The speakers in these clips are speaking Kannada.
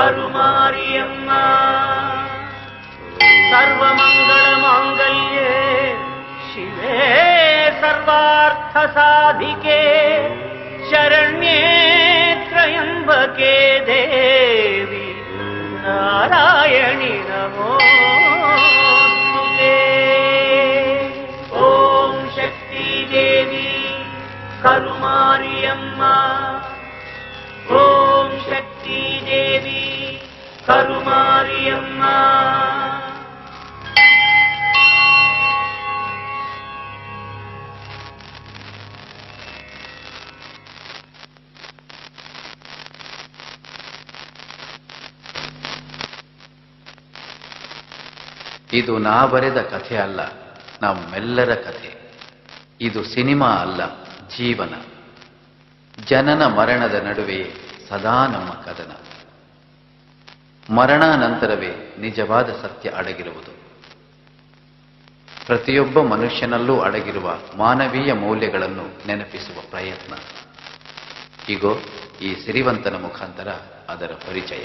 ಕರುಮಾರಿಯಮ್ಮ ಸರ್ವಮಂಗಳ ಮಾಂಗಲ್ಯೆ ಶಿವೇ ಸರ್ವಾರ್ಥ ಸಾಧಿಕೆ ಶರಣ್ಯೇ ತ್ರಯಂಬಕೆ ದೇವಿ ನಾರಾಯಣಿ ನಮೋ ಓಂ ಶಕ್ತಿ ದೇವಿ ಕರುಮಾರಿಯಮ್ಮ ಓಂ ಶಕ್ತಿ ದೇವಿ ಕರುಮಾರಿಯಮ್ಮ ಇದು ನಾ ಬರೆದ ಕಥೆ ಅಲ್ಲ ನಮ್ಮೆಲ್ಲರ ಕಥೆ ಇದು ಸಿನಿಮಾ ಅಲ್ಲ ಜೀವನ ಜನನ ಮರಣದ ನಡುವೆ ಸದಾ ನಮ್ಮ ಕದನ ಮರಣಾನಂತರವೇ ನಿಜವಾದ ಸತ್ಯ ಅಡಗಿರುವುದು ಪ್ರತಿಯೊಬ್ಬ ಮನುಷ್ಯನಲ್ಲೂ ಅಡಗಿರುವ ಮಾನವೀಯ ಮೌಲ್ಯಗಳನ್ನು ನೆನಪಿಸುವ ಪ್ರಯತ್ನ ಹೀಗೋ ಈ ಸಿರಿವಂತನ ಮುಖಾಂತರ ಅದರ ಪರಿಚಯ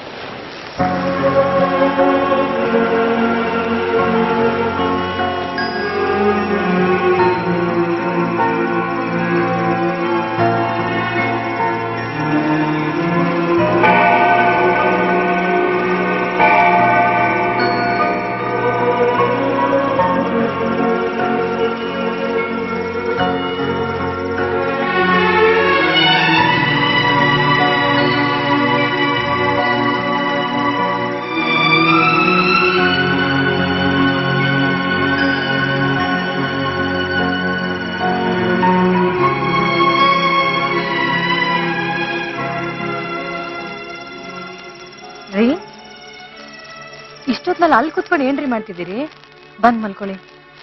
ರೀ ಇಷ್ಟೊತ್ನಲ್ಲಿ ಅಲ್ಲಿ ಕುತ್ಕೊಂಡು ಏನ್ರಿ ಮಾಡ್ತಿದ್ದೀರಿ ಬಂದ್ ಮಲ್ಕೊಳ್ಳಿ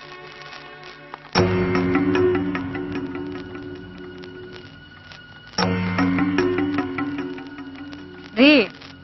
ರೀ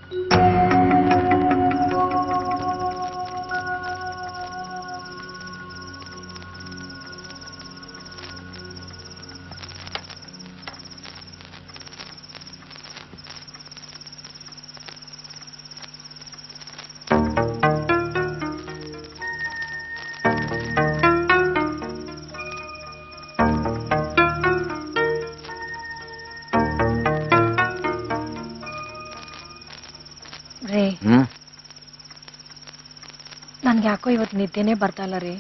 ರೀ ಹ್ಮ್ ನನ್ಗೆ ಯಾಕೋ ಇವತ್ತು ನಿದ್ದೆನೇ ಬರ್ತಾ ಇಲ್ಲ ರೀ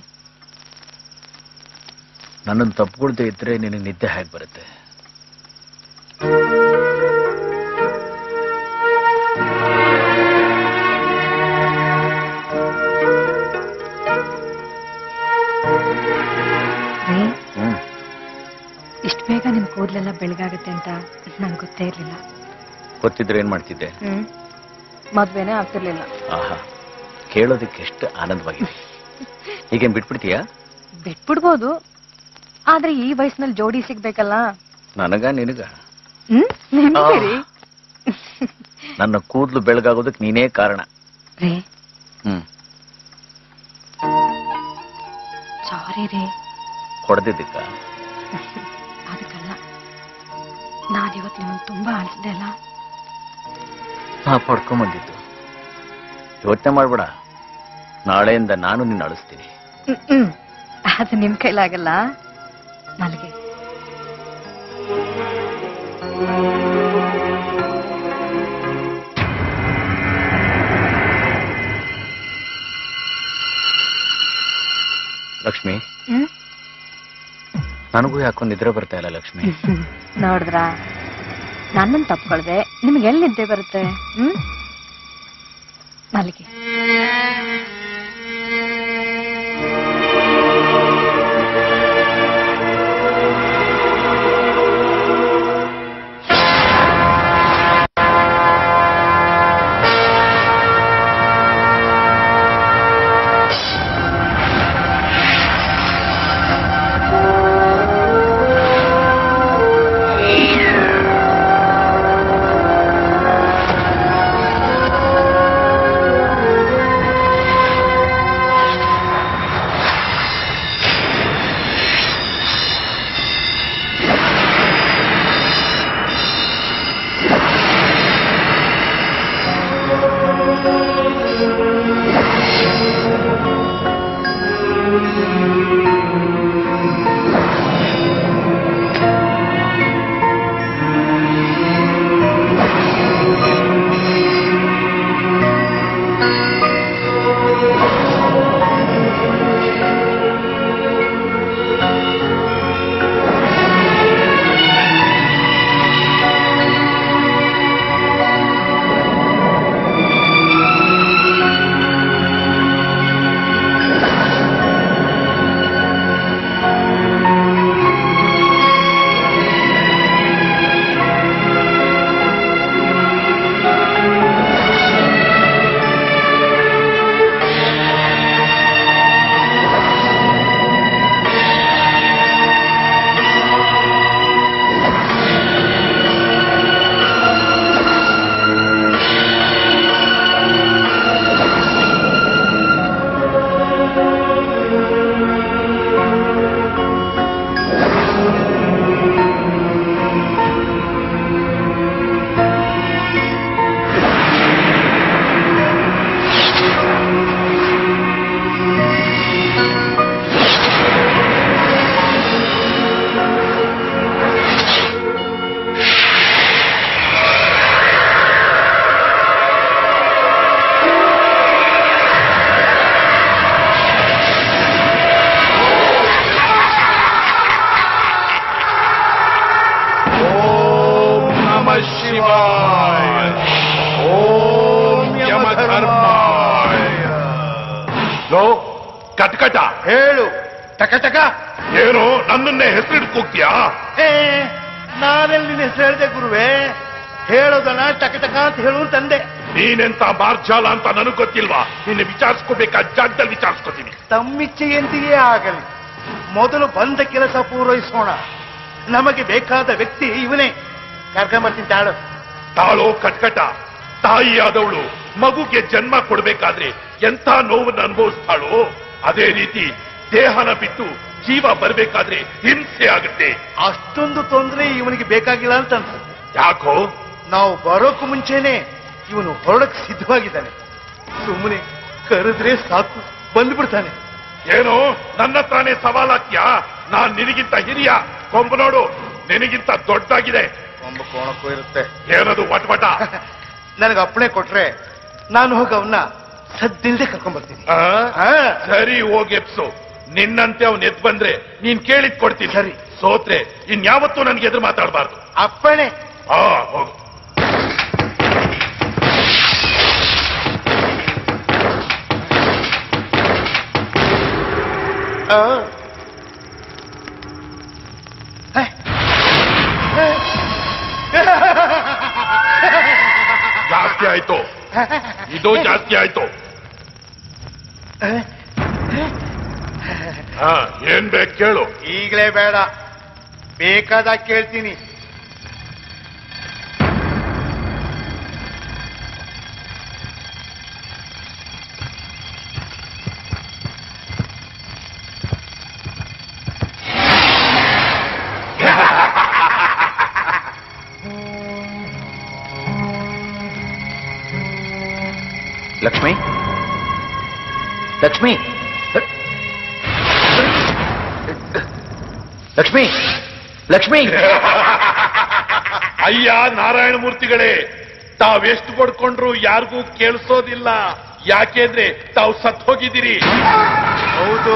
ನನ್ನನ್ನು ತಪ್ಪುಕೊಳ್ದೆ ಇದ್ರೆ ನಿನಗೆ ನಿದ್ದೆ ಹೇಗೆ ಬರುತ್ತೆ ರೀ ಹ್ಮ್ ಇಷ್ಟು ಬೇಗ ನಿಮ್ ಕೂದಲೆಲ್ಲ ಬೆಳಗಾಗತ್ತೆ ಅಂತ ನಂಗೆ ಗೊತ್ತೇ ಇರ್ಲಿಲ್ಲ ಗೊತ್ತಿದ್ರೆ ಏನ್ ಮಾಡ್ತಿದ್ದೆ ಹ್ಮ್ ಮದ್ವೆನೇ ಆಗ್ತಿರ್ಲಿಲ್ಲ ಆಹಾ ಕೇಳೋದಕ್ಕೆ ಎಷ್ಟು ಆನಂದವಾಗಿದೆ ಈಗೇನ್ ಬಿಟ್ಬಿಡ್ತೀಯಾ ಬಿಟ್ಬಿಡ್ಬೋದು ಆದ್ರೆ ಈ ವಯಸ್ಸಿನಲ್ಲಿ ಜೋಡಿ ಸಿಗ್ಬೇಕಲ್ಲ ನನಗ ನಿನಗ ಹ್ಮ್ ನಿಮ್ಗೆ ರೀ ನನ್ನ ಕೂದಲು ಬೆಳಗಾಗೋದಕ್ಕೆ ನೀನೇ ಕಾರಣ ರೀ ಹ್ಮ್ ಸಾರಿ ರೀ ಹೊಡೆದಿದ್ದಕ್ಕ ಅದಕ್ಕಲ್ಲ ನಾನಿವತ್ತು ನಿಮ್ಮನ್ನು ತುಂಬಾ ಅಳಿಸಿದೆ ಅಲ್ಲ ನಾ ಪಡ್ಕೊಂಬಂದಿದ್ದು ಯೋಚನೆ ಮಾಡ್ಬೇಡ ನಾಳೆಯಿಂದ ನಾನು ನಿನ್ನ ಅಳಿಸ್ತೀನಿ ಹ್ಮ್, ಹ್ಮ್. ಅದು ನಿಮ್ ಕೈಲಾಗಲ್ಲ ಮಲ್ಗೆ ಲಕ್ಷ್ಮಿ ಹ್ಮ್ ನನಗೂ ಯಾಕೋ ನಿದ್ರೆ ಬರ್ತಾ ಇಲ್ಲ ಲಕ್ಷ್ಮಿ ನೋಡಿದ್ರಾ ನನ್ನನ್ನು ತಪ್ಕೊಳ್ದೆ ನಿಮ್ಗೆ ಎಲ್ಲಿ ನಿದ್ದೆ ಬರುತ್ತೆ ಹ್ಮ್ ಮಲ್ಗೆ ಆ ಯಮಧರ್ಮಾಯ ಓಂ ಯಮಧರ್ಮಾಯ ಲೋ ಕಟ್ಕಟ ಹೇಳು ಟಕ ಟಕ ಏನು ನನ್ನನ್ನೇ ಹೆಸರಿಡ್ ಕೂಗ್ತೀಯಾ ಏ ನಾನೆಲ್ಲಿ ನಿನ್ನ ಹೆಸರು ಹೇಳಿದೆ ಗುರುವೆ ಹೇಳೋದನ್ನ ಟಕ ಟಕ ಅಂತ ಹೇಳು ತಂದೆ ನೀನೆಂತ ಮಾರ್ಜಾಲ ಅಂತ ನನಗ್ ಗೊತ್ತಿಲ್ವಾ ನಿನ್ನೆ ವಿಚಾರಿಸ್ಕೋಬೇಕಾ ಜಾಗದಲ್ಲಿ ವಿಚಾರಿಸ್ಕೋತೀನಿ ತಮ್ಮಿಚ್ಛೆಯಂತೆಯೇ ಆಗಲಿ ಮೊದಲು ಬಂದ ಕೆಲಸ ಪೂರೈಸೋಣ ನಮಗೆ ಬೇಕಾದ ವ್ಯಕ್ತಿ ಇವನೇ ಕರ್ಕೊಂಬರ್ತೀನಿ ತಾಳು ತಾಳೋ ಕಟ್ಕಟ ತಾಯಿಯಾದವಳು ಮಗುಗೆ ಜನ್ಮ ಕೊಡ್ಬೇಕಾದ್ರೆ ಎಂಥ ನೋವನ್ನು ಅನುಭವಿಸ್ತಾಳೋ ಅದೇ ರೀತಿ ದೇಹನ ಬಿಟ್ಟು ಜೀವ ಬರ್ಬೇಕಾದ್ರೆ ಹಿಂಸೆ ಆಗುತ್ತೆ ಅಷ್ಟೊಂದು ತೊಂದರೆ ಇವನಿಗೆ ಬೇಕಾಗಿಲ್ಲ ಅಂತ ಅನ್ಸುತ್ತೆ ಯಾಕೋ ನಾವು ಬರೋಕು ಮುಂಚೆನೆ ಇವನು ಹೊರಡಕ್ ಸಿದ್ಧವಾಗಿದ್ದಾನೆ ಸುಮ್ಮನೆ ಕರೆದ್ರೆ ಸಾಕು ಬಂದ್ಬಿಡ್ತಾನೆ ಏನು ನನ್ನ ತಾನೇ ಸವಾಲಾಕ್ಯಾ ನಾನ್ ನಿನಗಿಂತ ಹಿರಿಯ ಕೊಂಬು ನೋಡು ನಿನಗಿಂತ ದೊಡ್ಡಾಗಿದೆ ಒಂದು ಕೋಣಕ್ಕೂ ಇರುತ್ತೆ ಏನದು ವಟವಟ ನನಗೆ ಅಪ್ಪಣೆ ಕೊಟ್ರೆ ನಾನು ಹೋಗಿ ಅವನ್ನ ಸದ್ದಿಲ್ದೆ ಕರ್ಕೊಂಡ್ಬರ್ತೀನಿ ಆ? ಆ, ಸರಿ ಹೋಗೆಪ್ಸು ನಿನ್ನಂತೆ ಅವನ್ ಎದ್ ಬಂದ್ರೆ ನೀನ್ ಕೇಳಿದ್ ಕೊಡ್ತೀನಿ ಸರಿ. ಸೋತ್ರೆ ಇನ್ಯಾವತ್ತೂ ನನ್ಗೆ ಎದುರು ಮಾತಾಡಬಾರ್ದು ಅಪ್ಪಣೆ ಆ ಹೋಗು ಆ. ಹೇ. ಹೇ. ಜಾಸ್ತಿ ಆಯ್ತು ಇದು ಜಾಸ್ತಿ ಆಯ್ತು ಹಾ ಏನ್ ಬೇಕು ಕೇಳು ಈಗಲೇ ಬೇಡ ಬೇಕಾದಾಗ ಕೇಳ್ತೀನಿ ಲಕ್ಷ್ಮಿ ಲಕ್ಷ್ಮಿ ಲಕ್ಷ್ಮಿ ಲಕ್ಷ್ಮಿ ಅಯ್ಯ ನಾರಾಯಣ ಮೂರ್ತಿಗಳೇ ತಾವೆಷ್ಟು ಪಡ್ಕೊಂಡ್ರು ಯಾರಿಗೂ ಕೇಳಿಸೋದಿಲ್ಲ ಯಾಕೆಂದ್ರೆ ತಾವು ಸತ್ ಹೋಗಿದ್ದೀರಿ ಹೌದು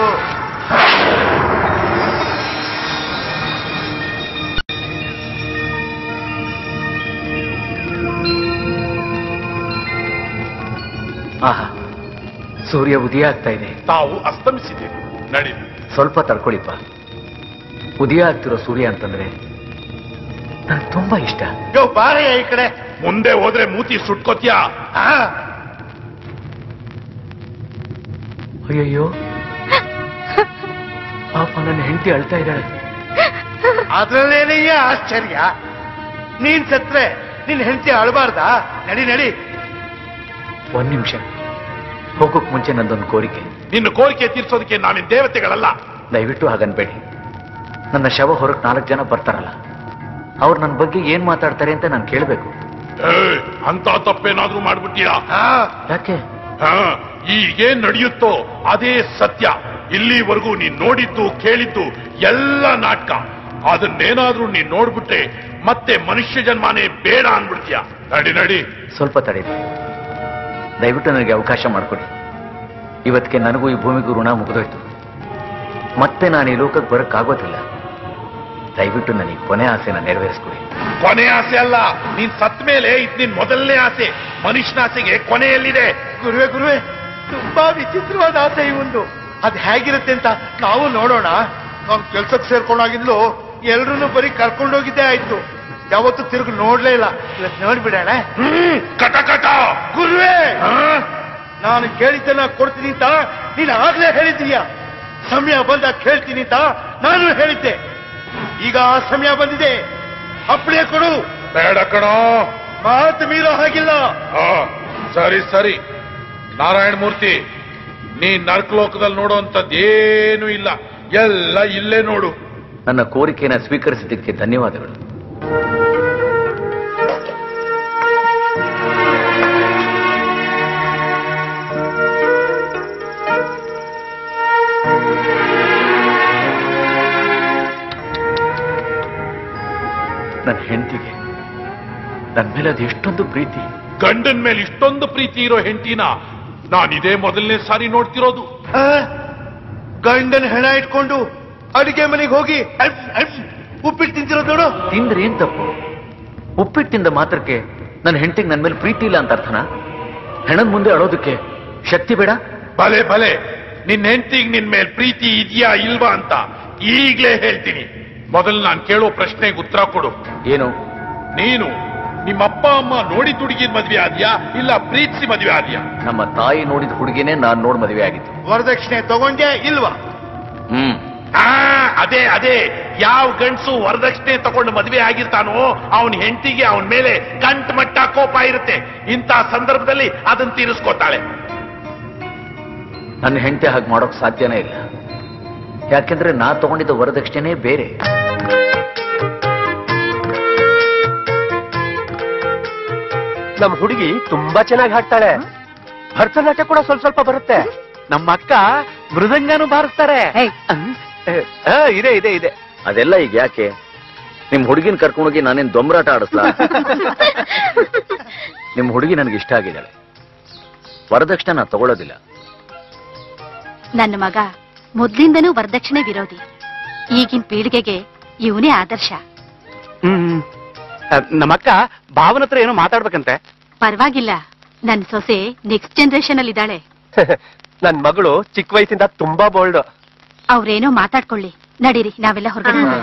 ಆಹಾ ಸೂರ್ಯ ಉದಯ ಆಗ್ತಾ ಇದೆ ತಾವು ಅಸ್ತಮಿಸಿದ್ದೀರಿ ನಡಿ ಸ್ವಲ್ಪ ತಡ್ಕೊಳಿಪ್ಪ ಉದಯ ಆಗ್ತಿರೋ ಸೂರ್ಯ ಅಂತಂದ್ರೆ ನನಗೆ ತುಂಬಾ ಇಷ್ಟ ಯೋ ಬಾರಯ್ಯ ಈ ಕಡೆ ಮುಂದೆ ಹೋದ್ರೆ ಮೂತಿ ಸುಟ್ಕೋತ್ಯಾ ಆ, ಅಯ್ಯಯ್ಯೋ ಪಾಪ ನನ್ನ ಹೆಂಡತಿ ಅಳ್ತಾ ಇದ್ದಾಳೆ ಅದ್ರಲ್ಲೇನಯ್ಯ ಆಶ್ಚರ್ಯ ನೀನ್ ಸತ್ರೆ ನಿನ್ ಹೆಂಡತಿ ಅಳಬಾರ್ದಾ ನಡಿ ನಡಿ ಒಂದ್ ನಿಮಿಷ ಹೋಗೋಕ್ ಮುಂಚೆ ನಂದೊಂದು ಕೋರಿಕೆ ನಿನ್ನ ಕೋರಿಕೆ ತೀರ್ಸೋದಕ್ಕೆ ನಾವೇನ್ ದೇವತೆಗಳಲ್ಲ ದಯವಿಟ್ಟು ಹಾಗನ್ಬೇಡಿ ನನ್ನ ಶವ ಹೊರಗೆ ನಾಲ್ಕು ಜನ ಬರ್ತಾರಲ್ಲ ಅವ್ರು ನನ್ನ ಬಗ್ಗೆ ಏನ್ ಮಾತಾಡ್ತಾರೆ ಅಂತ ನಾನು ಕೇಳಬೇಕು ಏಯ್, ಅಂತ ತಪ್ಪೇನಾದ್ರೂ ಮಾಡ್ಬಿಟ್ಟಿಯಾ ಆ, ಯಾಕೆ ಹಾ ಈಗೇನ್ ನಡೆಯುತ್ತೋ ಅದೇ ಸತ್ಯ ಇಲ್ಲಿವರೆಗೂ ನೀನ್ ನೋಡಿದ್ದು ಕೇಳಿದ್ದು ಎಲ್ಲ ನಾಟಕ ಅದನ್ನೇನಾದ್ರೂ ನೀನ್ ನೋಡ್ಬಿಟ್ರೆ ಮತ್ತೆ ಮನುಷ್ಯ ಜನ್ಮಾನೇ ಬೇಡ ಅನ್ಬಿಡ್ತೀಯ ನಡಿ ನಡಿ ಸ್ವಲ್ಪ ತಡೀರಿ ದಯವಿಟ್ಟು ನನಗೆ ಅವಕಾಶ ಮಾಡಿಕೊಡಿ ಇವತ್ತಿಗೆ ನನಗೂ ಈ ಭೂಮಿಗೂ ಋಣ ಮುಗಿದೋಯ್ತು ಮತ್ತೆ ನಾನು ಈ ಲೋಕಕ್ಕೆ ಬರಕ್ಕಾಗೋದಿಲ್ಲ ದಯವಿಟ್ಟು ನನಗೆ ಕೊನೆ ಆಸೆನ ನೆರವೇರಿಸ್ಕೊಡಿ ಕೊನೆ ಆಸೆ ಅಲ್ಲ ನೀನ್ ಸತ್ ಮೇಲೆ ಇದ್ ನಿನ್ ಮೊದಲನೇ ಆಸೆ ಮನುಷ್ಯನ ಆಸೆಗೆ ಕೊನೆಯಲ್ಲಿದೆ ಗುರುವೆ ಗುರುವೆ ತುಂಬಾ ವಿಚಿತ್ರವಾದ ಆಸೆ ಇವಂದು ಅದ್ ಹೇಗಿರುತ್ತೆ ಅಂತ ನಾವು ನೋಡೋಣ ನಾನ್ ಕೆಲ್ಸಕ್ಕೆ ಸೇರ್ಕೊಂಡಾಗಿಂದಲೂ ಎಲ್ರನ್ನೂ ಬರೀ ಕರ್ಕೊಂಡೋಗಿದ್ದೇ ಆಯ್ತು ಯಾವತ್ತೂ ತಿರುಗಿ ನೋಡ್ಲೇ ಇಲ್ಲ ಇವತ್ತು ನೋಡ್ಬಿಡೋಣ ಹ್ಮ್ ಕಟ ಕಟ ಗುರುವೆ ಹಾ? ನಾನು ಕೇಳಿದ್ದನ್ನ ಕೊಡ್ತೀನಿ ಅಂತ ನೀನು ಆಗ್ಲೇ ಹೇಳಿದ್ದೀಯ ಸಮಯ ಬಂದಾಗ ಕೇಳ್ತೀನಿ ಅಂತ ನಾನು ಹೇಳಿದ್ದೆ ಈಗ ಆ ಸಮಯ ಬಂದಿದೆ ಅಪ್ಪಣೆ ಕೊಡು ಬೇಡ ಕಣೋ ಮಾತು ಮೀರೋ ಹಾಗಿಲ್ಲ ಆ, ಸರಿ ಸರಿ ನಾರಾಯಣ ಮೂರ್ತಿ ನೀ ನರ್ಕಲೋಕದಲ್ಲಿ ನೋಡುವಂಥದ್ದು ಏನೂ ಇಲ್ಲ ಎಲ್ಲ ಇಲ್ಲೇ ನೋಡು ನನ್ನ ಕೋರಿಕೆಯನ್ನು ಸ್ವೀಕರಿಸಿದ್ದಕ್ಕೆ ಧನ್ಯವಾದಗಳು ನನ್ನ ಹೆಂಡತಿಗೆ ನನ್ನ ಮೇಲೆ ಅದು ಎಷ್ಟೊಂದು ಪ್ರೀತಿ ಗಂಡನ್ ಮೇಲೆ ಇಷ್ಟೊಂದು ಪ್ರೀತಿ ಇರೋ ಹೆಂಡತಿನ ನಾನಿದೇ ಮೊದಲನೇ ಸಾರಿ ನೋಡ್ತಿರೋದು ಆ? ಗಂಡನ ಹೆಣ ಇಟ್ಕೊಂಡು ಅಡಿಗೆ ಮನೆಗೆ ಹೋಗಿ ಅಮ್, ಅಮ್, ಉಪ್ಪಿಟ್ಟು ತಿಂತಿರೋದು ನೋಡು ತಿಂದ್ರೆ ಏನ್ ತಪ್ಪು ಉಪ್ಪಿಟ್ಟಿಂದ ಮಾತ್ರಕ್ಕೆ ನನ್ನ ಹೆಂಡತಿಗೆ ನನ್ನ ಮೇಲೆ ಪ್ರೀತಿ ಇಲ್ಲ ಅಂತ ಅರ್ಥನಾ ಹೆಣದ ಮುಂದೆ ಅಳೋದಕ್ಕೆ ಶಕ್ತಿ ಬೇಡ ಭಲೆ ಭಲೆ ನಿನ್ ಹೆಂಡತಿಗ್ ನಿನ್ ಮೇಲ್ ಪ್ರೀತಿ ಇದೆಯಾ ಇಲ್ವಾ ಅಂತ ಈಗ್ಲೇ ಹೇಳ್ತೀನಿ ಮೊದಲು ನಾನು ಕೇಳೋ ಪ್ರಶ್ನೆಗೆ ಉತ್ತರ ಕೊಡು ಏನು ನೀನು ನಿಮ್ಮ ಅಪ್ಪ ಅಮ್ಮ ನೋಡಿ ತುಡುಗಿದ ಮದ್ವೆ ಆದ್ಯಾ ಇಲ್ಲ ಪ್ರೀತಿಸಿ ಮದ್ವೆ ಆದ್ಯಾ ನಮ್ಮ ತಾಯಿ ನೋಡಿದ ಹುಡುಗಿನೇ ನಾನ್ ನೋಡ್ ಮದುವೆ ಆಗಿತ್ತು ವರದಕ್ಷಿಣೆ ತಗೊಂಡ್ಯಾ ಇಲ್ವಾ ಹ್ಮ್ ಆ ಅದೇ ಅದೇ ಯಾವ ಗಂಡಸು ವರದಕ್ಷಿಣೆ ತಗೊಂಡು ಮದುವೆ ಆಗಿರ್ತಾನೋ ಅವನ ಹೆಂಡತಿಗೆ ಅವನ ಮೇಲೆ ಕಂಟ್ ಮಟ್ಟ ಕೋಪ ಇರುತ್ತೆ ಇಂಥ ಸಂದರ್ಭದಲ್ಲಿ ಅದನ್ನ ತೀರಿಸ್ಕೋತಾಳೆ ನನ್ನ ಹೆಂಡತಿ ಹಾಗೆ ಮಾಡೋಕ್ ಸಾಧ್ಯನೇ ಇಲ್ಲ ಯಾಕೆಂದ್ರೆ ನಾ ತಗೊಂಡಿದ್ದ ವರದಕ್ಷಿಣೆ ಬೇರೆ ನಮ್ ಹುಡುಗಿ ತುಂಬಾ ಚೆನ್ನಾಗಿ ಹಾಡ್ತಾಳೆ ಭರತನಾಟ್ಯ ಕೂಡ ಸ್ವಲ್ಪ ಸ್ವಲ್ಪ ಬರುತ್ತೆ ನಮ್ಮ ಅಕ್ಕ ಮೃದಂಗನು ಬಾರಿಸ್ತಾರೆ ಹೇಯ್. ಆ, ಇದೆ ಇದೆ ಇದೆ ಅದೆಲ್ಲ ಈಗ ಯಾಕೆ ನಿಮ್ ಹುಡುಗಿನ ಕರ್ಕೊಂಡೋಗಿ ನಾನೇನ್ ದೊಂಬರಾಟ ಆಡಿಸ್ಲಾ ನಿಮ್ ಹುಡುಗಿ ನನಗೆ ಇಷ್ಟ ಆಗಿದ್ದಾಳೆ ವರದಕ್ಷಿಣೆ ನಾ ತಗೊಳ್ಳೋದಿಲ್ಲ ನನ್ನ ಮಗ ಮೊದ್ಲಿಂದನೂ ವರದಕ್ಷಿಣೆ ವಿರೋಧಿ ಈಗಿನ ಪೀಳಿಗೆಗೆ ಇವನೇ ಆದರ್ಶ ಹ್ಮ್ ಆ, ನಮ್ಮಕ್ಕ ಭಾವನ ಹತ್ರ ಏನೋ ಮಾತಾಡ್ಬೇಕಂತೆ ಪರವಾಗಿಲ್ಲ ನನ್ ಸೊಸೆ ನೆಕ್ಸ್ಟ್ ಜನರೇಷನ್ ಅಲ್ಲಿ ಇದ್ದಾಳೆ ನನ್ ಮಗಳು ಚಿಕ್ಕ ವಯಸ್ಸಿಂದ ತುಂಬಾ ಬೋಲ್ಡ್ ಅವ್ರೇನೋ ಮಾತಾಡ್ಕೊಳ್ಳಿ ನಡೀರಿ ನಾವೆಲ್ಲ ಹೊರಗಡೆ ಹೋಗೋಣ.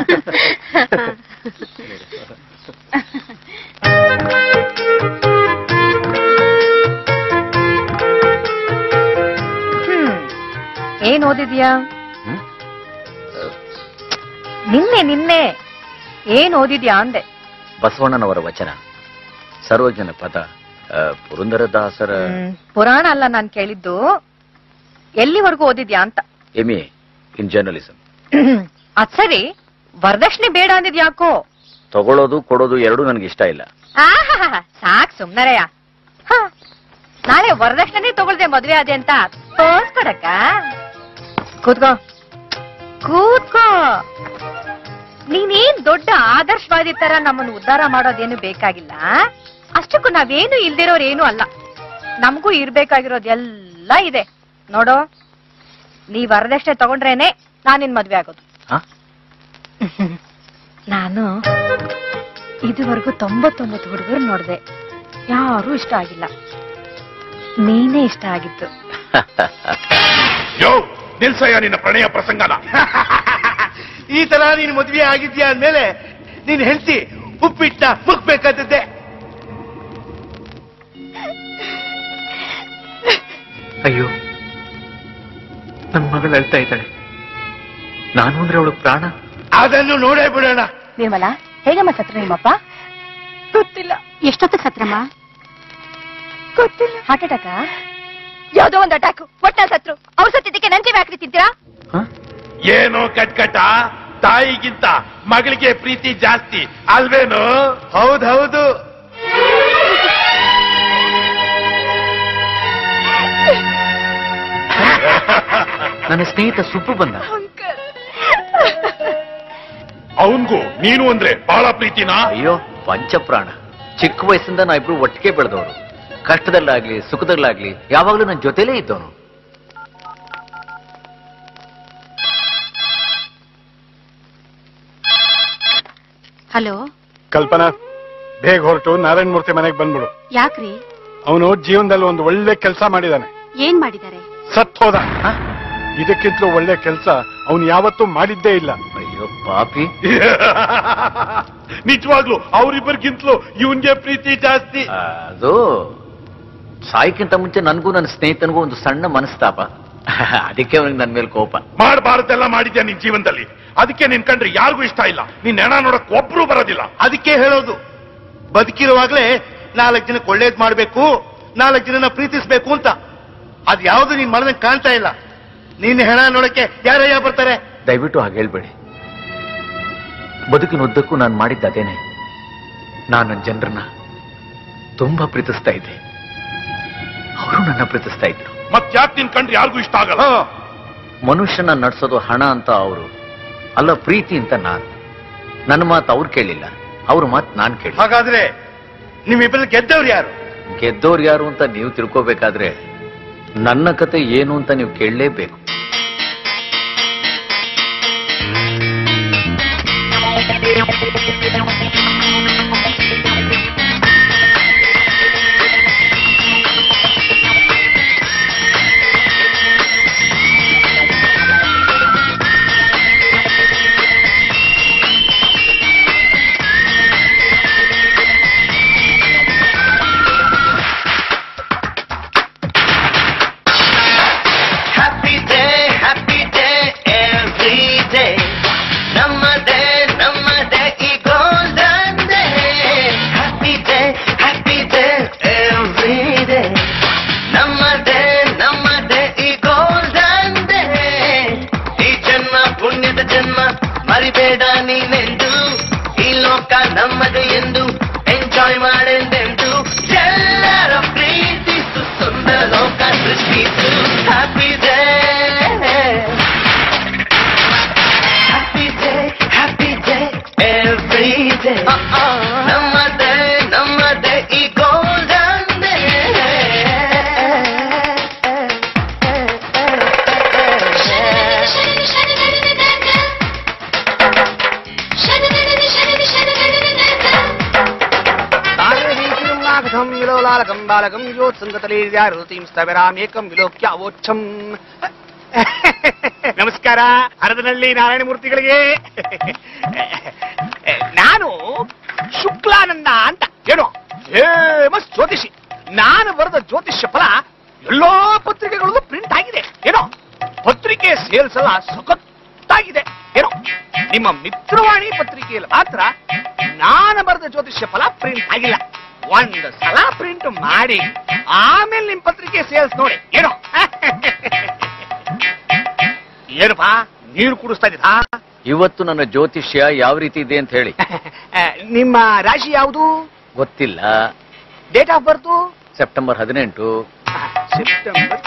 ಹ್ಮ್ ಏನ್ ಓದಿದ್ಯಾ ಹ್ಮ್? ನಿನ್ನೆ ನಿನ್ನೆ ಏನ್ ಓದಿದ್ಯಾ ಅಂದೆ ಬಸವಣ್ಣನವರ ವಚನ ಸರ್ವಜ್ಞನ ಪದ ಆ, ಪುರಂದರದಾಸರ ಹ್ಮ್, ಪುರಾಣ ಅಲ್ಲ ನಾನ್ ಕೇಳಿದ್ದು ಎಲ್ಲಿವರೆಗೂ ಓದಿದ್ಯಾ ಅಂತ ಎಮ್ ಎ ಇನ್ ಜರ್ನಲಿಸಂ ಅದ್ ಸರಿ ವರದಕ್ಷಿಣೆ ಬೇಡ ಅಂದಿದ್ಯಾಕೋ ತಗೊಳ್ಳೋದು ಕೊಡೋದು ಎರಡೂ ನನಗೆ ಇಷ್ಟ ಇಲ್ಲ ಆಹಾಹಾ, ಸಾಕ್ ಸುಮ್ನರೆಯ ನಾಳೆ ವರದಕ್ಷಿಣೆ ತಗೊಳ್ದೆ ಮದ್ವೆ ಅದೇ ಅಂತ ತೋರ್ಸ್ಕೊಡಕ್ಕ ಕೂತ್ಕೋ ಕೂತ್ಕೋ ನೀನೇನ್ ದೊಡ್ಡ ಆದರ್ಶವಾದಿ ತರ ನಮ್ಮನ್ನು ಉದ್ಧಾರ ಮಾಡೋದೇನು ಬೇಕಾಗಿಲ್ಲ ಅಷ್ಟಕ್ಕೂ ನಾವೇನು ಇಲ್ದಿರೋರೇನು ಅಲ್ಲ ನಮಗೂ ಇರ್ಬೇಕಾಗಿರೋದೆಲ್ಲ ಇದೆ ನೋಡೋ ನೀ ವರದಕ್ಷಿಣೆ ತಗೊಂಡ್ರೇನೆ ನಾನ್ ನಿನ್ ಮದ್ವೆ ಆಗೋದು ಹಾ? ನಾನು ಇದುವರೆಗೂ ತೊಂಬತ್ತೊಂಬತ್ತು ಹುಡುಗರು ನೋಡ್ದೆ ಯಾರೂ ಇಷ್ಟ ಆಗಿಲ್ಲ ನೀನೇ ಇಷ್ಟ ಆಗಿತ್ತು ಯೋ ನಿಲ್ಸಯ್ಯ ನಿನ್ನ ಪ್ರಣಯ ಪ್ರಸಂಗನ ಈ ತರ ನೀನು ಮದ್ವೆ ಆಗಿದ್ಯಾ ಅಂದ್ಮೇಲೆ ನೀನ್ ಹೆಂಡತಿ ಉಪ್ಪಿಟ್ಟ ಮುಗ್ಬೇಕಾದದ್ದೆ ಅಯ್ಯೋ ನನ್ನ ಮಗಳು ಅಳ್ತಾ ಇದ್ದಾಳೆ ನಾನು ಅಂದ್ರೆ ಅವಳು ಪ್ರಾಣ ಅದನ್ನು ನೋಡೇ ಬಿಡೋಣ ನಿರ್ಮಲ ಹೇಗಮ್ಮ ಸತ್ರ ನಿಮ್ಮಪ್ಪ ಗೊತ್ತಿಲ್ಲ ಎಷ್ಟೊತ್ತಿಗೆ ಸತ್ರಮ್ಮ ಗೊತ್ತಿಲ್ಲ ಹಾರ್ಟ್ ಅಟ್ಯಾಕ ಯಾವ್ದೋ ಒಂದು ಅಟ್ಯಾಕ್ ಒಟ್ಟ ಸತ್ರು ಅವ್ರು ಸತ್ತಿದ್ದಕ್ಕೆ ನಂಜಿ ವ್ಯಾಕ್ರಿ ತಿಂತೀರಾ ಹ? ಏನೋ ಕಟ್ಕಟ ತಾಯಿಗಿಂತ ಮಗಳಿಗೆ ಪ್ರೀತಿ ಜಾಸ್ತಿ ಅಲ್ವೇನು ಹೌದ್ ಹೌದು ನನ್ನ ಸ್ನೇಹಿತ ಸುಬ್ಬು ಬಂದ ಅವನ್ಗೂ ನೀನು ಅಂದ್ರೆ ಬಹಳ ಪ್ರೀತಿನಾ ಅಯ್ಯೋ ಪಂಚಪ್ರಾಣ ಚಿಕ್ಕ ವಯಸ್ಸಿಂದ ನಾ ಇಬ್ರು ಒಟ್ಟಿಗೆ ಬೆಳೆದವರು ಕಷ್ಟದಲ್ಲಾಗ್ಲಿ ಸುಖದಲ್ಲಾಗ್ಲಿ ಯಾವಾಗ್ಲೂ ನನ್ನ ಜೊತೆಲೇ ಇದ್ದವನು ಹಲೋ ಕಲ್ಪನಾ ಬೇಗ ಹೊರಟು ನಾರಾಯಣ ಮೂರ್ತಿ ಮನೆಗೆ ಬಂದ್ಬಿಡು ಯಾಕ್ರಿ ಅವನು ಜೀವನದಲ್ಲಿ ಒಂದು ಒಳ್ಳೆ ಕೆಲಸ ಮಾಡಿದಾನೆ ಏನ್ ಮಾಡಿದ್ದಾರೆ ಸತ್ ಹೋದ ಇದಕ್ಕಿಂತಲೂ ಒಳ್ಳೆ ಕೆಲಸ ಅವನು ಯಾವತ್ತೂ ಮಾಡಿದ್ದೇ ಇಲ್ಲ ಅಯ್ಯೋ ಪಾಪಿ ನಿಜವಾಗ್ಲು ಅವರಿಬ್ಬರಿಗಿಂತಲೂ ಇವನ್ಗೆ ಪ್ರೀತಿ ಜಾಸ್ತಿ ಆ, ಅದು ಸಾಯಕ್ಕಿಂತ ಮುಂಚೆ ನನಗೂ ನನ್ನ ಸ್ನೇಹಿತನಿಗೂ ಒಂದು ಸಣ್ಣ ಮನಸ್ತಾಪ ಅದಕ್ಕೆ ಅವನಿಗೆ ನನ್ನ ಮೇಲೆ ಕೋಪ ಮಾಡಬಾರದೆಲ್ಲ ಮಾಡಿದ್ಯಾ ನಿನ್ ಜೀವನದಲ್ಲಿ ಅದಕ್ಕೆ ನಿನ್ ಕಂಡ್ರೆ ಯಾರಿಗೂ ಇಷ್ಟ ಇಲ್ಲ ನೀನ್ ಹೆಣ ನೋಡಕ್ ಒಬ್ರು ಬರೋದಿಲ್ಲ ಅದಕ್ಕೆ ಹೇಳೋದು ಬದುಕಿರುವಾಗ್ಲೇ ನಾಲ್ಕು ಜನಕ್ಕೆ ಒಳ್ಳೇದ್ ಮಾಡ್ಬೇಕು ನಾಲ್ಕು ಜನನ ಪ್ರೀತಿಸ್ಬೇಕು ಅಂತ ಅದ್ ಯಾವ್ದು ನೀನ್ ಮಾಡ್ದಂಗ್ ಕಾಣ್ತಾ ಇಲ್ಲ ನೀನ್ ಹೆಣ ನೋಡಕ್ಕೆ ಯಾರಯ್ಯ ಬರ್ತಾರೆ ದಯವಿಟ್ಟು ಹಾಗೆ ಹೇಳ್ಬೇಡಿ ಬದುಕಿನ ಉದ್ದಕ್ಕೂ ನಾನು ಮಾಡಿದ್ದ ಅದೇನೆ ನಾನು ನನ್ನ ಜನರನ್ನ ತುಂಬಾ ಪ್ರೀತಿಸ್ತಾ ಇದ್ದೆ ಅವರು ನನ್ನ ಪ್ರೀತಿಸ್ತಾ ಇದ್ರು ಮತ್ ಯಾಕೆ ನಿನ್ ಕಂಡ್ರೆ ಯಾರಿಗೂ ಇಷ್ಟ ಆಗಲ್ಲ ಮನುಷ್ಯನ ನಡೆಸೋದು ಹಣ ಅಂತ ಅವರು ಅಲ್ಲ ಪ್ರೀತಿ ಅಂತ ನಾನು ನನ್ನ ಮಾತು ಅವ್ರು ಕೇಳಿಲ್ಲ ಅವ್ರ ಮಾತು ನಾನು ಕೇಳಿ ಹಾಗಾದ್ರೆ ನಿಮ್ಮಿಬ್ಬರು ಗೆದ್ದವ್ರು ಯಾರು ಗೆದ್ದೋರು ಯಾರು ಅಂತ ನೀವು ತಿಳ್ಕೋಬೇಕಾದ್ರೆ ನನ್ನ ಕತೆ ಏನು ಅಂತ ನೀವು ಕೇಳಲೇಬೇಕು ಎಂಜಾಯ್ ಮಾಡೆಂದೆಂದು ಎಲ್ಲರ ಪ್ರೀತಿಸು ಸುಂದರ ಲೋಕ ಸೃಷ್ಟಿಸು happy day happy day happy day every day ನಮ್ಮದೇ ನಮ್ಮದೇ ಈ ಗೋಲ್ಡನ್ ಡೇ నాగం విలోలాలకం బాలకం యోత్సంగతలీర్యారుతిం ಸ್ತವಿರಾಮೇಕಂ ವಿಲೋಕ್ಯಾವೋಚ್ಛಂ ನಮಸ್ಕಾರ ಹರದನಹಳ್ಳಿ ನಾರಾಯಣ ಮೂರ್ತಿಗಳಿಗೆ ನಾನು ಶುಕ್ಲಾನಂದ ಅಂತ ಏನೋ ಫೇಮಸ್ ಜ್ಯೋತಿಷಿ ನಾನು ಬರೆದ ಜ್ಯೋತಿಷ್ಯ ಫಲ ಎಲ್ಲಾ ಪತ್ರಿಕೆಗಳಲ್ಲೂ ಪ್ರಿಂಟ್ ಆಗಿದೆ ಏನೋ ಪತ್ರಿಕೆ ಸೇಲ್ಸ್ ಎಲ್ಲ ಸಖತ್ತಾಗಿದೆ ಏನೋ ನಿಮ್ಮ ಮಿತ್ರವಾಣಿ ಪತ್ರಿಕೆಯಲ್ಲಿ ಮಾತ್ರ ನಾನು ಬರೆದ ಜ್ಯೋತಿಷ್ಯ ಫಲ ಪ್ರಿಂಟ್ ಆಗಿಲ್ಲ ಒಂದು ಸಲ ಪ್ರಿಂಟ್ ಮಾಡಿ ಆಮೇಲೆ ನಿಮ್ ಪತ್ರಿಕೆ ಸೇಲ್ಸ್ ನೋಡಿ ಏನೋ ಏನಪ್ಪಾ ನೀರು ಕುಡಿಸ್ತಾ ಇದ್ದೀರಾ ಇವತ್ತು ನನ್ನ ಜ್ಯೋತಿಷ್ಯ ಯಾವ ರೀತಿ ಇದೆ ಅಂತ ಹೇಳಿ ನಿಮ್ಮ ರಾಶಿ ಯಾವುದು ಗೊತ್ತಿಲ್ಲ ಡೇಟ್ ಆಫ್ ಬರ್ತು ಸೆಪ್ಟೆಂಬರ್ ಹದಿನೆಂಟು ಸೆಪ್ಟೆಂಬರ್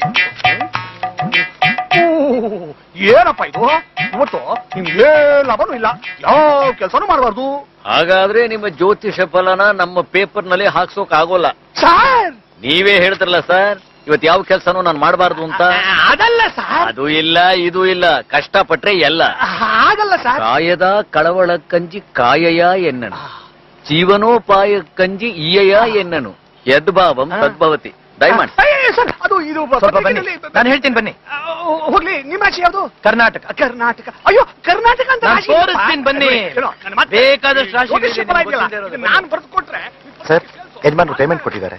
ಏನಪ್ಪ ಇದು ಇವತ್ತು ನಿಮ್ಗೆ ಲಾಭನೂ ಇಲ್ಲ ಯಾವ ಕೆಲಸನೂ ಮಾಡಬಾರ್ದು ಹಾಗಾದ್ರೆ ನಿಮ್ಮ ಜ್ಯೋತಿಷ ಫಲನ ನಮ್ಮ ಪೇಪರ್ ನಲ್ಲಿ ಹಾಕ್ಸೋಕ್ ಆಗೋಲ್ಲ ಸರ್ ನೀವೇ ಹೇಳ್ತಿರಲ್ಲ ಸರ್ ಇವತ್ತು ಯಾವ ಕೆಲಸನೂ ನಾನು ಮಾಡಬಾರ್ದು ಅಂತ ಅದಲ್ಲ ಸರ್ ಅದು ಇಲ್ಲ ಇದು ಇಲ್ಲ ಕಷ್ಟಪಟ್ರೆ ಎಲ್ಲ ಹಾಗಲ್ಲ ಸರ್ ಕಾಯದ ಕಳವಳ ಕಂಜಿ ಕಾಯಯ ಎನ್ನನು ಜೀವನೋಪಾಯ ಕಂಜಿ ಈಯಯ ಎನ್ನನು ಯದ್ಭಾವಂ ತದ್ಭವತಿ ದಯಮಾಡಿ ಅಯ್ಯಯ್ಯ, ಸರ್ ಅದು ಇದು ಸ್ವಲ್ಪ ಬನ್ನಿ ಪತ್ರಿಕೆಯಲ್ಲಿ- ನಾನು ಹೇಳ್ತೀನಿ ಬನ್ನಿ ಆ, ಹೋಗ್ಲಿ ನಿಮ್ಮ ರಾಶಿ ಯಾವುದು ಕರ್ನಾಟಕ ಕರ್ನಾಟಕ ಅಯ್ಯೋ ಕರ್ನಾಟಕ ಅಂತ ನಾನ್ ರಾಶಿ ಇಲ್ಲಪ್ಪ. ತೋರಿಸ್ತೀನಿ ಬನ್ನಿ. ಏನೋ, ನನ್ನ ಮತ್ತೆ ಬೇಕಾದಷ್ಟು ರಾಶಿ ಜ್ಯೋತಿಷ್ಯ ಇದೆ, ಫಲ ನಿಮ್ಗೆ ಇದೆಯಲ್ಲ, ಗೊತ್ತಿದೆ ಇರೋದು. ಇದನ್ನ ನಾನು ಬರೆದು ಕೊಟ್ರೆ ಸರ್ ಯಜಮಾನ್ರು ಪೇಮೆಂಟ್ ಕೊಟ್ಟಿದ್ದಾರೆ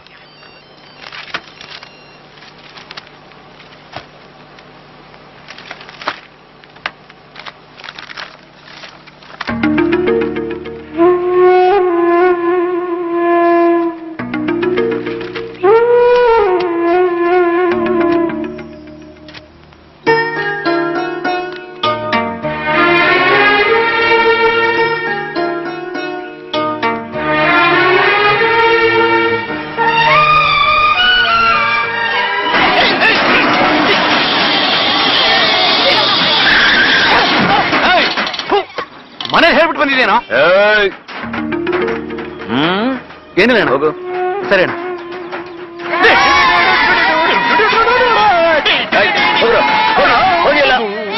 ಮನೆ ಹೇಳ್ಬಿಟ್ಟು ಬಂದಿದ್ದೇನೋ ಏಯ್! ಹ್ಮ್ ಏನಿಲ್ಲ ಅಣ್ಣ. ಹೋಗು ಸರಿ ಅಣ್ಣ ಏಯ್, ಹೋಗ್ರು, ಹೋಗಿ, ಹೋಗಿಲ್ಲ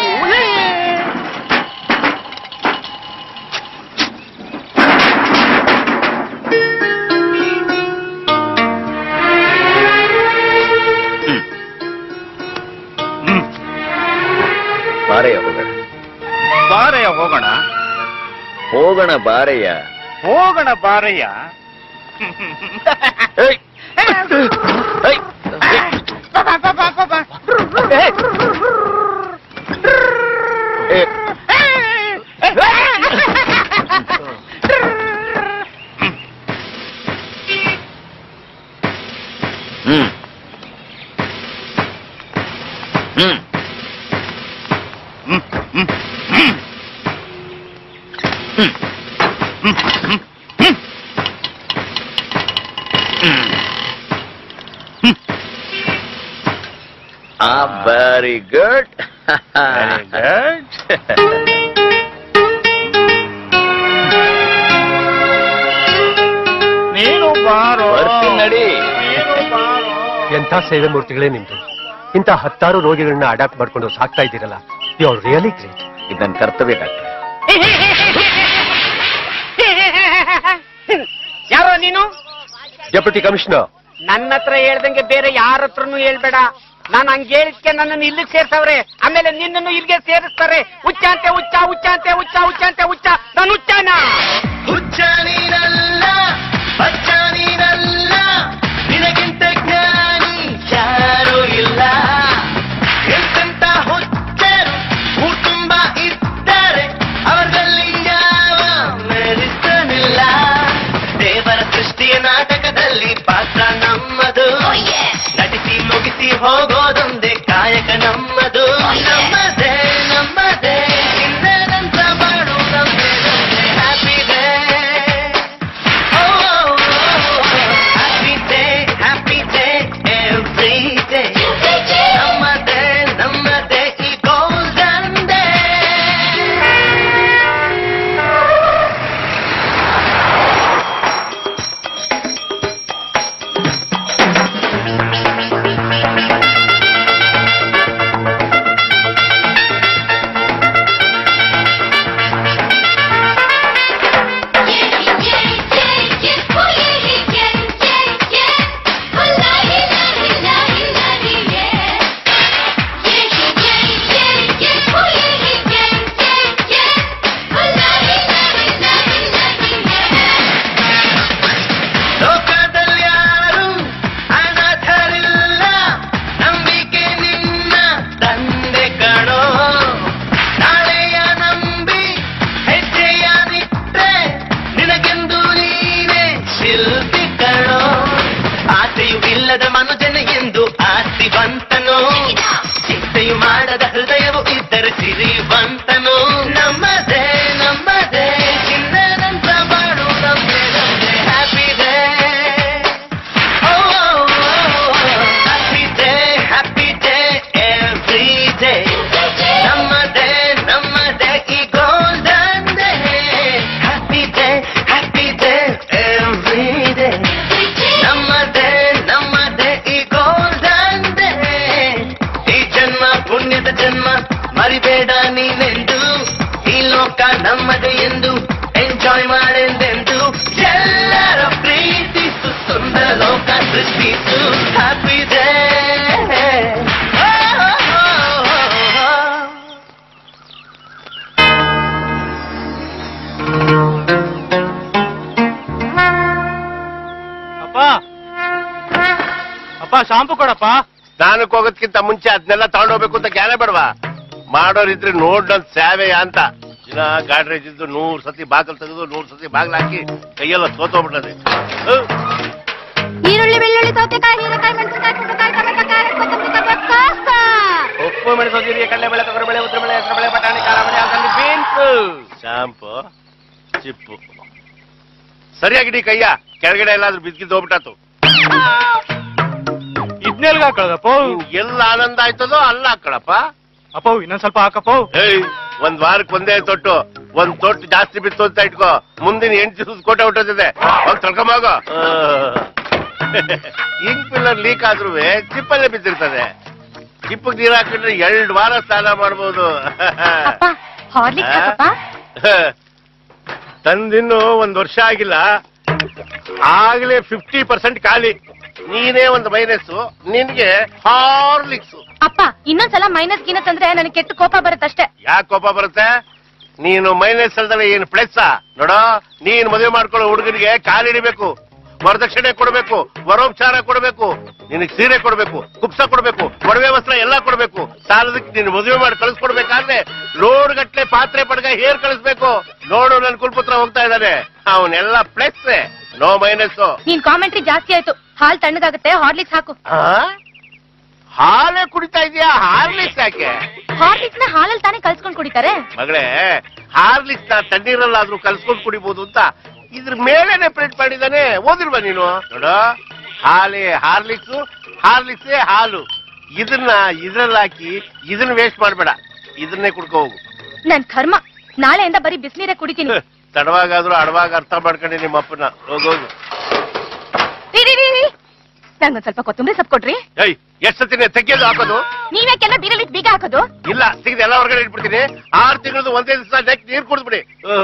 ಬಾರಯ್ಯ ಹೋಗೋಣ ಬಾರಯ್ಯ ಹೋಗೋಣ ಹೋಗೋಣ ಬಾರಯ್ಯ ಹೋಗೋಣ ಬಾರಯ್ಯ ಏಯ್! ಏಯ್! ಏ, ಹ್ಮ್ ಹ್ಮ್ ಆ ವೆರಿ ಗುಡ್ ನೀನು ಬಾರೋ ಬರ್ತೀನಿ ನಡಿ ನೀನು ಬಾರೋ ಎಂಥ ಸೇವೆ ಮೂರ್ತಿಗಳೇ ನಿಮ್ದು ಇಂಥ ಹತ್ತಾರು ರೋಗಿಗಳನ್ನ ಅಡಾಪ್ಟ್ ಮಾಡ್ಕೊಂಡು ಸಾಕ್ತಾ ಇದ್ದೀರಲ್ಲ ಯು ಆರ್ ರಿಯಲಿ ಗ್ರೇಟ್ ಇದು ನನ್ನ ಕರ್ತವ್ಯ ಡಾಕ್ಟರ್ ಯಾರೋ ನೀನು ಡೆಪ್ಯೂಟಿ ಕಮಿಷನರ್ ನನ್ನ ಹತ್ರ ಹೇಳ್ದಂಗೆ ಬೇರೆ ಯಾರ ಹತ್ರನೂ ಹೇಳ್ಬೇಡ ನಾನು ಹಂಗೆ ಹೇಳಿದ್ಕೆ ನನ್ನನ್ನು ಇಲ್ಲಿಗೆ ಸೇರ್ಸವ್ರೆ ಆಮೇಲೆ ನಿನ್ನನ್ನು ಇಲ್ಲಿಗೆ ಸೇರಿಸ್ತಾರೆ ಹುಚ್ಚ ಅಂತೆ ಹುಚ್ಚ ಹುಚ್ಚ ಅಂತೆ ಹುಚ್ಚ ಹುಚ್ಚ ಅಂತೆ ಹುಚ್ಚ ನಾನು ಹುಚ್ಚನ ಹುಚ್ಚ ನೀನಲ್ಲ ಬಚ್ಚ ನೀನಲ್ಲ ನಿನಗಿಂತ ಜ್ಞಾನಿ ಯಾರೂ ಇಲ್ಲ ಎಂತೆಂತ ಹುಚ್ಚರು ಊರ್ ತುಂಬ ಇದ್ದಾರೆ ಅವರಲ್ಲಿ ಯಾವ ಮೆರಿಸನಿಲ್ಲ ದೇವರ ಸೃಷ್ಟಿಯ ನಾಟಕದಲ್ಲಿ ಪಾತ್ರ ನಮ್ಮದು ನಟಿಸಿ ಮುಗಿಸಿ ಹೋಗೋದೊಂದೇ ಕಾಯಕ ನಮ್ಮದು ನಮ್ಮದೇ ನಮ್ಮದೇ ಹಿಂದೆನಂತ ಬಾಳು ನಮ್ಮದೇ ಹ್ಯಾಪಿ ಡೇ ಶಿಲ್ಪಿ ಕಣೋ ಆಸೆಯು ಇಲ್ಲದ ಮನುಜನ ಎಂದು ಆಸ್ತಿವಂತನು ಚಿಂತೆಯು ಮಾಡದ ಹೃದಯವು ಇದ್ದರೆ ಸಿರಿವಂತನು ನಮ್ಮದೇ ನಮ್ಮದೇ ಚಿನ್ನದಂತ ಬಾಳು ನಮ್ಮದೇ ನಮ್ಮದೇ happy day happy day happy day every day ನಮ್ಮದೇ ನಮ್ಮದೇ ಈ golden day happy day happy day every day ನಮ್ಮದೇ ನಮ್ಮದೇ ಈ ಗೋಲ್ಡನ್ ಡೇ ಈ ಜನ್ಮ ಪುಣ್ಯದ ಜನ್ಮ ಮರಿಬೇಡ ನೀನೆಂದು ಈ ಲೋಕ ನಮ್ಮದೇ ಎಂದು ಎಂಜಾಯ್ ಮಾಡೆಂದೆಂದು ಎಲ್ಲರ ಪ್ರೀತಿಸು ಸುಂದರ ಲೋಕ ಸೃಷ್ಟಿಸು ಹ್ಯಾಪಿ ಡೇ ಅಪ್ಪ ಅಪ್ಪ ಶಾಂಪು ಕೊಡಪ್ಪ ಸ್ನಾನಕ್ಕೆ ಹೋಗೋದ್ಕಿಂತ ಮುಂಚೆ ಅದನ್ನೆಲ್ಲ ತಗೊಂಡೋಗ್ಬೇಕು ಅಂತ ಜ್ಞಾನ ಬೇಡವಾ ಮಾಡೋರಿದ್ರೆ ನೋಡ್ ನನ್ ಸೇವೆ ಅಂತ ದಿನ ಗಾಡ್ರೇಜ್ ಇದ್ದು ನೂರ್ ಸತಿ ಬಾಗಿಲು ತೆಗೆದು ನೂರ್ ಸತಿ ಬಾಗಿಲು ಹಾಕಿ ಕೈಯೆಲ್ಲ ಸೋತೋಗ್ಬಿಟ್ಟದೆ ಈರುಳ್ಳಿ ಬೆಳ್ಳುಳ್ಳಿ ಸೌತೆಕಾಯಿ ಹೀರೆಕಾಯಿ ಮೆಣಸಿನಕಾಯಿ ಕುಂಬಳಕಾಯಿ ಟೊಮೆಟೊ ಕ್ಯಾರೆಟ್ ಕೊತ್ತಂಬರಿ ಕರಿಬೇವು ಕಾಸ್ತ ಉಪ್ಪು ಮೆಣಸು ಜೀರಿಗೆ ಕಡಲೆ ಬೆಳೆ ತೊಗರಿ ಬೆಳೆ ಉದ್ರ ಬೆಳೆ ಹೆಸರು ಬೆಳೆ ಬಟಾಣಿ ಖಾರ ಬೆಳೆ ಅಲಸಂದಿ ಬೀನ್ಸ್ ಶಾಂಪು ಚಿಪ್ಪು ಸರಿಯಾಗಿಡಿ ಕೈಯ ಕೆಳಗಡೆ ಎಲ್ಲಾದ್ರೂ ಬಿದ್ದಿದ್ದು ಹೋಗ್ಬಿಟ್ಟಾತು ಇದ್ನೆಲ್ಗ ಹಾಕೊಳ್ಳದಪ್ಪ ಎಲ್ಲ ಆನಂದ ಆಯ್ತದೋ ಅಲ್ಲ ಹಾಕಳಪ್ಪ ಅಪ್ಪ ಇನ್ನೊಂದ್ ಸ್ವಲ್ಪ ಹಾಕಪ್ಪ ಏಯ್ ಒಂದ್ ವಾರಕ್ಕೆ ಒಂದೇ ತೊಟ್ಟು ಒಂದ್ ತೊಟ್ಟು ಜಾಸ್ತಿ ಬಿತ್ತು ಅಂತ ಇಟ್ಕೋ ಮುಂದಿನ ಎಂಟು ದಿವಸ ಕೋಟೆ ಹುಟ್ಟೋದಿದೆ ಹೋಗ್ ತೊಳ್ಕೊಂಬೋಗ ಇಂಕ್ ಪಿಲ್ಲರ್ ಲೀಕ್ ಆದ್ರೂ ಚಿಪ್ಪಲ್ಲೇ ಬಿದ್ದಿರ್ತದೆ ಚಿಪ್ಪಗ್ ನೀರ್ ಹಾಕಿದ್ರೆ ಎರಡ್ ವಾರ ಸ್ನಾನ ಮಾಡ್ಬೋದು ಅಪ್ಪ ಹಾರ್ಲಿಕ್ಸ್ ಹಾಕಪ್ಪ ತಂದಿನ್ನು ಒಂದ್ ವರ್ಷ ಆಗಿಲ್ಲ ಆಗ್ಲೇ ಫಿಫ್ಟಿ ಪರ್ಸೆಂಟ್ ಖಾಲಿ ನೀನೇ ಒಂದು ಮೈನಸ್ ನಿನ್ಗೆ ಹಾರ್ಲಿಕ್ಸ್ ಅಪ್ಪ ಇನ್ನೊಂದ್ಸಲ ಮೈನಸ್ ಗಿನಸ್ ಅಂದ್ರೆ ನನಗೆ ಕೆಟ್ಟ ಕೋಪ ಬರುತ್ತಷ್ಟೇ ಯಾಕೆ ಕೋಪ ಬರುತ್ತೆ ನೀನು ಮೈನಸ್ ಅಲ್ದಲೆ ಏನು ಪ್ಲಸ್ ನೋಡೋ ನೀನ್ ಮದುವೆ ಮಾಡ್ಕೊಳ್ಳೋ ಹುಡುಗನಿಗೆ ಕಾಲಿಡಿಬೇಕು ವರದಕ್ಷಿಣೆ ಕೊಡಬೇಕು ವರೋಪಚಾರ ಕೊಡಬೇಕು ನಿನಗೆ ಸೀರೆ ಕೊಡಬೇಕು ಕುಪ್ಸ ಕೊಡಬೇಕು ಒಡವೆ ವಸ್ತ್ರ ಎಲ್ಲ ಕೊಡಬೇಕು ಸಾಲದಕ್ಕೆ ನೀನು ಮದುವೆ ಮಾಡಿ ಕಳಿಸ್ಕೊಡ್ಬೇಕಾದ್ರೆ ಲೋಡ್ ಗಟ್ಲೆ ಪಾತ್ರೆ ಪಡ್ಗ ಹೇರ್ ಕಳಿಸ್ಬೇಕು ನೋಡು ನನ್ ಕುಲ್ಪುತ್ರ ಹೋಗ್ತಾ ಇದ್ದಾನೆ ಅವನೆಲ್ಲ ಪ್ಲಸ್ ನೋ ಮೈನಸ್ ನೀನ್ ಕಾಮೆಂಟ್ರಿ ಜಾಸ್ತಿ ಆಯ್ತು ಹಾಲ್ ತಣ್ಣಗಾಗುತ್ತೆ ಹಾರ್ಲಿಕ್ಸ್ ಹಾಕು ಹಾಲೇ ಕುಡಿತಾ ಇದೀಯಾ ಹಾರ್ಲಿಕ್ಸ್ ಯಾಕೆ ಹಾರ್ಲಿಕ್ಸ್ ನ ಹಾಲಲ್ಲಿ ತಾನೇ ಕಲ್ಸ್ಕೊಂಡ್ ಕುಡಿತಾರೆ ಮಗಳೇ ಹಾರ್ಲಿಕ್ಸ್ ನ ತಣ್ಣೀರಲ್ಲಾದ್ರೂ ಕಲ್ಸ್ಕೊಂಡು ಕುಡಿಬಹುದು ಅಂತ ಇದ್ರ ಮೇಲೇನೆ ಪ್ರಿಂಟ್ ಮಾಡಿದಾನೆ ಓದಿಲ್ವಾ ನೀನು ನೋಡ ಹಾಲೇ ಹಾರ್ಲಿಕ್ಸ್ ಹಾರ್ಲಿಕ್ಸೇ ಹಾಲು ಇದನ್ನ ಇದ್ರಲ್ಲಿ ಹಾಕಿ ಇದನ್ನ ವೇಸ್ಟ್ ಮಾಡ್ಬೇಡ ಇದನ್ನೇ ಕುಡ್ಕೋ ಹೋಗು ನನ್ ಕರ್ಮ ನಾಳೆಯಿಂದ ಬರೀ ಬಿಸಿನೀರೇ ಕುಡಿತೀನಿ ತಡವಾಗಾದ್ರೂ ಅಡವಾಗ ಅರ್ಥ ಮಾಡ್ಕೊಂಡಿ ನಿಮ್ಮ ಅಪ್ಪನ ಹೋಗೋಗು ರೀ, ರೀ, ರೀ, ರೀ. ನಂಗೊಂದ್ ಸ್ವಲ್ಪ ಕೊತ್ತಂಬರಿ ಸೊಪ್ಪು ಕೊಡ್ರಿ ಏಯ್ ಎಷ್ಟ್ ಸತಿನೇ ತೆಗೆಯೋದು ಹಾಕೋದು ನೀವ್ಯಾಕೆಲ್ಲ ಬೀರಲ್ಲಿ ಬೀಗ ಹಾಕೋದು ಇಲ್ಲ ತೆಗೆದು ಎಲ್ಲ ಹೊರಗಡೆ ಇಟ್ಬಿಡ್ತೀನಿ ಆರು ತಿಂಗಳದು ಒಂದೇ ದಿವಸ ನೆಕ್ ನೀರ್ ಕುಡಿದ್ಬಿಡಿ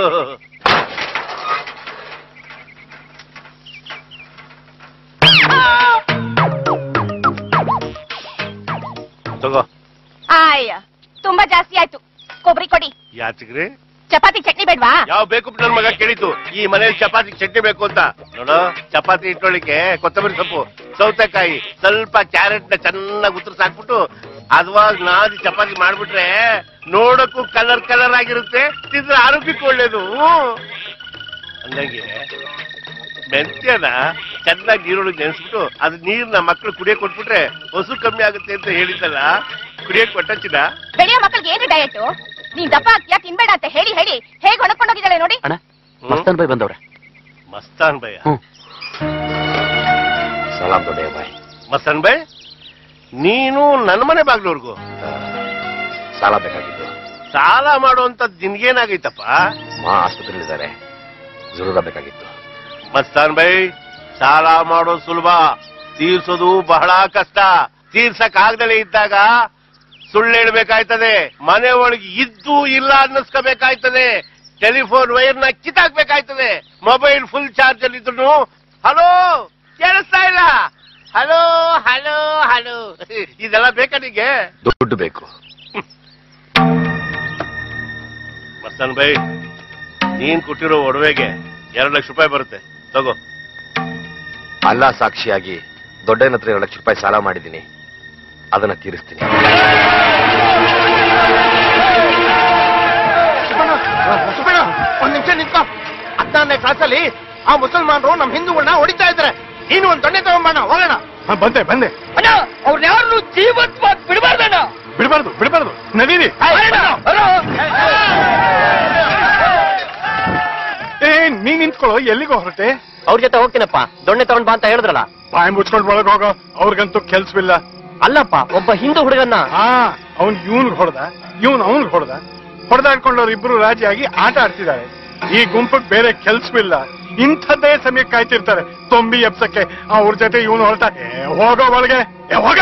ತಗೋ ಆಯ್ಯ ತುಂಬಾ ಜಾಸ್ತಿ ಆಯ್ತು ಕೊಬ್ಬರಿ ಕೊಡಿ ಯಾಚಕ್ರಿ ಚಪಾತಿ ಚಟ್ನಿ ಬೇಡ್ವಾ ಯಾವ ಬೇಕು ನನ್ ಮಗ ಕೇಳಿತು ಈ ಮನೇಲಿ ಚಪಾತಿ ಚಟ್ನಿ ಬೇಕು ಅಂತ ನೋಡು ಚಪಾತಿ ಇಟ್ಟೊಳಿಕೆ ಕೊತ್ತಂಬರಿ ಸೊಪ್ಪು ಸೌತೆಕಾಯಿ ಸ್ವಲ್ಪ ಕ್ಯಾರೆಟ್ ನ ಚೆನ್ನಾಗಿ ಉತ್ತರಿಸಿ ಹಾಕ್ಬಿಟ್ಟು ಅದ್ವಾಗ ನಾದಿ ಚಪಾತಿ ಮಾಡ್ಬಿಟ್ರೆ ನೋಡಕ್ಕೂ ಕಲರ್ ಕಲರ್ ಆಗಿರುತ್ತೆ ತಿಂದ್ರೆ ಆರೋಗ್ಯಕ್ಕೂ ಒಳ್ಳೇದು ಹಂಗಾಗಿ ಮೆಂತ್ಯನ ಚೆನ್ನಾಗಿ ನೀರೊಳಗೆ ನೆನೆಸ್ಬಿಟ್ಟು ಅದು ನೀರ್ನ ಮಕ್ಕಳು ಕುಡಿಯಕ್ ಕೊಟ್ಬಿಟ್ರೆ ಹೊಸು ಕಮ್ಮಿ ಆಗುತ್ತೆ ಅಂತ ಹೇಳಿದ್ದಲ್ಲ ಕುಡಿಯಕ್ ಕೊಟ್ಟಚ್ಚಿನ ಬೆಳೆಯೋ ಮಕ್ಕಳಿಗೆ ಏನು ಡಯಟ್ ನೀನ್ ದಪ್ಪ ಆಗ್ತೀಯಾ ತಿನ್ಬೇಡ ಅಂತ ಹೇಳಿ ಹೇಳಿ ಹೇಗೆ ಒಣಕೊಂಡೋಗಿದ್ದಾಳೆ ನೋಡಿ ಅಣ್ಣ ಮಸ್ತಾನ್ ಬೈ ಬಂದವ್ರೆ ಮಸ್ತಾನ್ ಭಯ ಸಲಾಂ ದೊಡ್ಡ ಬಾಯ್ ಮಸ್ತಾನ್ ಭಯ್ ನೀನು ನನ್ನ ಮನೆ ಬಾಗ್ಲವ್ರಿಗೂ ಸಾಲ ಬೇಕಾಗಿತ್ತು ಸಾಲ ಮಾಡುವಂತದ್ ನಿನ್ಗೇನಾಗೈತಪ್ಪ ಮಾ ಆಸ್ಪತ್ರೆಯಲ್ಲಿದ್ದಾರೆ ಜರೂರ ಬೇಕಾಗಿತ್ತು ಮಸ್ತಾನ್ ಭಯ್ ಸಾಲ ಮಾಡೋದು ಸುಲಭ ತೀರ್ಸೋದು ಬಹಳ ಕಷ್ಟ ತೀರ್ಸಕ್ ಆಗ್ದಲೇ ಇದ್ದಾಗ ಸುಳ್ಳು ಹೇಳ್ಬೇಕಾಯ್ತದೆ ಮನೆ ಒಳಗೆ ಇದ್ದು ಇಲ್ಲ ಅನ್ನಿಸ್ಕೋಬೇಕಾಯ್ತದೆ ಟೆಲಿಫೋನ್ ವೈರ್ನ ಕಿತ್ತಾಕ್ಬೇಕಾಯ್ತದೆ ಮೊಬೈಲ್ ಫುಲ್ ಚಾರ್ಜ್ ಅಲ್ಲಿ ಇದ್ರು ಹಲೋ ಕೇಳಿಸ್ತಾ ಇಲ್ಲ ಹಲೋ ಹಲೋ ಹಲೋ ಇದೆಲ್ಲ ಬೇಕಾ ನಿಂಗೆ ದುಡ್ಡು ಬೇಕು ಮಸ್ತಾನ್ ಭಯ್ ನೀನ್ ಕೊಟ್ಟಿರೋ ಒಡವೆಗೆ ಎರಡು ಲಕ್ಷ ರೂಪಾಯಿ ಬರುತ್ತೆ ತಗೋ ಅಲ್ಲ ಸಾಕ್ಷಿಯಾಗಿ ದೊಡ್ಡನ ಹತ್ರ ಎರಡು ಲಕ್ಷ ರೂಪಾಯಿ ಸಾಲ ಮಾಡಿದ್ದೀನಿ ಅದನ್ನ ತೀರಿಸ್ತೀನಿ ಸುಬ್ಬಣ್ಣ ಒಂದ್ ನಿಮಿಷ ನಿಂತ್ಕೋ ಹದಿನಾರನೇ ಕ್ಲಾಸಲ್ಲಿ ಆ ಮುಸಲ್ಮಾನರು ನಮ್ ಹಿಂದೂಗಳನ್ನ ಹೊಡಿತಾ ಇದ್ದಾರೆ ನೀನು ಒಂದ್ ದೊಣ್ಣೆ ತಗೊಂಬಣ ಹೋಗೋಣ ಹ, ಬಂದೆ ಬಂದೆ ಅಣ್ಣ ಅವ್ರನ್ನ ಯಾರು ಜೀವಂತವಾಗಿ ಬಿಡಬಾರ್ದಣ್ಣ ಬಿಡಬಾರ್ದು ಬಿಡಬಾರ್ದು ನಡೀರಿ ಏ ನೀ ನಿಂತ್ಕೊಳ್ಳೋ ಎಲ್ಲಿಗೋ ಹೊರಟೆ ಅವ್ರ ಜೊತೆ ಹೋಗ್ತೀನಪ್ಪ ದೊಣ್ಣೆ ತಗೊಂಡ್ ಬಾ ಅಂತ ಹೇಳಿದ್ರಲ್ಲ ಬಾಯಿ ಮುಚ್ಕೊಂಡ್ ಒಳಗ್ ಹೋಗೋ ಅವ್ರಿಗಂತೂ ಕೆಲ್ಸವಿಲ್ಲ ಅಲ್ಲಪ್ಪ ಒಬ್ಬ ಹಿಂದೂ ಹುಡುಗನ್ನ ಹಾ ಅವ್ನ್ ಇವನ್ಗ್ ಹೊಡೆದ ಇವನ್ ಅವನ್ಗ್ ಹೊಡೆದ ಹೊಡೆದಾಡ್ಕೊಂಡವ್ರು ಇಬ್ರು ರಾಜಿಯಾಗಿ ಆಟ ಆಡ್ತಿದ್ದಾರೆ ಈ ಗುಂಪಕ್ ಬೇರೆ ಕೆಲ್ಸವಿಲ್ಲ ಇಂಥದ್ದೇ ಸಮಯ ಕಾಯ್ತಿರ್ತಾರೆ ತೊಂಬಿ ಎಪ್ಸಕ್ಕೆ ಅವ್ರ ಜೊತೆ ಇವನು ಹೊರಟ ಏ, ಹೋಗೋ ಒಳಗೆ ಏ, ಹೋಗ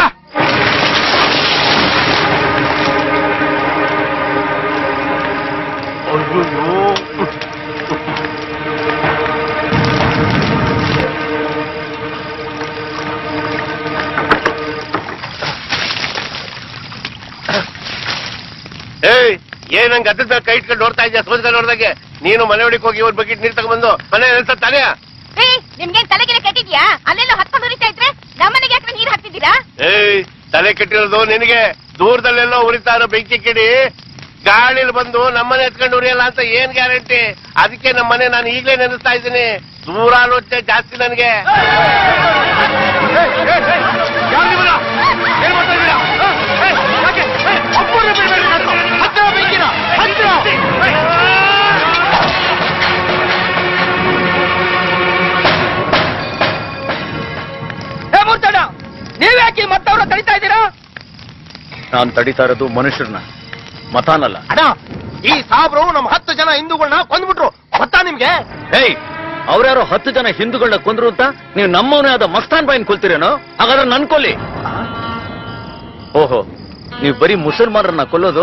ಏಯ್ ಏನಂಗ್ ಗದ್ದದ ಕೈ ಇಟ್ಕೊಂಡು ನೋಡ್ತಾ ಇದ್ಯಾ ಸೋಜ್ಕೊಂಡು ನೋಡ್ದಂಗೆ ನೀನು ಮನೆ ಒಳಗೆ ಹೋಗಿ ಇವ್ರ ಬಗ್ಗೆ ನೀರ್ ತಗೊಂಡ್ಬಂದು ಮನೆ ನೆನ್ಸ ತಾನೇ ಏ ನಿಮ್ಗೇನ್ ತಲೆಗಿನ ಕೆಟ್ಟಿದ್ಯಾ ಅಲ್ಲೆಲ್ಲ ಹತ್ಕೊಂಡು ಉರಿತಾ ಇದ್ರೆ ನಮ್ಮನೆಗೆ ಯಾಕೆ ನೀರ್ ಹಾಕ್ತಿದ್ದೀರಾ ಏಯ್ ತಲೆ ಕೆಟ್ಟಿರೋದು ನಿನಗೆ ದೂರದಲ್ಲೆಲ್ಲೋ ಉರಿತಾ ಇರೋ ಬೆಂಕಿ ಕಿಡಿ ಗಾಳಿಲಿ ಬಂದು ನಮ್ಮನೆ ಎತ್ಕೊಂಡು ಉರಿಯಲ್ಲ ಅಂತ ಏನ್ ಗ್ಯಾರಂಟಿ ಅದಕ್ಕೆ ನಮ್ಮನೆ ನಾನು ಈಗಲೇ ನೆನೆಸ್ತಾ ಇದ್ದೀನಿ ದೂರ ಆಲೋಚನೆ ಜಾಸ್ತಿ ನನಗೆ ಏ ಮೂರ್ತಣ್ಣ ನೀವ್ಯಾಕೆ ಮತ್ತವ್ರ ತಡಿತಾ ಇದ್ದೀರಾ ನಾನು ತಡಿತಾ ಇರೋದು ಮನುಷ್ಯರನ್ನ ಮತಾನಲ್ಲ ಅಣ್ಣ ಈ ಸಾಬ್ರು ನಮ್ ಹತ್ತು ಜನ ಹಿಂದೂಗಳನ್ನ ಕೊಂದ್ಬಿಟ್ರು ಗೊತ್ತಾ ನಿಮ್ಗೆ ಹೇಯ್ ಅವ್ರ್ಯಾರೋ ಹತ್ತು ಜನ ಹಿಂದೂಗಳನ್ನ ಕೊಂದ್ರು ಅಂತ ನೀವು ನಮ್ಮವನೇ ಆದ ಮಸ್ತಾನ್ ಬಾಯಿನ್ ಕೊಲ್ತೀರೇನೋ ಹಾಗಾದ್ರೆ ನನ್ ಕೊಲ್ಲಿ ಓಹೋ ನೀವು ಬರೀ ಮುಸಲ್ಮಾನರನ್ನ ಕೊಲ್ಲೋದು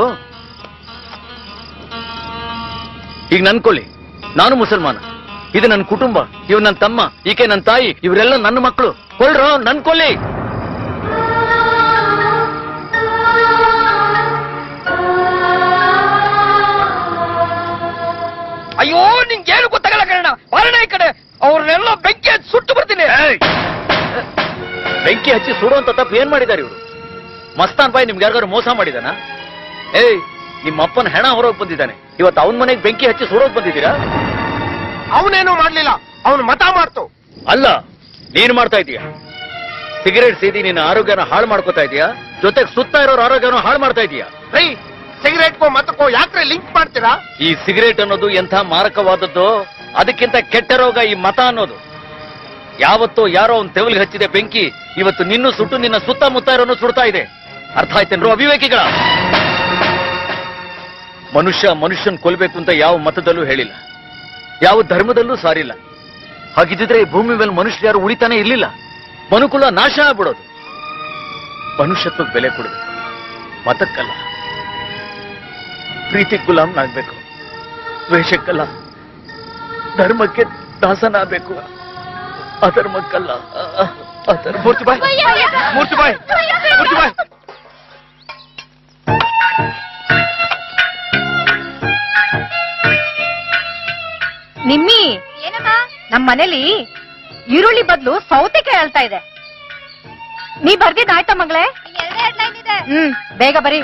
ಈಗ ನನ್ ಕೊಲ್ಲಿ ನಾನು ಮುಸಲ್ಮಾನ ಇದು ನನ್ನ ಕುಟುಂಬ ಇವ್ ನನ್ನ ತಮ್ಮ ಈಕೆ ನನ್ನ ತಾಯಿ ಇವರೆಲ್ಲ ನನ್ನ ಮಕ್ಕಳು ಕೊಲ್ರೋ ನನ್ ಕೊಲ್ಲಿ ಅಯ್ಯೋ ನಿಂಗೇನು ಗೊತ್ತಾಗಲ್ಲ ಕಣ ಬಾರಣ ಈ ಕಡೆ ಅವ್ರನ್ನೆಲ್ಲ ಬೆಂಕಿ ಹಚ್ಚಿ ಸುಟ್ಟು ಬರ್ತೀನಿ ಬೆಂಕಿ ಹಚ್ಚಿ ಸುಡುವಂತ ತಪ್ಪು ಏನ್ ಮಾಡಿದಾರೆ ಇವರು ಮಸ್ತಾನ್ ಬಾಯಿ ನಿಮ್ಗೆ ಯಾರಿಗಾರು ಮೋಸ ಮಾಡಿದಾನ ಏಯ್ ನಿಮ್ಮ ಅಪ್ಪನ ಹೆಣ ಹೊರಗೆ ಬಂದಿದ್ದಾನೆ ಇವತ್ತು ಅವನ ಮನೆಗೆ ಬೆಂಕಿ ಹಚ್ಚಿ ಸುಡೋಕ್ ಬಂದಿದ್ದೀರಾ ಅವನೇನು ಮಾಡ್ಲಿಲ್ಲ ಅವನು ಮತ ಮಾಡ್ತು ಅಲ್ಲ ನೀನ್ ಮಾಡ್ತಾ ಇದೀಯ ಸಿಗರೇಟ್ ಸೇದಿ ನಿನ್ನ ಆರೋಗ್ಯನ ಹಾಳು ಮಾಡ್ಕೋತಾ ಇದೀಯಾ ಜೊತೆಗೆ ಸುತ್ತ ಇರೋರ್ ಆರೋಗ್ಯನ ಹಾಳು ಮಾಡ್ತಾ ಇದೀಯಾ ರೀ ಸಿಗರೇಟ್ಗೂ ಮತಕ್ಕೂ ಯಾಕ್ರೆ ಲಿಂಕ್ ಮಾಡ್ತೀರಾ ಈ ಸಿಗರೇಟ್ ಅನ್ನೋದು ಎಂಥ ಮಾರಕವಾದದ್ದು ಅದಕ್ಕಿಂತ ಕೆಟ್ಟ ರೋಗ ಈ ಮತ ಅನ್ನೋದು ಯಾವತ್ತೋ ಯಾರೋ ಒಂದು ತೆವಲಿಗೆ ಹಚ್ಚಿದೆ ಬೆಂಕಿ ಇವತ್ತು ನಿನ್ನೂ ಸುಟ್ಟು ನಿನ್ನ ಸುತ್ತಮುತ್ತ ಇರೋನು ಸುಡ್ತಾ ಇದೆ ಅರ್ಥ ಆಯ್ತೇನ್ರು ಅವಿವೇಕಿಗಳ ಮನುಷ್ಯ ಮನುಷ್ಯನ್ ಕೊಲ್ಬೇಕು ಅಂತ ಯಾವ ಮತದಲ್ಲೂ ಹೇಳಿಲ್ಲ ಯಾವ ಧರ್ಮದಲ್ಲೂ ಸಾರಿಲ್ಲ ಹಾಗಿದ್ದಿದ್ರೆ ಈ ಭೂಮಿ ಮೇಲೆ ಮನುಷ್ಯರು ಯಾರು ಉಳಿತಾನೆ ಇರ್ಲಿಲ್ಲ ಮನುಕುಲ ನಾಶ ಆಗ್ಬಿಡೋದು ಮನುಷ್ಯತ್ವಕ್ಕೆ ಬೆಲೆ ಕೊಡಬೇಕು ಮತಕ್ಕಲ್ಲ ಪ್ರೀತಿ ಗುಲಾಮ್ನಾಗ್ಬೇಕು ದ್ವೇಷಕ್ಕಲ್ಲ ಧರ್ಮಕ್ಕೆ ದಾಸನಾಗಬೇಕು ಅಧರ್ಮಕ್ಕಲ್ಲ ಅ- ಅಧರ್ಮ ಮೂರ್ತಿ ಬಾಯ್ ಮೂರ್ತಿ ಬಾಯ್ ಮೂರ್ತಿ ಬಾಯ್ ನಿಮ್ಮಿ ಏನಮ್ಮ ನಮ್ ಮನೇಲಿ ಈರುಳ್ಳಿ ಬದಲು ಸೌತೆಕಾಯಿ ಅಳ್ತಾ ಇದೆ ನೀ ಬರ್ದಿದ್ ಆಯ್ತಾ ಮಗಳೇ ಎರಡೇ ಎರಡು ಲೈನ್ ಇದೆ ಹ್ಮ್ ಬೇಗ ಬರೀ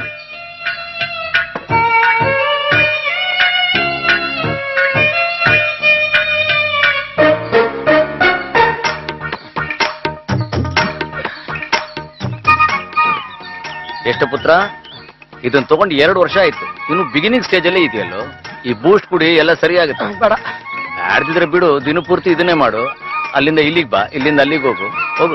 ಎಷ್ಟು ಪುತ್ರ ಇದನ್ನ ತಗೊಂಡು ಎರಡು ವರ್ಷ ಆಯ್ತು ಇನ್ನು ಬಿಗಿನಿಂಗ್ ಸ್ಟೇಜ್ ಅಲ್ಲೇ ಇದೆಯಲ್ಲೋ ಈ ಬೂಸ್ಟ್ ಕುಡಿ ಎಲ್ಲ ಸರಿಯಾಗುತ್ತೆ ಬೇಡ ಆಡ್ದಿದ್ರೆ ಬಿಡು ದಿನ ಪೂರ್ತಿ ಇದನ್ನೇ ಮಾಡು ಅಲ್ಲಿಂದ ಇಲ್ಲಿಗೆ ಬಾ ಇಲ್ಲಿಂದ ಅಲ್ಲಿಗೆ ಹೋಗು ಹೋಗು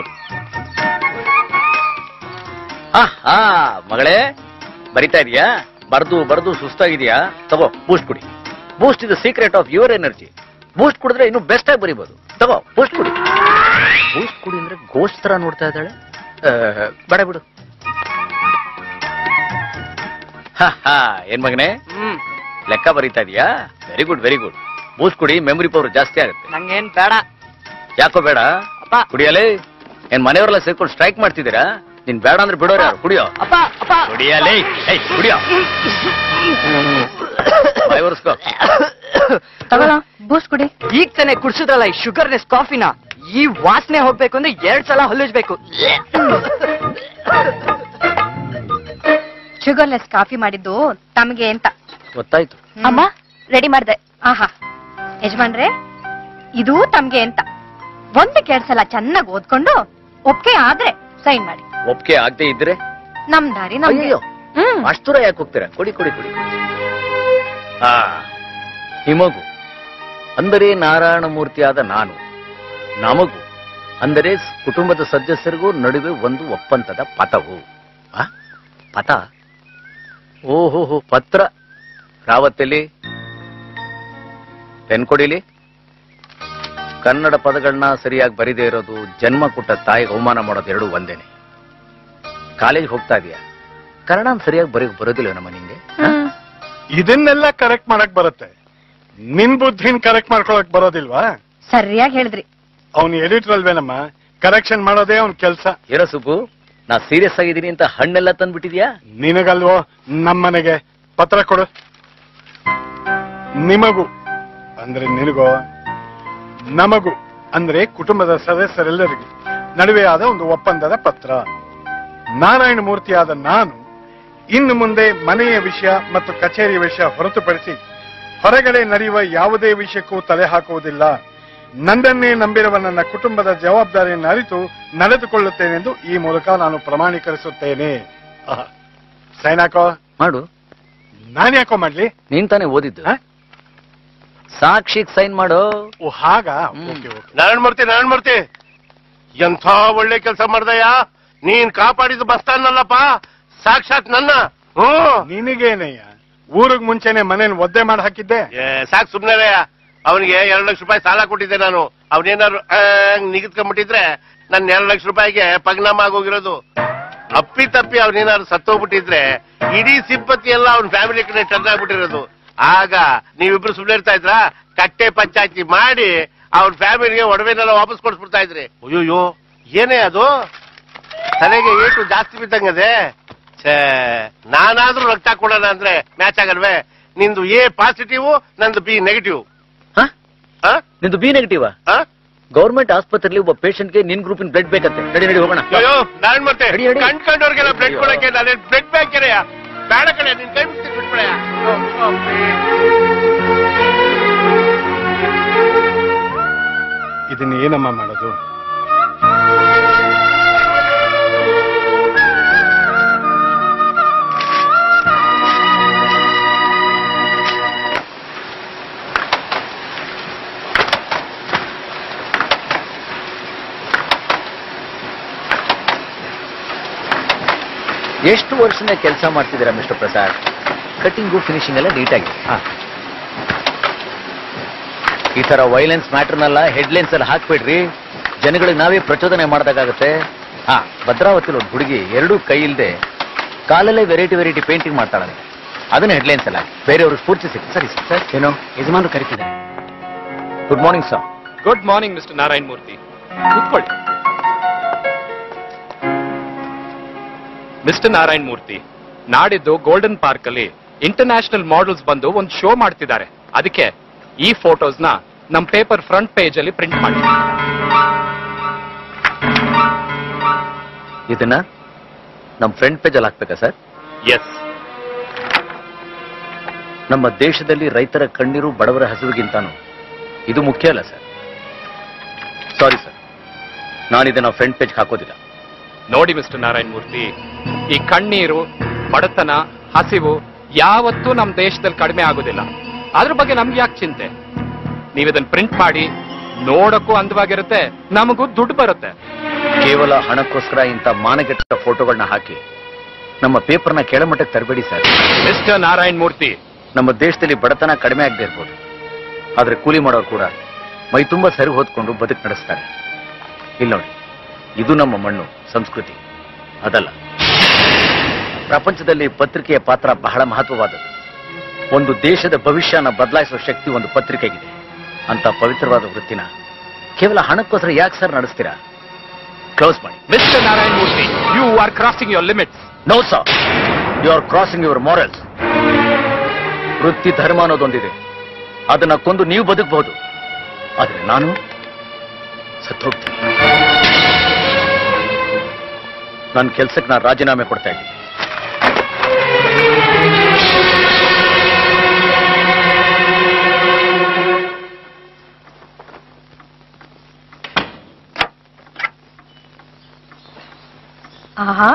ಆ, ಆ ಮಗಳೇ ಬರಿತಾ ಇದೀಯಾ ಬರ್ದು ಬರ್ದು ಸುಸ್ತಾಗಿದ್ಯಾ ತಗೋ ಬೂಸ್ಟ್ ಕುಡಿ Boost is secret of your energy Boost ಕುಡಿದ್ರೆ ಇನ್ನು ಬೆಸ್ಟ್ ಆಗಿ ಬರಿಬೋದು ತಗೋ ಬೂಸ್ಟ್ ಕುಡಿ ಬೂಸ್ಟ್ ಕುಡಿ ಅಂದ್ರೆ ಗೋಸ್ಟ್ ತರ ನೋಡ್ತಾ ಇದ್ದಾಳೆ ಆ, ಬೇಡ ಬಿಡು ಹ, ಹ, ಏನ್ ಮಗನೇ ಲೆಕ್ಕ ಬರೀತಾ ಇದೀಯಾ very good very good Boost ಕುಡಿ ಮೆಮೊರಿ ಪವರ್ ಜಾಸ್ತಿ ಆಗುತ್ತೆ ನಂಗೇನ್ ಬೇಡ ಯಾಕೋ ಬೇಡ ಅಪ್ಪ ಕುಡಿಯಲೇ ಏನ್ ಮನೆಯವರೆಲ್ಲ ಸೇರ್ಕೊಂಡು ಸ್ಟ್ರೈಕ್ ಮಾಡ್ತಿದ್ದೀರಾ ನೀನ್ ಬೇಡ ಅಂದ್ರೆ ಬಿಡೋರು ಯಾರು ಕುಡಿಯೋ ಅಪ್ಪ ಅಪ್ಪ ಕುಡಿಯಲೇ ಏಯ್ ಕುಡಿಯೋ ಬಾಯ್ ಒರೆಸ್ಕೋ ತಗೊಳ ಬೂಸ್ಟ್ ಕುಡಿ ಈಗ ತಾನೆ ಕುಡ್ಸಿದ್ರಲ್ಲ ಈ ಶುಗರ್ನೆಸ್ ಕಾಫಿನ ಈ ವಾಸನೆ ಹೋಗ್ಬೇಕು ಅಂದ್ರೆ ಎರಡ್ ಸಲ ಹಲ್ಲುಜ್ಬೇಕು ಶುಗರ್ಲೆಸ್ ಕಾಫಿ ಮಾಡಿದ್ದು ತಮಗೆ ಅಂತ ಗೊತ್ತಾಯ್ತು ಅಮ್ಮ ರೆಡಿ ಮಾಡ್ದೆ ಆಹಾ ಯಜಮಾನ್ರೆ ಇದು ತಮ್ಗೆ ಅಂತ ಒಂದು ಕೆಡ್ಸಲ ಚೆನ್ನಾಗಿ ಓದ್ಕೊಂಡು ಒಪ್ಕೆ ಆದ್ರೆ ಸೈನ್ ಮಾಡಿ ಒಪ್ಪಿಗೆ ಆಗದೆ ಇದ್ರೆ ನಮ್ ದಾರಿ ನಮ್ಗೆ ಅಯ್ಯಯ್ಯೋ. ಹ್ಮ್ ಅಷ್ಟು ದೂರ ಯಾಕೆ ಹೋಗ್ತೀರಾ ಕೊಡಿ ಕೊಡಿ ಕೊಡಿ ಹಾ ಹಿಮಗು ಅಂದರೆ ನಾರಾಯಣ ಮೂರ್ತಿಯಾದ ನಾನು ನಮಗೂ ಅಂದರೆ ಕುಟುಂಬದ ಸದಸ್ಯರಿಗೂ ನಡುವೆ ಒಂದು ಒಪ್ಪಂದದ ಪಥವು ಆ? ಪಥ ಓಹೋ ಪತ್ರ ರಾವತ್ತಲ್ಲಿ ಪೆನ್ ಕೊಡಿಲಿ ಕನ್ನಡ ಪದಗಳನ್ನ ಸರಿಯಾಗಿ ಬರಿದೇ ಇರೋದು ಜನ್ಮ ಕೊಟ್ಟ ತಾಯಿಗೆ ಅವಮಾನ ಮಾಡೋದು ಎರಡು ಒಂದೇನೆ ಕಾಲೇಜ್ ಹೋಗ್ತಾ ಇದೀಯಾ ಕನ್ನಡ ಸರಿಯಾಗಿ ಬರೀ ಬರೋದಿಲ್ಲ ನಮ್ಮ ನಿಂಗೆ ಇದನ್ನೆಲ್ಲ ಕರೆಕ್ಟ್ ಮಾಡಕ್ ಬರುತ್ತೆ ನಿನ್ ಬುದ್ಧಿನ್ ಕರೆಕ್ಟ್ ಮಾಡ್ಕೊಳಕ್ ಬರೋದಿಲ್ವಾ ಸರಿಯಾಗಿ ಹೇಳಿದ್ರಿ ಅವ್ನು ಎಡಿಟರ್ ಅಲ್ವೇನಮ್ಮ ಕರೆಕ್ಷನ್ ಮಾಡೋದೇ ಅವ್ನ್ ಕೆಲ್ಸ ಏನೋ ಸುಬ್ಬು ನಾ ಸೀರಿಯಸ್ ಆಗಿದ್ದೀನಿ ಅಂತ ಹಣ್ಣೆಲ್ಲ ತಂದ್ಬಿಟ್ಟಿದ್ಯಾ ನಿನಗಲ್ವೋ ನಮ್ಮನೆಗೆ ಪತ್ರ ಕೊಡು ನಿಮಗೂ ಅಂದ್ರೆ ನಿನಗೋ ನಮಗೂ ಅಂದ್ರೆ ಕುಟುಂಬದ ಸದಸ್ಯರೆಲ್ಲರಿಗೂ ನಡುವೆ ಆದ ಒಂದು ಒಪ್ಪಂದದ ಪತ್ರ ನಾರಾಯಣ ಮೂರ್ತಿಯಾದ ನಾನು ಇನ್ನು ಮುಂದೆ ಮನೆಯ ವಿಷಯ ಮತ್ತು ಕಚೇರಿಯ ವಿಷಯ ಹೊರತುಪಡಿಸಿ ಹೊರಗಡೆ ನಡೆಯುವ ಯಾವುದೇ ವಿಷಯಕ್ಕೂ ತಲೆ ಹಾಕುವುದಿಲ್ಲ ನನ್ನನ್ನೇ ನಂಬಿರುವ ನನ್ನ ಕುಟುಂಬದ ಜವಾಬ್ದಾರಿಯನ್ನು ಅರಿತು ನಡೆದುಕೊಳ್ಳುತ್ತೇನೆಂದು ಈ ಮೂಲಕ ನಾನು ಪ್ರಮಾಣೀಕರಿಸುತ್ತೇನೆ ಆಹಾ. ಸೈನ್ ಹಾಕೋ ಮಾಡು ನಾನ್ ಯಾಕೋ ಮಾಡ್ಲಿ ನೀನ್ ತಾನೇ ಓದಿದ್ದು ಸಾಕ್ಷಿಗ್ ಸೈನ್ ಮಾಡು ಓ ಹಾಗ ನಾರಾಯಣ ಮೂರ್ತಿ ನಾರಾಯಣ ಮೂರ್ತಿ ಎಂಥ ಒಳ್ಳೆ ಕೆಲಸ ಮಾಡ್ದಯ್ಯ ನೀನ್ ಕಾಪಾಡಿದ ಬಸ್ತಾನಲ್ಲಪ್ಪ ಸಾಕ್ಷಾತ್ ನನ್ನ ಹ್ಮ್ ನಿನಗೇನಯ್ಯ ಊರಿಗ್ ಮುಂಚೆನೆ ಮನೇನ್ ಒದ್ದೆ ಮಾಡಿ ಹಾಕಿದ್ದೆ ಏ, ಸಾಕ್ ಸುಮ್ನೆ ಅವನಿಗೆ ಎರಡು ಲಕ್ಷ ರೂಪಾಯಿ ಸಾಲ ಕೊಟ್ಟಿದ್ದೆ ನಾನು ಅವನೇನಾದ್ರು ನಿಗದ್ಕೊಂಡ್ಬಿಟ್ಟಿದ್ರೆ ನನ್ನ ಎರಡು ಲಕ್ಷ ರೂಪಾಯಿಗೆ ಪಗ್ನಾಮ ಆಗೋಗಿರೋದು ಅಪ್ಪಿ ತಪ್ಪಿ ಅವನೇನಾದ್ರು ಸತ್ತೋಗ್ಬಿಟ್ಟಿದ್ರೆ ಇಡೀ ಸಿಬ್ಬತ್ತಿ ಎಲ್ಲ ಅವನ ಫ್ಯಾಮಿಲಿ ಕಡೆ ಟರ್ನ್ ಆಗ್ಬಿಟ್ಟಿರೋದು ಆಗ ನೀವಿಬ್ರು ಸುಮ್ನೆ ಇರ್ತಾ ಇದ್ರ ಕಟ್ಟೆ ಪಂಚಾಯತಿ ಮಾಡಿ ಅವ್ರ ಫ್ಯಾಮಿಲಿಗೆ ಒಡವೆನೆಲ್ಲ ವಾಪಸ್ ಕೊಡ್ಸ್ಬಿಡ್ತಾ ಇದ್ರಿ ಅಯ್ಯೋಯ್ಯೋ ಏನೇ ಅದು ತಲೆಗೆ ಏಟು ಜಾಸ್ತಿ ಬಿದ್ದಂಗದೆ ಛೇ ನಾನಾದ್ರೂ ರಕ್ತ ಕೊಡೋಣ ಅಂದ್ರೆ ಮ್ಯಾಚ್ ಆಗಲ್ವೇ ನಿಂದು ಎ ಪಾಸಿಟಿವ್ ನಂದು ಬಿ ನೆಗೆಟಿವ್ ನಿಂದು ಬಿ ನೆಗೆಟಿವ್ ಗೌರ್ಮೆಂಟ್ ಆಸ್ಪತ್ರೆಯಲ್ಲಿ ಒಬ್ಬ ಪೇಷಂಟ್ಗೆ ನಿನ್ ಗ್ರೂಪಿನ ಬ್ಲಡ್ ಬೇಕಂತೆ ನಡಿ ನಡಿ ಹೋಗೋಣ ಅಯ್ಯೋ ನಾನ್ ಮತ್ತೆ ನಡಿ, ನಡಿ. ಕಣ್ಕಂಡವ್ರಿಗೆಲ್ಲ ಬ್ಲಡ್ ಅಯ್ಯೋ. ಕೊಡಕ್ಕೆ ನಾನೇನ್ ಬ್ಲಡ್ ಬ್ಯಾಂಕ್ ಕೆರೆಯ ಬೇಡ ಕಡೆ ನಿನ್ ಕೈ ಬಿಡ್ತೀನಿ ಬಿಟ್ಬಿಡಯ್ಯ ಇದನ್ನ ಏನಮ್ಮ ಮಾಡೋದು ಎಷ್ಟು ವರ್ಷದಿಂದ ಕೆಲಸ ಮಾಡ್ತಿದ್ದೀರಾ ಮಿಸ್ಟರ್ ಪ್ರಸಾದ್ ಕಟಿಂಗು ಫಿನಿಶಿಂಗ್ ಎಲ್ಲ ನೀಟಾಗಿ ಈ ತರ ವೈಲೆನ್ಸ್ ಮ್ಯಾಟರ್ನೆಲ್ಲ ಹೆಡ್ಲೈನ್ಸ್ ಎಲ್ಲ ಹಾಕ್ಬೇಡ್ರಿ ಜನಗಳಿಗೆ ನಾವೇ ಪ್ರಚೋದನೆ ಮಾಡ್ದಾಗತ್ತೆ ಹಾ ಭದ್ರಾವತಿಲಿ ಒಂದು ಹುಡುಗಿ ಎರಡೂ ಕೈ ಇಲ್ದೆ ಕಾಲಲ್ಲೇ ವೆರೈಟಿ ವೆರೈಟಿ ಪೇಂಟಿಂಗ್ ಮಾಡ್ತಾಳೆ ಅದನ್ನ ಹೆಡ್ಲೈನ್ಸ್ ಎಲ್ಲ ಬೇರೆಯವ್ರಿಗೆ ಸ್ಫೂರ್ತಿ ಸಿಗುತ್ತೆ ಸರಿ ಸರ್ ಏನೋ ಯಜಮಾನರು ಕರಿತಿದ್ದಾರೆ good morning sir good morning mister Narayana Murthy ಕೂತ್ಕೊಳ್ಳಿ ಮಿಸ್ಟರ್ ನಾರಾಯಣ ಮೂರ್ತಿ ನಾಡಿದ್ದು ಗೋಲ್ಡನ್ ಪಾರ್ಕ್ ಅಲ್ಲಿ ಇಂಟರ್ನ್ಯಾಷನಲ್ ಮಾಡೆಲ್ಸ್ ಬಂದು ಒಂದು ಶೋ ಮಾಡ್ತಿದ್ದಾರೆ ಅದಕ್ಕೆ ಈ ಫೋಟೋಸ್ ನ ನಮ್ ಪೇಪರ್ ಫ್ರಂಟ್ ಪೇಜ್ ಅಲ್ಲಿ ಪ್ರಿಂಟ್ ಮಾಡಿ ಇದನ್ನ ನಮ್ಮ ಫ್ರಂಟ್ ಪೇಜ್ ಅಲ್ಲಿ ಹಾಕ್ಬೇಕಾ ಸರ್ ಎಸ್ ನಮ್ಮ ದೇಶದಲ್ಲಿ ರೈತರ ಕಣ್ಣೀರು ಬಡವರ ಹಸಿವಿಗಿಂತಾನು ಇದು ಮುಖ್ಯ ಅಲ್ಲ ಸರ್ ಸಾರಿ ಸರ್ ನಾನು ಇದನ್ನ ಫ್ರಂಟ್ ಪೇಜ್ ಹಾಕೋದಿಲ್ಲ ನೋಡಿ ಮಿಸ್ಟರ್ ನಾರಾಯಣ ಮೂರ್ತಿ ಈ ಕಣ್ಣೀರು ಬಡತನ ಹಸಿವು ಯಾವತ್ತೂ ನಮ್ಮ ದೇಶದಲ್ಲಿ ಕಡಿಮೆ ಆಗೋದಿಲ್ಲ ಅದ್ರ ಬಗ್ಗೆ ನಮ್ಗೆ ಯಾಕೆ ಚಿಂತೆ ನೀವು ಇದನ್ನ ಪ್ರಿಂಟ್ ಮಾಡಿ ನೋಡಕ್ಕೂ ಅಂದವಾಗಿರುತ್ತೆ ನಮಗೂ ದುಡ್ಡು ಬರುತ್ತೆ ಕೇವಲ ಹಣಕ್ಕೋಸ್ಕರ ಇಂಥ ಮಾನಗೆಟ್ಟ ಫೋಟೋಗಳನ್ನ ಹಾಕಿ ನಮ್ಮ ಪೇಪರ್ನ ಕೆಳಮಟ್ಟಕ್ಕೆ ತರಬೇಡಿ ಸರ್ ಮಿಸ್ಟರ್ ನಾರಾಯಣ ಮೂರ್ತಿ ನಮ್ಮ ದೇಶದಲ್ಲಿ ಬಡತನ ಕಡಿಮೆ ಆಗದೆ ಇರ್ಬೋದು ಆದ್ರೆ ಕೂಲಿ ಮಾಡೋರು ಕೂಡ ಮೈ ತುಂಬಾ ಸರಿ ಹೊತ್ಕೊಂಡು ಬದುಕು ನಡೆಸ್ತಾರೆ ಇಲ್ಲಿ ನೋಡಿ ಇದು ನಮ್ಮ ಮಣ್ಣು ಸಂಸ್ಕೃತಿ ಅದಲ್ಲ ಪ್ರಪಂಚದಲ್ಲಿ ಪತ್ರಿಕೆಯ ಪಾತ್ರ ಬಹಳ ಮಹತ್ವವಾದದ್ದು ಒಂದು ದೇಶದ ಭವಿಷ್ಯನ ಬದಲಾಯಿಸುವ ಶಕ್ತಿ ಒಂದು ಪತ್ರಿಕೆಗಿದೆ ಅಂತ ಪವಿತ್ರವಾದ ವೃತ್ತಿನ ಕೇವಲ ಹಣಕ್ಕೋಸ್ಕರ ಯಾಕೆ ಸರ್ ನಡೆಸ್ತೀರಾ ಕ್ಲೋಸ್ ಮಾಡಿ mister Narayana Murthy you are crossing your limits no sir you are crossing your morals ವೃತ್ತಿ ಧರ್ಮ ಅನ್ನೋದೊಂದಿದೆ ಅದನ್ನ ಕೊಂದು ನೀವು ಬದುಕಬಹುದು ಆದ್ರೆ ನಾನು ಸತ್ತೋಗ್ತೀನಿ ನನ್ನ ಕೆಲ್ಸಕ್ಕೆ ನಾನು ರಾಜೀನಾಮೆ ಕೊಡ್ತಾ ಇದ್ದೀನಿ ಆಹಾ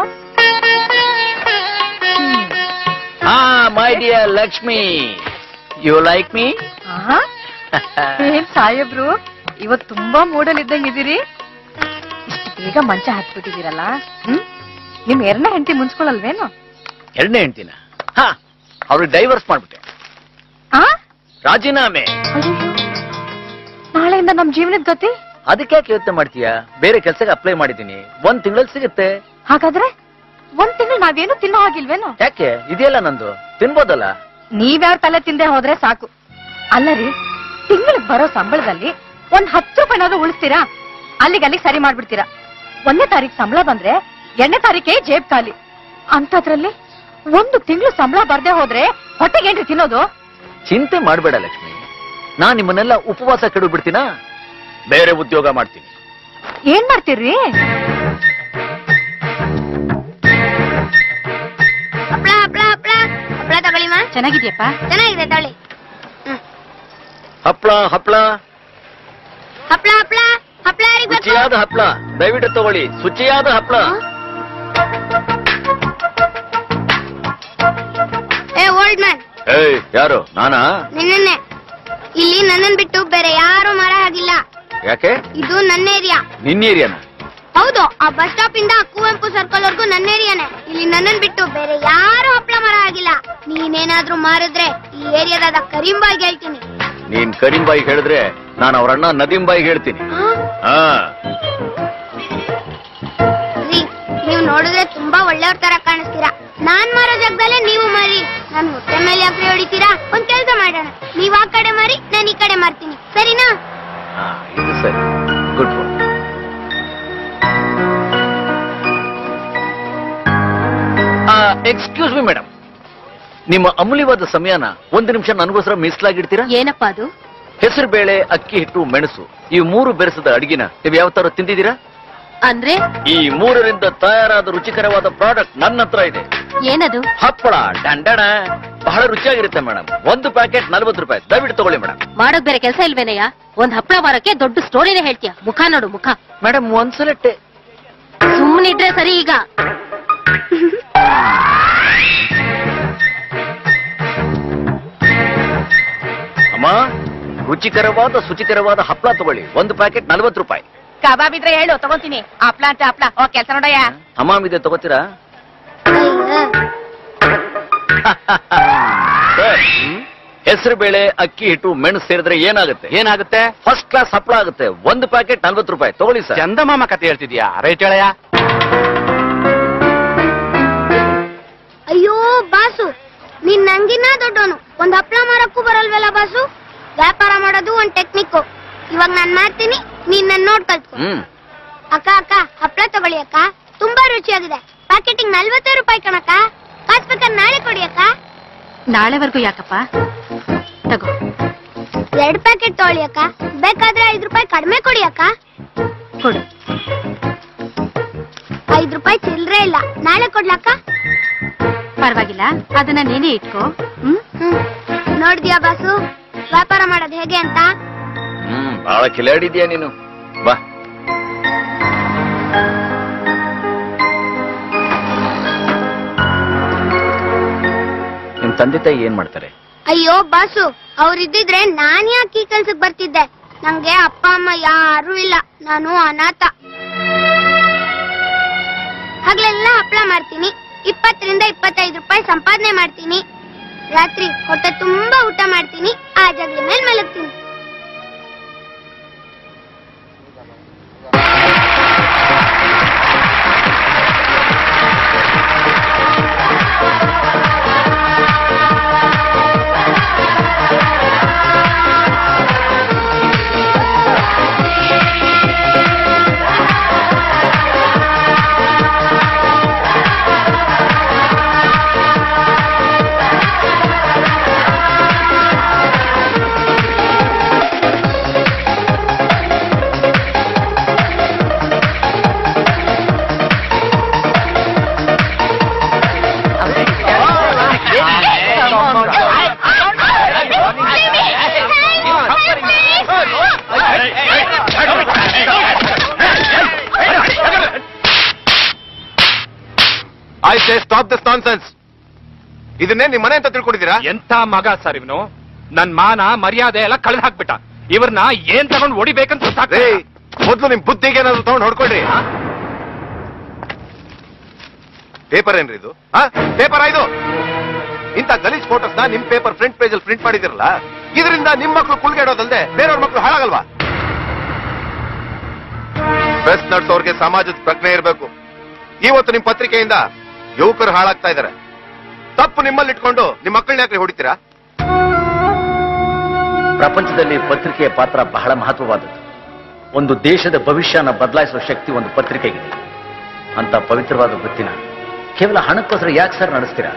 ಹಾ my dear Lakshmi you like me ಆಹಾ ಏನ್ ಸಾಹೇಬ್ರು ಇವತ್ ತುಂಬಾ ಮೂಡಲ್ ಇದ್ದಂಗ್ ಇದೀರಿ ಇಷ್ಟು ಬೇಗ ಮಂಚ ಹಾಕ್ಬಿಟ್ಟಿದೀರಲ್ಲ ಹ್ಮ್ ನಿಮ್ ಎರಡನೇ ಹೆಂಡತಿ ಮುನ್ಸ್ಕೊಳಲ್ವೇನು ಎರಡನೇ ಹೆಂಡ್ತಿನ ಹಾ ಅವ್ರಿಗೆ ಡೈವರ್ಸ್ ಮಾಡ್ಬಿಟ್ಟೆ ಆ ರಾಜೀನಾಮೆ ಅಯ್ಯಯ್ಯೋ. ನಾಳೆಯಿಂದ ನಮ್ ಜೀವನದ ಗತಿ ಅದಕ್ಕೆ ಯಾಕೆ ಯೋಚನೆ ಮಾಡ್ತೀಯಾ ಬೇರೆ ಕೆಲ್ಸಕ್ಕೆ ಅಪ್ಲೈ ಮಾಡಿದ್ದೀನಿ ಒಂದ್ ತಿಂಗಳಲ್ಲಿ ಸಿಗುತ್ತೆ ಹಾಗಾದ್ರೆ ಒಂದ್ ತಿಂಗಳು ನಾವೇನು ತಿನ್ನೋ ಹಾಗಿಲ್ವೇನು ಯಾಕೆ ಇದೆಯಲ್ಲ ನಂದು ತಿನ್ಬೋದಲ್ಲ ನೀವ್ಯಾವ ತಲೆ ತಿಂದೆ ಹೋದ್ರೆ ಸಾಕು ಅಲ್ಲ ರೀ ತಿಂಗಳಿಗೆ ಬರೋ ಸಂಬಳದಲ್ಲಿ ಒಂದ್ ಹತ್ತು ರೂಪಾಯಿನಾದ್ರೂ ಉಳಿಸ್ತೀರಾ ಅಲ್ಲಿಗೆ ಅಲ್ಲಿಗೆ ಸರಿ ಮಾಡ್ಬಿಡ್ತೀರಾ ಒಂದನೇ ತಾರೀಕು ಸಂಬಳ ಬಂದ್ರೆ ಎರಡನೇ ತಾರೀಕೆ ಜೇಬ್ ಖಾಲಿ ಅಂತದ್ರಲ್ಲಿ ಒಂದು ತಿಂಗಳು ಸಂಬಳ ಬರ್ದೆ ಹೋದ್ರೆ ಹೊಟ್ಟೆಗೆ ಏನ್ರಿ ತಿನ್ನೋದು ಚಿಂತೆ ಮಾಡಬೇಡ ಲಕ್ಷ್ಮಿ ನಾನ್ ನಿಮ್ಮನ್ನೆಲ್ಲ ಉಪವಾಸ ಕೆಡು ಬಿಡ್ತೀನಾ ಬೇರೆ ಉದ್ಯೋಗ ಮಾಡ್ತೀನಿ ಏನ್ ಮಾಡ್ತೀರ್ರಿ ಹಪ್ಳ ಹಪ್ಳ ಹಪ್ಳ ಹಪ್ಳ ತಗೊಳ್ಳಿ ಮಾ ಚೆನ್ನಾಗಿದ್ಯಪ್ಪ ಚೆನ್ನಾಗಿದೆ ತಗೊಳ್ಳಿ ಹಪ್ಳ ಹಪ್ಳ ಹಪ್ಳ ಹಪ್ಳ ಹಪ್ಳ ಯಾರಿಗ್ ಬೇಕು ಶುಚಿಯಾದ ಹಪ್ಳ ದಯವಿಟ್ಟು ತಗೊಳ್ಳಿ ಶುಚಿಯಾದ ಹಪ್ಳ ಏ ಓಲ್ಡ್ ಮ್ಯಾನ್ ಏಯ್ ಯಾರು ನಾನಾ ನಿನ್ನೆ ಇಲ್ಲಿ ನನ್ನನ್ ಬಿಟ್ಟು ಬೇರೆ ಯಾರು ಮರ ಆಗಿಲ್ಲ ಯಾಕೆ ಇದು ನನ್ನ ಏರಿಯಾ ನಿನ್ನ ಏರಿಯಾನ ಹೌದು ಆ ಬಸ್ ಸ್ಟಾಪ್ ಇಂದ ಕುವೆಂಪು ಸರ್ಕಲ್ ವರ್ಗೂ ನನ್ನ ಏರಿಯಾನೆ ಇಲ್ಲಿ ನನ್ನನ್ ಬಿಟ್ಟು ಬೇರೆ ಯಾರು ಹಪ್ಳ ಮರ ಆಗಿಲ್ಲ ನೀನೇನಾದ್ರೂ ಮಾರಿದ್ರೆ ಈ ಏರಿಯಾದ ಕರೀಂಬಾಯ್ಗೆ ಹೇಳ್ತೀನಿ ನೀನ್ ಕರೀಂಬಾಯಿ ಹೇಳಿದ್ರೆ ನಾನು ಅವ್ರ ಅಣ್ಣ ನದೀಂಬಾಯಿ ಹೇಳ್ತೀನಿ ಹಾ ರೀ ನೀವು ನೋಡಿದ್ರೆ ತುಂಬಾ ಒಳ್ಳೆಯವ್ರ ತರ ಕಾಣಿಸ್ತೀರಾ ನಾನ್ ಮಾರೋ ಜಾಗದಲ್ಲೇ ನೀವು ಮಾರಿ ನನ್ ಹೊಟ್ಟೆ ಮೇಲೆ ಯಾಕ್ರಿ ಹೊಡಿತೀರಾ ಒಂದ್ ಕೆಲ್ಸ ಮಾಡೋಣ ನೀವ್ ಆ ಕಡೆ ಮಾರಿ ನಾನ್ ಈ ಕಡೆ ಮಾರ್ತೀನಿ ಸರಿನಾ ಹಾ, ಇದು ಸರಿ ಗುಡ್ ಎಕ್ಸ್ಕ್ಯೂಸ್ ಮಿ ಮೇಡಮ್ ನಿಮ್ಮ ಅಮೂಲ್ಯವಾದ ಸಮಯನ ಒಂದು ನಿಮಿಷ ನನಗೋಸ್ಕರ ಮೀಸಲಾಗಿಡ್ತೀರಾ ಏನಪ್ಪಾ ಅದು ಹೆಸರು ಬೇಳೆ ಅಕ್ಕಿ ಹಿಟ್ಟು ಮೆಣಸು ಈ ಮೂರು ಬೆರೆಸದ ಅಡಿಗೆನ ನೀವು ಯಾವ ತರ ತಿಂದಿದ್ದೀರಾ ಅಂದ್ರೆ ಈ ಮೂರರಿಂದ ತಯಾರಾದ ರುಚಿಕರವಾದ ಪ್ರಾಡಕ್ಟ್ ನನ್ನ ಹತ್ರ ಇದೆ ಏನದು ಹಪ್ಪಳ ಡಂಡಣ ಬಹಳ ರುಚಿಯಾಗಿರುತ್ತೆ ಮೇಡಮ್ ಒಂದು ಪ್ಯಾಕೆಟ್ ನಲ್ವತ್ತು ರೂಪಾಯಿ ದಯವಿಟ್ಟು ತಗೊಳ್ಳಿ ಮೇಡಮ್ ಮಾಡೋಕ್ ಬೇರೆ ಕೆಲಸ ಇಲ್ವೇನಯ್ಯ ಒಂದ್ ಹಪ್ಳ ಮಾರಕ್ಕೆ ದೊಡ್ಡ ಸ್ಟೋರಿನೇ ಹೇಳ್ತೀಯ ಮುಖ ನೋಡು ಮುಖ ಮೇಡಮ್ ಒಂದ್ಸಲ ಟೆ- ಸುಮ್ಮನಿಟ್ರೆ ಸರಿ ಈಗ ಅಮ್ಮ ರುಚಿಕರವಾದ ಶುಚಿಕರವಾದ ಹಪ್ಪಳ ತಗೊಳ್ಳಿ ಒಂದು ಪ್ಯಾಕೆಟ್ ನಲ್ವತ್ತು ರೂಪಾಯಿ ಕಬಾಬ್ ಇದ್ರೆ ಹೇಳು ತಗೊಂತೀನಿ ಹಪ್ಳ ಅಂತ ಹಪ್ಳ ಓ ಕೆಲ್ಸ ನೋಡಯ್ಯ ಹಮಾಮ್ ಇದೆ ತಗೋತೀರಾ ಹೆಸರು ಬೇಳೆ ಅಕ್ಕಿ ಹಿಟ್ಟು ಮೆಣಸು ಸೇರಿದ್ರೆ ಏನಾಗುತ್ತೆ ಏನಾಗುತ್ತೆ ಫಸ್ಟ್ ಕ್ಲಾಸ್ ಹಪ್ಪಳ ಆಗುತ್ತೆ ಒಂದು ಪ್ಯಾಕೆಟ್ ನಲ್ವತ್ತು ರೂಪಾಯಿ ತಗೊಳ್ಳಿ ಸರ್ ಚಂದಮಾಮ ಕತೆ ಹೇಳ್ತಿದ್ಯಾ ರೈಟ್ ಹೇಳಯ್ಯ ಅಯ್ಯೋ ಬಾಸು ನೀನ್ ನಂಗಿನ್ನ ದೊಡ್ಡವನು ಒಂದ್ ಹಪ್ಳ ಮಾರಕ್ಕೂ ಬರಲ್ವಲ್ಲ ಬಾಸು ವ್ಯಾಪಾರ ಮಾಡೋದು ಒಂದ್ ಟೆಕ್ನಿಕ್ ಇವಾಗ ನಾನ್ ಮಾಡ್ತೀನಿ ನೀನ್ ನನ್ ನೋಡ್ ಕಲ್ತ್ಕೊ ಹ್ಮ್ ಅಕ್ಕ ಅಕ್ಕ ಹಪ್ಳ ತಗೊಳ್ಳಿ ಅಕ್ಕ ತುಂಬಾ ರುಚಿಯಾಗಿದೆ ಪ್ಯಾಕೆಟಿಂಗ್ ನಲ್ವತ್ತೇ ರೂಪಾಯಿ ಕಣಕ್ಕ ಕಾಸ್ ಬೇಕಾದ್ರೆ ನಾಳೆ ಕೊಡಿ ಅಕ್ಕ ನಾಳೆವರೆಗೂ ಯಾಕಪ್ಪ ತಗೋ ಎರಡ್ ಪ್ಯಾಕೆಟ್ ತಗೊಳ್ಳಿ ಅಕ್ಕ ಬೇಕಾದ್ರೆ ಐದ್ ರೂಪಾಯಿ ಕಡಿಮೆ ಕೊಡಿ ಅಕ್ಕ ಕೊಡು ಐದ್ ರೂಪಾಯಿ ಚಿಲ್ರೆ ಇಲ್ಲ ನಾಳೆ ಕೊಡ್ಲಕ್ಕ ಪರವಾಗಿಲ್ಲ ಅದನ್ನ ನೀನೇ ಇಟ್ಕೋ ಹ್ಮ್ ಹ್ಮ್ ನೋಡ್ದ್ಯಾ ಬಾಸು ವ್ಯಾಪಾರ ಮಾಡೋದ್ ಹೇಗೆ ಅಂತ ಹ್ಮ್ ಬಹಳ ಕಿಲಾಡಿದ್ಯಾ ನೀನು ಬಾ ನಿಮ್ ತಂದೆ ತಾಯಿ ಏನ್ ಮಾಡ್ತಾರೆ ಅಯ್ಯೋ ಬಾಸು ಅವ್ರಿದ್ದಿದ್ರೆ ನಾನ್ ಯಾಕೆ ಈ ಕೆಲ್ಸಕ್ ಬರ್ತಿದ್ದೆ ನಂಗೆ ಅಪ್ಪ ಅಮ್ಮ ಯಾರು ಇಲ್ಲ ನಾನು ಅನಾಥ ಹಗ್ಲೆಲ್ಲ ಹಪ್ಳ ಮಾಡ್ತೀನಿ ಇಪ್ಪತ್ತರಿಂದ ಇಪ್ಪತ್ತೈದು ರೂಪಾಯಿ ಸಂಪಾದನೆ ಮಾಡ್ತೀನಿ ರಾತ್ರಿ ಹೊಟ್ಟೆ ತುಂಬಾ ಊಟ ಮಾಡ್ತೀನಿ ಆ ಜಗಲಿ ಮೇಲೆ ಮಲಗ್ತೀನಿ I say stop this nonsense ಇದನ್ನೇ ನಿಮ್ ಮನೆ ಅಂತ ತಿಳ್ಕೊಂಡಿದ್ದೀರಾ ಎಂತ ಮಗ ಸರ್ ಇವನು ನನ್ ಮಾನ ಮರ್ಯಾದೆ ಎಲ್ಲ ಕಳೆದು ಹಾಕ್ಬಿಟ್ಟ ಇವ್ರನ್ನ ಏನ್ ತಗೊಂಡ್ ಹೊಡಿಬೇಕಂತ ಗೊತ್ತಾಗ್ತದೆ ಮೊದ್ಲು ನಿಮ್ ಬುದ್ಧಿಗೆ ಏನಾದ್ರು ತಗೊಂಡು ಹೊಡ್ಕೊಳ್ರಿ ಪೇಪರ್ ಏನ್ರಿ ಇದು ಪೇಪರ್ ಇದು ಇಂಥ ಗಲೀಜ್ ಫೋಟೋಸ್ ನ ನಿಮ್ ಪೇಪರ್ ಫ್ರಂಟ್ ಪೇಜ್ ಅಲ್ಲಿ ಪ್ರಿಂಟ್ ಮಾಡಿದಿರಲ್ಲ ಇದರಿಂದ ನಿಮ್ ಮಕ್ಳು ಕುಲ್ಗೆಡೋದಲ್ದೆ ಬೇರೆಯವ್ರ ಮಕ್ಳು ಹಾಳಾಗಲ್ವಾ ಬೆಸ್ಟ್ ನಡ್ಸೋರ್ಗೆ ಸಮಾಜದ ಪ್ರಜ್ಞೆ ಇರಬೇಕು ಇವತ್ತು ನಿಮ್ ಪತ್ರಿಕೆಯಿಂದ ಯುವಕರು ಹಾಳಾಗ್ತಾ ಇದಾರೆ ತಪ್ಪು ನಿಮ್ಮಲ್ಲಿ ಇಟ್ಕೊಂಡು ನಿಮ್ ಮಕ್ಕಳನ್ನ ಯಾಕೆ ಹೊಡಿತೀರಾ ಪ್ರಪಂಚದಲ್ಲಿ ಪತ್ರಿಕೆಯ ಪಾತ್ರ ಬಹಳ ಮಹತ್ವವಾದದ್ದು ಒಂದು ದೇಶದ ಭವಿಷ್ಯನ ಬದಲಾಯಿಸುವ ಶಕ್ತಿ ಒಂದು ಪತ್ರಿಕೆಗಿದೆ ಅಂತ ಪವಿತ್ರವಾದ ವೃತ್ತಿನ ಕೇವಲ ಹಣಕ್ಕೋಸ್ಕರ ಯಾಕೆ ಸರ್ ನಡೆಸ್ತೀರಾ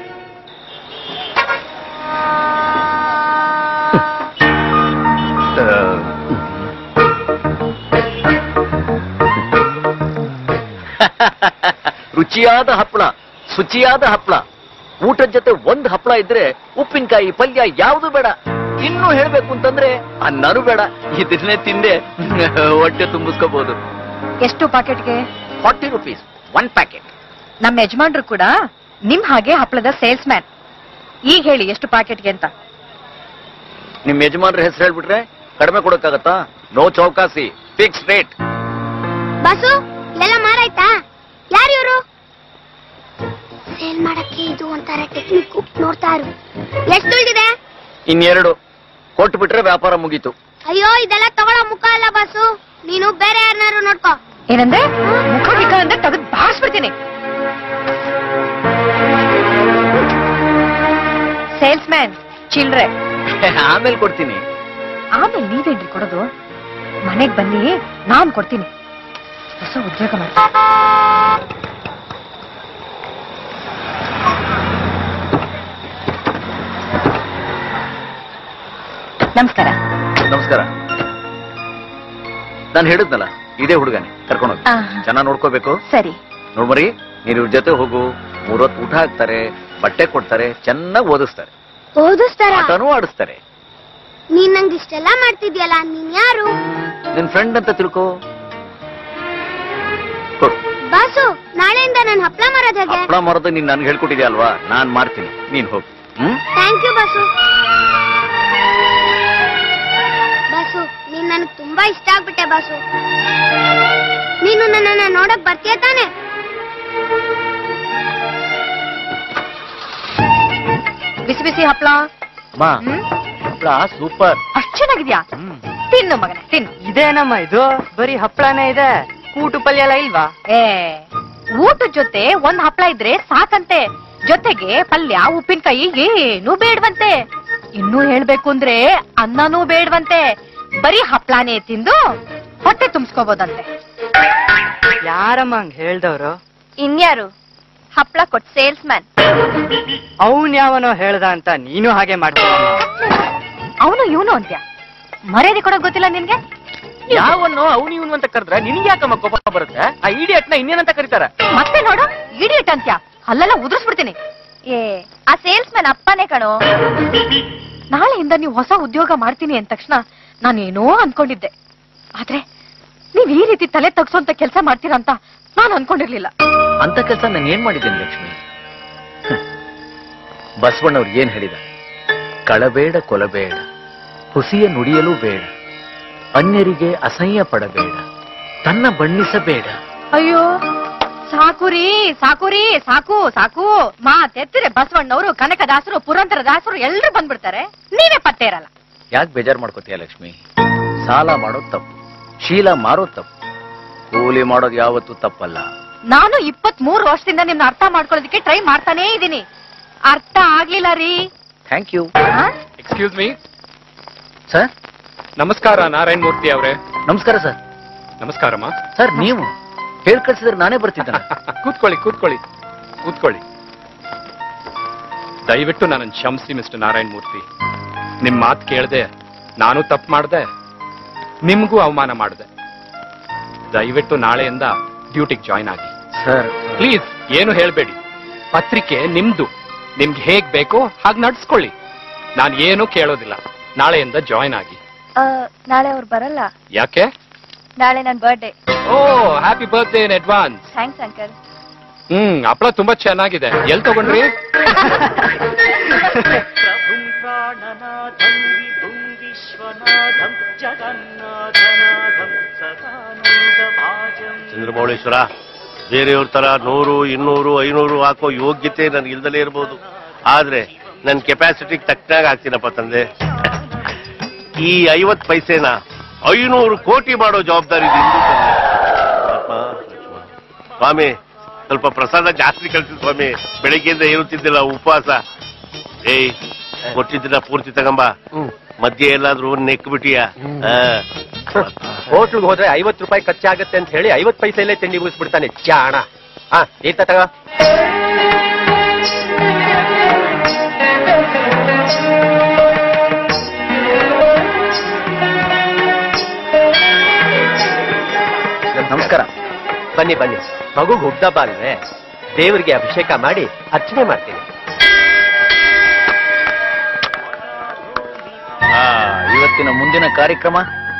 ರುಚಿಯಾದ ಹಪ್ಪಳ ಶುಚಿಯಾದ ಹಪ್ಪಳ ಊಟದ ಜೊತೆ ಒಂದು ಹಪ್ಪಳ ಇದ್ರೆ ಉಪ್ಪಿನಕಾಯಿ ಪಲ್ಯ ಯಾವುದು ಬೇಡ ಇನ್ನೂ ಹೇಳ್ಬೇಕು ಅಂತಂದ್ರೆ ಅನ್ನನೂ ಬೇಡ ಇದನ್ನೇ ತಿಂದೆ ಹೊಟ್ಟೆ ತುಂಬಿಸ್ಕೋಬಹುದು ಎಷ್ಟು ಪಾಕೆಟ್ಗೆ ಫಾರ್ಟಿ ರುಪೀಸ್ ಒನ್ ಪ್ಯಾಕೆಟ್ ನಮ್ಮ ಯಜಮಾನ್ರು ಕೂಡ ನಿಮ್ ಹಾಗೆ ಹಪ್ಪಳದ ಸೇಲ್ಸ್ ಮ್ಯಾನ್ ಈಗ ಹೇಳಿ ಎಷ್ಟು ಪಾಕೆಟ್ಗೆ ಅಂತ ನಿಮ್ ಯಜಮಾನ್ರ ಹೆಸರು ಹೇಳ್ಬಿಟ್ರೆ ಕಡಿಮೆ ಕೊಡಕ್ಕಾಗತ್ತಾ ನೋ ಚೌಕಾಸಿ ಫಿಕ್ಸ್ ರೇಟ್ ಬಸ್ಸು ಇಲ್ಲೆಲ್ಲ ಮಾರಾಯ್ತಾ ಯಾರು ಇವರು ಸೇಲ್ ಮಾಡಕ್ಕೆ ಇದು ಒಂಥರ ಟೆಕ್ನಿಕ್ ನೋಡ್ತಾ ಇರು ಎಷ್ಟು ಉಳಿದಿದೆ ಇನ್ನೆರಡು ಕೊಟ್ಟು ಬಿಟ್ರೆ ವ್ಯಾಪಾರ ಮುಗೀತು ಅಯ್ಯೋ ಇದೆಲ್ಲ ತಗೊಳ್ಳೋ ಮುಖ ಅಲ್ಲ ಬಸ್ಸು ನೀನು ಬೇರೆ ಯಾರನ್ನಾರು ನೋಡ್ಕೋ ಏನಂದ್ರೆ ಮುಖ ಗಿಖ ಅಂದ್ರೆ ತೆಗೆದು ಬಾರಿಸ್ಬಿಡ್ತೀನಿ ಸೇಲ್ಸ್ ಮ್ಯಾನ್ ಚಿಲ್ರೆ ಆಮೇಲೆ ಕೊಡ್ತೀನಿ ಆಮೇಲೆ ನೀವೇನ್ರಿ ಕೊಡೋದು ಮನೆಗ್ ಬನ್ನಿ ನಾನ್ ಕೊಡ್ತೀನಿ ಹೊಸ ಉದ್ಯೋಗ ಮಾಡ್ತೀನಿ ನಮಸ್ಕಾರ ನಮಸ್ಕಾರ ನಾನು ಹೇಳಿದ್ನಲ್ಲ ಇದೇ ಹುಡುಗನೇ ಕರ್ಕೊಂಡೋಗಿ ಆ. ಚೆನ್ನಾಗಿ ನೋಡ್ಕೋಬೇಕು ಸರಿ ನೋಡ್ಮರಿ ನೀನ್ ಇವ್ರ ಜೊತೆ ಹೋಗು ಮೂರೊತ್ತು ಊಟ ಹಾಕ್ತಾರೆ ಬಟ್ಟೆ ಕೊಡ್ತಾರೆ ಚೆನ್ನಾಗಿ ಓದಿಸ್ತಾರೆ ಓದಿಸ್ತಾರ ಆಟನೂ ಆಡಿಸ್ತಾರೆ ನೀನ್ ನಂಗೆ ಇಷ್ಟೆಲ್ಲ ಮಾಡ್ತಿದ್ಯಲ್ಲ ನೀನ್ ಯಾರು ನಿನ್ ಫ್ರೆಂಡ್ ಅಂತ ತಿಳ್ಕೋ ಕೊಡು. ಬಾಸು ನಾಳೆಯಿಂದ ನಾನು ಹಪ್ಳ ಮಾರೋದ್ ಹೇಗೆ ಹಪ್ಪಳ ಮಾರೋದು ನೀನ್ ನನ್ಗೆ ಹೇಳ್ಕೊಟ್ಟಿದ್ಯಾ ಅಲ್ವಾ ನಾನ್ ಮಾಡ್ತೀನಿ ನೀನ್ ಹೋಗು ಹ್ಮ್ ಥ್ಯಾಂಕ್ ಯು ಬಾಸು ಬಾಸು ನೀನ್ ನನಗ್ ತುಂಬಾ ಇಷ್ಟ ಆಗ್ಬಿಟ್ಟೆ ಬಾಸು ನೀನು ನನ್ನನ್ನ ನೋಡಕ್ ಬರ್ತೀಯ ತಾನೆ ಬಿಸಿ ಬಿಸಿ ಹಪ್ಳ ಮಾ ಹಪ್ಪಳ ಸೂಪರ್ ಅಷ್ಟ್ ಚೆನ್ನಾಗಿದ್ಯಾ ತಿನ್ನು ಮಗನೇ ತಿನ್ನು ಇದೇನಮ್ಮ ಇದು ಬರೀ ಹಪ್ಪಳನೇ ಇದೆ ಕೂಟು ಪಲ್ಯ ಎಲ್ಲ ಇಲ್ವಾ ಏ ಊಟದ ಜೊತೆ ಒಂದ್ ಹಪ್ಳ ಇದ್ರೆ ಸಾಕಂತೆ ಜೊತೆಗೆ ಪಲ್ಯ ಉಪ್ಪಿನಕಾಯಿ ಏನೂ ಬೇಡವಂತೆ ಇನ್ನೂ ಹೇಳ್ಬೇಕು ಅಂದ್ರೆ ಅನ್ನನೂ ಬೇಡವಂತೆ ಬರೀ ಹಪ್ಳಾನೇ ತಿಂದು ಹೊಟ್ಟೆ ತುಂಬಿಸ್ಕೋಬೋದಂತೆ ಯಾರಮ್ಮ ಹಂಗ್ ಹೇಳ್ದವ್ರು ಇನ್ಯಾರು ಹಪ್ಳ ಕೊಟ್ ಸೇಲ್ಸ್ ಮ್ಯಾನ್ ಅವನ್ ಯಾವನೋ ಹೇಳ್ದ ಅಂತ ನೀನು ಹಾಗೆ ಮಾಡ್ತೀಯ ಅವನು ಇವನು ಅಂತ್ಯ ಮರ್ಯಾದೆ ಕೊಡೋಕ್ ಗೊತ್ತಿಲ್ಲ ನಿನ್ಗೆ ಯಾವನ್ನೋ ಅವನು ಇವನು ಅಂತ ಕರೆದ್ರೆ ನಿನಗೆ ಯಾಕಮ್ಮ ಕೋಪ ಬರುತ್ತೆ ಆ ಇಡಿಯಟ್ನ ಇನ್ನೇನಂತ ಕರೀತಾರೆ ಮತ್ತೆ ನೋಡು ಇಡಿಯಟ್ ಅಂತ್ಯ ಅಲ್ಲೆಲ್ಲ ಉದುರಿಸ್ಬಿಡ್ತೀನಿ ಏ ಆ ಸೇಲ್ಸ್ ಮ್ಯಾನ್ ಅಪ್ಪನೇ ಕಣೋ ನಾಳೆಯಿಂದ ನೀವು ಹೊಸ ಉದ್ಯೋಗ ಮಾಡ್ತೀನಿ ಅಂದ ತಕ್ಷಣ ನಾನೇನೋ ಅನ್ಕೊಂಡಿದ್ದೆ ಆದ್ರೆ ನೀವ್ ಈ ರೀತಿ ತಲೆ ತಗ್ಸೋಂತ ಕೆಲಸ ಮಾಡ್ತೀರಾ ಅಂತ ನಾನು ಅನ್ಕೊಂಡಿರ್ಲಿಲ್ಲ ಅಂತ ಕೆಲಸ ನಾನು ಏನ್ ಮಾಡಿದ್ದೇನೆ ಲಕ್ಷ್ಮಿ ಹ್ಮ್. ಬಸವಣ್ಣವ್ರು ಏನ್ ಹೇಳಿದ ಕಳಬೇಡ ಕೊಲಬೇಡ ಹುಸಿಯ ನುಡಿಯಲು ಬೇಡ ಅನ್ಯರಿಗೆ ಅಸಹ್ಯ ಪಡಬೇಡ ತನ್ನ ಬಣ್ಣಿಸಬೇಡ ಅಯ್ಯೋ ಸಾಕು ರೀ ಸಾಕು ರೀ ಸಾಕು ಸಾಕು ಮಾತೆತ್ತಿರೆ ಬಸವಣ್ಣವರು ಕನಕದಾಸರು ಪುರಂದರ ದಾಸರು ಎಲ್ರು ಬಂದ್ಬಿಡ್ತಾರೆ ನೀವೇ ಪತ್ತೆ ಇರಲ್ಲ ಯಾಕೆ ಬೇಜಾರ್ ಮಾಡ್ಕೋತೀಯ ಲಕ್ಷ್ಮಿ ಸಾಲ ಮಾಡೋದು ತಪ್ಪು ಶೀಲ ಮಾರೋದು ತಪ್ಪು ಕೂಲಿ ಮಾಡೋದು ಯಾವತ್ತೂ ತಪ್ಪಲ್ಲ ನಾನು ಇಪ್ಪತ್ ಮೂರು ವರ್ಷದಿಂದ ನಿಮ್ನ ಅರ್ಥ ಮಾಡ್ಕೊಳ್ಳೋದಕ್ಕೆ ಟ್ರೈ ಮಾಡ್ತಾನೇ ಇದ್ದೀನಿ ಅರ್ಥ ಆಗ್ಲಿಲ್ಲ ರೀ thank you excuse me sir ನಮಸ್ಕಾರ ನಾರಾಯಣ ಮೂರ್ತಿ ಅವರೇ ನಮಸ್ಕಾರ ಸರ್ ನಮಸ್ಕಾರಮ್ಮ ಸರ್ ನೀವು ಹೇಳ್ ಕಳ್ಸಿದ್ರೆ ನಾನೇ ಬರ್ತಿದ್ದೆ ಕೂತ್ಕೊಳ್ಳಿ ಕೂತ್ಕೊಳ್ಳಿ ಕೂತ್ಕೊಳ್ಳಿ ದಯವಿಟ್ಟು ನನ್ನನ್ನು ಕ್ಷಮಿಸಿ ಮಿಸ್ಟರ್ ನಾರಾಯಣ ಮೂರ್ತಿ ನಿಮ್ ಮಾತು ಕೇಳ್ದೆ ನಾನು ತಪ್ಪು ಮಾಡ್ದೆ ನಿಮ್ಗೂ ಅವಮಾನ ಮಾಡ್ದೆ ದಯವಿಟ್ಟು ನಾಳೆಯಿಂದ ಡ್ಯೂಟಿಗೆ ಜಾಯ್ನ್ ಆಗಿ ಸರ್ ಪ್ಲೀಸ್ ಏನು ಹೇಳ್ಬೇಡಿ ಪತ್ರಿಕೆ ನಿಮ್ದು ನಿಮ್ಗೆ ಹೇಗ್ ಬೇಕೋ ಹಾಗೆ ನಡ್ಸ್ಕೊಳ್ಳಿ ನಾನು ಏನು ಕೇಳೋದಿಲ್ಲ ನಾಳೆಯಿಂದ ಜಾಯ್ನ್ ಆಗಿ ನಾಳೆ ಅವ್ರು ಬರಲ್ಲ ಯಾಕೆ ನಾಳೆ ನನ್ ಬರ್ಡೇ ಓ happy birthday in advance thanks uncle ಹ್ಮ್ ಹಪ್ಳ ತುಂಬಾ ಚೆನ್ನಾಗಿದೆ ಎಲ್ ತಗೊಂಡ್ರಿ ಪ್ರಾಣನಾಥಂ ವಿಭುಂ ವಿಶ್ವನಾಥಂ ಜಗನ್ನಾಥನಾಥಂ ಸದಾನಂದ ಭಾಜಂ ಚಂದ್ರಮೌಳೇಶ್ವರ ಬೇರೆಯವ್ರ ತರ ನೂರು ಇನ್ನೂರು ಐನೂರು ಹಾಕೋ ಯೋಗ್ಯತೆ ನನ್ಗೆ ಇಲ್ದಲೇ ಇರ್ಬೋದು ಆದ್ರೆ ನನ್ನ ಕೆಪಾಸಿಟಿಗೆ ತಕ್ಕನಾಗ ಹಾಕ್ತೀನಪ್ಪ ತಂದೆ ಈ ಐವತ್ ಪೈಸೆನ ಐನೂರು ಕೋಟಿ ಮಾಡೋ ಜವಾಬ್ದಾರಿ ನಿಂದು ತಂದೆ. ಪರಮಾತ್ಮ, ಸ್ವಾಮಿ ಸ್ವಲ್ಪ ಪ್ರಸಾದ ಜಾಸ್ತಿ ಕಳ್ಸಿ ಸ್ವಾಮಿ ಬೆಳಿಗ್ಗೆಯಿಂದ ಏನು ತಿಂದಿಲ್ಲ ಉಪವಾಸ ಏಯ್ ಕೊಟ್ಟಿದ್ದನ್ನ ಪೂರ್ತಿ ತಗಂಬ ಮಧ್ಯೆ ಎಲ್ಲಾದ್ರೂ ನೆಕ್ ಬಿಟ್ಟಿಯಾ ಹೋಟ್ಲ್ಗೆ ಹೋದ್ರೆ ಐವತ್ತು ರೂಪಾಯಿ ಖರ್ಚಾಗತ್ತೆ ಅಂತ ಹೇಳಿ ಐವತ್ ಪೈಸೆಲ್ಲೇ ತಿಂಡಿ ಮುಗಿಸ್ಬಿಡ್ತಾನೆ ಚಾಣ ಹಾ ಈತ ತಗ ನಮಸ್ಕಾರ ಬನ್ನಿ ಬನ್ನಿ ಮಗುಗ್ ಹುಟ್ಟಬ್ಬ ಅಲ್ವೇ ದೇವರಿಗೆ ಅಭಿಷೇಕ ಮಾಡಿ ಅರ್ಚನೆ ಮಾಡ್ತೀನಿ ಆ, ಇವತ್ತಿನ ಮುಂದಿನ ಕಾರ್ಯಕ್ರಮ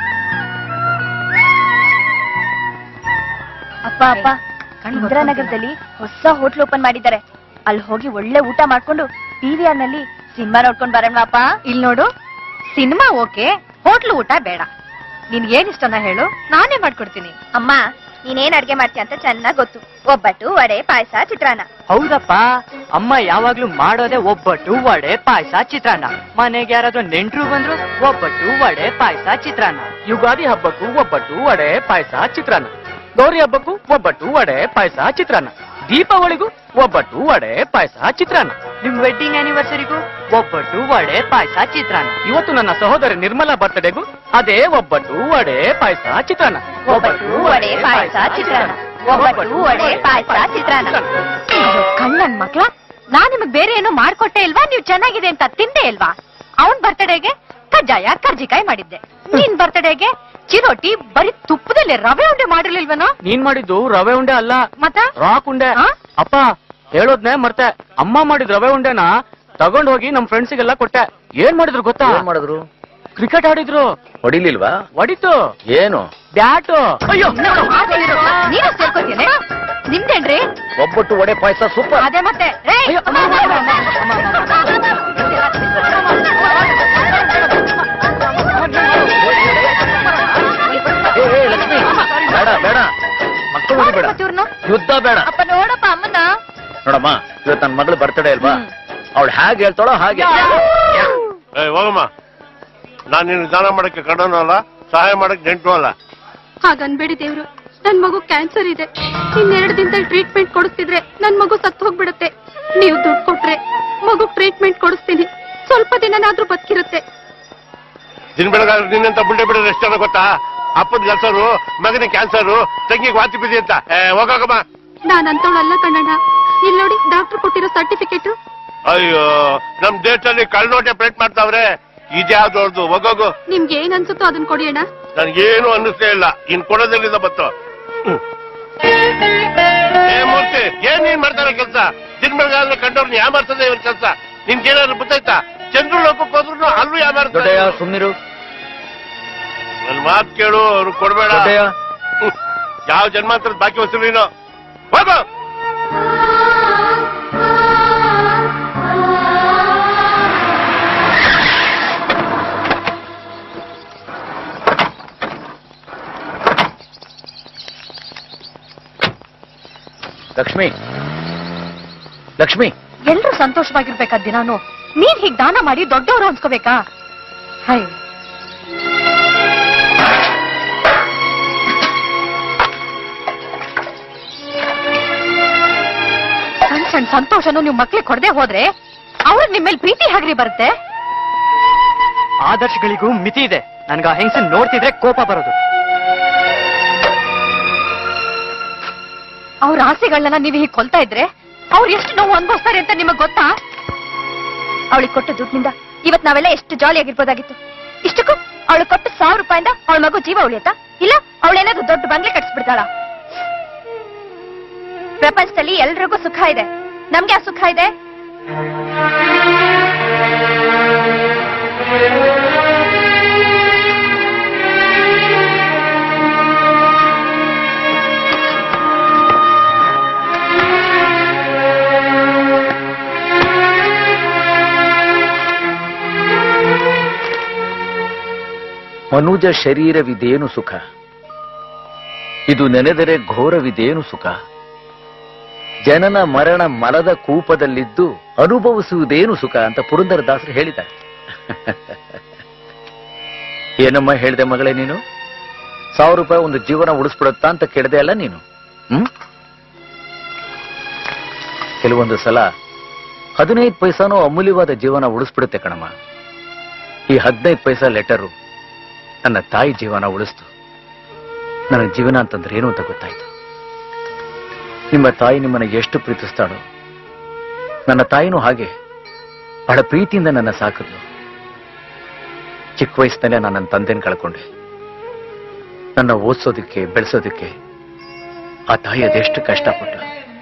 ಅಪ್ಪ ಅಪ್ಪ ಇಂದಿರಾನಗರದಲ್ಲಿ ಹೊಸ ಹೋಟ್ಲ್ ಓಪನ್ ಮಾಡಿದ್ದಾರೆ ಅಲ್ಲಿ ಹೋಗಿ ಒಳ್ಳೆ ಊಟ ಮಾಡ್ಕೊಂಡು ಪಿವಿಆರ್ ನಲ್ಲಿ ಸಿನಿಮಾ ನೋಡ್ಕೊಂಡ್ ಬರೋಣಪ್ಪ ಇಲ್ಲಿ ನೋಡು ಸಿನಿಮಾ ಓಕೆ ಹೋಟ್ಲು ಊಟ ಬೇಡ ನಿನ್ಗೆ ಏನ್ ಇಷ್ಟನ ಹೇಳು ನಾನೇ ಮಾಡ್ಕೊಡ್ತೀನಿ ಅಮ್ಮ ನೀನೇನ್ ಅಡ್ಗೆ ಮಾಡ್ತೀಯ ಅಂತ ಚೆನ್ನಾಗ್ ಗೊತ್ತು ಒಬ್ಬಟ್ಟು ವಡೆ ಪಾಯಸ ಚಿತ್ರಾನ್ನ ಹೌದಪ್ಪ ಅಮ್ಮ ಯಾವಾಗ್ಲೂ ಮಾಡೋದೇ ಒಬ್ಬಟ್ಟು ವಡೆ ಪಾಯಸ ಚಿತ್ರಾನ್ನ ಮನೆಗೆ ಯಾರಾದ್ರೂ ನೆಂಟ್ರು ಬಂದ್ರು ಒಬ್ಬಟ್ಟು ವಡೆ ಪಾಯಸ ಚಿತ್ರಾನ್ನ ಯುಗಾದಿ ಹಬ್ಬಕ್ಕೂ ಒಬ್ಬಟ್ಟು ವಡೆ ಪಾಯಸ ಚಿತ್ರಾನ್ನ ಗೌರಿ ಹಬ್ಬಕ್ಕೂ ಒಬ್ಬಟ್ಟು ವಡೆ ಪಾಯಸ ಚಿತ್ರಾನ್ನ ದೀಪಾವಳಿಗೂ ಒಬ್ಬಟ್ಟು ವಡೆ ಪಾಯಸ ಚಿತ್ರಾನ್ನ ನಿಮ್ ವೆಡ್ಡಿಂಗ್ ಆನಿವರ್ಸರಿಗೂ ಒಬ್ಬಟ್ಟು ವಡೆ ಪಾಯಸ ಚಿತ್ರಾನ್ನ ಇವತ್ತು ನನ್ನ ಸಹೋದರಿ ನಿರ್ಮಲಾ ಬರ್ತ್ಡೇಗೂ ಅದೇ ಒಬ್ಬಟ್ಟು ವಡೆ ಪಾಯಸ ಚಿತ್ರಾನ್ನ ಒಬ್ಬಟ್ಟು ವಡೆ ಪಾಯಸ ಚಿತ್ರಾನ್ನ ಒಬ್ಬಟ್ಟು ವಡೆ ಪಾಯಸ ಚಿತ್ರಾನ್ನ ಕಳ್ಳನ್ ಮಕ್ಳ ನಾನ್ ನಿಮಗ್ ಬೇರೆ ಏನೋ ಮಾಡ್ಕೊಟ್ಟೆ ಇಲ್ವಾ ನೀವ್ ಚೆನ್ನಾಗಿದೆ ಅಂತ ತಿಂದೆ ಇಲ್ವಾ ಅವನ್ ಬರ್ತಡೇಗೆ ಕಜ್ಜಾಯ ಕರ್ಜಿಕಾಯಿ ಮಾಡಿದ್ದೆ ನಿನ್ ಬರ್ತಡೇಗೆ ಚಿರೋಟಿ ಬರೀ ತುಪ್ಪದಲ್ಲಿ ರವೆ ಉಂಡೆ ಮಾಡಿರ್ಲಿಲ್ವನೋ ನೀನ್ ಮಾಡಿದ್ದು ರವೆ ಉಂಡೆ ಅಲ್ಲ ಮತ್ತ ರಾಕ್ ಉಂಡೆ ಅಪ್ಪ ಹೇಳೋದ್ನೆ ಮರ್ತೆ ಅಮ್ಮ ಮಾಡಿದ ರವೆ ಉಂಡೆನ ತಗೊಂಡ್ ಹೋಗಿ ನಮ್ ಫ್ರೆಂಡ್ಸಿಗೆಲ್ಲ ಕೊಟ್ಟೆ ಏನ್ ಮಾಡಿದ್ರು ಗೊತ್ತಾ ಏನ್ ಮಾಡಿದ್ರು ಕ್ರಿಕೆಟ್ ಆಡಿದ್ರು ಹೊಡಿಲಿಲ್ವಾ ಹೊಡಿತು ಏನು ಬ್ಯಾಟು ಅಯ್ಯೋ ನೀನು ಸೇರ್ಕೋತೀನಿ ನಿಮ್ದೇನ್ರಿ ಒಬ್ಬಟ್ಟು ವಡೆ ಪಾಯಸ ಸೂಪರ್ ಅದೇ ಮತ್ತೆ ರೇ ಏ, ಏ, ಲಕ್ಷ್ಮಿ ಬೇಡ ಬೇಡ ಮಕ್ಕಳು ಹೊಡಿಬೇಡ ಯುದ್ಧ ಬೇಡ ಅಪ್ಪ ನೋಡಪ್ಪ ಅಮ್ಮನ ನೋಡಮ್ಮ ಇವತ್ತು ನನ್ನ ಮಗಳು ಬರ್ತಡೇ ಅಲ್ವಾ ಅವಳು ಹೇಗೆ ಹೇಳ್ತಾಳೋ ಹಾಗೆ ಏ ಹೋಗಮ್ಮ ನಾನು ನಿನ್ನ ದಾನ ಮಾಡಕ್ಕೆ ಕಣ್ಣನೂ ಅಲ್ಲ ಸಹಾಯ ಮಾಡಕ್ಕೆ ನೆಂಟು ಅಲ್ಲ ಹಾಗನ್ಬೇಡಿ ದೇವ್ರು ನನ್ ಮಗು ಕ್ಯಾನ್ಸರ್ ಇದೆ ಇನ್ನೆರಡು ದಿನದಲ್ಲಿ ಟ್ರೀಟ್ಮೆಂಟ್ ಕೊಡಿಸ್ತಿದ್ರೆ ನನ್ ಮಗು ಸತ್ತು ಹೋಗ್ಬಿಡುತ್ತೆ ನೀವು ದುಡ್ಡು ಕೊಟ್ರೆ ಮಗು ಟ್ರೀಟ್ಮೆಂಟ್ ಕೊಡಿಸ್ತೀನಿ ಸ್ವಲ್ಪ ದಿನನಾದ್ರೂ ಬದುಕಿರುತ್ತೆ ದಿನ ಬೆಳಗಾದ್ರೆ ನಿನ್ನಂತ ಬುಡ್ಡೆ ಬಿಡ ಎಷ್ಟಾರ ಗೊತ್ತಾ ಅಪ್ಪನ ಕ್ಯಾನ್ಸರು ಮಗನಿಗೆ ಕ್ಯಾನ್ಸರು ತಂಗಿಗೆ ವಾಂತಿ ಬಿದಿ ಅಂತ ಏ, ಹೋಗೋಗಮ್ಮ ನಾನ್ ಅಂತವಳಲ್ಲ ಕಣ್ಣಣ್ಣ ಇಲ್ಲಿ ನೋಡಿ ಡಾಕ್ಟರ್ ಕೊಟ್ಟಿರೋ ಸರ್ಟಿಫಿಕೇಟ್ ಅಯ್ಯೋ ನಮ್ ದೇಶದಲ್ಲಿ ಕಳ್ನೋಟೆ ಪ್ರಿಂಟ್ ಮಾಡ್ತಾವ್ರೆ ಇದ್ಯಾವ್ದು ಅವ್ರದ್ದು ಹೋಗೋಗು ನಿಮ್ಗೆ ಏನ್ ಅನ್ಸುತ್ತೋ ಅದನ್ನ ಕೊಡಿ ಅಣ್ಣ ನನ್ಗೇನು ಅನ್ನಿಸ್ತೇ ಇಲ್ಲ ಇನ್ ಕೊಡೋದ್ರಿಂದ ಬತ್ತು ಏ ಮೂರ್ತಿ ಏನ್ ನೀನ್ ಮಾಡ್ತಾರೆ ಕೆಲ್ಸ ದಿನ ಬೆಳಗಾದ್ರೆ ಕಂಡವ್ರನ್ನ ಯಾ ಮಾಡ್ತದೆ ಇವ್ರ ಕೆಲ್ಸ ನಿನ್ಗೇನಾದ್ರು ಗೊತ್ತಾಯ್ತಾ ಚಂದ್ರ ಲೋಕಕ್ಕೆ ಹೋದ್ರು ಅಲ್ಲೂ ಯಾ ಮಾಡ್ತಾರೆ ದೊಡ್ಡಯ್ಯ ಸುಮ್ನಿರು ನನ್ ಮಾತ್ ಕೇಳು ಅವ್ರು ಕೊಡ್ಬೇಡ ದೊಡ್ಡಯ್ಯ. ಹ್ಮ್. ಯಾವ ಜನ್ಮಾಂತರದ ಬಾಕಿ ವಸೂಲಿ ನೀನು ಹೋಗು ಲಕ್ಷ್ಮಿ ಲಕ್ಷ್ಮಿ ಎಲ್ರು ಸಂತೋಷವಾಗಿರ್ಬೇಕಾ ದಿನಾನು ನೀನ್ ಹೀಗ್ ದಾನ ಮಾಡಿ ದೊಡ್ಡವರು ಅನ್ಸ್ಕೋಬೇಕಾ ಹೈ ಸಣ್ಣ ಸಣ್ಣ ಸಂತೋಷನು ನೀವು ಮಕ್ಳಿಗೆ ಕೊಡದೆ ಹೋದ್ರೆ ಅವ್ರಿಗೆ ನಿಮ್ ಮೇಲೆ ಪ್ರೀತಿ ಹಾಗ್ರಿ ಬರುತ್ತೆ ಆದರ್ಶಗಳಿಗೂ ಮಿತಿ ಇದೆ ನನ್ಗ ಆ ಹೆಂಗಸನ್ ನೋಡ್ತಿದ್ರೆ ಕೋಪ ಬರೋದು ಅವ್ರ ಆಸೆಗಳನ್ನ ನೀವು ಹೀಗೆ ಕೊಲ್ತಾ ಇದ್ರೆ ಅವ್ರು ಎಷ್ಟು ನೋವು ಅನ್ಭವಿಸ್ತಾರೆ ಅಂತ ನಿಮಗ್ ಗೊತ್ತಾ ಅವಳಿಗೆ ಕೊಟ್ಟ ದುಡ್ಡಿನಿಂದ ಇವತ್ ನಾವೆಲ್ಲ ಎಷ್ಟು ಜಾಲಿ ಆಗಿರ್ಬೋದಾಗಿತ್ತು ಇಷ್ಟಕ್ಕೂ ಅವಳು ಕೊಟ್ಟು ಸಾವಿರ ರೂಪಾಯಿಂದ ಅವಳ ಮಗು ಜೀವ ಉಳಿಯತ್ತಾ ಇಲ್ಲ ಅವಳೇನಾದ್ರೂ ದೊಡ್ಡ ಬಂಗ್ಲೆ ಕಟ್ಸ್ಬಿಡ್ತಾಳ ಪ್ರಪಂಚದಲ್ಲಿ ಎಲ್ರಿಗೂ ಸುಖ ಇದೆ ನಮ್ಗೆ ಆ ಸುಖ ಇದೆ ಮನುಜ ಶರೀರವಿದೇನು ಸುಖ ಇದು ನೆನೆದರೆ ಘೋರವಿದೇನು ಸುಖ ಜನನ ಮರಣ ಮಲದ ಕೂಪದಲ್ಲಿದ್ದು ಅನುಭವಿಸುವುದೇನು ಸುಖ ಅಂತ ಪುರಂದರದಾಸರು ಹೇಳಿದ್ದಾರೆ ಏನಮ್ಮ ಹೇಳಿದೆ ಮಗಳೇ ನೀನು ಸಾವಿರ ರೂಪಾಯಿ ಒಂದು ಜೀವನ ಉಳಿಸ್ಬಿಡುತ್ತಾ ಅಂತ ಕೇಳಿದೆ ಅಲ್ಲ ನೀನು ಹ್ಮ್ ಕೆಲವೊಂದು ಸಲ ಹದಿನೈದು ಪೈಸಾನೂ ಅಮೂಲ್ಯವಾದ ಜೀವನ ಉಳಿಸ್ಬಿಡುತ್ತೆ ಕಣಮ್ಮ ಈ ಹದಿನೈದು ಪೈಸಾ ಲೆಟರು ನನ್ನ ತಾಯಿ ಜೀವನ ಉಳಿಸ್ತು ನನಗೆ ಜೀವನ ಅಂತಂದ್ರೆ ಏನು ಅಂತ ಗೊತ್ತಾಯ್ತು ನಿಮ್ಮ ತಾಯಿ ನಿಮ್ಮನ್ನ ಎಷ್ಟು ಪ್ರೀತಿಸ್ತಾಳೋ ನನ್ನ ತಾಯಿನೂ ಹಾಗೆ ಬಹಳ ಪ್ರೀತಿಯಿಂದ ನನ್ನ ಸಾಕಿದ್ಲು ಚಿಕ್ಕ ವಯಸ್ಸಿನಲ್ಲೇ ನಾನು ನನ್ನ ತಂದೆನ ಕಳ್ಕೊಂಡೆ ನನ್ನ ಓದಿಸೋದಕ್ಕೆ ಬೆಳೆಸೋದಕ್ಕೆ ಆ ತಾಯಿ ಅದೆಷ್ಟು ಕಷ್ಟಪಟ್ಟು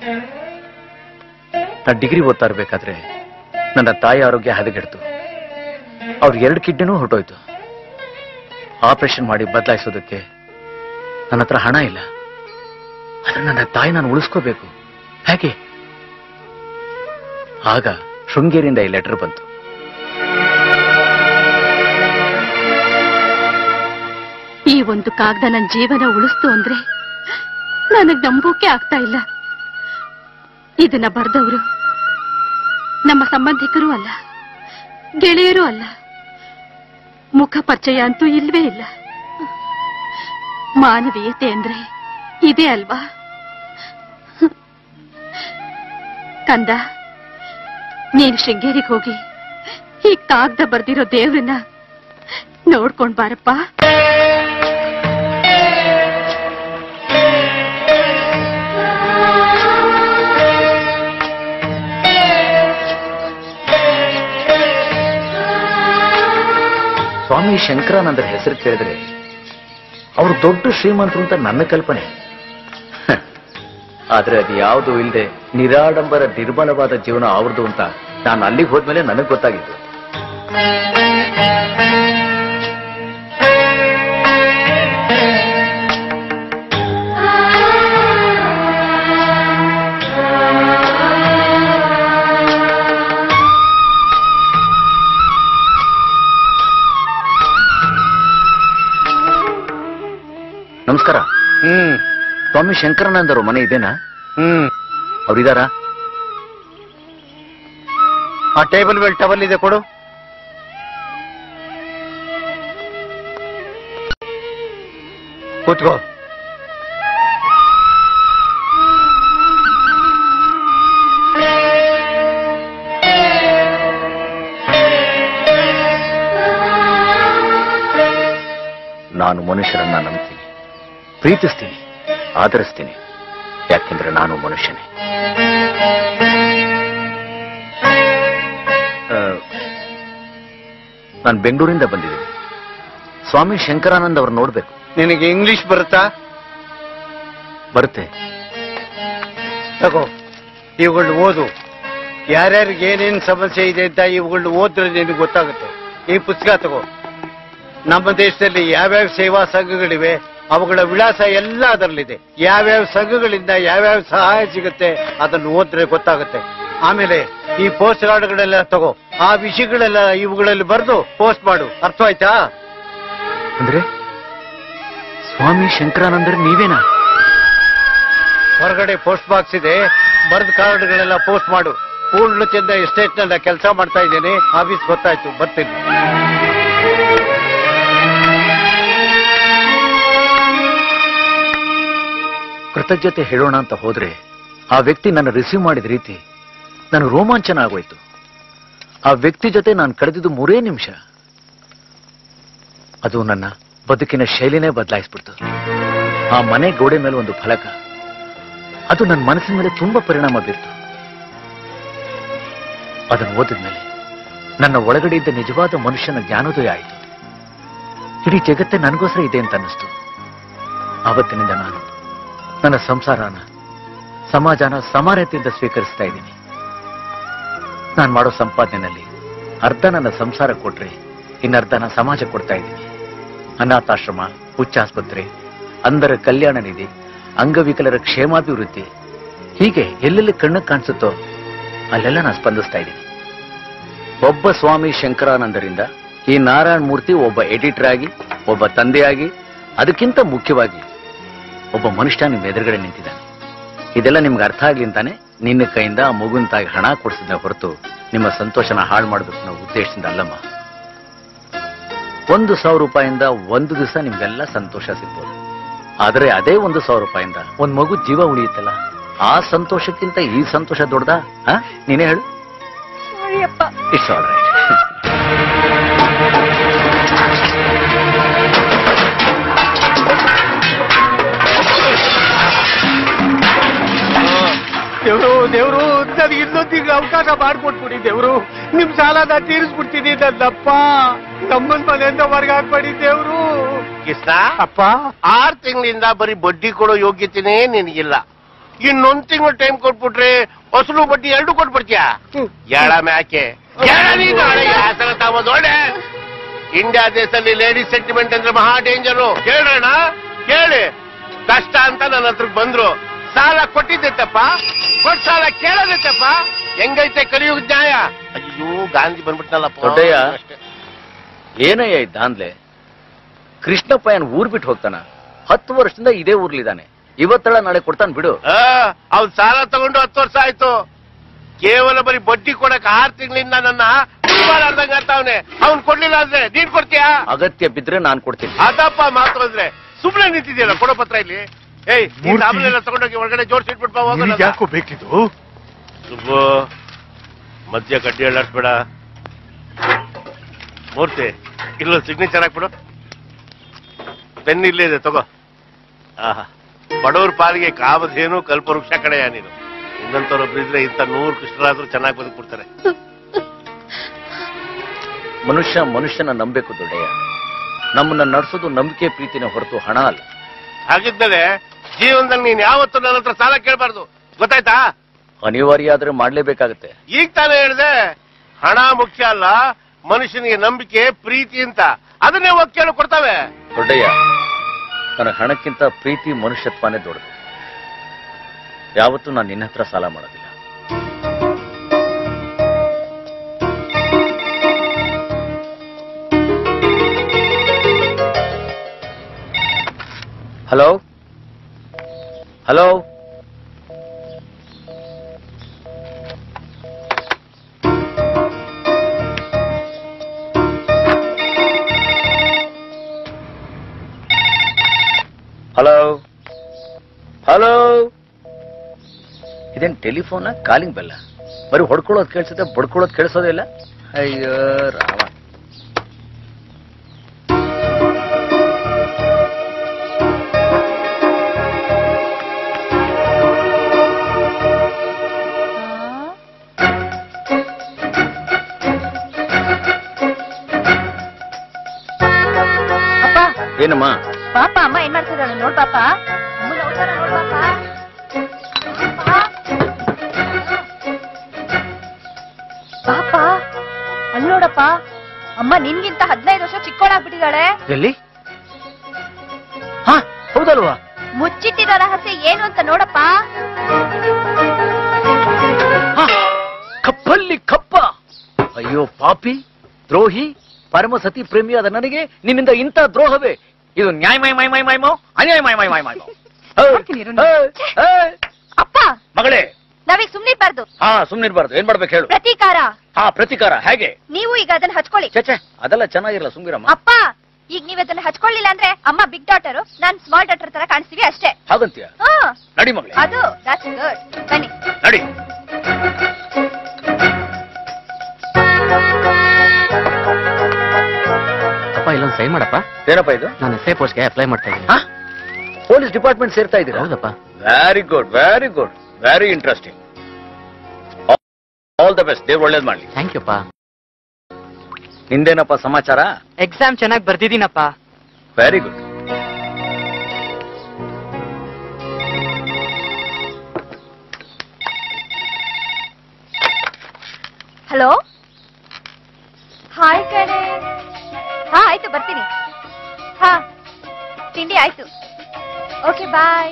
ನಾನು ಡಿಗ್ರಿ ಓದ್ತಾ ಇರ್ಬೇಕಾದ್ರೆ ನನ್ನ ತಾಯಿ ಆರೋಗ್ಯ ಹದಗೆಡ್ತು ಅವ್ರ ಎರಡು ಕಿಡ್ನಿನೂ ಹೊರಟೋಯ್ತು ಆಪರೇಷನ್ ಮಾಡಿ ಬದಲಾಯಿಸೋದಕ್ಕೆ ನನ್ನ ಹತ್ರ ಹಣ ಇಲ್ಲ ಆದ್ರೆ ನನ್ನ ತಾಯಿ ನಾನು ಉಳಿಸ್ಕೋಬೇಕು ಹೇಗೆ ಆಗ ಶೃಂಗೇರಿಯಿಂದ ಈ ಲೆಟರ್ ಬಂತು ಈ ಒಂದು ಕಾಗದ ನನ್ನ ಜೀವನ ಉಳಿಸ್ತು ಅಂದ್ರೆ ನನಗ್ ನಂಬೋಕೆ ಆಗ್ತಾ ಇಲ್ಲ ಇದನ್ನ ಬರ್ದವರು ನಮ್ಮ ಸಂಬಂಧಿಕರೂ ಅಲ್ಲ ಗೆಳೆಯರೂ ಅಲ್ಲ ಮುಖ ಪರಿಚಯ ಅಂತೂ ಇಲ್ವೇ ಇಲ್ಲ ಮಾನವೀಯತೆ ಅಂದ್ರೆ ಇದೇ ಅಲ್ವಾ ಕಂದ ನೀನು ಶೃಂಗೇರಿಗೆ ಹೋಗಿ ಈ ಕಾಗ್ದ ಬರ್ದಿರೋ ದೇವ್ರನ್ನ ನೋಡ್ಕೊಂಡ್ ಬಾರಪ್ಪ ಸ್ವಾಮಿ ಶಂಕರಾನಂದರ ಹೆಸರು ಕೇಳಿದ್ರೆ ಅವರು ದೊಡ್ಡ ಶ್ರೀಮಂತರು ಅಂತ ನನ್ನ ಕಲ್ಪನೆ ಹ. ಆದ್ರೆ ಅದು ಯಾವುದು ಇಲ್ಲದೆ ನಿರಾಡಂಬರ ನಿರ್ಮಲವಾದ ಜೀವನ ಅವ್ರದ್ದು ಅಂತ ನಾನು ಅಲ್ಲಿಗೆ ಹೋದ್ಮೇಲೆ ನನಗೆ ಗೊತ್ತಾಗಿತ್ತು ನಮಸ್ಕಾರ ಹ್ಮ್ ಸ್ವಾಮಿ ಶಂಕರಾನಂದರು ಮನೆ ಇದೇನಾ ಹ್ಮ್ ಅವ್ರಿದಾರಾ ಆ ಟೇಬಲ್ ಮೇಲೆ ಟವಲ್ ಇದೆ ಕೊಡು ಕೂತ್ಕೋ ನಾನು ಮನುಷ್ಯರನ್ನ ನಂಬ್ತೀನಿ ಪ್ರೀತಿಸ್ತೀನಿ ಆದರಿಸ್ತೀನಿ ಯಾಕೆಂದ್ರೆ ನಾನು ಮನುಷ್ಯನೇ ನಾನು ಬೆಂಗಳೂರಿಂದ ಬಂದಿದ್ದೀನಿ ಸ್ವಾಮಿ ಶಂಕರಾನಂದ್ ಅವ್ರು ನೋಡ್ಬೇಕು ನಿನಗೆ ಇಂಗ್ಲಿಷ್ ಬರುತ್ತಾ ಬರುತ್ತೆ ತಗೋ ಇವುಗಳು ಓದು ಯಾರ್ಯಾರಿಗೆ ಏನೇನ್ ಸಮಸ್ಯೆ ಇದೆ ಅಂತ ಇವುಗಳು ಓದಿದ್ರೆ ನಿನಗೆ ಗೊತ್ತಾಗುತ್ತೆ ಈ ಪುಸ್ತಕ ತಗೋ ನಮ್ಮ ದೇಶದಲ್ಲಿ ಯಾವ್ಯಾವ ಸೇವಾ ಸಂಘಗಳಿವೆ ಅವುಗಳ ವಿಳಾಸ ಎಲ್ಲ ಅದರಲ್ಲಿದೆ ಯಾವ್ಯಾವ ಸಂಘಗಳಿಂದ ಯಾವ್ಯಾವ ಸಹಾಯ ಸಿಗುತ್ತೆ ಅದನ್ನು ಓದಿದ್ರೆ ಗೊತ್ತಾಗುತ್ತೆ ಆಮೇಲೆ ಈ ಪೋಸ್ಟ್ ಕಾರ್ಡ್ಗಳೆಲ್ಲ ತಗೋ ಆ ವಿಷಯಗಳೆಲ್ಲ ಇವುಗಳಲ್ಲಿ ಬರೆದು ಪೋಸ್ಟ್ ಮಾಡು ಅರ್ಥ ಆಯ್ತಾ ಅಂದ್ರೆ ಸ್ವಾಮಿ ಶಂಕರಾನಂದರ್ ನೀವೇನಾ ಹೊರಗಡೆ ಪೋಸ್ಟ್ ಬಾಕ್ಸ್ ಇದೆ ಬರೆದ ಕಾರ್ಡ್ಗಳೆಲ್ಲ ಪೋಸ್ಟ್ ಮಾಡು ಪೂರ್ಣಚಂದ ಎಸ್ಟೇಟ್ ನಲ್ಲಿ ಕೆಲಸ ಮಾಡ್ತಾ ಇದ್ದೇನೆ ಆಫೀಸ್ ಗೊತ್ತಾಯ್ತು ಬರ್ತೀನಿ ಕೃತಜ್ಞತೆ ಹೇಳೋಣ ಅಂತ ಹೋದ್ರೆ ಆ ವ್ಯಕ್ತಿ ನನ್ನ ರಿಸೀವ್ ಮಾಡಿದ ರೀತಿ ನನಗೆ ರೋಮಾಂಚನ ಆಗೋಯ್ತು ಆ ವ್ಯಕ್ತಿ ಜೊತೆ ನಾನು ಕಳೆದಿದ್ದು ಮೂರೇ ನಿಮಿಷ ಅದು ನನ್ನ ಬದುಕಿನ ಶೈಲಿನೇ ಬದಲಾಯಿಸ್ಬಿಡ್ತು ಆ ಮನೆ ಗೋಡೆ ಮೇಲೆ ಒಂದು ಫಲಕ ಅದು ನನ್ನ ಮನಸ್ಸಿನ ಮೇಲೆ ತುಂಬಾ ಪರಿಣಾಮ ಬೀರ್ತು ಅದನ್ನು ಓದಿದ್ಮೇಲೆ ನನ್ನ ಒಳಗಡೆ ಇದ್ದ ನಿಜವಾದ ಮನುಷ್ಯನ ಜ್ಞಾನೋದಯ ಆಯಿತು ಇಡೀ ಜಗತ್ತೇ ನನಗೋಸ್ಕರ ಇದೆ ಅಂತ ಅನ್ನಿಸ್ತು ಆವತ್ತಿನಿಂದ ನಾನು ನನ್ನ ಸಂಸಾರನ ಸಮಾಜನ ಸಮಾನತೆಯಿಂದ ಸ್ವೀಕರಿಸ್ತಾ ಇದ್ದೀನಿ ನಾನು ಮಾಡೋ ಸಂಪಾದನೆಯಲ್ಲಿ ಅರ್ಧ ನನ್ನ ಸಂಸಾರ ಕೊಟ್ರೆ ಇನ್ನರ್ಧನ ಸಮಾಜ ಕೊಡ್ತಾ ಇದ್ದೀನಿ ಅನಾಥಾಶ್ರಮ ಹುಚ್ಚಾಸ್ಪತ್ರೆ ಅಂಧರ ಕಲ್ಯಾಣ ನಿಧಿ ಅಂಗವಿಕಲರ ಕ್ಷೇಮಾಭಿವೃದ್ಧಿ ಹೀಗೆ ಎಲ್ಲೆಲ್ಲಿ ಕಣ್ಣು ಕಾಣಿಸುತ್ತೋ ಅಲ್ಲೆಲ್ಲ ನಾನು ಸ್ಪಂದಿಸ್ತಾ ಇದ್ದೀನಿ ಒಬ್ಬ ಸ್ವಾಮಿ ಶಂಕರಾನಂದರಿಂದ ಈ ನಾರಾಯಣ ಮೂರ್ತಿ ಒಬ್ಬ ಎಡಿಟರ್ ಆಗಿ ಒಬ್ಬ ತಂದೆಯಾಗಿ ಅದಕ್ಕಿಂತ ಮುಖ್ಯವಾಗಿ ಒಬ್ಬ ಮನುಷ್ಯ ನಿಮ್ಮ ಎದುರುಗಡೆ ನಿಂತಿದ್ದಾನೆ ಇದೆಲ್ಲ ನಿಮ್ಗೆ ಅರ್ಥ ಆಗ್ಲಿ ಅಂತಾನೆ ನಿನ್ನ ಕೈಯಿಂದ ಆ ಮಗುನ್ ತಾಯಿ ಹಣ ಕೊಡಿಸಿದ ಹೊರತು ನಿಮ್ಮ ಸಂತೋಷನ ಹಾಳು ಮಾಡಬೇಕು ಅನ್ನೋ ಉದ್ದೇಶದಿಂದ ಅಲ್ಲಮ್ಮ ಒಂದು ಸಾವಿರ ರೂಪಾಯಿಂದ ಒಂದು ದಿವಸ ನಿಮ್ಗೆಲ್ಲ ಸಂತೋಷ ಸಿಗ್ಬೋದು ಆದರೆ ಅದೇ ಒಂದು ಸಾವಿರ ರೂಪಾಯಿಂದ ಒಂದ್ ಮಗು ಜೀವ ಉಳಿಯುತ್ತಲ್ಲ ಆ ಸಂತೋಷಕ್ಕಿಂತ ಈ ಸಂತೋಷ ದೊಡ್ಡದಾ ಹಾ ನೀನೇ ಹೇಳು ಇಟ್ಸ್ ಆಲ್ ರೈಟ್ ದೇವ್ರು ದೇವ್ರು ನನಗೆ ಇನ್ನೊಂದು ತಿಂಗಳು ಅವಕಾಶ ಮಾಡ್ಕೊಟ್ಬಿಡಿ ದೇವ್ರು ನಿಮ್ ಸಾಲನ ತೀರಿಸ್ಬಿಡ್ತೀನಿ ನನ್ನಪ್ಪ ನಮ್ಮನ್ ಮನೆಯಿಂದ ಹೊರಗೆ ಹಾಕ್ಬೇಡಿ ದೇವ್ರು ಕೃಷ್ಣ ಅಪ್ಪ ಆರ್ ತಿಂಗಳಿಂದ ಬರೀ ಬಡ್ಡಿ ಕೊಡೋ ಯೋಗ್ಯತೆನೇ ನಿನಗಿಲ್ಲ ಇನ್ನೊಂದ್ ತಿಂಗಳು ಟೈಮ್ ಕೊಟ್ಬಿಟ್ರೆ ಅಸಲು ಬಡ್ಡಿ ಎರಡು ಕೊಟ್ಬಿಡ್ತೀಯ ಎಳ ಮ್ಯಾಕೆ ಎಳ ನೀನು ಹಳೆಯ ಹಾಸನ ತಾಮದೋಡೆ ಇಂಡಿಯಾ ದೇಶದಲ್ಲಿ ಲೇಡೀಸ್ ಸೆಂಟಿಮೆಂಟ್ ಅಂದ್ರೆ ಮಹಾ ಡೇಂಜರು ಕೇಳೋಣ ಕೇಳಿ ಕಷ್ಟ ಅಂತ ನನ್ನ ಹತ್ರಕ್ ಬಂದ್ರು ಸಾಲ ಕೊಟ್ಟಿದ್ದೆತ್ತಪ್ಪ ಕೊಟ್ ಸಾಲ ಕೇಳೋದೆತ್ತಪ್ಪ ಹೆಂಗೈತೆ ಕಲಿಯುಗ ನ್ಯಾಯ ಅಯ್ಯೋ ಗಾಂಧಿ ಬಂದ್ಬಿಟ್ನಲ್ಲಪ್ಪ ದೊಡ್ಡಯ್ಯ ಏನಯ್ಯ ಈ ದಾಂದ್ಲೆ ಕೃಷ್ಣಪ್ಪ ಏನ್ ಊರ್ ಬಿಟ್ಟು ಹೋಗ್ತಾನ ಹತ್ತು ವರ್ಷದಿಂದ ಇದೇ ಊರ್ಲಿದ್ದಾನೆ ಇವತ್ತಳ ನಾಳೆ ಕೊಡ್ತಾನೆ ಬಿಡು ಅವ್ನ್ ಸಾಲ ತಗೊಂಡು ಹತ್ತು ವರ್ಷ ಆಯ್ತು ಕೇವಲ ಬರೀ ಬಡ್ಡಿ ಕೊಡಕ್ ಆರ್ ತಿಂಗಳಿಂದ ನನ್ನ ಮಾಡ್ದಂಗ ಅಂತಾವ್ನೆ ಅವ್ನ್ ಕೊಡ್ಲಿಲ್ಲ ಅಂದ್ರೆ ನೀನ್ ಕೊಡ್ತೀಯಾ ಅಗತ್ಯ ಬಿದ್ರೆ ನಾನ್ ಕೊಡ್ತೀನಿ ಅದಪ್ಪ ಮಾತು ಅಂದ್ರೆ ಸುಮ್ನೆ ನಿಂತಿದ್ಯಲ್ಲ ಕೊಡೋ ಪತ್ರ ಇಲ್ಲಿ ಏಯ್ ನೀನ್ ಮೂರ್ತಿ. ಸಾಮಾನೆಲ್ಲ ತಗೊಂಡೋಗಿ ಒಳಗಡೆ ಜೋಡಿಸಿಟ್ಬಿಟ್ಪ ನಿನಗ್ ಯಾಕೋ ಬೇಕಿದು ಸುಬ್ಬು ಮಧ್ಯ ಕಡ್ಡಿ ಹೇಳಾಡ್ಬೇಡ ಮೂರ್ತಿ ಇಲ್ಲೊಂದು ಸಿಗ್ನೇಚರ್ ಹಾಕ್ಬಿಡು ಪೆನ್ ಇಲ್ಲೇ ಇದೆ ತಗೋ ಆಹಾ ಬಡವ್ರ ಪಾಲಿಗೆ ಕಾಮಧೇನು ಕಲ್ಪವೃಕ್ಷ ಕಡೆಯ ನೀನು ಇನ್ನಂತವ್ರೊಬ್ರು ಇದ್ರೆ ಇಂಥ ನೂರು ಕೃಷ್ಣರಾದ್ರೂ ಚೆನ್ನಾಗಿ ಬದುಕ್ಬಿಡ್ತಾರೆ ಮನುಷ್ಯ ಮನುಷ್ಯನ ನಂಬೇಕು ದೊಡ್ಡಯ್ಯ ನಮ್ಮನ್ನ ನಡೆಸೋದು ನಂಬಿಕೆ ಪ್ರೀತಿನ ಹೊರತು ಹಣ ಅಲ್ಲ ಹಾಗಿದ್ಮೇಲೆ ಜೀವನದಲ್ಲಿ ನೀನ್ ಯಾವತ್ತೂ ನನ್ನ ಹತ್ರ ಸಾಲ ಕೇಳಬಾರ್ದು ಗೊತ್ತಾಯ್ತಾ ಅನಿವಾರ್ಯ ಆದ್ರೆ ಮಾಡ್ಲೇಬೇಕಾಗತ್ತೆ ಈಗ ತಾನೇ ಹೇಳಿದೆ ಹಣ ಮುಖ್ಯ ಅಲ್ಲ ಮನುಷ್ಯನಿಗೆ ನಂಬಿಕೆ ಪ್ರೀತಿ ಅಂತ ಅದನ್ನೇ ಒತ್ತು ಕೇಳು ಕೊಡ್ತಾವೆ ದೊಡ್ಡಯ್ಯ ನನ್ನ ಹಣಕ್ಕಿಂತ ಪ್ರೀತಿ ಮನುಷ್ಯತ್ವನೇ ದೊಡ್ಡದು ಯಾವತ್ತೂ ನಾನು ನಿನ್ನ ಹತ್ರ ಸಾಲ ಮಾಡೋದಿಲ್ಲ ಹಲೋ ಹಲೋ ಹಲೋ ಹಲೋ ಇದೇನ್ ಟೆಲಿಫೋನ ಕಾಲಿಂಗ್ ಬೆಲ್ಲ ಬರೀ ಹೊಡ್ಕೊಳ್ಳೋದು ಕೇಳಿಸುತ್ತೆ ಬಡ್ಕೊಳ್ಳೋದು ಕೇಳಿಸೋದೇ ಇಲ್ಲ ಅಯ್ಯೋ ರಾಮ ಅಪ್ಪ ಏನಮ್ಮ ಪಾಪ ಅಮ್ಮ ಏನ್ ಮಾಡ್ತಿದ್ದಾಳೆ ನೋಡ್ ಪಾಪ ಅಮ್ಮನ್ ಅವತಾರ ನೋಡ್ ಪಾಪ ಪಾಪ ಅಲ್ಲಿ ನೋಡಪ್ಪ ಅಮ್ಮ ನಿನ್ಗಿಂತ ಹದಿನೈದು ವರ್ಷ ಚಿಕ್ಕೋಳಾಗ್ಬಿಟ್ಟಿದ್ದಾಳೆ ಎಲ್ಲಿ ಹಾ ಹೌದಲ್ವಾ ಮುಚ್ಚಿಟ್ಟಿರೋ ರಹಸ್ಯ ಏನು ಅಂತ ನೋಡಪ್ಪ ಕಪ್ಪಲ್ಲಿ ಕಪ್ಪ ಅಯ್ಯೋ ಪಾಪಿ ದ್ರೋಹಿ ಪರಮ ಸತಿ ಪ್ರೇಮಿಯಾದ ನನಗೆ ನಿನ್ನಿಂದ ಇಂಥ ದ್ರೋಹವೇ ಇದು ನ್ಯಾಯ ಮೈ ಮೈ ಮೈ ಮೈ ಮೋ ಅನ್ಯಾಯ ಮೈ ಮೈ ಮೈ ಮೈ ಮೋ ಅಪ್ಪ ಮಗಳೇ ನಾವೀಗ ಸುಮ್ನೆ ಇರ್ಬಾರ್ದು ಹಾ ಸುಮ್ನಿರ್ಬಾರ್ದು ಏನ್ ಮಾಡ್ಬೇಕು ಹೇಳು ಪ್ರತೀಕಾರ ಹಾ ಪ್ರತಿಕಾರ ಹೇಗೆ ನೀವು ಈಗ ಅದನ್ನ ಹಚ್ಕೊಳ್ಳಿ ಚಚೆ ಅದೆಲ್ಲ ಚೆನ್ನಾಗಿರಲ್ಲ ಸುಮ್ಗಿರಮ್ಮ ಅಪ್ಪ ಈಗ ನೀವ್ ಅದನ್ನ ಹಚ್ಕೊಳ್ಳಿಲ್ಲ ಅಂದ್ರೆ ಅಮ್ಮ ಬಿಗ್ ಡಾಟರ್ ನಾನ್ ಸ್ಮಾಲ್ ಡಾಟರ್ ತರ ಕಾಣಿಸ್ತೀವಿ ಅಷ್ಟೇ ಹಾಗಂತೀಯ ಹಾ ನಡಿ ಮಗಳೇ ಅದು ದಟ್ಸ್ ಗುಡ್ ಬನ್ನಿ ನಡಿ ಅಪ್ಪ ಇಲ್ಲೊಂದು ಸೈ ಮಾಡಪ್ಪ ಏನಪ್ಪ ಇದು ನಾನು ಎಸ್ ಐ ಪೋಸ್ಟ್ಗೆ ಅಪ್ಲೈ ಮಾಡ್ತಾ ಇದ್ದೀನಿ ಪೊಲೀಸ್ ಡಿಪಾರ್ಟ್ಮೆಂಟ್ ಸೇರ್ತಾ ಇದ್ದೀರಾ ಹೌದಪ್ಪ very good very good very interesting all the best ದೇವ್ರು ಒಳ್ಳೇದ್ ಮಾಡ್ಲಿ ಥ್ಯಾಂಕ್ ಯು ಅಪ್ಪ ನಿಂದೇನಪ್ಪ ಸಮಾಚಾರ ಎಕ್ಸಾಮ್ ಚೆನ್ನಾಗಿ ಬರ್ದಿದ್ದೀನಪ್ಪ ವೆರಿ ಗುಡ್ ಹಲೋ ಹಾಯ್ ಕಣೆ ಹಾ ಆಯ್ತು ಬರ್ತೀನಿ ಹಾ ತಿಂಡಿ ಆಯ್ತು ಓಕೆ ಬಾಯ್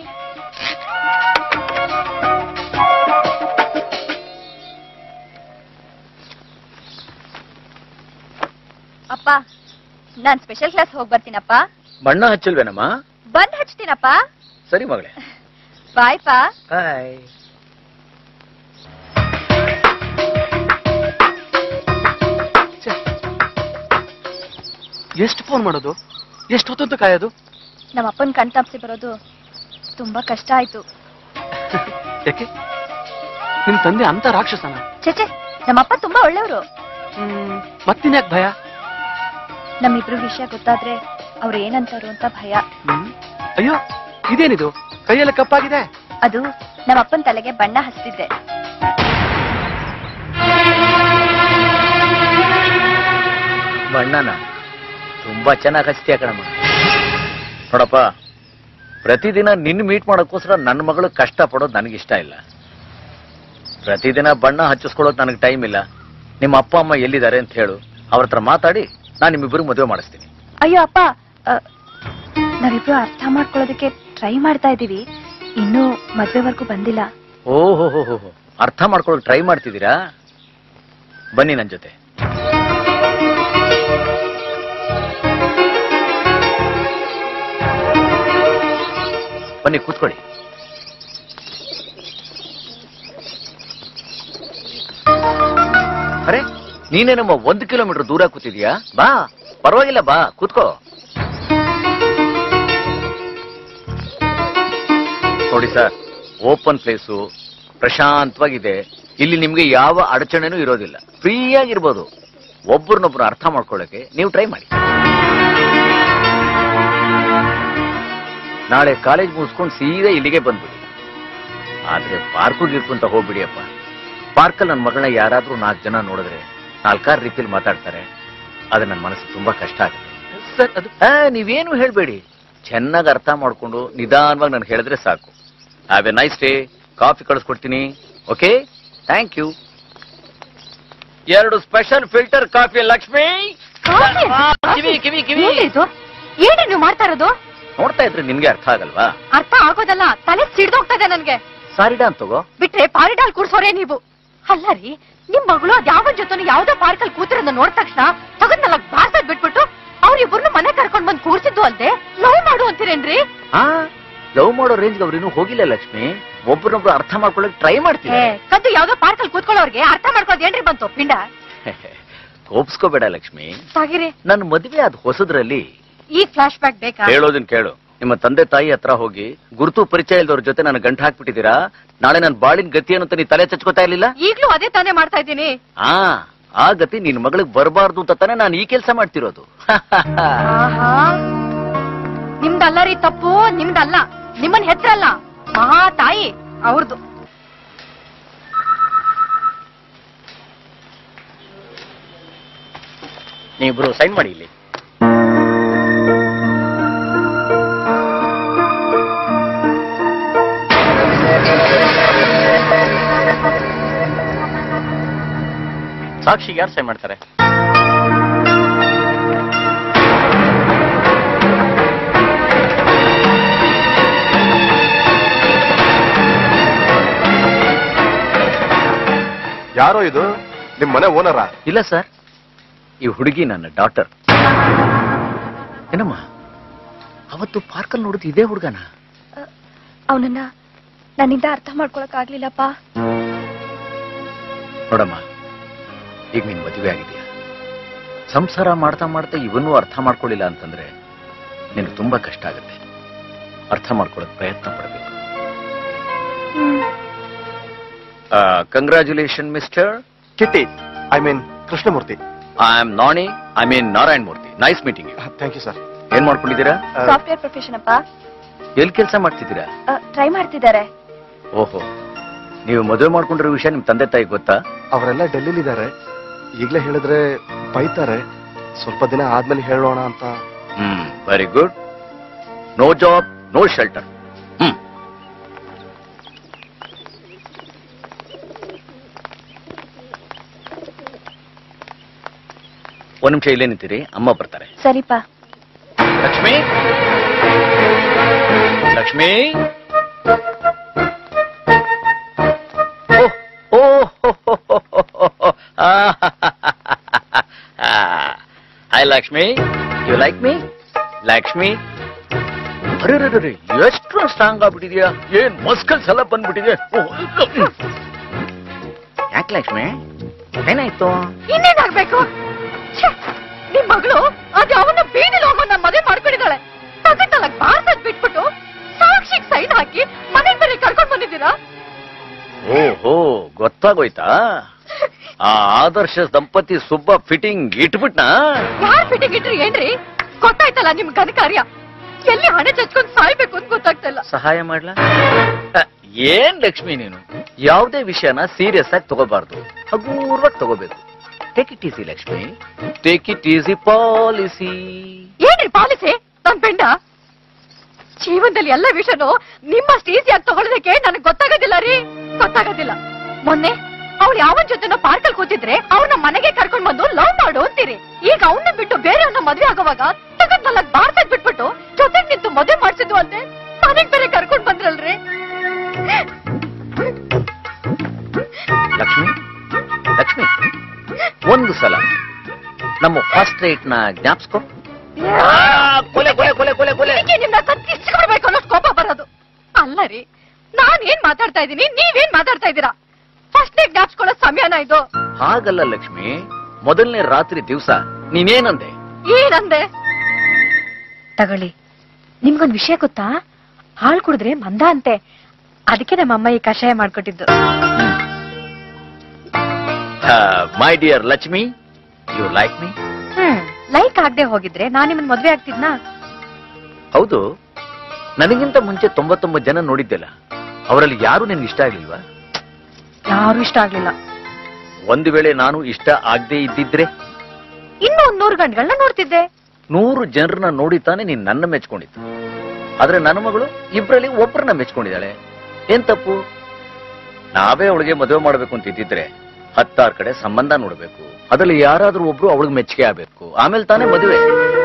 ಅಪ್ಪ ಅಪ್ಪ ನಾನ್ ಸ್ಪೆಷಲ್ ಕ್ಲಾಸ್ ಹೋಗ್ ಬರ್ತೀನಪ್ಪ ಬಣ್ಣ ಹಚ್ಚಲ್ವೇನಮ್ಮ ಬಂದ್ ಹಚ್ತೀನಪ್ಪ ಸರಿ ಮಗಳೇ ಬಾಯ್ ಪಾ ಹಾಯ್ ಎಷ್ಟು ಫೋನ್ ಮಾಡೋದು ಎಷ್ಟು ಹೊತ್ತಂತ ಕಾಯೋದು ನಮ್ಮ ಅಪ್ಪನ್ ಕಣ್ ತಪ್ಸಿ ಬರೋದು ತುಂಬಾ ಕಷ್ಟ ಆಯ್ತು ಯಾಕೆ ನಿಮ್ ತಂದೆ ಅಂತ ರಾಕ್ಷಸನ ಚೇಚೆ ನಮ್ಮಪ್ಪ ತುಂಬಾ ಒಳ್ಳೆಯವರು ಮತ್ತಿನ್ಯಾಕ್ ಭಯ ನಮ್ಮಿಬ್ರು ವಿಷಯ ಗೊತ್ತಾದ್ರೆ ಅವ್ರು ಏನಂತಾರು ಅಂತ ಭಯ ಹ್ಮ್ ಅಯ್ಯೋ ಇದೇನಿದು ಕೈಯೆಲ್ಲ ಕಪ್ಪಾಗಿದೆ ಅದು ನಮ್ಮಪ್ಪನ್ ತಲೆಗೆ ಬಣ್ಣ ಹಚ್ತಿದ್ದೆ ಬಣ್ಣನ ತುಂಬಾ ಚೆನ್ನಾಗಿ ಹಚ್ತೀಯ ಕಣಮ್ಮ ನೋಡಪ್ಪ ಪ್ರತಿದಿನ ನಿನ್ನ ಮೀಟ್ ಮಾಡೋಕ್ಕೋಸ್ಕರ ನನ್ನ ಮಗಳು ಕಷ್ಟ ಪಡೋದು ನನಗಿಷ್ಟ ಇಲ್ಲ ಪ್ರತಿದಿನ ಬಣ್ಣ ಹಚ್ಚಿಸ್ಕೊಳ್ಳೋದು ನನಗೆ ಟೈಮ್ ಇಲ್ಲ ನಿಮ್ಮ ಅಪ್ಪ ಅಮ್ಮ ಎಲ್ಲಿದ್ದಾರೆ ಅಂತ ಹೇಳು ಅವ್ರ ಹತ್ರ ಮಾತಾಡಿ ನಾನು ನಿಮ್ಮಿಬ್ಬರು ಮದುವೆ ಮಾಡಿಸ್ತೀನಿ ಅಯ್ಯೋ ಅಪ್ಪ ಅ, ನಾವಿಬ್ರು ಅರ್ಥ ಮಾಡ್ಕೊಳ್ಳೋದಕ್ಕೆ ಟ್ರೈ ಮಾಡ್ತಾ ಇದೀವಿ ಇನ್ನೂ ಮದ್ವೆವರೆಗೂ ಬಂದಿಲ್ಲ ಓಹೋ ಹೋ ಹೋ ಅರ್ಥ ಮಾಡ್ಕೊಳ್ಳೋಕೆ ಟ್ರೈ ಮಾಡ್ತಿದ್ದೀರಾ ಬನ್ನಿ ನನ್ನ ಜೊತೆ ಬನ್ನಿ ಕೂತ್ಕೊಳ್ಳಿ ಅರೆ ನೀನೇ ನಮ್ಮ ಒಂದು ಕಿಲೋಮೀಟರ್ ದೂರ ಕೂತಿದ್ಯಾ ಬಾ ಪರವಾಗಿಲ್ಲ ಬಾ ಕೂತ್ಕೋ ನೋಡಿ ಸರ್ ಓಪನ್ ಪ್ಲೇಸು ಪ್ರಶಾಂತವಾಗಿದೆ ಇಲ್ಲಿ ನಿಮ್ಗೆ ಯಾವ ಅಡಚಣೆನೂ ಇರೋದಿಲ್ಲ ಫ್ರೀಯಾಗಿರ್ಬೋದು ಒಬ್ಬರನ್ನೊಬ್ರು ಅರ್ಥ ಮಾಡ್ಕೊಳ್ಳೋಕೆ ನೀವು ಟ್ರೈ ಮಾಡಿ ನಾಳೆ ಕಾಲೇಜ್ ಮುಗಿಸ್ಕೊಂಡು ಸೀದಾ ಇಲ್ಲಿಗೆ ಬಂದ್ಬಿಡಿ ಆದ್ರೆ ಪಾರ್ಕು ಗಿರ್ಕೊಂತ ಹೋಗ್ಬಿಡಿಯಪ್ಪ ಪಾರ್ಕಲ್ಲಿ ನನ್ನ ಮಗಳನ್ನ ಯಾರಾದ್ರೂ ನಾಲ್ಕು ಜನ ನೋಡಿದ್ರೆ ನಾಲ್ಕಾರು ರೀತಿಯಲ್ಲಿ ಮಾತಾಡ್ತಾರೆ ಅದು ನನ್ನ ಮನಸ್ಸಿಗೆ ತುಂಬಾ ಕಷ್ಟ ಆಗುತ್ತೆ ಆ, ನೀವೇನು ಹೇಳ್ಬೇಡಿ ಚೆನ್ನಾಗಿ ಅರ್ಥ ಮಾಡ್ಕೊಂಡು ನಿಧಾನವಾಗಿ ನಾನು ಹೇಳಿದ್ರೆ ಸಾಕು have a nice day coffee ಕಳಿಸ್ಕೊಡ್ತೀನಿ ಓಕೆ ಥ್ಯಾಂಕ್ ಯು ಎರಡು ಸ್ಪೆಷಲ್ ಫಿಲ್ಟರ್ ಕಾಫಿ ಲಕ್ಷ್ಮಿ ಕಿವಿ ಕಿವಿ ಕಿವಿ ಏನಿದು ಏನೇ ನೀವು ಮಾಡ್ತಾ ಇರೋದು ನೋಡ್ತಾ ಇದ್ರೆ ನಿನ್ಗೆ ಅರ್ಥ ಆಗಲ್ವಾ ಅರ್ಥ ಆಗೋದಲ್ಲ ತಲೆ ಸಿಡ್ದೋಗ್ತದೆ ನನ್ಗೆ ಸಾರಿಡಾ ಅಂತ ತಗೋ ಬಿಟ್ರೆ ಪಾರಿಡಾಲ್ ಕೂರ್ಸೋರೇ ನೀವು ಅಲ್ಲ ರೀ ನಿಮ್ ಮಗಳು ಅದ್ ಯಾವ ಜೊತೆ ಯಾವ್ದೋ ಪಾರ್ಕಲ್ಲಿ ಕೂತಿರೋದನ್ನ ನೋಡಿದ ತಕ್ಷಣ ತಗದ್ನಲ್ಲ ಬಾರ್ಸದ್ ಬಿಟ್ಬಿಟ್ಟು ಅವ್ರಿಬ್ಬರನ್ನು ಮನೆ ಕರ್ಕೊಂಡ್ ಬಂದ್ ಕೂರ್ಸಿದ್ದು ಅಲ್ದೆ ಲವ್ ಮಾಡು ಅಂತೀರೇನ್ರಿ ಹಾ ಲವ್ ಮಾಡೋ ರೇಂಜ್ಗೆ ಅವ್ರಿನ್ನೂ ಹೋಗಿಲ್ಲ ಲಕ್ಷ್ಮಿ ಒಬ್ರನ್ನೊಬ್ರು ಅರ್ಥ ಮಾಡ್ಕೊಳ್ಳೋಕೆ ಟ್ರೈ ಏ, ಮಾಡ್ತೀನಿ ಕದ್ದು ಯಾವ್ದೋ ಪಾರ್ಕಲ್ಲಿ ಕೂತ್ಕೊಳ್ಳೋರ್ಗೆ ಅರ್ಥ ಮಾಡ್ಕೊಳ್ಳೋದು ಏನ್ರಿ ಬಂತು ಪಿಂಡ ಕೋಪ್ಸ್ಕೋಬೇಡ ಲಕ್ಷ್ಮಿ ಸಾಗಿರಿ ನನ್ನ ಮದುವೆ ಆದ ಹೊಸದ್ರಲ್ಲಿ ಈ ಫ್ಲಾಶ್ ಬ್ಯಾಕ್ ಬೇಕಾ ಹೇಳೋದನ್ ಕೇಳು ನಿಮ್ಮ ತಂದೆ ತಾಯಿ ಹತ್ರ ಹೋಗಿ ಗುರುತು ಪರಿಚಯ ಇಲ್ದವ್ರ ಜೊತೆ ನನ್ನ ಗಂಟು ಹಾಕ್ಬಿಟ್ಟಿದ್ದೀರಾ ನಾಳೆ ನನ್ನ ಬಾಳಿನ ಗತಿ ಏನು ಅಂತ ನೀ ತಲೆ ಚಚ್ಕೋತಾ ಇರ್ಲಿಲ್ಲ ಈಗ್ಲೂ ಅದೇ ತಾನೇ ಮಾಡ್ತಾ ಇದ್ದೀನಿ ಆ ಆ ಗತಿ ನಿನ್ ಮಗಳಿಗೆ ಬರಬಾರ್ದು ಅಂತ ತಾನೇ ನಾನು ಈ ಕೆಲಸ ಮಾಡ್ತಿರೋದು ಆಹಾ ನಿಮ್ದಲ್ಲ ರೀ ತಪ್ಪು ನಿಮ್ದಲ್ಲ ನಿಮ್ಮನ್ ಹೆಸರಲ್ಲ ಮಹಾ ತಾಯಿ ಅವ್ರದ್ದು ನೀವಿಬ್ರು ಸೈನ್ ಮಾಡಿ ಇಲ್ಲಿ ಸಾಕ್ಷಿಗೆ ಯಾರು ಸೈನ್ ಮಾಡ್ತಾರೆ ಯಾರೋ ಇದು ನಿಮ್ ಮನೆ ಓನರ ಇಲ್ಲ ಸರ್ ಈ ಹುಡುಗಿ ನನ್ನ ಡಾಟರ್ ಏನಮ್ಮ ಅವತ್ತು ಪಾರ್ಕಲ್ಲಿ ನೋಡಿದ್ ಇದೇ ಹುಡುಗನ ಅವನನ್ನ ನನ್ನಿಂದ ಅರ್ಥ ಮಾಡ್ಕೊಳಕ್ ಆಗ್ಲಿಲ್ಲಪ್ಪ ನೋಡಮ್ಮ ಈಗ ನಿನ್ ಮದುವೆ ಆಗಿದೆಯಾ ಸಂಸಾರ ಮಾಡ್ತಾ ಮಾಡ್ತಾ ಇವನ್ನೂ ಅರ್ಥ ಮಾಡ್ಕೊಳ್ಳಿಲ್ಲ ಅಂತಂದ್ರೆ ನಿನಗೆ ತುಂಬಾ ಕಷ್ಟ ಆಗುತ್ತೆ ಅರ್ಥ ಮಾಡ್ಕೊಳ್ಳೋಕೆ ಪ್ರಯತ್ನ ಪಡಬೇಕು congratulation mister Kitty I mean Krishnamurthy I am Nani I mean Narayan Murthy nice meeting you thank you sir ಏನ್ ಮಾಡ್ಕೊಂಡಿದ್ದೀರಾ ಸಾಫ್ಟ್ವೇರ್ ಪ್ರೊಫೆಷನ್ ಅಪ್ಪ ಎಲ್ಲಿ ಕೆಲಸ ಮಾಡ್ತಿದ್ದೀರಾ ಟ್ರೈ ಮಾಡ್ತಿದ್ದಾರೆ ಓಹೋ ನೀವು ಮದುವೆ ಮಾಡ್ಕೊಂಡಿರೋ ವಿಷಯ ನಿಮ್ ತಂದೆ ತಾಯಿ ಗೊತ್ತಾ ಅವರೆಲ್ಲ ಡೆಲ್ಲಿಲಿದ್ದಾರೆ ಈಗಲೇ ಹೇಳಿದ್ರೆ ಬೈತಾರೆ ಸ್ವಲ್ಪ ದಿನ ಆದ್ಮೇಲೆ ಹೇಳೋಣ ಅಂತ ಹ್ಮ್ very good no job no shelter ಹ್ಮ್ ಒಂದ್ ನಿಮಿಷ ಇಲ್ಲೇ ನಿಂತೀರಿ ಅಮ್ಮ ಬರ್ತಾರೆ ಸರಿಪ Lakshmi Lakshmi I Lakshmi you like me Lakshmi ಅರೆ ಅರೆ, ಅರೆ, ಎಷ್ಟು ಸ್ಟ್ರಾಂಗ್ ಆಗ್ಬಿಟ್ಟಿದ್ಯಾ ಏನ್ ಮಸ್ಕಲ್ಸ್ ಎಲ್ಲ ಬಂದ್ಬಿಟ್ಟಿದೆ ಯಾಕೆ ಲಕ್ಷ್ಮಿ ಏನಾಯ್ತು ಇನ್ನೇನಾಗ್ಬೇಕು ಛೆ, ನಿಮ್ ಮಗಳು ಅದ್ ಅವನ ಬೀದಿಲ್ ಹೋಗೋನ ಮದುವೆ ಮಾಡ್ಕೊಂಡಿದ್ದಾಳೆ ತಗಟ್ಟಲ್ಲ ಬಾರ್ಸದ್ ಬಿಟ್ಬಿಟ್ಟು ಸಾಕ್ಷಿಗ್ ಸೈನ್ ಹಾಕಿ ಮನೆಗ್ ಬೇರೆ ಕರ್ಕೊಂಡ್ ಬಂದಿದ್ದೀರಾ ಓಹೋ ಗೊತ್ತಾಗೋಯ್ತಾ ಆ ಆದರ್ಶ ದಂಪತಿ ಸುಬ್ಬ ಫಿಟ್ಟಿಂಗ್ ಇಟ್ಬಿಟ್ನಾ ಯಾರ್ ಫಿಟ್ಟಿಂಗ್ ಇಟ್ರಿ ಏನ್ರಿ ಗೊತ್ತಾಯ್ತಲ್ಲ ನಿಮ್ ಘನ ಕಾರ್ಯ ಎಲ್ಲಿ ಹಣೆ ಚಚ್ಕೊಂಡ್ ಸಾಯ್ಬೇಕು ಅಂತ ಗೊತ್ತಾಗ್ತಿಲ್ಲ ಸಹಾಯ ಮಾಡ್ಲಾ ಅ, ಏನ್ ಲಕ್ಷ್ಮಿ ನೀನು ಯಾವುದೇ ವಿಷಯನ ಸೀರಿಯಸ್ ಆಗಿ ತಗೋಬಾರ್ದು ಹಗೂರ್ವಾಗಿ ತಗೋಬೇಕು take it easy Lakshmi take it easy policy ಏನ್ರಿ ಪಾಲಿಸಿ ನನ್ ಬೆಂಡ ಜೀವನದಲ್ಲಿ ಎಲ್ಲ ವಿಷಯನು ನಿಮ್ಮಷ್ಟು ಈಸಿಯಾಗಿ ತಗೊಳ್ಳೋದಕ್ಕೆ ನನಗೆ ಗೊತ್ತಾಗೋದಿಲ್ಲ ರೀ ಗೊತ್ತಾಗೋದಿಲ್ಲ ಮೊನ್ನೆ ಅವಳು ಯಾವನ್ ಜೊತೆನೋ ಪಾರ್ಕಲ್ಲಿ ಕೂತಿದ್ರೆ ಅವ್ರನ್ನ ಮನೆಗೆ ಕರ್ಕೊಂಡ್ ಬಂದು ಲವ್ ಮಾಡು ಅಂತೀರಿ ಈಗ ಅವನ್ನ ಬಿಟ್ಟು ಬೇರೆಯವ್ರನ್ನ ಮದ್ವೆ ಆಗೋವಾಗ ತಗದ್ ಮಲಗ್ ಬಾರ್ಸಕ್ ಬಿಟ್ಬಿಟ್ಟು ಜೊತೆಗ್ ನಿಂತು ಮದ್ವೆ ಮಾಡ್ಸಿದ್ವು ಅಂತೆ ಮನೆಗ್ ಬೇರೆ ಕರ್ಕೊಂಡ್ ಬಂದ್ರಲ್ರಿ ಲಕ್ಷ್ಮಿ ಲಕ್ಷ್ಮಿ ಒಂದು ಸಲ ನಮ್ಮ ಫಸ್ಟ್ ರೇಟ್ ನ ಜ್ಞಾಪಿಸ್ಕೊ ಕೊಲೆ ಕೊಲೆ ಕೊಲೆ ಕೊಲೆ ಕೊಲೆ ಇದಕ್ಕೆ ನಿಮ್ನ ಕತ್ತಿಸ್ಕೊಡ್ಬೇಕು ಅನ್ನೋ ಕೋಪ ಬರೋದು ಅಲ್ಲ ರೀ ನಾನ್ ಏನ್ ಮಾತಾಡ್ತಾ ಇದೀನಿ ನೀವೇನ್ ಮಾತಾಡ್ತಾ ಇದ್ದೀರಾ ಫಸ್ಟ್ ಡೇ ಜ್ಞಾಪಿಸ್ಕೊಳ್ಳೋ ಸಮಯನ ಇದು ಹಾಗಲ್ಲ ಲಕ್ಷ್ಮಿ ಮೊದಲನೇ ರಾತ್ರಿ ದಿವಸ ನೀನೇನಂದೆ ಏನಂದೆ ತಗೊಳ್ಳಿ ನಿಮ್ಗೊಂದ್ ವಿಷಯ ಗೊತ್ತಾ ಹಾಲ್ ಕುಡಿದ್ರೆ ಮಂದ ಅಂತೆ ಅದಕ್ಕೆ ನಮ್ಮಮ್ಮ ಈ ಕಷಾಯ ಮಾಡ್ಕೊಟ್ಟಿದ್ದು my dear Lakshmi you like me ಹ್ಮ್ ಲೈಕ್ ಆಗದೆ ಹೋಗಿದ್ರೆ ನಾನ್ ನಿಮ್ಮನ್ ಮದ್ವೆ ಆಗ್ತಿದ್ನಾ ಹೌದು ನನಗಿಂತ ಮುಂಚೆ ತೊಂಬತ್ತೊಂಬತ್ತು ಜನ ನೋಡಿದ್ದೆಲ್ಲ ಅವರಲ್ಲಿ ಯಾರು ನಿನ್ಗೆ ಇಷ್ಟ ಆಗ್ಲಿಲ್ವಾ ಯಾರು ಇಷ್ಟ ಆಗ್ಲಿಲ್ಲ ಒಂದು ವೇಳೆ ನಾನು ಇಷ್ಟ ಆಗದೆ ಇದ್ದಿದ್ರೆ ಇನ್ನು ಒಂದ್ ನೂರು ಗಂಟೆಗಳನ್ನ ನೋಡ್ತಿದ್ದೆ ನೂರು ಜನರನ್ನ ನೋಡಿ ತಾನೇ ನೀನ್ ನನ್ನ ಮೆಚ್ಕೊಂಡಿದ್ದು ಆದ್ರೆ ನನ್ನ ಮಗಳು ಇಬ್ಬರಲ್ಲಿ ಒಬ್ಬರನ್ನ ಮೆಚ್ಕೊಂಡಿದ್ದಾಳೆ ಏನ್ ತಪ್ಪು ನಾವೇ ಅವಳಿಗೆ ಮದುವೆ ಮಾಡ್ಬೇಕು ಅಂತ ಇದ್ದಿದ್ರೆ ಹತ್ತಾರು ಕಡೆ ಸಂಬಂಧ ನೋಡ್ಬೇಕು ಅದ್ರಲ್ಲಿ ಯಾರಾದ್ರೂ ಒಬ್ರು ಅವಳಿಗೆ ಮೆಚ್ಚುಗೆ ಆಗ್ಬೇಕು ಆಮೇಲೆ ತಾನೇ ಮದುವೆ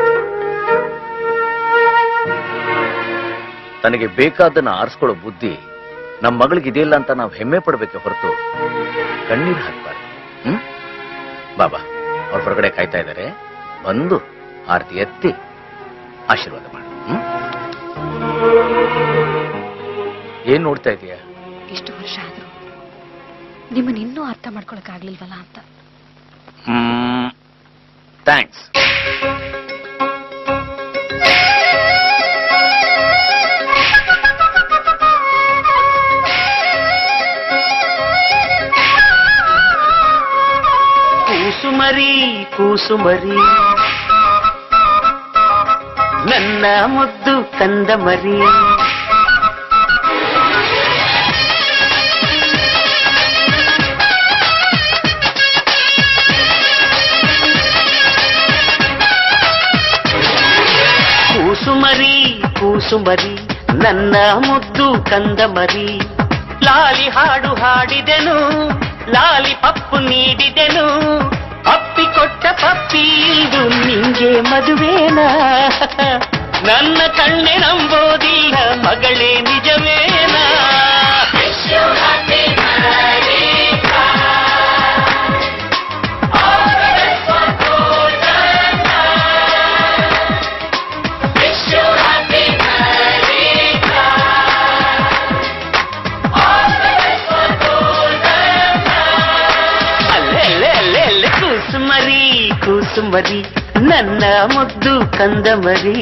ತನಗೆ ಬೇಕಾದನ್ನ ಆರಿಸ್ಕೊಳ್ಳೋ ಬುದ್ಧಿ ನಮ್ಮ ಮಗಳಿಗೆ ಇದೆಯಲ್ಲ ಅಂತ ನಾವು ಹೆಮ್ಮೆ ಪಡ್ಬೇಕೆ ಹೊರತು ಕಣ್ಣೀರು ಹಾಕ್ಬಾರ್ದು ಹ್ಮ್ ಬಾಬಾ ಅವ್ರ ಹೊರಗಡೆ ಕಾಯ್ತಾ ಇದ್ದಾರೆ ಬಂದು ಆರತಿ ಎತ್ತಿ ಆಶೀರ್ವಾದ ಮಾಡು ಹ್ಮ್? ಏನ್ ನೋಡ್ತಾ ಇದೀಯ ಇಷ್ಟು ವರ್ಷ ಆದ್ರೂ ನಿಮ್ಮನ್ನ ಇನ್ನೂ ಅರ್ಥ ಮಾಡ್ಕೊಳಕ್ ಆಗ್ಲಿಲ್ವಲ್ಲ ಅಂತ ಹ್ಮ್ ಥ್ಯಾಂಕ್ಸ್ ಕೂಸುಮರಿ ಕೂಸುಮರಿ ನನ್ನ ಮುದ್ದು ಕಂದ ಮರಿ ಕೂಸುಮರಿ ಕೂಸುಮರಿ ನನ್ನ ಮುದ್ದು ಕಂದ ಮರಿ ಲಾಲಿ ಹಾಡು ಹಾಡಿದೆನು ಲಾಲಿ ಪಪ್ಪು ನೀಡಿದೆನು ಅಪ್ಪಿಕೊಟ್ಟ ಪಪ್ಪಿ ಇದು ನಿಂಗೆ ಮದುವೇನಾ ನನ್ನ ಕಣ್ಣೆ ನಂಬೋದಿಲ್ಲ ಮಗಳೇ ನಿಜವೇನಾ ಅಲ್ಲೇ ಅಲ್ಲೇ ಅಲ್ಲೇ ಅಲ್ಲೇ ಕೂಸುಮರಿ ಕೂಸುಮರಿ ನನ್ನ ಮುದ್ದು ಕಂದ ಮರಿ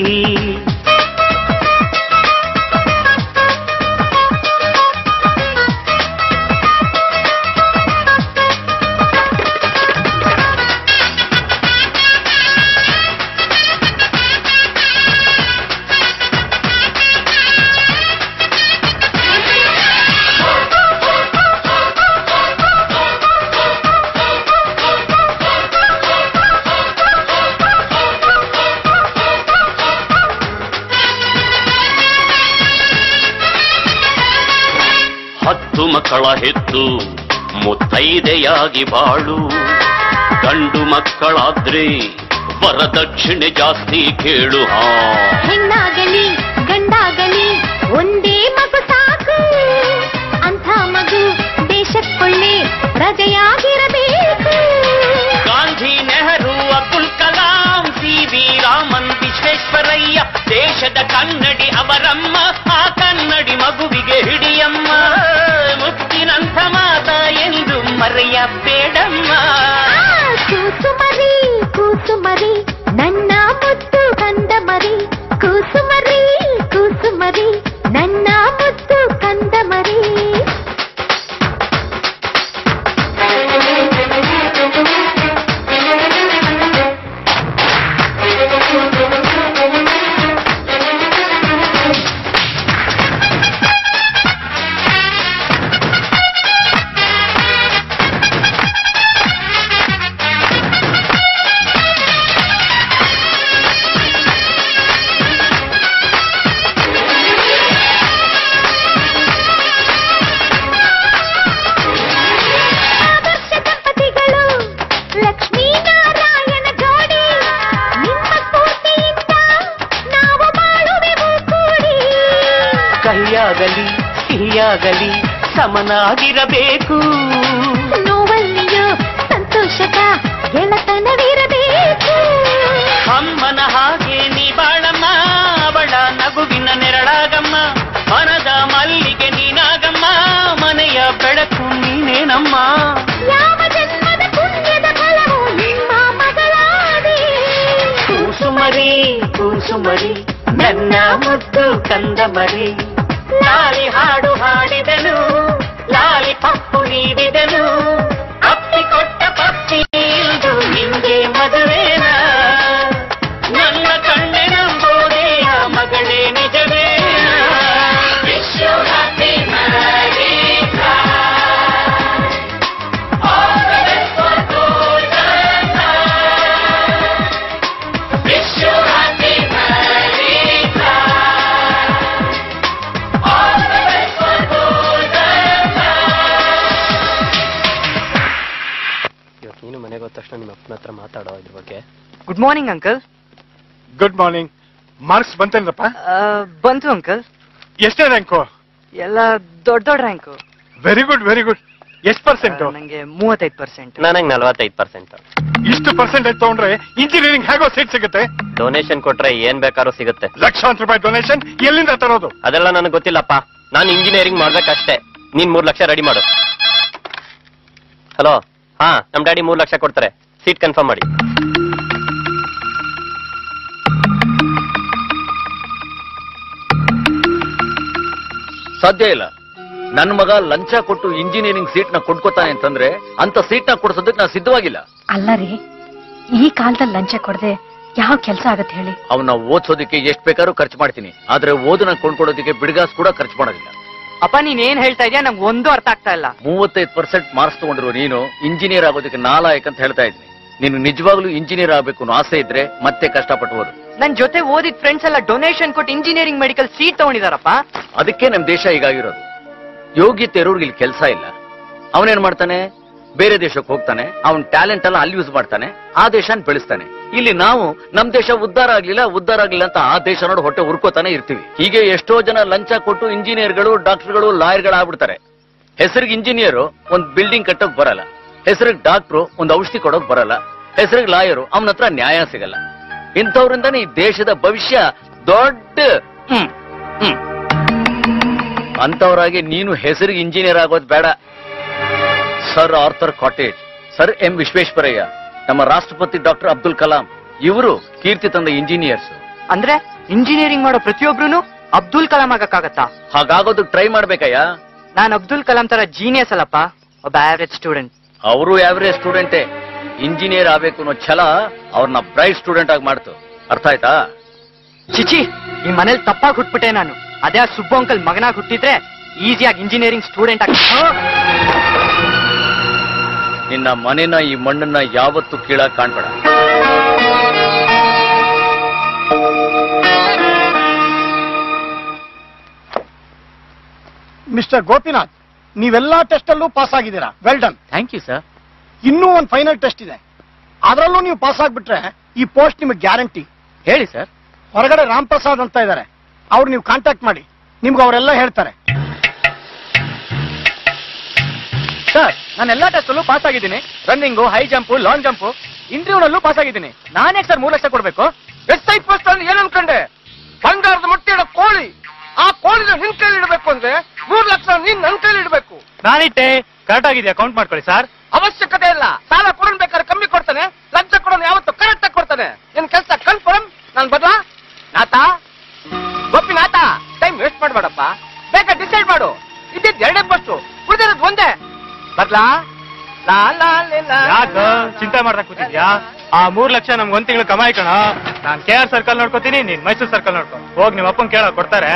ಹತ್ತು ಮಕ್ಕಳ ಹೆತ್ತು ಮುತ್ತೈದೆಯಾಗಿ ಬಾಳು ಗಂಡು ಮಕ್ಕಳಾದ್ರೆ ವರದಕ್ಷಿಣೆ ಜಾಸ್ತಿ ಕೇಳು ಹಾ ಹೆಣ್ಣಾಗಲಿ ಗಂಡಾಗಲಿ ಒಂದೇ ಮಗು ಸಾಕು ಅಂಥ ಮಗು ದೇಶಕ್ಕೊಳ್ಳೆ ಪ್ರಜೆಯಾಗಿರಬೇಕು ಗಾಂಧಿ ನೆಹರು ಅಬ್ದುಲ್ ಕಲಾಂ ಸಿ ಬಾರಯ್ಯ ದೇಶದ ಕನ್ನಡಿ ಅವರಮ್ಮ ಆ ಕನ್ನಡಿ ಮಗುವಿಗೆ ಹಿಡಿಯಮ್ಮ ಮುತ್ತಿನಂಥ ಮಾತ ಎಂದು ಮರೆಯ ಬೇಡಮ್ಮ ಕೂಸು ಮರಿ ಕೂಸು ಮರಿ ನನ್ನ ಮುತ್ತು ಕಂದ ಮರಿ ಕೂಸು ಮರಿ ಕೂಸು ಮರಿ ನನ್ನ ಮುತ್ತು ಕಂದ ಮರಿ ಆದರ್ಶ ದಂಪತಿಗಳು ಲಕ್ಷ್ಮೀನಾರಾಯಣ ಜೋಡಿ ನಿಮ್ಮ ಸ್ಫೂರ್ತಿಯಿಂದ ನಾವು ಬಾಳುವೆವು ಕೂಡಿ ಕೈಯಾಗಲಿ ಸಿಹಿಯಾಗಲಿ ಸಮನಾಗಿರಬೇಕು ನೋವಲ್ಲಿಯೋ ಸಂತೋಷದ ಗೆಳತನವಿರಬೇಕು ಅಮ್ಮನ ಹಾಗೆ ನೀ ಬಾಳಮ್ಮ ಅವಳ ನಗುವಿನ ನೆರಳಾಗಮ್ಮ ಮನದ ಮಲ್ಲಿಗೆ ನೀನಾಗಮ್ಮ ಮನೆಯ ಬೆಳಕು ನೀನೇನಮ್ಮ ಯಾವ ಜನ್ಮದ ಪುಣ್ಯದ ಫಲವು ನಿಮ್ಮ ಮಗಳಾದೆ ಕೂಸುಮರಿ ಕೂಸುಮರಿ ನನ್ನ ಮುದ್ದು ಕಂದ ಮರಿ ಲಾಲಿ ಹಾಡು ಹಾಡಿದನು ಲಾಲಿ ಪಪ್ಪು ನೀಡಿದನು ಅಪ್ಪಿ ಕೊಟ್ಟ ಪಪ್ಪಿ ಇದು ನಿಂಗೆ ಮದುವೆನ ನನ್ನ ಕಣ್ಣೆ ನಂಬೋದೇ ಆ ಮಗಳೇ ನಿಜವೇನ ವಿಶ್ವ ಹ್ಯಾಪಿ ವಿಶ್ವ ಹ್ಯಾಪಿ ಇವತ್ತು ನೀನು ಮನೆಗೆ ಹೋದ ತಕ್ಷಣ ನಿಮ್ಮ ಅಪ್ಪನ ಹತ್ರ ಮಾತಾಡೋ ಇದ್ರ ಬಗ್ಗೆ good morning uncle good morning marks ಬಂತೇನಪ್ಪ ಬಂತು ಅಂಕಲ್ ಎಷ್ಟೇ ರ್ಯಾಂಕು ಎಲ್ಲ ದೊಡ್ಡ ದೊಡ್ಡ rank very good very good ಎಷ್ಟು ಪರ್ಸೆಂಟ್ ನಂಗೆ ಮೂವತ್ತೈದು ಪರ್ಸೆಂಟ್ ನನಗೆ ನಲವತ್ತೈದು ಪರ್ಸೆಂಟ್ ಇಷ್ಟು ಪರ್ಸೆಂಟೇಜ್ ತಗೊಂಡ್ರೆ ಇಂಜಿನಿಯರಿಂಗ್ ಹೇಗೋ ಸೀಟ್ ಸಿಗುತ್ತೆ ಡೊನೇಷನ್ ಕೊಟ್ರೆ ಏನ್ ಬೇಕಾದ್ರೂ ಸಿಗುತ್ತೆ ಲಕ್ಷಾಂತರ ರೂಪಾಯಿ ಡೊನೇಷನ್ ಎಲ್ಲಿಂದ ತರೋದು ಅದೆಲ್ಲ ನನಗೆ ಗೊತ್ತಿಲ್ಲಪ್ಪ ನಾನು ಇಂಜಿನಿಯರಿಂಗ್ ಮಾಡ್ಬೇಕಷ್ಟೇ ನೀನ್ ಮೂರ್ ಲಕ್ಷ ರೆಡಿ ಮಾಡು ಹಲೋ ಹಾ ನಮ್ ಡ್ಯಾಡಿ ಮೂರ್ ಲಕ್ಷ ಕೊಡ್ತಾರೆ ಸೀಟ್ ಕನ್ಫರ್ಮ್ ಮಾಡಿ ಸಾಧ್ಯ ಇಲ್ಲ ನನ್ನ ಮಗ ಲಂಚ ಕೊಟ್ಟು ಇಂಜಿನಿಯರಿಂಗ್ ಸೀಟ್ ನ ಕೊಡ್ಕೋತಾನೆ ಅಂತಂದ್ರೆ ಅಂತ ಸೀಟ್ ನ ಕೊಡ್ಸೋದಕ್ಕೆ ನಾನು ಸಿದ್ಧವಾಗಿಲ್ಲ ಅಲ್ಲ ರೀ ಈ ಕಾಲದಲ್ಲಿ ಲಂಚ ಕೊಡದೆ ಯಾವ ಕೆಲಸ ಆಗತ್ತೆ ಹೇಳಿ ಅವನ್ನ ಓದ್ಸೋದಕ್ಕೆ ಎಷ್ಟ್ ಬೇಕಾದ್ರೂ ಖರ್ಚು ಮಾಡ್ತೀನಿ ಆದ್ರೆ ಓದನ್ನ ಕೊಂಡ್ಕೊಡೋದಕ್ಕೆ ಬಿಡ್ಗಾಸ್ ಕೂಡ ಖರ್ಚು ಮಾಡೋದಿಲ್ಲ ಅಪ್ಪ ನೀನ್ ಏನ್ ಹೇಳ್ತಾ ಇದೀಯ ನಂಗೆ ಒಂದು ಅರ್ಥ ಆಗ್ತಾ ಇಲ್ಲ ಮೂವತ್ತೈದು ಪರ್ಸೆಂಟ್ ಮಾರ್ಕ್ಸ್ ತಗೊಂಡ್ರು ನೀನು ಇಂಜಿನಿಯರ್ ಆಗೋದಕ್ಕೆ ನಾಲಾಯಕ್ ಅಂತ ಹೇಳ್ತಾ ಇದ್ದೀನಿ ನೀನು ನಿಜವಾಗ್ಲೂ ಇಂಜಿನಿಯರ್ ಆಗ್ಬೇಕು ಅನ್ನೋ ಆಸೆ ಇದ್ರೆ ಮತ್ತೆ ಕಷ್ಟಪಟ್ಟು ಓದು ನನ್ ಜೊತೆ ಓದಿದ ಫ್ರೆಂಡ್ಸ್ ಎಲ್ಲ ಡೊನೇಷನ್ ಕೊಟ್ಟು ಇಂಜಿನಿಯರಿಂಗ್ ಮೆಡಿಕಲ್ ಸೀಟ್ ತಗೊಂಡಿದಾರಪ್ಪ ಅದಕ್ಕೆ ನಮ್ ದೇಶ ಹೀಗಾಗಿರೋದು ಯೋಗ್ಯತೆ ಇರೋರ್ಗೆ ಇಲ್ಲಿ ಕೆಲಸ ಇಲ್ಲ ಅವನೇನ್ ಮಾಡ್ತಾನೆ ಬೇರೆ ದೇಶಕ್ಕೆ ಹೋಗ್ತಾನೆ ಅವನ್ ಟ್ಯಾಲೆಂಟ್ ಎಲ್ಲ ಅಲ್ಲಿ ಯೂಸ್ ಮಾಡ್ತಾನೆ ಆ ದೇಶನ ಬೆಳೆಸ್ತಾನೆ ಇಲ್ಲಿ ನಾವು ನಮ್ ದೇಶ ಉದ್ಧಾರ ಆಗ್ಲಿಲ್ಲ ಉದ್ಧಾರ ಆಗ್ಲಿಲ್ಲ ಅಂತ ಆ ದೇಶ ನೋಡಿ ಹೊಟ್ಟೆ ಉರ್ಕೋತಾನೆ ಇರ್ತೀವಿ ಹೀಗೆ ಎಷ್ಟೋ ಜನ ಲಂಚ ಕೊಟ್ಟು ಇಂಜಿನಿಯರ್ಗಳು ಡಾಕ್ಟರ್ಗಳು ಲಾಯರ್ಗಳು ಆಗ್ಬಿಡ್ತಾರೆ ಹೆಸರಿಗೆ ಇಂಜಿನಿಯರ್ ಒಂದ್ ಬಿಲ್ಡಿಂಗ್ ಕಟ್ಟೋಕ್ ಬರಲ್ಲ ಹೆಸರಿಗೆ ಡಾಕ್ಟ್ರು ಒಂದ್ ಔಷಧಿ ಕೊಡೋಕ್ ಬರಲ್ಲ ಹೆಸರಿಗೆ ಲಾಯರು ಅವನ ಹತ್ರ ನ್ಯಾಯ ಸಿಗಲ್ಲ ಇಂಥವ್ರಿಂದಾನೆ ಈ ದೇಶದ ಭವಿಷ್ಯ ದೊಡ್ಡ ಹ್ಮ್ ಹ್ಮ್ ಅಂತವರಾಗಿ ನೀನು ಹೆಸರಿಗೆ ಇಂಜಿನಿಯರ್ ಆಗೋದು ಬೇಡ sir Arthur Cotton sir M Visvesvaraya ನಮ್ಮ ರಾಷ್ಟ್ರಪತಿ ಡಾಕ್ಟರ್ ಅಬ್ದುಲ್ ಕಲಾಂ ಇವರು ಕೀರ್ತಿ ತಂದ ಇಂಜಿನಿಯರ್ಸ್ ಅಂದ್ರೆ ಇಂಜಿನಿಯರಿಂಗ್ ಮಾಡೋ ಪ್ರತಿಯೊಬ್ರು ಅಬ್ದುಲ್ ಕಲಾಂ ಆಗಕ್ಕಾಗತ್ತಾ ಹಾಗಾಗೋದಕ್ಕೆ ಟ್ರೈ ಮಾಡ್ಬೇಕಯ್ಯ ನಾನ್ ಅಬ್ದುಲ್ ಕಲಾಂ ತರ ಜೀನಿಯಸ್ ಅಲ್ಲಪ್ಪ ಒಬ್ಬ ಆವರೇಜ್ ಸ್ಟೂಡೆಂಟ್ ಅವರು ಆವರೇಜ್ ಸ್ಟೂಡೆಂಟೇ ಇಂಜಿನಿಯರ್ ಆಗ್ಬೇಕು ಅನ್ನೋ ಛಲ ಅವ್ರನ್ನ ಬ್ರೈಟ್ ಸ್ಟೂಡೆಂಟ್ ಆಗಿ ಮಾಡ್ತು ಅರ್ಥ ಆಯ್ತಾ ಚಿಚಿ ಈ ಮನೇಲಿ ತಪ್ಪಾಗಿ ಹುಟ್ಬಿಟ್ಟೆ ನಾನು ಅದೇ ಆ ಸುಬ್ಬು ಅಂಕಲ್ ಮಗನಾಗಿ ಹುಟ್ಟಿದ್ರೆ ಈಸಿಯಾಗಿ ಇಂಜಿನಿಯರಿಂಗ್ ಸ್ಟೂಡೆಂಟ್ ಆಗಿ ನಿನ್ನ ಮನೆನ ಈ ಮಣ್ಣನ್ನ ಯಾವತ್ತೂ ಕೀಳಾಗ್ ಕಾಣ್ಬೇಡ ಮಿಸ್ಟರ್ ಗೋಪಿನಾಥ್ ನೀವೆಲ್ಲಾ ಟೆಸ್ಟ್ ಅಲ್ಲೂ ಪಾಸ್ ಆಗಿದ್ದೀರಾ well done thank you sir ಇನ್ನೂ ಒಂದು ಫೈನಲ್ ಟೆಸ್ಟ್ ಇದೆ ಅದರಲ್ಲೂ ನೀವು ಪಾಸ್ ಆಗ್ಬಿಟ್ರೆ ಈ ಪೋಸ್ಟ್ ನಿಮಗೆ ಗ್ಯಾರಂಟಿ ಹೇಳಿ ಸರ್ ಹೊರಗಡೆ ರಾಮ್ ಪ್ರಸಾದ್ ಅಂತ ಇದ್ದಾರೆ ಅವ್ರು ನೀವು ಕಾಂಟ್ಯಾಕ್ಟ್ ಮಾಡಿ ನಿಮ್ಗೆ ಅವರೆಲ್ಲ ಹೇಳ್ತಾರೆ ಸರ್ ನಾನು ಎಲ್ಲಾ ಟೆಸ್ಟ್ ಅಲ್ಲೂ ಪಾಸ್ ಆಗಿದ್ದೀನಿ running high jump long jump ಇಂಟರ್ವ್ಯೂನಲ್ಲೂ ಪಾಸ್ ಆಗಿದ್ದೀನಿ ನಾನೇ ಸರ್ ಮೂರು ಲಕ್ಷ ಕೊಡ್ಬೇಕು ಎಸ್ ಐ ಪೋಸ್ಟ್ ಅಲ್ಲಿ ಏನ್ ಅನ್ಕೊಂಡೆ ಬಂಗಾರದ ಮೊಟ್ಟೆ ಇಡೋ ಕೋಳಿ ಆ ಕೋಳಿನ ನಿನ್ ಕೈಲಿ ಇಡಬೇಕು ಅಂದ್ರೆ ಮೂರ್ ಲಕ್ಷ ನೀನ್ ನನ್ ಕೈಲಿ ಇಡಬೇಕು ನಾನಿಟ್ಟೆ ಕರೆಕ್ಟ್ ಆಗಿದೆಯಾ ಕೌಂಟ್ ಮಾಡ್ಕೊಳ್ಳಿ ಸರ್ ಅವಶ್ಯಕತೆ ಇಲ್ಲ ಸಾಲ ಕೊಡೋನ್ ಬೇಕಾದ್ರೆ ಕಮ್ಮಿ ಕೊಡ್ತಾನೆ ಲಂಚ ಕೊಡೋನ್ ಯಾವತ್ತು ಕರೆಕ್ಟ್ ಆಗಿ ಕೊಡ್ತಾನೆ ನಿನ್ ಕೆಲಸ ಕನ್ಫರ್ಮ್ ನಾನ್ ಬರ್ಲಾ ನಾತ ಗೊಪ್ಪಿ ನಾತ ಟೈಮ್ ವೇಸ್ಟ್ ಮಾಡ್ಬೇಡಪ್ಪ ಬೇಗ ಡಿಸೈಡ್ ಮಾಡು ಇದ್ದಿದ್ ಎರಡೇ ಬಸ್ಸು ಉಳಿದಿರೋದು ಒಂದೇ ಬರ್ಲಾ ಲಾ ಲಾ ಲೇ ಲಾ. ಯಾಕ ಚಿಂತೆ ಮಾಡ್ತಾ ಕೂತಿದ್ಯಾ ಆ ಮೂರ್ ಲಕ್ಷ ನಮ್ಗೆ ಒಂದ್ ತಿಂಗಳು ಕಮಾಯಿ ಕಣ ನಾನ್ ಕೆ ಆರ್ ಸರ್ಕಲ್ ನೋಡ್ಕೋತೀನಿ ನೀನ್ ಮೈಸೂರು ಸರ್ಕಲ್ ನೋಡ್ಕೊ ಹೋಗ್ ನಿಮ್ಮ ಅಪ್ಪನ್ ಕೇಳ ಕೊಡ್ತಾರೆ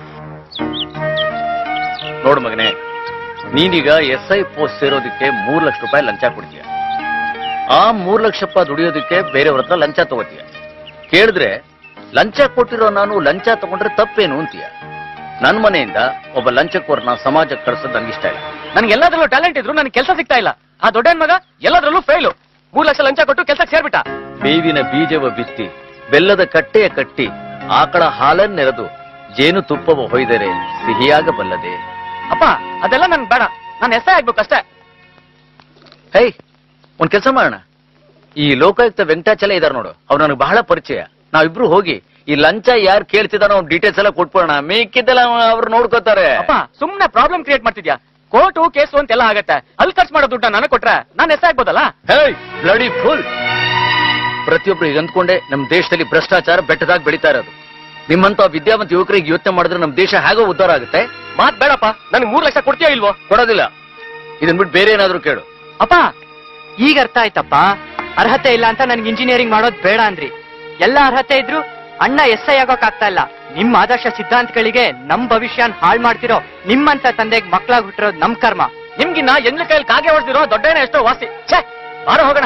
ನೋಡು ಮಗನೇ ನೀನೀಗ ಎಸ್ ಐ ಪೋಸ್ಟ್ ಸೇರೋದಕ್ಕೆ ಮೂರ್ ಲಕ್ಷ ರೂಪಾಯಿ ಲಂಚ ಕೊಡ್ತೀಯ ಆ ಮೂರ್ ಲಕ್ಷ ರೂಪಾಯಿ ದುಡಿಯೋದಕ್ಕೆ ಬೇರೆಯವ್ರ ಹತ್ರ ಲಂಚ ತಗೋತೀಯ ಕೇಳಿದ್ರೆ ಲಂಚ ಕೊಟ್ಟಿರೋ ನಾನು ಲಂಚ ತಗೊಂಡ್ರೆ ತಪ್ಪೇನು ಅಂತೀಯ ನನ್ ಮನೆಯಿಂದ ಒಬ್ಬ ಲಂಚಕ್ಕೋರ್ನ ಸಮಾಜಕ್ಕೆ ಕಳ್ಸೋದು ನನ್ಗೆ ಇಷ್ಟ ಇಲ್ಲ ನನ್ಗೆ ಎಲ್ಲದ್ರಲ್ಲೂ ಟ್ಯಾಲೆಂಟ್ ಇದ್ರು ನನಗೆ ಕೆಲಸ ಸಿಗ್ತಾ ಇಲ್ಲ ಆ ದೊಡ್ಡ ಮಗ ಎಲ್ಲದ್ರಲ್ಲೂ ಫೇಲು ಮೂರ್ ಲಕ್ಷ ಲಂಚ ಕೊಟ್ಟು ಕೆಲ್ಸಕ್ಕೆ ಸೇರ್ಬಿಟ್ಟ ಬೇವಿನ ಬೀಜವ ಬಿತ್ತಿ ಬೆಲ್ಲದ ಕಟ್ಟೆಯ ಕಟ್ಟಿ ಆಕಳ ಹಾಲನ್ನೆರೆದು ಜೇನು ತುಪ್ಪವ ಹೊಯ್ದರೆ ಸಿಹಿಯಾಗಬಲ್ಲದೆ ಅಪ್ಪ ಅದೆಲ್ಲ ನನ್ಗೆ ಬೇಡ ನಾನು ಎಸ್ ಆಗ್ಬೇಕು ಅಷ್ಟೇ ಹೇ ಒಂದ್ ಕೆಲಸ ಮಾಡೋಣ ಈ ಲೋಕಾಯುಕ್ತ ವೆಂಕಟಾಚಲ ಇದಾರೆ ನೋಡು ಅವ್ರು ನನಗೆ ಬಹಳ ಪರಿಚಯ ನಾವಿಬ್ರು ಹೋಗಿ ಈ ಲಂಚ ಯಾರು ಕೇಳ್ತಿದಾನೋ ಅವ್ನ ಡೀಟೇಲ್ಸ್ ಎಲ್ಲ ಕೊಟ್ಬಿಡೋಣ ಮೇಕಿದ್ದೆಲ್ಲ ಅವ್ರು ನೋಡ್ಕೋತಾರೆ ಅಪ್ಪ ಸುಮ್ನೆ ಪ್ರಾಬ್ಲಮ್ ಕ್ರಿಯೇಟ್ ಮಾಡ್ತಿದ್ಯಾ ಕೋರ್ಟು ಕೇಸು ಅಂತೆಲ್ಲ ಆಗತ್ತೆ ಅಲ್ಲಿ ಖರ್ಚು ಮಾಡೋ ದುಡ್ಡ ನನಗೆ ಕೊಟ್ರೆ ನಾನು ಎಸ್ ಆಗ್ಬೋದಲ್ಲ ಹೇ ಬ್ಲಡಿ ಫುಲ್ ಪ್ರತಿಯೊಬ್ರು ಈಗ ಅಂದ್ಕೊಂಡೆ ನಮ್ ದೇಶದಲ್ಲಿ ಭ್ರಷ್ಟಾಚಾರ ಬೆಟ್ಟದಾಗ ಬೆಳೀತಾ ಇರೋದು ನಿಮ್ಮಂತ ವಿದ್ಯಾವಂತ ಯುವಕರಿಗೆ ಯೋಚನೆ ಮಾಡಿದ್ರೆ ನಮ್ ದೇಶ ಹೇಗೋ ಉದ್ಧಾರ ಆಗುತ್ತೆ ಮಾತ್ ಬೇಡಪ್ಪ ನನಗೆ ಮೂರ್ ಲಕ್ಷ ಕೊಡ್ತೀಯಾ ಇಲ್ವೋ ಕೊಡೋದಿಲ್ಲ ಇದನ್ ಬಿಟ್ಟು ಬೇರೆ ಏನಾದ್ರೂ ಕೇಳು ಅಪ್ಪ ಈಗ ಅರ್ಥ ಆಯ್ತಪ್ಪ ಅರ್ಹತೆ ಇಲ್ಲ ಅಂತ ನನ್ಗೆ ಇಂಜಿನಿಯರಿಂಗ್ ಮಾಡೋದ್ ಬೇಡ ಅಂದ್ರಿ ಎಲ್ಲ ಅರ್ಹತೆ ಇದ್ರು ಅಣ್ಣ ಎಸ್ ಐ ಆಗೋಕ್ ಆಗ್ತಾ ಇಲ್ಲ ನಿಮ್ ಆದರ್ಶ ಸಿದ್ಧಾಂತಗಳಿಗೆ ನಮ್ ಭವಿಷ್ಯನ್ ಹಾಳ್ ಮಾಡ್ತಿರೋ ನಿಮ್ಮಂತ ತಂದೆಗ್ ಮಕ್ಳಾಗ್ ಹುಟ್ಟಿರೋದ್ ನಮ್ ಕರ್ಮ ನಿಮ್ಗಿನ್ನ ಎಂದ್ಲ ಕೈಯಲ್ಲಿ ಕಾಗೆ ಹೊಡೆದಿರೋ ದೊಡ್ಡೇನ ಎಷ್ಟೋ ವಾಸಿ ಛೇ ಬಾರ ಹೋಗೋಣ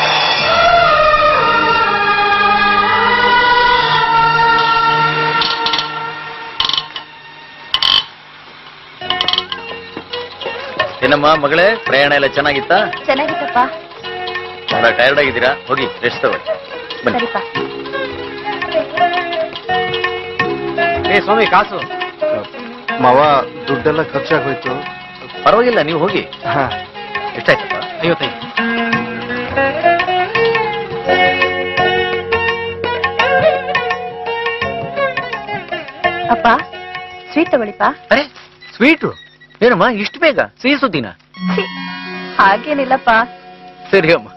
ಏನಮ್ಮ ಮಗಳೇ ಪ್ರಯಾಣ ಎಲ್ಲ ಚೆನ್ನಾಗಿತ್ತಾ ಚೆನ್ನಾಗಿತ್ತಪ್ಪ ಬಹಳ ಟೈರ್ಡ್ ಆಗಿದ್ದೀರಾ ಹೋಗಿ ರೆಸ್ಟ್ ತಗೊಳ್ಳಿ ಬನ್ನಿ ಸರಿಪ್ಪ ಏ ಸ್ವಾಮಿ ಕಾಸು ಮಾವ ದುಡ್ಡೆಲ್ಲ ಖರ್ಚಾಗೋಯ್ತು ಪರವಾಗಿಲ್ಲ ನೀವು ಹೋಗಿ ಹಾ ಎಷ್ಟಾಯ್ತಪ್ಪ ಐವತ್ತೈದು ಅಪ್ಪ ಸ್ವೀಟ್ ತಗೊಳ್ಳಿಪ್ಪ ಅರೆ ಸ್ವೀಟು ಏನಮ್ಮ ಇಷ್ಟು ಬೇಗ ಸಿಹಿ ಸುದ್ದಿನ ಛೀ, ಹಾಗೇನಿಲ್ಲಪ್ಪ ಸರಿ ಅಮ್ಮ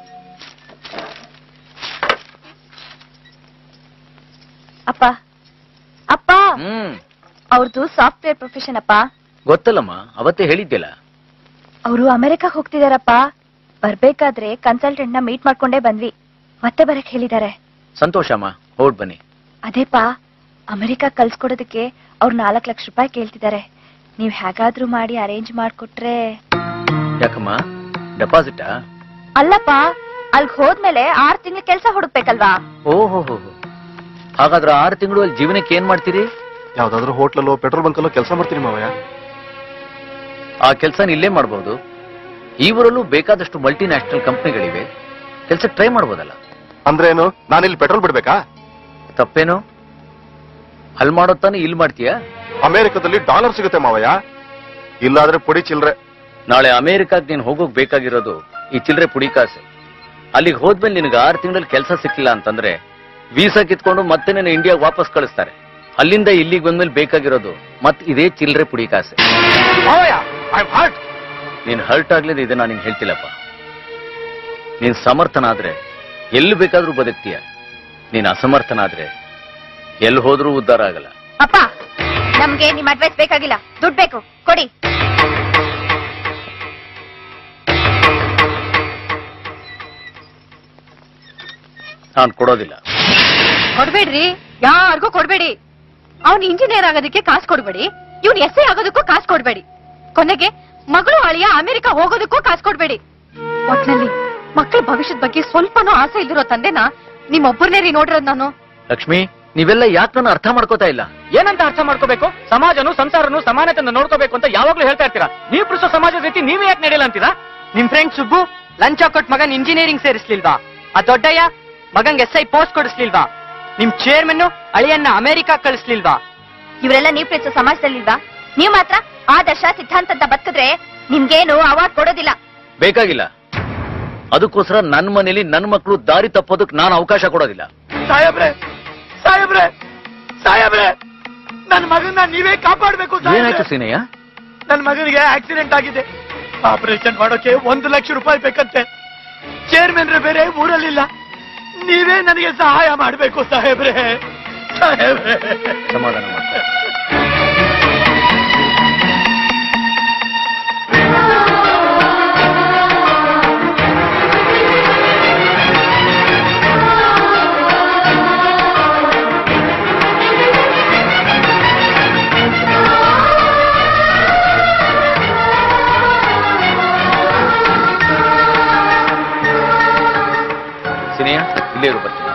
ಅಪ್ಪ ಅಪ್ಪ ಹ್ಮ್ ಅವ್ರದ್ದು ಸಾಫ್ಟ್ವೇರ್ ಪ್ರೊಫೆಷನ್ ಅಪ್ಪ ಗೊತ್ತಲ್ಲಮ್ಮ ಅವತ್ತೇ ಹೇಳಿದ್ಯಲ್ಲ ಅವರು ಅಮೆರಿಕ ಹೋಗ್ತಿದಾರಪ್ಪ ಬರ್ಬೇಕಾದ್ರೆ ಕನ್ಸಲ್ಟೆಂಟ್ ನ ಮೀಟ್ ಮಾಡ್ಕೊಂಡೇ ಬಂದ್ವಿ ಮತ್ತೆ ಬರಕ್ ಹೇಳಿದಾರೆ ಸಂತೋಷಮ್ಮ ಹೊರಡ್ ಬನ್ನಿ ಅದೇಪ ಅಮೆರಿಕ ಕಲ್ಸ್ಕೊಡೋದಕ್ಕೆ ಅವ್ರು ನಾಲ್ಕ್ ಲಕ್ಷ ರೂಪಾಯಿ ಕೇಳ್ತಿದ್ದಾರೆ ನೀವ್ ಹೇಗಾದ್ರೂ ಮಾಡಿ ಅರೇಂಜ್ ಮಾಡ್ಕೊಟ್ರೆ ಯಾಕಮ್ಮ ಡೆಪಾಸಿಟಾ ಅಲ್ಲಪ್ಪ ಅಲ್ಗ್ ಹೋದ್ಮೇಲೆ ಆರ್ ತಿಂಗ್ಳು ಕೆಲ್ಸ ಹುಡುಕ್ಬೇಕಲ್ವಾ ಓಹೋ ಹಾಗಾದ್ರೆ ಆರು ತಿಂಗಳು ಅಲ್ಲಿ ಜೀವನಕ್ಕೆ ಏನ್ ಮಾಡ್ತೀರಿ ಯಾವ್ದಾದ್ರು ಹೋಟ್ಲಲ್ಲೋ ಪೆಟ್ರೋಲ್ ಬಂಕಲ್ಲೋ ಕೆಲಸ ಮಾಡ್ತೀನಿ ಮಾವಯ್ಯ ಆ ಕೆಲಸ ಇಲ್ಲೇ ಮಾಡಬಹುದು ಈ ಊರಲ್ಲೂ ಬೇಕಾದಷ್ಟು ಮಲ್ಟಿ ನ್ಯಾಷನಲ್ ಕಂಪ್ನಿಗಳಿವೆ ಕೆಲಸಕ್ಕೆ ಟ್ರೈ ಮಾಡ್ಬೋದಲ್ಲ ಅಂದ್ರೆ ಏನು ನಾನಿಲ್ಲಿ ಪೆಟ್ರೋಲ್ ಬಿಡ್ಬೇಕಾ ತಪ್ಪೇನು ಅಲ್ಲಿ ಮಾಡೋದ್ ತಾನೇ ಇಲ್ಲಿ ಮಾಡ್ತೀಯಾ ಅಮೆರಿಕದಲ್ಲಿ ಡಾಲರ್ ಸಿಗುತ್ತೆ ಮಾವಯ್ಯ ಇಲ್ಲಾದ್ರೆ ಪುಡಿ ಚಿಲ್ರೆ ನಾಳೆ ಅಮೆರಿಕಾಗ್ ನೀನ್ ಹೋಗೋಕ್ ಬೇಕಾಗಿರೋದು ಈ ಚಿಲ್ಲರೆ ಪುಡಿ ಕಾಸೆ ಅಲ್ಲಿಗೆ ಹೋದ್ಮೇಲೆ ನಿನಗೆ ಆರು ತಿಂಗಳಲ್ಲಿ ಕೆಲಸ ಸಿಕ್ಕಿಲ್ಲ ಅಂತಂದ್ರೆ ವೀಸಾ ಕಿತ್ಕೊಂಡು ಮತ್ತೆ ನಿನ್ನ ಇಂಡಿಯಾಗ್ ವಾಪಸ್ ಕಳಿಸ್ತಾರೆ ಅಲ್ಲಿಂದ ಇಲ್ಲಿಗೆ ಬಂದ್ಮೇಲೆ ಬೇಕಾಗಿರೋದು ಮತ್ ಇದೇ ಚಿಲ್ಲರೆ ಪುಡಿ ಕಾಸೆ ನೀನ್ ಹರ್ಟ್ ಆಗ್ಲಿದೆ ಇದೆ ನಾನು ನಿಂಗೆ ಹೇಳ್ತಿಲ್ಲಪ್ಪ ನೀನ್ ಸಮರ್ಥನಾದ್ರೆ ಎಲ್ಲಿ ಬೇಕಾದ್ರೂ ಬದುಕ್ತೀಯ ನೀನ್ ಅಸಮರ್ಥನಾದ್ರೆ ಎಲ್ಲಿ ಹೋದ್ರೂ ಉದ್ಧಾರ ಆಗಲ್ಲ ಅಪ್ಪ ನಮ್ಗೆ ನಿಮ್ ಅಡ್ವೈಸ್ ಬೇಕಾಗಿಲ್ಲ ದುಡ್ಡು ಬೇಕು ಕೊಡಿ ನಾನು ಕೊಡೋದಿಲ್ಲ ಕೊಡ್ಬೇಡ್ರಿ ಯಾರಿಗೂ ಕೊಡ್ಬೇಡಿ ಅವ್ನ್ ಇಂಜಿನಿಯರ್ ಆಗೋದಕ್ಕೆ ಕಾಸು ಕೊಡ್ಬೇಡಿ ಇವ್ನ್ ಎಸ್ ಐ ಆಗೋದಕ್ಕೂ ಕಾಸು ಕೊಡ್ಬೇಡಿ ಕೊನೆಗೆ ಮಗಳು ಅಳಿಯ ಅಮೆರಿಕ ಹೋಗೋದಕ್ಕೂ ಕಾಸು ಕೊಡ್ಬೇಡಿ ಒಟ್ನಲ್ಲಿ ಮಕ್ಕಳ ಭವಿಷ್ಯದ ಬಗ್ಗೆ ಸ್ವಲ್ಪನೂ ಆಸೆ ಇಲ್ದಿರೋ ತಂದೆನ ನಿಮ್ಮೊಬ್ಬರನ್ನೇ ರೀ ನೋಡಿರೋದ್ ನಾನು ಲಕ್ಷ್ಮಿ ನೀವೆಲ್ಲ ಯಾಕೆ ನನ್ನ ಅರ್ಥ ಮಾಡ್ಕೋತಾ ಇಲ್ಲ ಏನಂತ ಅರ್ಥ ಮಾಡ್ಕೋಬೇಕು ಸಮಾಜನು ಸಂಸಾರನು ಸಮಾನತೆಯನ್ನು ನೋಡ್ಕೋಬೇಕು ಅಂತ ಯಾವಾಗ್ಲೂ ಹೇಳ್ತಾ ಇರ್ತೀರಾ ನೀವು ಪ್ರಿಸೋ ಸಮಾಜದ ರೀತಿ ನೀವೇ ಯಾಕೆ ನಡೆಯಲ್ಲ ಅಂತೀರಾ ನಿಮ್ ಫ್ರೆಂಡ್ ಸುಬ್ಬು ಲಂಚ ಕೊಟ್ ಮಗನ್ ಇಂಜಿನಿಯರಿಂಗ್ ಸೇರಿಸ್ಲಿಲ್ವಾ ಆ ದೊಡ್ಡಯ್ಯ ಮಗಂಗ್ ಎಸ್ ಐ ಪೋಸ್ಟ್ ಕೊಡಿಸ್ಲಿಲ್ವಾ ನಿಮ್ ಚೇರ್ಮನ್ ಅಳಿಯನ್ನ ಅಮೆರಿಕ ಕಳಿಸ್ಲಿಲ್ವಾ ಇವರೆಲ್ಲ ನೀವ್ ಪ್ರೀತಿಸೋ ಸಮಾಜದಲ್ಲಿಲ್ವಾ ನೀವ್ ಮಾತ್ರ ಆದರ್ಶ ಸಿದ್ಧಾಂತ ಅಂತ ಬದುಕಿದ್ರೆ ನಿಮ್ಗೇನು ಅವಾರ್ಡ್ ಕೊಡೋದಿಲ್ಲ ಬೇಕಾಗಿಲ್ಲ ಅದಕ್ಕೋಸ್ಕರ ನನ್ನ ಮನೇಲಿ ನನ್ನ ಮಕ್ಕಳು ದಾರಿ ತಪ್ಪೋದಕ್ಕೆ ನಾನು ಅವಕಾಶ ಕೊಡೋದಿಲ್ಲ ಸಾಹೇಬ್ರೆ ಸಾಹೇಬ್ರೆ ಸಾಹೇಬ್ರೆ ನನ್ನ ಮಗನ್ನ ನೀವೇ ಕಾಪಾಡ್ಬೇಕು ಏನಾಯ್ತು ಸೀನಯ್ಯ ನನ್ನ ಮಗನಿಗೆ ಆಕ್ಸಿಡೆಂಟ್ ಆಗಿದೆ ಆಪರೇಷನ್ ಮಾಡೋಕೆ ಒಂದು ಲಕ್ಷ ರೂಪಾಯಿ ಬೇಕಂತೆ ಚೇರ್ಮನ್ ಬೇರೆ ಊರಲ್ಲಿಲ್ಲ ನೀವೇ ನನಗೆ ಸಹಾಯ ಮಾಡಬೇಕು ಸಾಹೇಬ್ರೆ ಸಾಹೇಬ್ರೆ ಸಮಾಧಾನ ಮಾಡಿ ಸಿನಿಯಾ ಇಲ್ಲೇ ಇರು ಬರ್ತೀನಿ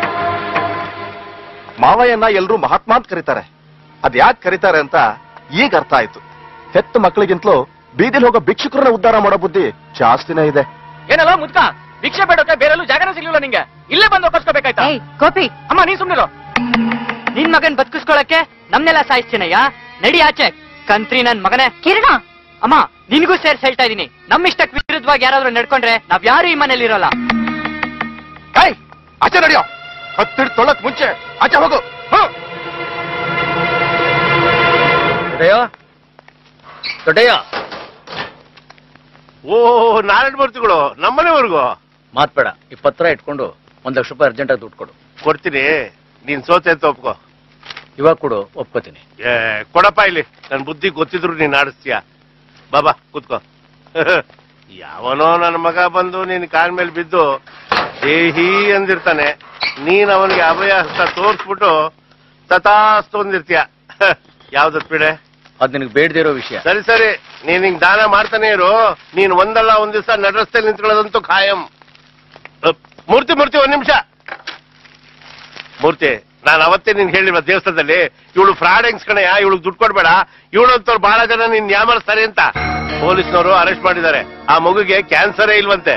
ಮಾವಯ್ಯನ ಎಲ್ರೂ ಮಹಾತ್ಮ ಅಂತ ಕರೀತಾರೆ ಅದ್ ಯಾಕೆ ಕರೀತಾರೆ ಅಂತ ಈಗ ಅರ್ಥ ಆಯ್ತು ಹೆತ್ತ ಮಕ್ಕಳಿಗಿಂತಲೂ ಬೀದಿಲ್ ಹೋಗೋ ಭಿಕ್ಷುಕರನ್ನ ಉದ್ಧಾರ ಮಾಡೋ ಬುದ್ಧಿ ಜಾಸ್ತಿನೇ ಇದೆ ಏನಲ್ಲ ಮುದ್ಕ ಭಿಕ್ಷೆ ಬೇಡಕ್ಕೆ ಬೇರೆಲ್ಲೂ ಜಾಗನ ಸಿಗ್ಲಿಲ್ಲ ನಿಂಗೆ ಇಲ್ಲೇ ಬಂದು ಒಪ್ಪಿಸ್ಕೋಬೇಕಾಯ್ತಾ ಗೋಪಿ ಅಮ್ಮ ನೀನ್ ಸುಮ್ನಿರು ನಿನ್ ಮಗನ್ ಬದುಕಿಸ್ಕೊಳಕ್ಕೆ ನಮ್ನೆಲ್ಲ ಸಾಯಿಸ್ತೀನಯ್ಯ ನಡಿ ಆಚೆ ಕಂತ್ರಿ ನನ್ ಮಗನೇ ಕಿರಣ ಅಮ್ಮ ನಿನ್ಗೂ ಸೇರ್ಸ್ ಹೇಳ್ತಾ ಇದೀನಿ ನಮ್ ಇಷ್ಟಕ್ ವಿರುದ್ಧವಾಗಿ ಯಾರಾದ್ರೂ ನಡ್ಕೊಂಡ್ರೆ ನಾವ್ ಯಾರು ಈ ಮನೇಲಿ ಇರೋಲ್ಲ ಏಯ್ ಆಚೆ ನಡೆಯೋ ಹತ್ತಿಡ್ ತೊಳಕ್ ಮುಂಚೆ ಆಚೆ ಹೋಗು ಹ್ಮ್. ದೊಡ್ಡಯ್ಯ ದೊಡ್ಡಯ್ಯ ಓ ನಾರಾಯಣ ಮೂರ್ತಿಗಳು ನಮ್ಮನೆವರೆಗೂ ಮಾತ್ಬೇಡ ಈ ಪತ್ರ ಇಟ್ಕೊಂಡು ಒಂದ್ ಲಕ್ಷ ರೂಪಾಯಿ ಅರ್ಜೆಂಟ್ ಆಗಿ ದುಡ್ಡು ಕೊಡು ಕೊಡ್ತೀನಿ ನೀನ್ ಸೋತೆ ಅಂತ ಒಪ್ಕೋ ಇವಾಗ ಕೊಡು ಒಪ್ಕೋತೀನಿ ಏ ಕೊಡಪ್ಪ ಇಲ್ಲಿ ನನ್ ಬುದ್ಧಿ ಗೊತ್ತಿದ್ರು ನೀನ್ ಆಡಿಸ್ತೀಯ ಬಾಬಾ ಕೂತ್ಕೋ ಯಾವನೋ ನನ್ನ ಮಗ ಬಂದು ನಿನ್ ಕಾಲ್ ಮೇಲೆ ಬಿದ್ದು ದೇಹಿ ಅಂದಿರ್ತಾನೆ ನೀನ್ ಅವನಿಗೆ ಅಭಯ ಹಸ್ತ ತೋರ್ಸ್ಬಿಟ್ಟು ತಥಾಸ್ತು ಅಂದಿರ್ತೀಯ ಯಾವ್ದತ್ ಬಿಡೆ ಅದ್ ನಿನಗೆ ಬೇಡದೇ ಇರೋ ವಿಷಯ ಸರಿ ಸರಿ ನೀನ್ ಹಿಂಗ್ ದಾನ ಮಾಡ್ತಾನೆ ಇರು ನೀನ್ ಒಂದಲ್ಲ ಒಂದ್ ದಿವಸ ನಡ್ರಸ್ತೆ ನಿಂತ್ಕೊಳ್ಳೋದಂತೂ ಖಾಯಂ ಅಹ್, ಮೂರ್ತಿ ಮೂರ್ತಿ ಒಂದ್ ನಿಮಿಷ ಮೂರ್ತಿ ನಾನು ಅವತ್ತೇ ನಿನ್ ಹೇಳಿಲ್ವ ದೇವಸ್ಥಾನದಲ್ಲಿ ಇವಳು ಫ್ರಾಡ್ ಕಣಯ್ಯ ಇವಳು ದುಡ್ಡು ಕೊಡ್ಬೇಡ ಇವಳಂತವ್ರು ಬಹಳ ಜನ ನಿನ್ ಯಾಮರ್ಸ್ತಾರೆ ಅಂತ ಪೊಲೀಸ್ನವರು ಅರೆಸ್ಟ್ ಮಾಡಿದ್ದಾರೆ ಆ ಮಗುಗೆ ಕ್ಯಾನ್ಸರೇ ಇಲ್ವಂತೆ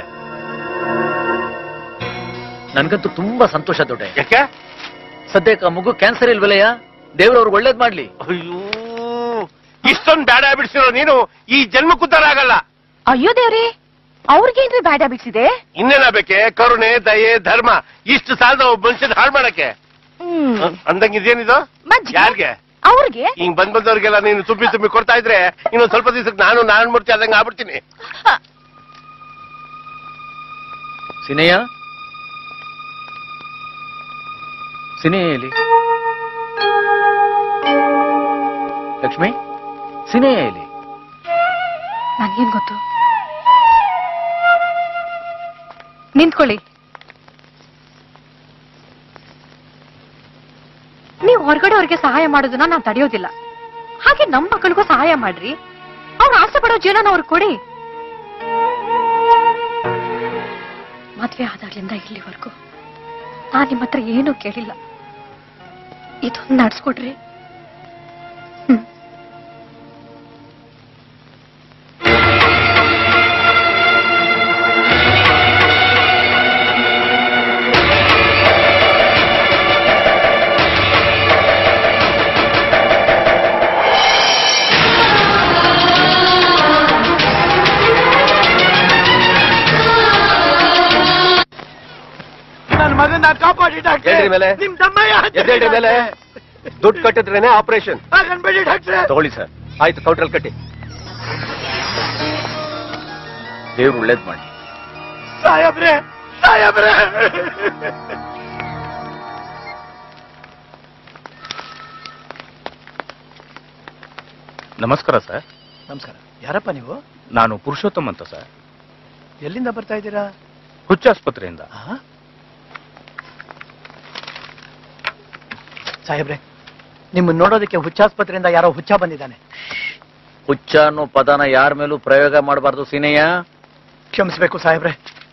ನನ್ಗಂತೂ ತುಂಬಾ ಸಂತೋಷ ದೊಡ್ಡ ಯಾಕೆ ಸದ್ಯಕ್ಕೆ ಆ ಮಗು ಕ್ಯಾನ್ಸರ್ ಇಲ್ವಲ್ಲಯ್ಯ ದೇವ್ರವ್ರಿಗೆ ಒಳ್ಳೇದ್ ಮಾಡ್ಲಿ ಅಯ್ಯೋ ಇಷ್ಟೊಂದು ಬ್ಯಾಡ ಬಿಡಿಸಿರೋ ನೀನು ಈ ಜನ್ಮಕ್ಕೂ ತರ ಆಗಲ್ಲ ಅಯ್ಯೋ ದೇವ್ರಿ ಅವ್ರಿಗೇನ್ರಿ ಬ್ಯಾಡ್ ಹ್ಯಾಬಿಟ್ಸ್ ಇದೆ ಇನ್ನೇನ ಬೇಕೆ ಕರುಣೆ ದಯೆ ಧರ್ಮ ಇಷ್ಟು ಸಾಲದ ಒಬ್ಬ ಮನುಷ್ಯದ ಹಾಳು ಮಾಡಕ್ಕೆ ಅಂದಂಗ ಇದೇನಿದು ಯಾರಿಗೆ ಅವ್ರಿಗೆ ಹಿಂಗ್ ಬಂದ್ ಬಂದವ್ರಿಗೆಲ್ಲ ನೀನು ತುಂಬಿ ತುಂಬಿ ಕೊಡ್ತಾ ಇದ್ರೆ ಇನ್ನೊಂದ್ ಸ್ವಲ್ಪ ದಿವಸಕ್ಕೆ ನಾನು ನಾರಾಯಣ ಮೂರ್ತಿ ಆದಂಗ ಆಗ್ಬಿಡ್ತೀನಿ ಸಿನೆಯ ಸಿನೆಯಲ್ಲಿ ಲಕ್ಷ್ಮಿ ಸಿನೆಯಲ್ಲಿ ನನ್ಗೇನ್ ಗೊತ್ತು ನಿಂತ್ಕೊಳ್ಳಿ ನೀವು ಹೊರಗಡೆ ಅವ್ರಿಗೆ ಸಹಾಯ ಮಾಡೋದನ್ನ ನಾನ್ ತಡೆಯೋದಿಲ್ಲ ಹಾಗೆ ನಮ್ ಮಕ್ಕಳಿಗೂ ಸಹಾಯ ಮಾಡ್ರಿ ಅವ್ರು ಆಸೆ ಪಡೋ ಜೀವನ ಅವ್ರಿಗೆ ಕೊಡಿ ಮದ್ವೆ ಆದಾಗ್ಲಿಂದ ಇಲ್ಲಿವರೆಗೂ ನಾನ್ ನಿಮ್ಮ ಹತ್ರ ಏನೂ ಕೇಳಿಲ್ಲ ಇದೊಂದು ನಡ್ಸ್ಕೊಡ್ರಿ ನನ್ನ ಮಗನ ಕಾಪಾಡಿ ಡಾಕ್ಟ್ರೆ ಎದ್ದೇಳ್ರಿ ಮೇಲೆ. ನಿಮ್ ತಮ್ಮಯ್ಯ ಎದ್ದೇಳ್ರಿ ಮೇಲೆ ದುಡ್ಡು ಕಟ್ಟಿದ್ರೇನೆ ಆಪರೇಷನ್ ಹಾಗನ್ಬೇಡಿ ಡಾಕ್ಟ್ರೆ ತಗೊಳ್ಳಿ ಸರ್ ಆಯ್ತು ಕೌಟ್ರಲ್ಲಿ ಕಟ್ಟಿ ದೇವ್ರು ಒಳ್ಳೇದ್ ಮಾಡಿ ಸಾಯಬ್ರೆ ಸಾಯಬ್ರೆ ನಮಸ್ಕಾರ ಸರ್ ನಮಸ್ಕಾರ ಯಾರಪ್ಪ ನೀವು ನಾನು ಪುರುಷೋತ್ತಮ್ ಅಂತ ಸರ್ ಎಲ್ಲಿಂದ ಬರ್ತಾ ಇದ್ದೀರಾ ಹುಚ್ಚಾಸ್ಪತ್ರೆಯಿಂದ ಸಾಹೇಬ್ರೆ ನಿಮ್ಮನ್ನ ನೋಡೋದಕ್ಕೆ ಹುಚ್ಚಾಸ್ಪತ್ರೆಯಿಂದ ಯಾರೋ ಹುಚ್ಚ ಬಂದಿದ್ದಾನೆ ಹುಚ್ಚ ಅನ್ನೋ ಪದನ ಯಾರ ಮೇಲೂ ಪ್ರಯೋಗ ಮಾಡಬಾರ್ದು ಸೀನಯ್ಯ ಕ್ಷಮಿಸ್ಬೇಕು ಸಾಹೇಬ್ರೆ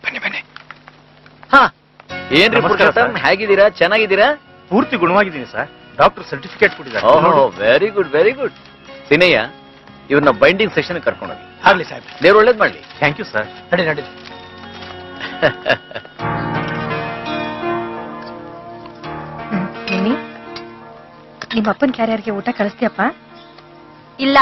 ಹಾ ಏನ್ರಿ ನಮಸ್ಕಾರ, ಪುರುಷೋತ್ತಮ್ ಸರ್. ಹೇಗಿದ್ದೀರಾ ಚೆನ್ನಾಗಿದ್ದೀರಾ ಪೂರ್ತಿ ಗುಣವಾಗಿದ್ದೀನಿ ಸರ್ ಡಾಕ್ಟರ್ ಸರ್ಟಿಫಿಕೇಟ್ ಕೊಟ್ಟಿದ್ದಾರೆ ಓಹೋ ವೆರಿ ಗುಡ್ ವೆರಿ ಗುಡ್ ಸಿನಯ್ಯ ಇವ್ರನ್ನ ಬೈಂಡಿಂಗ್ ಸೆಷನ್ ಕರ್ಕೊಂಡೋಗಿ ಆಗ್ಲಿ ಸಾಹೇಬ್ರೆ ದೇವ್ರು ಒಳ್ಳೇದ್ ಮಾಡ್ಲಿ ಥ್ಯಾಂಕ್ ಯು ಸರ್ ನಡಿ ನಡಿ ನಿನ್ನಿ ನಿಮ್ಮ ಅಪ್ಪನ ಕ್ಯಾರಿಯರ್ಗೆ ಊಟ ಕಳಿಸ್ತೀಯಪ್ಪ ಇಲ್ಲ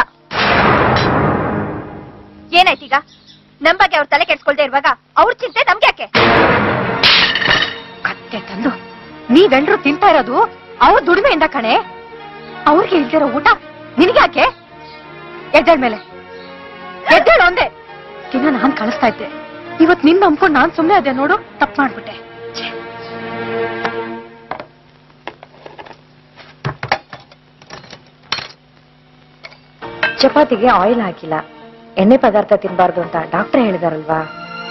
ಏನಾಯ್ತೀಗ ನಮ್ ಬಗ್ಗೆ ಅವ್ರ ತಲೆ ಕೆಡ್ಸ್ಕೊಳ್ದೆ ಇರುವಾಗ ಅವ್ರ ಚಿಂತೆ ನಮ್ಗೆ ಯಾಕೆ ಕತ್ತೆ ತಂದು ನೀವೆಲ್ರೂ ತಿಂತಾ ಇರೋದು ಅವ್ರ ದುಡಿಮೆಯಿಂದ ಕಣೆ ಅವ್ರಿಗೆ ಇಲ್ದಿರೋ ಊಟ ನಿನ್ಗ್ಯಾಕೆ ಎದ್ದೇಳ್ ಮೇಲೆ ಎದ್ದೇಳು ಒಂದೇ ದಿನ ನಾನ್ ಕಳಿಸ್ತಾ ಇದ್ದೆ ಇವತ್ ನಿನ್ ನಂಬ್ಕೊಂಡು ನಾನ್ ಸುಮ್ನೆ ಅದೇ ನೋಡು ತಪ್ಪು ಮಾಡ್ಬಿಟ್ಟೆ ಛೆ. ಚಪಾತಿಗೆ ಆಯಿಲ್ ಹಾಕಿಲ್ಲ ಎಣ್ಣೆ ಪದಾರ್ಥ ತಿನ್ಬಾರ್ದು ಅಂತ ಡಾಕ್ಟರ್ ಹೇಳಿದಾರಲ್ವಾ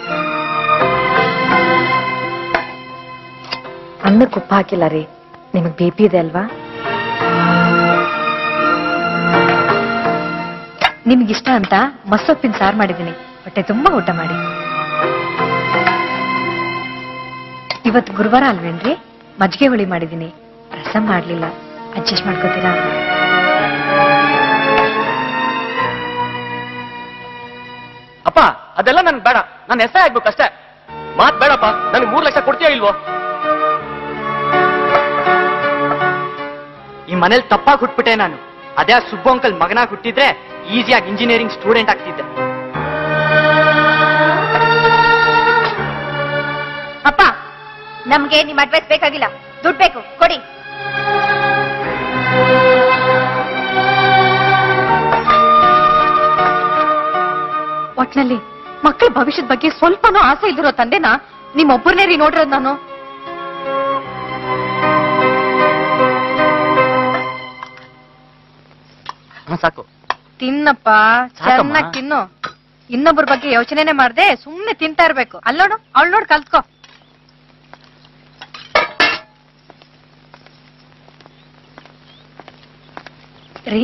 ಅನ್ನಕ್ಕೆ ಉಪ್ಪು ಹಾಕಿಲ್ಲ ರೀ ನಿಮಗ್ ಬಿ ಪಿ ಇದೆ ಅಲ್ವಾ ನಿಮ್ಗಿಷ್ಟ ಅಂತ ಮಸ್ಸೊಪ್ಪಿನ ಸಾರು ಮಾಡಿದೀನಿ ಹೊಟ್ಟೆ ತುಂಬಾ ಊಟ ಮಾಡಿ ಇವತ್ತು ಗುರುವಾರ ಅಲ್ವೇನ್ರಿ ಮಜ್ಜಿಗೆ ಹುಳಿ ಮಾಡಿದೀನಿ ರಸಂ ಮಾಡ್ಲಿಲ್ಲ ಅಡ್ಜಸ್ಟ್ ಮಾಡ್ಕೋತೀರಾ ಅಪ್ಪ ಅದೆಲ್ಲ ನನ್ಗೆ ಬೇಡ ನಾನು ಎಸ್ಐ ಆಗ್ಬೇಕು ಅಷ್ಟೇ ಮಾತ್ ಬೇಡಪ್ಪ ನನಗೆ ಮೂರ್ ಲಕ್ಷ ಕೊಡ್ತೀಯೋ ಇಲ್ವೋ ಈ ಮನೇಲಿ ತಪ್ಪಾಗಿ ಹುಟ್ಬಿಟ್ಟೆ ನಾನು ಅದೇ ಆ ಸುಬ್ಬು ಅಂಕಲ್ ಮಗನಾಗಿ ಹುಟ್ಟಿದ್ರೆ ಈಸಿಯಾಗಿ ಇಂಜಿನಿಯರಿಂಗ್ ಸ್ಟೂಡೆಂಟ್ ಆಗ್ತಿದ್ದೆ ಅಪ್ಪ ನಮ್ಗೆ ನಿಮ್ ಅಡ್ವೈಸ್ ಬೇಕಾಗಿಲ್ಲ ದುಡ್ಡು ಬೇಕು ಕೊಡಿ ಒಟ್ನಲ್ಲಿ ಮಕ್ಕಳ ಭವಿಷ್ಯದ ಬಗ್ಗೆ ಸ್ವಲ್ಪನೂ ಆಸೆ ಇಲ್ದಿರೋ ತಂದೆನ ನಿಮ್ಮೊಬ್ಬರನ್ನೇ ರೀ ನೋಡಿರೋದು ನಾನು ಹಾ ಸಾಕು ತಿನ್ನಪ್ಪ ಸಾಕಮ್ಮ. ಚೆನ್ನಾಗಿ ತಿನ್ನು ಇನ್ನೊಬ್ಬರ ಬಗ್ಗೆ ಯೋಚನೆನೆ ಮಾಡ್ದೆ ಸುಮ್ನೆ ತಿಂತಾ ಇರ್ಬೇಕು ಅಲ್ಲೋಡು ಅವಳು ನೋಡ್ ಕಲ್ತ್ಕೋ ರೀ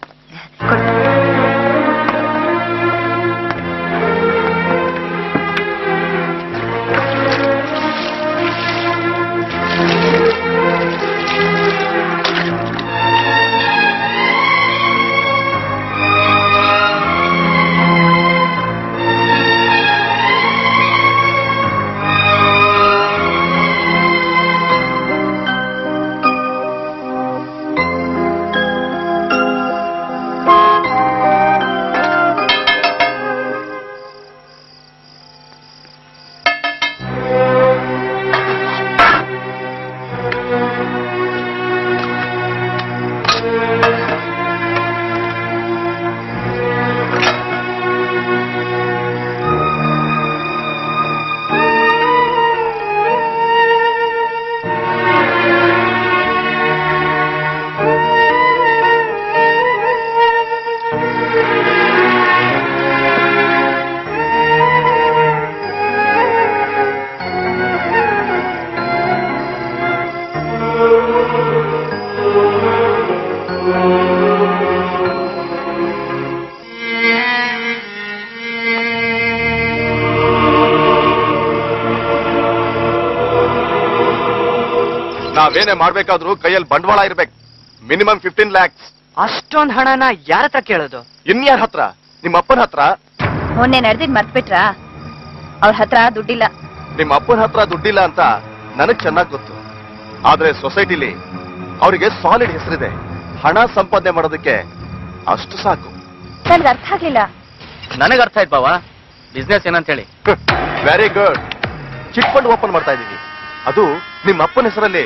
ನಾವೇನೇ ಮಾಡ್ಬೇಕಾದ್ರೂ ಕೈಯಲ್ಲಿ ಬಂಡವಾಳ ಇರ್ಬೇಕು ಮಿನಿಮಮ್ ಫಿಫ್ಟೀನ್ ಲ್ಯಾಕ್ಸ್ ಅಷ್ಟೊಂದ್ ಹಣನ ಯಾರ ಹತ್ರ ಕೇಳೋದು ಇನ್ಯಾರ ಹತ್ರ ನಿಮ್ಮ ಅಪ್ಪನ ಹತ್ರ ಮೊನ್ನೆ ನಡೆದಿದ್ ಮರ್ತ್ಬಿಟ್ರಾ ಅವ್ರ ಹತ್ರ ದುಡ್ಡಿಲ್ಲ ನಿಮ್ಮ ಅಪ್ಪನ ಹತ್ರ ದುಡ್ಡಿಲ್ಲ ಅಂತ ನನಗ್ ಚೆನ್ನಾಗ್ ಗೊತ್ತು ಆದ್ರೆ ಸೊಸೈಟಿಲಿ ಅವರಿಗೆ ಸಾಲಿಡ್ ಹೆಸರಿದೆ ಹಣ ಸಂಪಾದನೆ ಮಾಡೋದಕ್ಕೆ ಅಷ್ಟು ಸಾಕು ನನ್ಗೆ ಅರ್ಥ ಆಗ್ಲಿಲ್ಲ ನನಗೆ ಅರ್ಥ ಆಯ್ತು ಬಾವ ಬಿಸ್ನೆಸ್ ಏನಂತ ಹೇಳಿ very good chit fund open ಮಾಡ್ತಾ ಇದೀವಿ ಅದು ನಿಮ್ಮ ಅಪ್ಪನ ಹೆಸರಲ್ಲಿ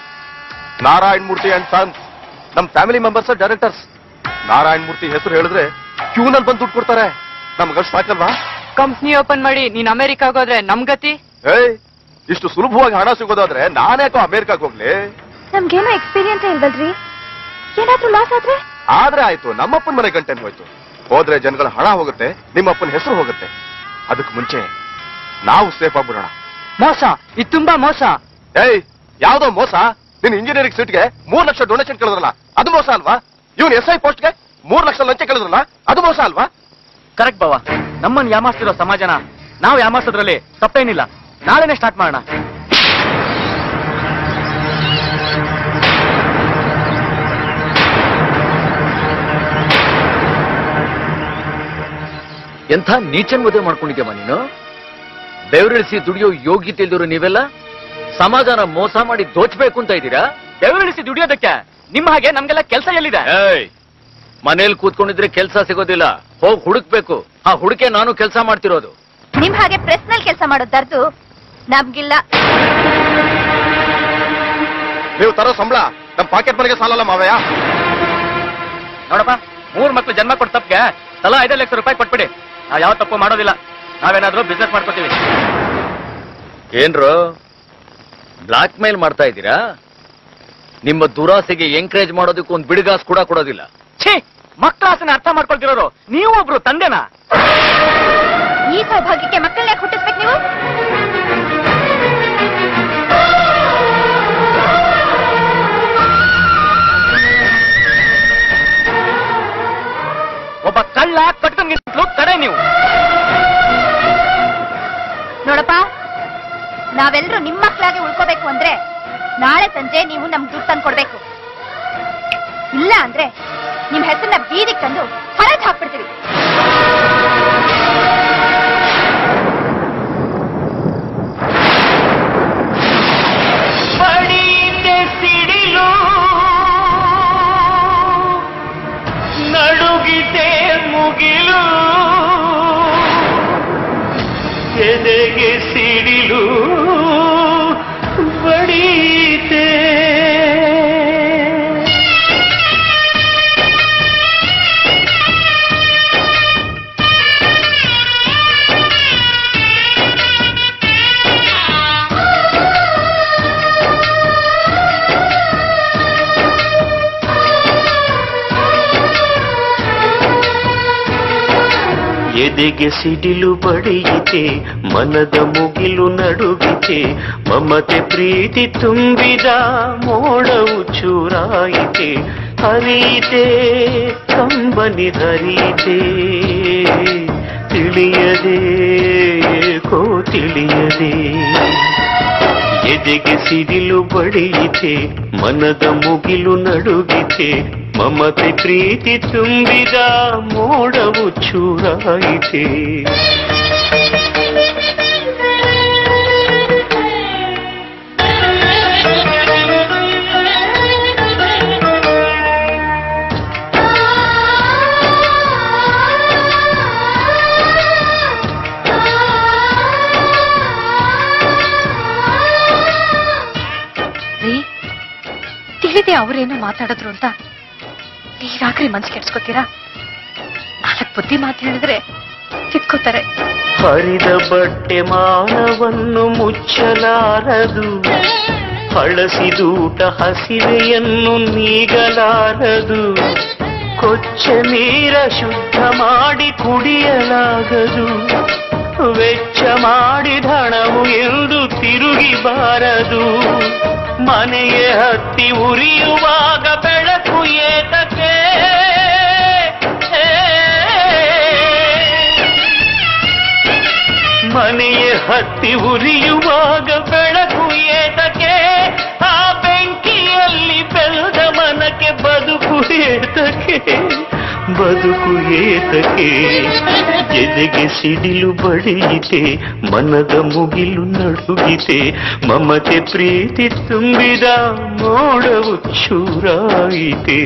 ನಾರಾಯಣ್ ಮೂರ್ತಿ ಅಂಡ್ ಸನ್ಸ್ ನಮ್ family members directors Narayan Murthy ಹೆಸರು ಹೇಳಿದ್ರೆ ಕ್ಯೂನಲ್ಲಿ ಬಂದು ದುಡ್ಡು ಕೊಡ್ತಾರೆ ನಮ್ಗಷ್ಟು ಸಾಕಲ್ವಾ ಕಂಪ್ನಿ ಓಪನ್ ಮಾಡಿ ನೀನ್ ಅಮೆರಿಕಾಗ್ ಹೋದ್ರೆ ನಮ್ ಗತಿ ಏಯ್ ಇಷ್ಟು ಸುಲಭವಾಗಿ ಹಣ ಸಿಗೋದಾದ್ರೆ ನಾನ್ಯಾಕೋ ಅಮೆರಿಕಾಗ್ ಹೋಗ್ಲಿ ನಮ್ಗೇನೋ ಎಕ್ಸ್ಪೀರಿಯನ್ಸ್ ಇಲ್ವಲ್ರಿ ಏನಾದ್ರೂ ಲಾಸ್ ಆದ್ರೆ ಆದ್ರೆ ಆಯ್ತು ನಮ್ಮಪ್ಪನ ಮನೆ ಗಂಟೆನ್ ಹೋಯ್ತು ಹೋದ್ರೆ ಜನಗಳ ಹಣ ಹೋಗುತ್ತೆ ನಿಮ್ಮಪ್ಪನ ಹೆಸರು ಹೋಗುತ್ತೆ ಅದಕ್ಕೆ ಮುಂಚೆ ನಾವು ಸೇಫ್ ಆಗ್ಬಿಡೋಣ ಮೋಸ ಇದು ತುಂಬಾ ಮೋಸ ಏಯ್ ಯಾವ್ದೋ ಮೋಸ ನಿನ್ ಇಂಜಿನಿಯರಿಂಗ್ ಸೀಟ್ಗೆ ಮೂರ್ ಲಕ್ಷ ಡೊನೇಷನ್ ಕೇಳಿದ್ರಲ್ಲ ಅದು ಮೋಸ ಅಲ್ವಾ ಇವನ್ ಎಸ್ ಐ ಪೋಸ್ಟ್ಗೆ ಮೂರ್ ಲಕ್ಷ ಲಂಚ ಕೇಳಿದ್ರಲ್ಲ ಅದು ಮೋಸ ಅಲ್ವಾ ಕರೆಕ್ಟ್ ಬಾವ ನಮ್ಮನ್ನ ಯಾಮಾರಿಸ್ತಿರೋ ಸಮಾಜನ ನಾವು ಯಾಮಾರಿಸೋದ್ರಲ್ಲಿ ತಪ್ಪೇನಿಲ್ಲ ನಾಳೆನೆ ಸ್ಟಾರ್ಟ್ ಮಾಡೋಣ ಎಂಥ ನೀಚನ್ ಮದುವೆ ಮಾಡ್ಕೊಂಡಿದ್ಯಮ್ಮ ನೀನು ಬೆವರಿಳಿಸಿ ದುಡಿಯೋ ಯೋಗ್ಯತೆ ಇಲ್ದಿರೋ ನೀವೆಲ್ಲ ಸಮಾಜನ ಮೋಸ ಮಾಡಿ ದೋಚ್ಬೇಕು ಅಂತ ಇದ್ದೀರಾ ಬೆವರಿಳಿಸಿ ದುಡಿಯೋದಕ್ಕೆ ನಿಮ್ಮ ಹಾಗೆ ನಮ್ಗೆಲ್ಲ ಕೆಲಸ ಎಲ್ಲಿದೆ ಏಯ್ ಮನೇಲಿ ಕೂತ್ಕೊಂಡಿದ್ರೆ ಕೆಲಸ ಸಿಗೋದಿಲ್ಲ ಹೋಗ್ ಹುಡುಕ್ಬೇಕು ಆ ಹುಡುಕೆ ನಾನು ಕೆಲಸ ಮಾಡ್ತಿರೋದು ನಿಮ್ ಹಾಗೆ ಪ್ರೆಸ್ ನಲ್ಲಿ ಕೆಲಸ ಮಾಡೋದ್ ದರ್ದು ನಮ್ಗಿಲ್ಲ ನೀವು ತರೋ ಸಂಬಳ ನಮ್ ಪಾಕೆಟ್ ಮನೆಗೆ ಸಾಲಲ್ಲ ಮಾವಯ್ಯ ನೋಡಪ್ಪ ಮೂರ್ ಮಕ್ಳು ಜನ್ಮ ಕೊಟ್ಟ ತಪ್ಪಿಗೆ ತಲಾ ಐದು ಲಕ್ಷ ರೂಪಾಯಿ ಕೊಟ್ಬಿಡಿ ನಾವ್ ಯಾವ ತಪ್ಪು ಮಾಡೋದಿಲ್ಲ ನಾವೇನಾದ್ರೂ ಬಿಸ್ನೆಸ್ ಮಾಡ್ಕೋತೀವಿ ಏನ್ರು ಬ್ಲಾಕ್ ಮೇಲ್ ಮಾಡ್ತಾ ಇದ್ದೀರಾ ನಿಮ್ಮ ದುರಾಸೆಗೆ ಎಂಕರೇಜ್ ಮಾಡೋದಕ್ಕೆ ಒಂದು ಬಿಡಿಗಾಸ್ ಕೂಡ ಕೊಡೋದಿಲ್ಲ ಛೀ ಮಕ್ಕಳ ಆಸೆನ ಅರ್ಥ ಮಾಡ್ಕೊಳ್ತಿರೋರು ನೀವು ಒಬ್ರು ತಂದೆನಾ ಈ ಸೌಭಾಗ್ಯಕ್ಕೆ ಮಕ್ಕಳನ್ನ ಹುಟ್ಟಿಸ್ಬೇಕು ನೀವು ಒಬ್ಬ ಕಳ್ಳ ಕಟ್ಕೊಂಡ್ಗಿಂತಲೂ ಕಡೆ ನೀವು ನೋಡಪ್ಪ ನಾವೆಲ್ಲರೂ ನಿಮ್ಮ ಮಕ್ಕಳಾಗಿ ಉಳ್ಕೋಬೇಕು ಅಂದ್ರೆ ನಾಳೆ ಸಂಜೆ ನೀವು ನಮ್ಗೆ ದುಡ್ಡು ತಂದು ಕೊಡ್ಬೇಕು ಇಲ್ಲ ಅಂದ್ರೆ ನಿಮ್ ಹೆಸರನ್ನ ಬೀದಿಗೆ ತಂದು ಹರಜ್ ಹಾಕ್ಬಿಡ್ತೀವಿ ಬಡಿದೆ ಸಿಡಿಲು ನಡುಗಿದೆ ಮುಗಿಲು ಎದೆಗೆ ಸಿಡಿಲು ಬಡೀತೆ ಎದೆಗೆ ಸಿಡಿಲು ಬಡಿಯಿತೆ ಮನದ ಮುಗಿಲು ನಡುಗಿತೆ ಮಮತೆ ಪ್ರೀತಿ ತುಂಬಿದ ಮೋಡವು ಚೂರಾಯಿತೆ ಹರಿಯಿತೆ ಕಂಬನಿ ಹರಿಯಿತೆ ತಿಳಿಯದೆ ಕೋ ತಿಳಿಯದೆ ಎದೆಗೆ ಸಿಡಿಲು ಬಡಿಯಿತೆ ಮನದ ಮುಗಿಲು ನಡುಗಿತೆ ಮಮತೆ ಪ್ರೀತಿ ತುಂಬಿದ ಮೋಡವು ಚೂರಾಯಿತೆ ರೀ ತಿಳಿದೆ ಅವ್ರೇನೋ ಮಾತಾಡಿದ್ರು ಅಂತ ನೀವ್ಯಾಕ್ರಿ ಮನ್ಸು ಕೆಡ್ಸ್ಕೊತೀರಾ ನಾಲ್ಕು ಬುದ್ಧಿ ಮಾತು ಹೇಳಿದ್ರೆ ಕಿತ್ಕೋತಾರೆ ಹರಿದ ಬಟ್ಟೆ ಮಾನವನ್ನು ಮುಚ್ಚಲಾರದು ಹಳಸಿದೂಟ ಹಸಿವೆಯನ್ನು ನೀಗಲಾರದು ಕೊಚ್ಚ ನೀರ ಶುದ್ಧ ಮಾಡಿ ಕುಡಿಯಲಾಗದು ವೆಚ್ಚ ಮಾಡಿದ ಹಣವು ಎಂದು ತಿರುಗಿ ಬಾರದು ಮನೆಗೆ ಹತ್ತಿ ಉರಿಯುವಾಗ ಬೆಳಕು ಏತಕ್ಕೆ ಮನೆಯ ಹತ್ತಿ ಉರಿಯುವಾಗ ಬೆಳಕು ಏತಕ್ಕೆ ಆ ಬೆಂಕಿಯಲ್ಲಿ ಬೆಳೆದ ಮನಕ್ಕೆ ಬದುಕು ಏತಕ್ಕೆ ಬದುಕು ಏತಕ್ಕೆ ಎದೆಗೆ ಸಿಡಿಲು ಬಡಿಯಿತೆ ಮನದ ಮುಗಿಲು ನಡುಗಿದೆ ಮಮತೆ ಪ್ರೀತಿ ತುಂಬಿದ ಮೋಡವು ಚೂರಾಯಿತೆ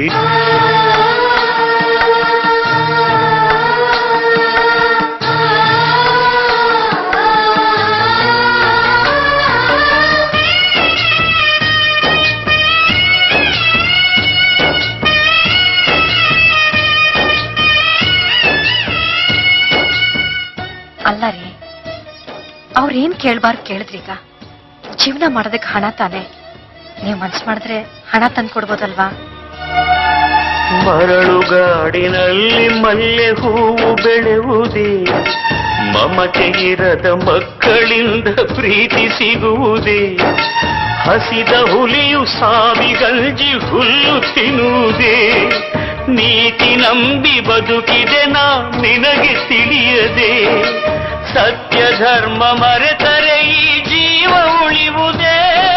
ಅಲ್ಲ ರೀ ಅವ್ರೇನ್ ಕೇಳ್ಬಾರ್ದು ಕೇಳಿದ್ರೀಗ ಜೀವನ ಮಾಡೋದಕ್ಕೆ ಹಣ ತಾನೆ ನೀವು ಮನ್ಸು ಮಾಡಿದ್ರೆ ಹಣ ತಂದು ಕೊಡ್ಬೋದಲ್ವಾ ಮರಳುಗಾಡಿನಲ್ಲಿ ಮಲ್ಲೆ ಹೂವು ಬೆಳೆಯುವುದೇ ಮಮತೆ ಇರದ ಮಕ್ಕಳಿಂದ ಪ್ರೀತಿ ಸಿಗುವುದೇ ಹಸಿದ ಹುಲಿಯು ಸಾವಿಗಂಜಿ ಹುಲ್ಲು ತಿನ್ನುವುದೇ ನೀತಿ ನಂಬಿ ಬದುಕಿದೆ ನಾ ನಿನಗೆ ತಿಳಿಯದೆ ಸತ್ಯ ಧರ್ಮ ಮರೆತರೆ ಈ ಜೀವ ಉಳಿವುದೇ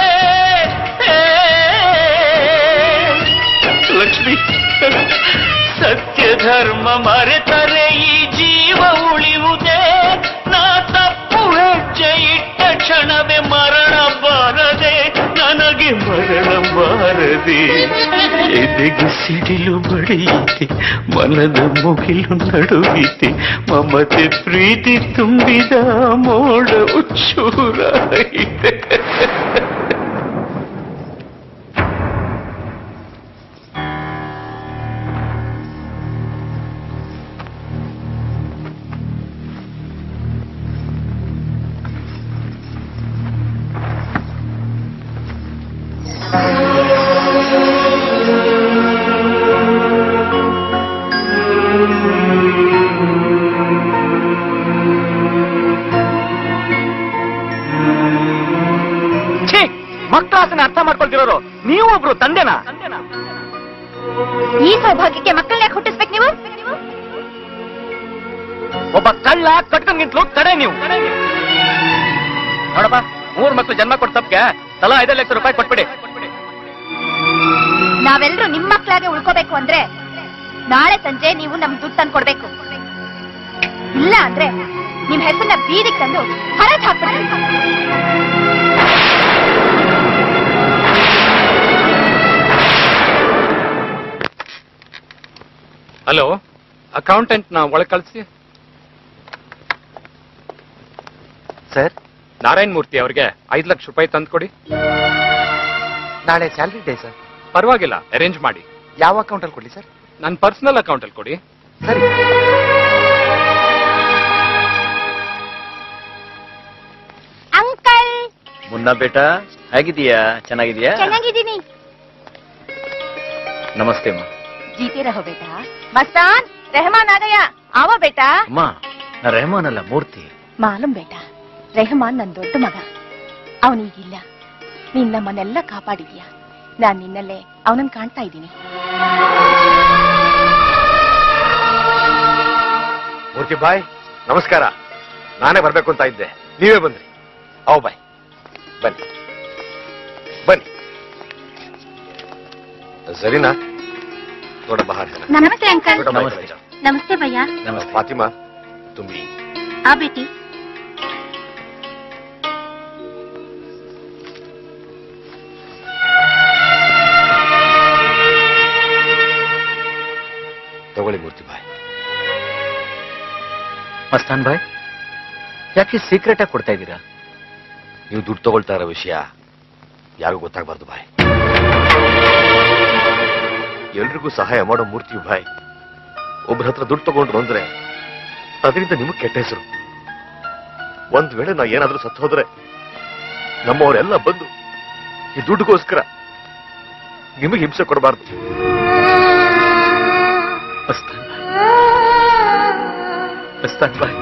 ಲಕ್ಷ್ಮಿ ಸತ್ಯ ಧರ್ಮ ಮರೆತರೆ ಈ ಜೀವ ಉಳಿವುದೇ ನಾ ತಪ್ಪು ಹೆಜ್ಜೆ ಇಟ್ಟ ಕ್ಷಣವೇ ಮರಣ ಬಾರದೆ ನನಗೆ ಮರಣ ಬಾರದೆ ಎದೆಗೆ ಸಿಡಿಲು ಬಡಿಯಿತೆ ಮನದ ಮುಗಿಲು ನಡುವಿತೆ ಮಮತೆ ಪ್ರೀತಿ ತುಂಬಿದ ಮೋಡ ಉಚ್ಚೂರಾಯಿತೆ ಆಸನ ಅರ್ಥ ಮಾಡ್ಕೊಳ್ತಿರೋರು ನೀವು ಒಬ್ರು ತಂದೆನಾ ಈ ಸೌಭಾಗ್ಯಕ್ಕೆ ಮಕ್ಕಳನ್ನ ಯಾಕೆ ಹುಟ್ಟಿಸ್ಬೇಕು ನೀವು ಒಬ್ಬ ಕಳ್ಳ ಕಟ್ಕಂಗಿಂತಲೂ ಕಡೆ ನೀವು ನೋಡಪ್ಪ ಮೂರ್ ಮಕ್ಳು ಜನ್ಮ ಕೊಟ್ಟ ತಪ್ಪಿಗೆ ತಲಾ ಐದು ಲಕ್ಷ ರೂಪಾಯಿ ಕೊಟ್ಬಿಡಿ ನಾವೆಲ್ಲರೂ ನಿಮ್ ಮಕ್ಕಳಾಗೆ ಉಳ್ಕೋಬೇಕು ಅಂದ್ರೆ ನಾಳೆ ಸಂಜೆ ನೀವು ನಮ್ ದುಡ್ಡು ತಂದು ಕೊಡ್ಬೇಕು ಇಲ್ಲ ಅಂದ್ರೆ ನಿಮ್ ಹೆಸರನ್ನ ಬೀದಿಗೆ ತಂದು ಹರಾಜ್ ಹಾಕ್ಬಿಡ್ತೀವಿ ಹಲೋ ಅಕೌಂಟೆಂಟ್ ನ ಒಳಗ್ ಕಳಿಸಿ ಸರ್ ನಾರಾಯಣ ಮೂರ್ತಿ ಅವ್ರಿಗೆ ಐದು ಲಕ್ಷ ರೂಪಾಯಿ ತಂದ್ಕೊಡಿ ನಾಳೆ ಸ್ಯಾಲ್ರಿ ಡೇ ಸರ್ ಪರವಾಗಿಲ್ಲ ಅರೇಂಜ್ ಮಾಡಿ ಯಾವ ಅಕೌಂಟ್ ಅಲ್ಲಿ ಕೊಡ್ಲಿ ಸರ್ ನನ್ನ ಪರ್ಸನಲ್ ಅಕೌಂಟ್ ಅಲ್ಲಿ ಕೊಡಿ ಸರಿ ಅಂಕಲ್ ಮುನ್ನ ಬೇಟ ಹೇಗಿದೀಯಾ ಚೆನ್ನಾಗಿದೀಯಾ ಚೆನ್ನಾಗಿದ್ದೀನಿ ನಮಸ್ತೆ ಅಮ್ಮ जीते रहो बेटा मस्तान रहमान आ गया आओ बेटा ಅಮ್ಮ ನಾ ರೆಹಮಾನ್ ಅಲ್ಲ ಮೂರ್ತಿ ಮಾಲೂಮ್ ಬೇಟ ರೆಹಮಾನ್ ನನ್ ದೊಡ್ಡ ಮಗ ಅವನೀಗಿಲ್ಲ ನೀನ್ ನಮ್ಮನ್ನೆಲ್ಲ ಕಾಪಾಡಿದ್ಯಾ ನಾನ್ ನಿನ್ನಲ್ಲೇ ಅವನನ್ನ ಕಾಣ್ತಾ ಇದ್ದೀನಿ ಮೂರ್ತಿ ಬಾಯ್ ನಮಸ್ಕಾರ ನಾನೇ ಬರ್ಬೇಕು ಅಂತ ಇದ್ದೆ ನೀವೇ ಬಂದ್ರಿ ಅವ್ ಬಾಯ್ ಬನ್ನಿ ಬನ್ನಿ ಸರಿನಾ थोड़ा बाहर है ना ನಮಸ್ತೆ ಅಂಕಲ್ छोटा भाई चले जाओ ನಮಸ್ತೆ ಭಯ್ಯ फातिमा तुम भी ಆ ಬೇಟಿ ತಗೊಳ್ಳಿ ಮೂರ್ತಿ ಬಾಯ್ ಮಸ್ತಾನ್ ಬಾಯ್ ಯಾಕೆ ಸೀಕ್ರೆಟ್ ಆಗಿ ಕೊಡ್ತಾ ಇದ್ದೀರಾ ನೀವು ದುಡ್ಡು ತಗೊಳ್ತಾ ಇರೋ ವಿಷಯ ಯಾರಿಗೂ ಗೊತ್ತಾಗಬಾರ್ದು ಬಾಯ್ ಎಲ್ರಿಗೂ ಸಹಾಯ ಮಾಡೋ ಮೂರ್ತಿ ಬಾಯ್ ಒಬ್ಬರ ಹತ್ರ ದುಡ್ಡು ತಗೊಂಡ್ರು ಅಂದ್ರೆ ಅದರಿಂದ ನಿಮಗೆ ಕೆಟ್ಟ ಹೆಸರು ಒಂದ್ ವೇಳೆ ನಾ ಏನಾದ್ರೂ ಸತ್ತು ಹೋದ್ರೆ ನಮ್ಮವರೆಲ್ಲ ಬಂದು ಈ ದುಡ್ಡುಗೋಸ್ಕರ ನಿಮಗೆ ಹಿಂಸೆ ಕೊಡಬಾರ್ದು ಮಸ್ತಾನ್ ಮಸ್ತಾನ್ ಬಾಯ್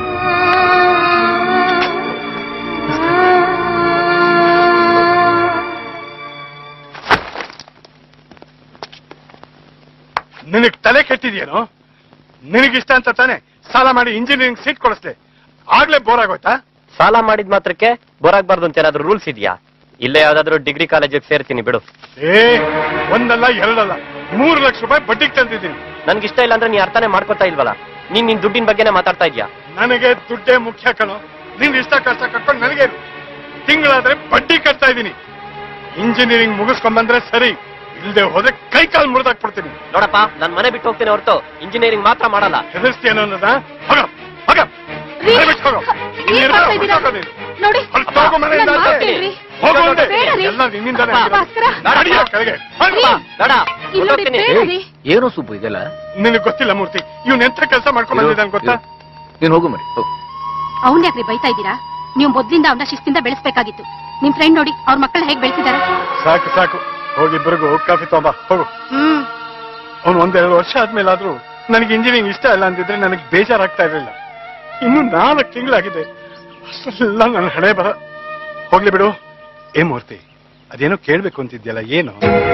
ನಿನಗ್ ತಲೆ ಕೆಟ್ಟಿದ್ಯೇನೋ ನಿನಗಿಷ್ಟ ಅಂತ ತಾನೆ ಸಾಲ ಮಾಡಿ ಇಂಜಿನಿಯರಿಂಗ್ ಸೀಟ್ ಕೊಡಿಸ್ದೆ ಆಗ್ಲೇ ಬೋರ್ ಆಗೋಯ್ತಾ ಸಾಲ ಮಾಡಿದ ಮಾತ್ರಕ್ಕೆ ಬೋರಾಗ್ಬಾರ್ದು ಅಂತ ಏನಾದ್ರು ರೂಲ್ಸ್ ಇದೆಯಾ ಇಲ್ಲೇ ಯಾವ್ದಾದ್ರು ಡಿಗ್ರಿ ಕಾಲೇಜಿಗೆ ಸೇರ್ತೀನಿ ಬಿಡು ಏ ಒಂದಲ್ಲ ಎರಡಲ್ಲ ಮೂರು ಲಕ್ಷ ರೂಪಾಯಿ ಬಡ್ಡಿಗೆ ತಂದಿದ್ದೀನಿ ನನ್ಗಿಷ್ಟ ಇಲ್ಲ ಅಂದ್ರೆ ನೀ ಅರ್ಥನೇ ಮಾಡ್ಕೊತಾ ಇಲ್ವಲ್ಲ ನೀನ್ ನಿನ್ ದುಡ್ಡಿನ ಬಗ್ಗೆನೇ ಮಾತಾಡ್ತಾ ಇದ್ಯಾ ನನಗೆ ದುಡ್ಡೇ ಮುಖ್ಯ ಕಣೋ ನಿನ್ ಇಷ್ಟ ಕಷ್ಟ ಕಟ್ಕೊಂಡು ನನಗೆ ತಿಂಗಳಾದ್ರೆ ಬಡ್ಡಿ ಕಟ್ತಾ ಇದ್ದೀನಿ ಇಂಜಿನಿಯರಿಂಗ್ ಮುಗಿಸ್ಕೊಂಡ್ ಬಂದ್ರೆ ಸರಿ ಇಲ್ದೆ ಹೋದ್ರೆ ಕೈ ಕಾಲು ಮುರಿದಾಕ್ಬಿಡ್ತೀನಿ ನೋಡಪ್ಪ ನಾನ್ ಮನೆ ಬಿಟ್ಟು ಹೋಗ್ತೀನಿ ಹೊರತು ಇಂಜಿನಿಯರಿಂಗ್ ಮಾತ್ರ ಮಾಡಲ್ಲ ಹೆದರ್ಸ್ತೀಯನೋ ಅನ್ನೋದ ಹೋಗ ಹೋಗ ಮನೆ ಬಿಟ್ಟು ಹೋಗು. ಏನ್ ಮಾಡ್ತಾ ಇದ್ದೀರಾ? ನೋಡಿ ಅಲ್ಲಿ ಹೋಗು ಮನೆಯಿಂದ ನನ್ ಮಾತ್ ಆಚೆ. ಕೇಳ್ರಿ. ಹೋಗು ಅಂದೆ. ಬೇಡ ರೀ. ಎಲ್ಲ ನಿನ್ನಿಂದಾನೇ ಅಪ್ಪ, ಆಗಿರೋದು. ಭಾಸ್ಕರ. ನಡಿಯೋ ಕೆಳಗೆ ರೀ. ಇಲ್ಲಿ ನೋಡಿ, ಬೇಡ ರೀ. ಏನೋ ಸುಬ್ಬು ಇದೆಲ್ಲ ನಿನಗೆ ಗೊತ್ತಿಲ್ಲ ಮೂರ್ತಿ ಇವ್ನ ಎಂತ ಕೆಲಸ ಮಾಡ್ಕೊಂಡ್ ಬಂದಿದ್ದಾನೆ ಗೊತ್ತಾ ನೀನು ಹೋಗು ಮರಿ ಹೋಗು ಅವ್ನ್ ಯಾಕ್ರಿ ಬೈತಾ ಇದ್ದೀರಾ ನೀವು ಮೊದ್ಲಿಂದ ಅವನ ಶಿಸ್ತಿಂದ ಬೆಳೆಸ್ಬೇಕಾಗಿತ್ತು ನಿಮ್ ಫ್ರೆಂಡ್ ನೋಡಿ ಅವ್ರ ಮಕ್ಕಳ ಹೇಗ್ ಬೆಳೆಸಿದಾರೆ ಸಾಕು ಸಾಕು ಹೋಗಿ ಇಬ್ಬರಿಗೂ ಕಾಫಿ ತಗೊಂಬ ಹೋಗು ಹ್ಮ್ ಅವ್ನು ಒಂದೆರಡು ವರ್ಷ ಆದ್ಮೇಲಾದ್ರೂ ನನಗೆ ಇಂಜಿನಿಯರಿಂಗ್ ಇಷ್ಟ ಇಲ್ಲ ಅಂದಿದ್ರೆ ನನಗೆ ಬೇಜಾರಾಗ್ತಾ ಇರಲಿಲ್ಲ ಇನ್ನು ನಾಲ್ಕು ತಿಂಗಳಾಗಿದೆ ಅಷ್ಟೆಲ್ಲ ನನ್ನ ಹಣೆ ಬರ ಹೋಗ್ಲಿ ಬಿಡು ಏ ಮೂರ್ತಿ ಅದೇನೋ ಕೇಳ್ಬೇಕು ಅಂತಿದ್ಯಲ್ಲ ಏನು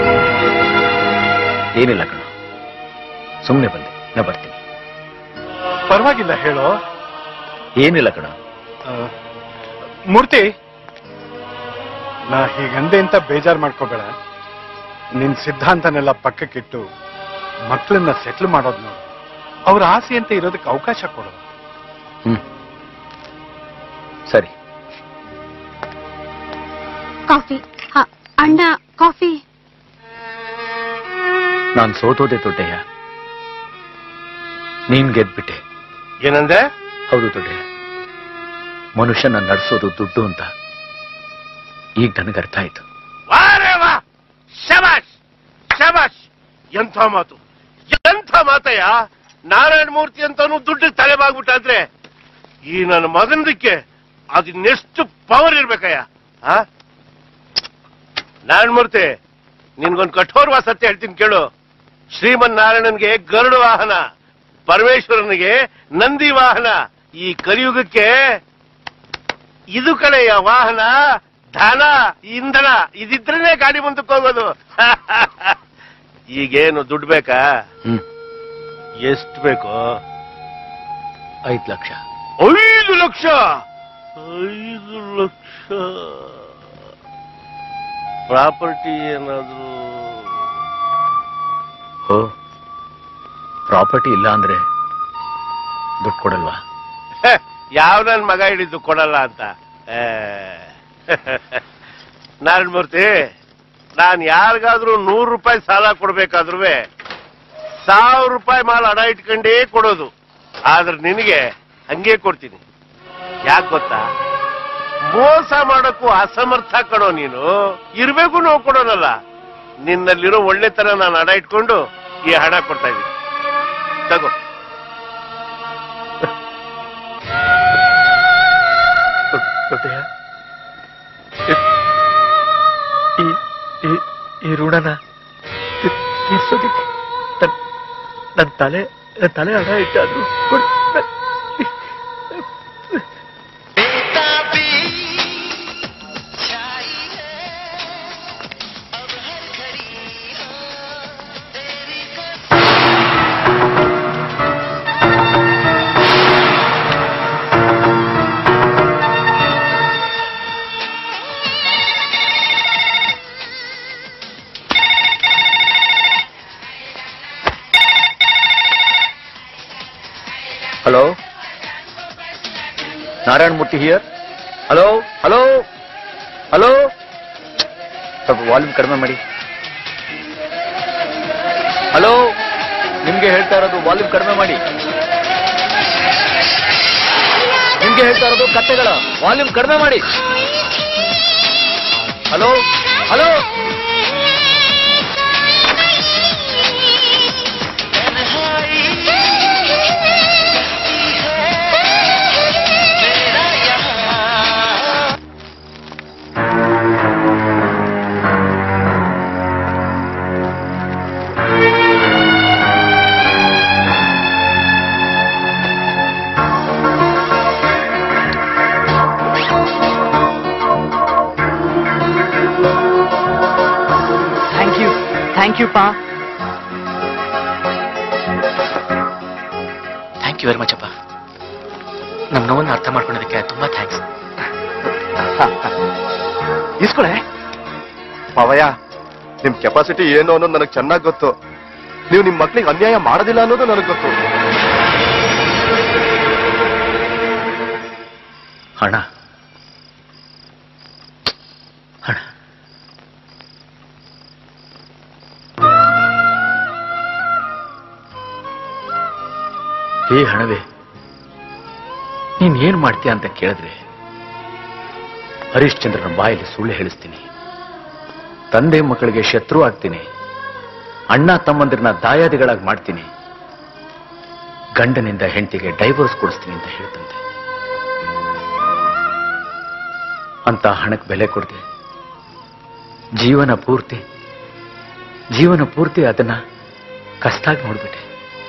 ಏನಿಲ್ಲ ಕಣ ಸುಮ್ಮನೆ ಬಂದೆ ನಾ ಬರ್ತೀನಿ ಪರವಾಗಿಲ್ಲ ಹೇಳೋ ಏನಿಲ್ಲ ಕಣ ಆ, ಮೂರ್ತಿ ನಾ ಹೀಗಂದೆ ಅಂತ ಬೇಜಾರ್ ಮಾಡ್ಕೋಬೇಡ ನಿನ್ ಸಿದ್ಧಾಂತನೆಲ್ಲ ಪಕ್ಕಕ್ಕಿಟ್ಟು ಮಕ್ಕಳನ್ನ ಸೆಟ್ಲ್ ಮಾಡೋದ್ ನೋಡು ಅವ್ರ ಆಸೆ ಅಂತ ಇರೋದಕ್ಕೆ ಅವಕಾಶ ಕೊಡು ಹ್ಮ್ ಸರಿ ಕಾಫಿ ಹ, ಅಣ್ಣ ಕಾಫಿ ನಾನ್ ಸೋತೋದೆ ದೊಡ್ಡಯ್ಯ ನೀನ್ ಗೆದ್ಬಿಟ್ಟೆ ಏನಂದೆ ಹೌದು ದೊಡ್ಡಯ್ಯ ಮನುಷ್ಯನ ನಡೆಸೋದು ದುಡ್ಡು ಅಂತ ಈಗ ನನಗೆ ಅರ್ಥ ಆಯ್ತು ವಾರೇ ವಾ ಶಬಾಷ್ ಶಬಾಷ್ ಎಂಥ ಮಾತು ಎಂಥ ಮಾತಯ್ಯ ನಾರಾಯಣ ಮೂರ್ತಿ ಅಂತವನು ದುಡ್ಡು ತಲೆಬಾಗ್ಬಿಟ್ಟಾದ್ರೆ ಈ ನನ್ನ ಮಗನದಕ್ಕೆ ಅದನ್ನೆಷ್ಟು ಪವರ್ ಇರ್ಬೇಕಯ್ಯ ಆ ನಾರಾಯಣ ಮೂರ್ತಿ ನಿನ್ಗೊಂದು ಕಠೋರವಾದ ಸತ್ಯ ಹೇಳ್ತೀನಿ ಕೇಳು ಶ್ರೀಮನ್ ನಾರಾಯಣನ್ಗೆ ಗರುಡ ವಾಹನ ಪರಮೇಶ್ವರನಿಗೆ ನಂದಿ ವಾಹನ ಈ ಕಲಿಯುಗಕ್ಕೆ ಇದು ಕಡೆಯ ವಾಹನ ಧನ ಇಂಧನ ಇದಿದ್ರೇನೆ ಗಾಡಿ ಮುಂದಕ್ಕೆ ಹೋಗೋದು ಈಗೇನು ದುಡ್ಡು ಬೇಕಾ ಹ್ಮ್ ಎಷ್ಟು ಬೇಕು ಐದು ಲಕ್ಷ ಐದು ಲಕ್ಷ ಐದು ಲಕ್ಷ ಪ್ರಾಪರ್ಟಿ ಏನಾದ್ರು ಓ ಪ್ರಾಪರ್ಟಿ ಇಲ್ಲ ಅಂದ್ರೆ ದುಡ್ಡು ಕೊಡಲ್ವಾ ಯಾವ ನನ್ ಮಗ ಹಿಡಿದು ಕೊಡಲ್ಲ ಅಂತ ಏ, ನಾರಾಯಣ ಮೂರ್ತಿ ನಾನ್ ಯಾರಿಗಾದ್ರೂ ನೂರು ರೂಪಾಯಿ ಸಾಲ ಕೊಡ್ಬೇಕಾದ್ರೂ ಸಾವಿರ ರೂಪಾಯಿ ಮಾಲ್ ಹಣ ಇಟ್ಕೊಂಡೇ ಕೊಡೋದು ಆದ್ರೆ ನಿನಗೆ ಹಂಗೆ ಕೊಡ್ತೀನಿ ಯಾಕೆ ಗೊತ್ತಾ ಮೋಸ ಮಾಡೋಕ್ಕೂ ಅಸಮರ್ಥ ಕಣೋ ನೀನು ಇರ್ಬೇಕು ನಾವು ಕೊಡೋನಲ್ಲ ನಿನ್ನಲ್ಲಿರೋ ಒಳ್ಳೆತನ ನಾನು ಹಣ ಇಟ್ಕೊಂಡು ಈ ಹಣ ಕೊಡ್ತಾ ಇದ್ದೀನಿ ತಗೋ ದೊಡ್ಡಯ್ಯ ಈ ಈ ಈ ಋಣನ ತಿ- ತೀರ್ಸೋದಿಕ್ಕೆ ನನ್ ನನ್ನ ತಲೆ ನನ್ನ ತಲೆ ಹಣ ಇಟ್ಟಾದ್ರು ಕೊಡ್- ನನ್- hello Narayana Murthy here hello hello hello ಸ್ವಲ್ಪ ವಾಲ್ಯೂಮ್ ಕಡಿಮೆ ಮಾಡಿ ಹಲೋ ನಿಮ್ಗೆ ಹೇಳ್ತಾ ಇರೋದು ವಾಲ್ಯೂಮ್ ಕಡಿಮೆ ಮಾಡಿ ನಿಮ್ಗೆ ಹೇಳ್ತಾ ಇರೋದು ಕತ್ತೆಗಳ ವಾಲ್ಯೂಮ್ ಕಡಿಮೆ ಮಾಡಿ hello hello thank you thank you ಪಾ ಥ್ಯಾಂಕ್ ಯು ವೆರಿ ಮಚ್ ಅಪ್ಪ ನಮ್ಮ ನೋವನ್ನು ಅರ್ಥ ಮಾಡ್ಕೊಳ್ಳೋದಕ್ಕೆ ತುಂಬಾ ಥ್ಯಾಂಕ್ಸ್ ಇಸ್ಕೊಳೆ ಮಾವಯ್ಯ ನಿಮ್ ಕೆಪಾಸಿಟಿ ಏನು ಅನ್ನೋದು ನನಗೆ ಚೆನ್ನಾಗಿ ಗೊತ್ತು ನೀವು ನಿಮ್ ಮಕ್ಳಿಗೆ ಅನ್ಯಾಯ ಮಾಡೋದಿಲ್ಲ ಅನ್ನೋದು ನನಗೆ ಗೊತ್ತು ಹಣ ಹೇ ಹಣವೇ ನೀನ್ ಏನ್ ಮಾಡ್ತೀಯ ಅಂತ ಕೇಳಿದ್ರೆ ಹರಿಶ್ಚಂದ್ರನ ಬಾಯಲ್ಲಿ ಸುಳ್ಳು ಹೇಳಿಸ್ತೀನಿ ತಂದೆ ಮಕ್ಕಳಿಗೆ ಶತ್ರು ಆಗ್ತೀನಿ ಅಣ್ಣ ತಮ್ಮಂದಿರನ್ನ ದಾಯಾದಿಗಳಾಗಿ ಮಾಡ್ತೀನಿ ಗಂಡನಿಂದ ಹೆಂಡತಿಗೆ ಡೈವರ್ಸ್ ಕೊಡಿಸ್ತೀನಿ ಅಂತ ಹೇಳ್ತಂತೆ ಅಂತ ಹಣಕ್ಕೆ ಬೆಲೆ ಕೊಡದೆ ಜೀವನ ಪೂರ್ತಿ ಜೀವನ ಪೂರ್ತಿ ಅದನ್ನ ಕಷ್ಟಾಗಿ ನೋಡ್ಬಿಟ್ಟೆ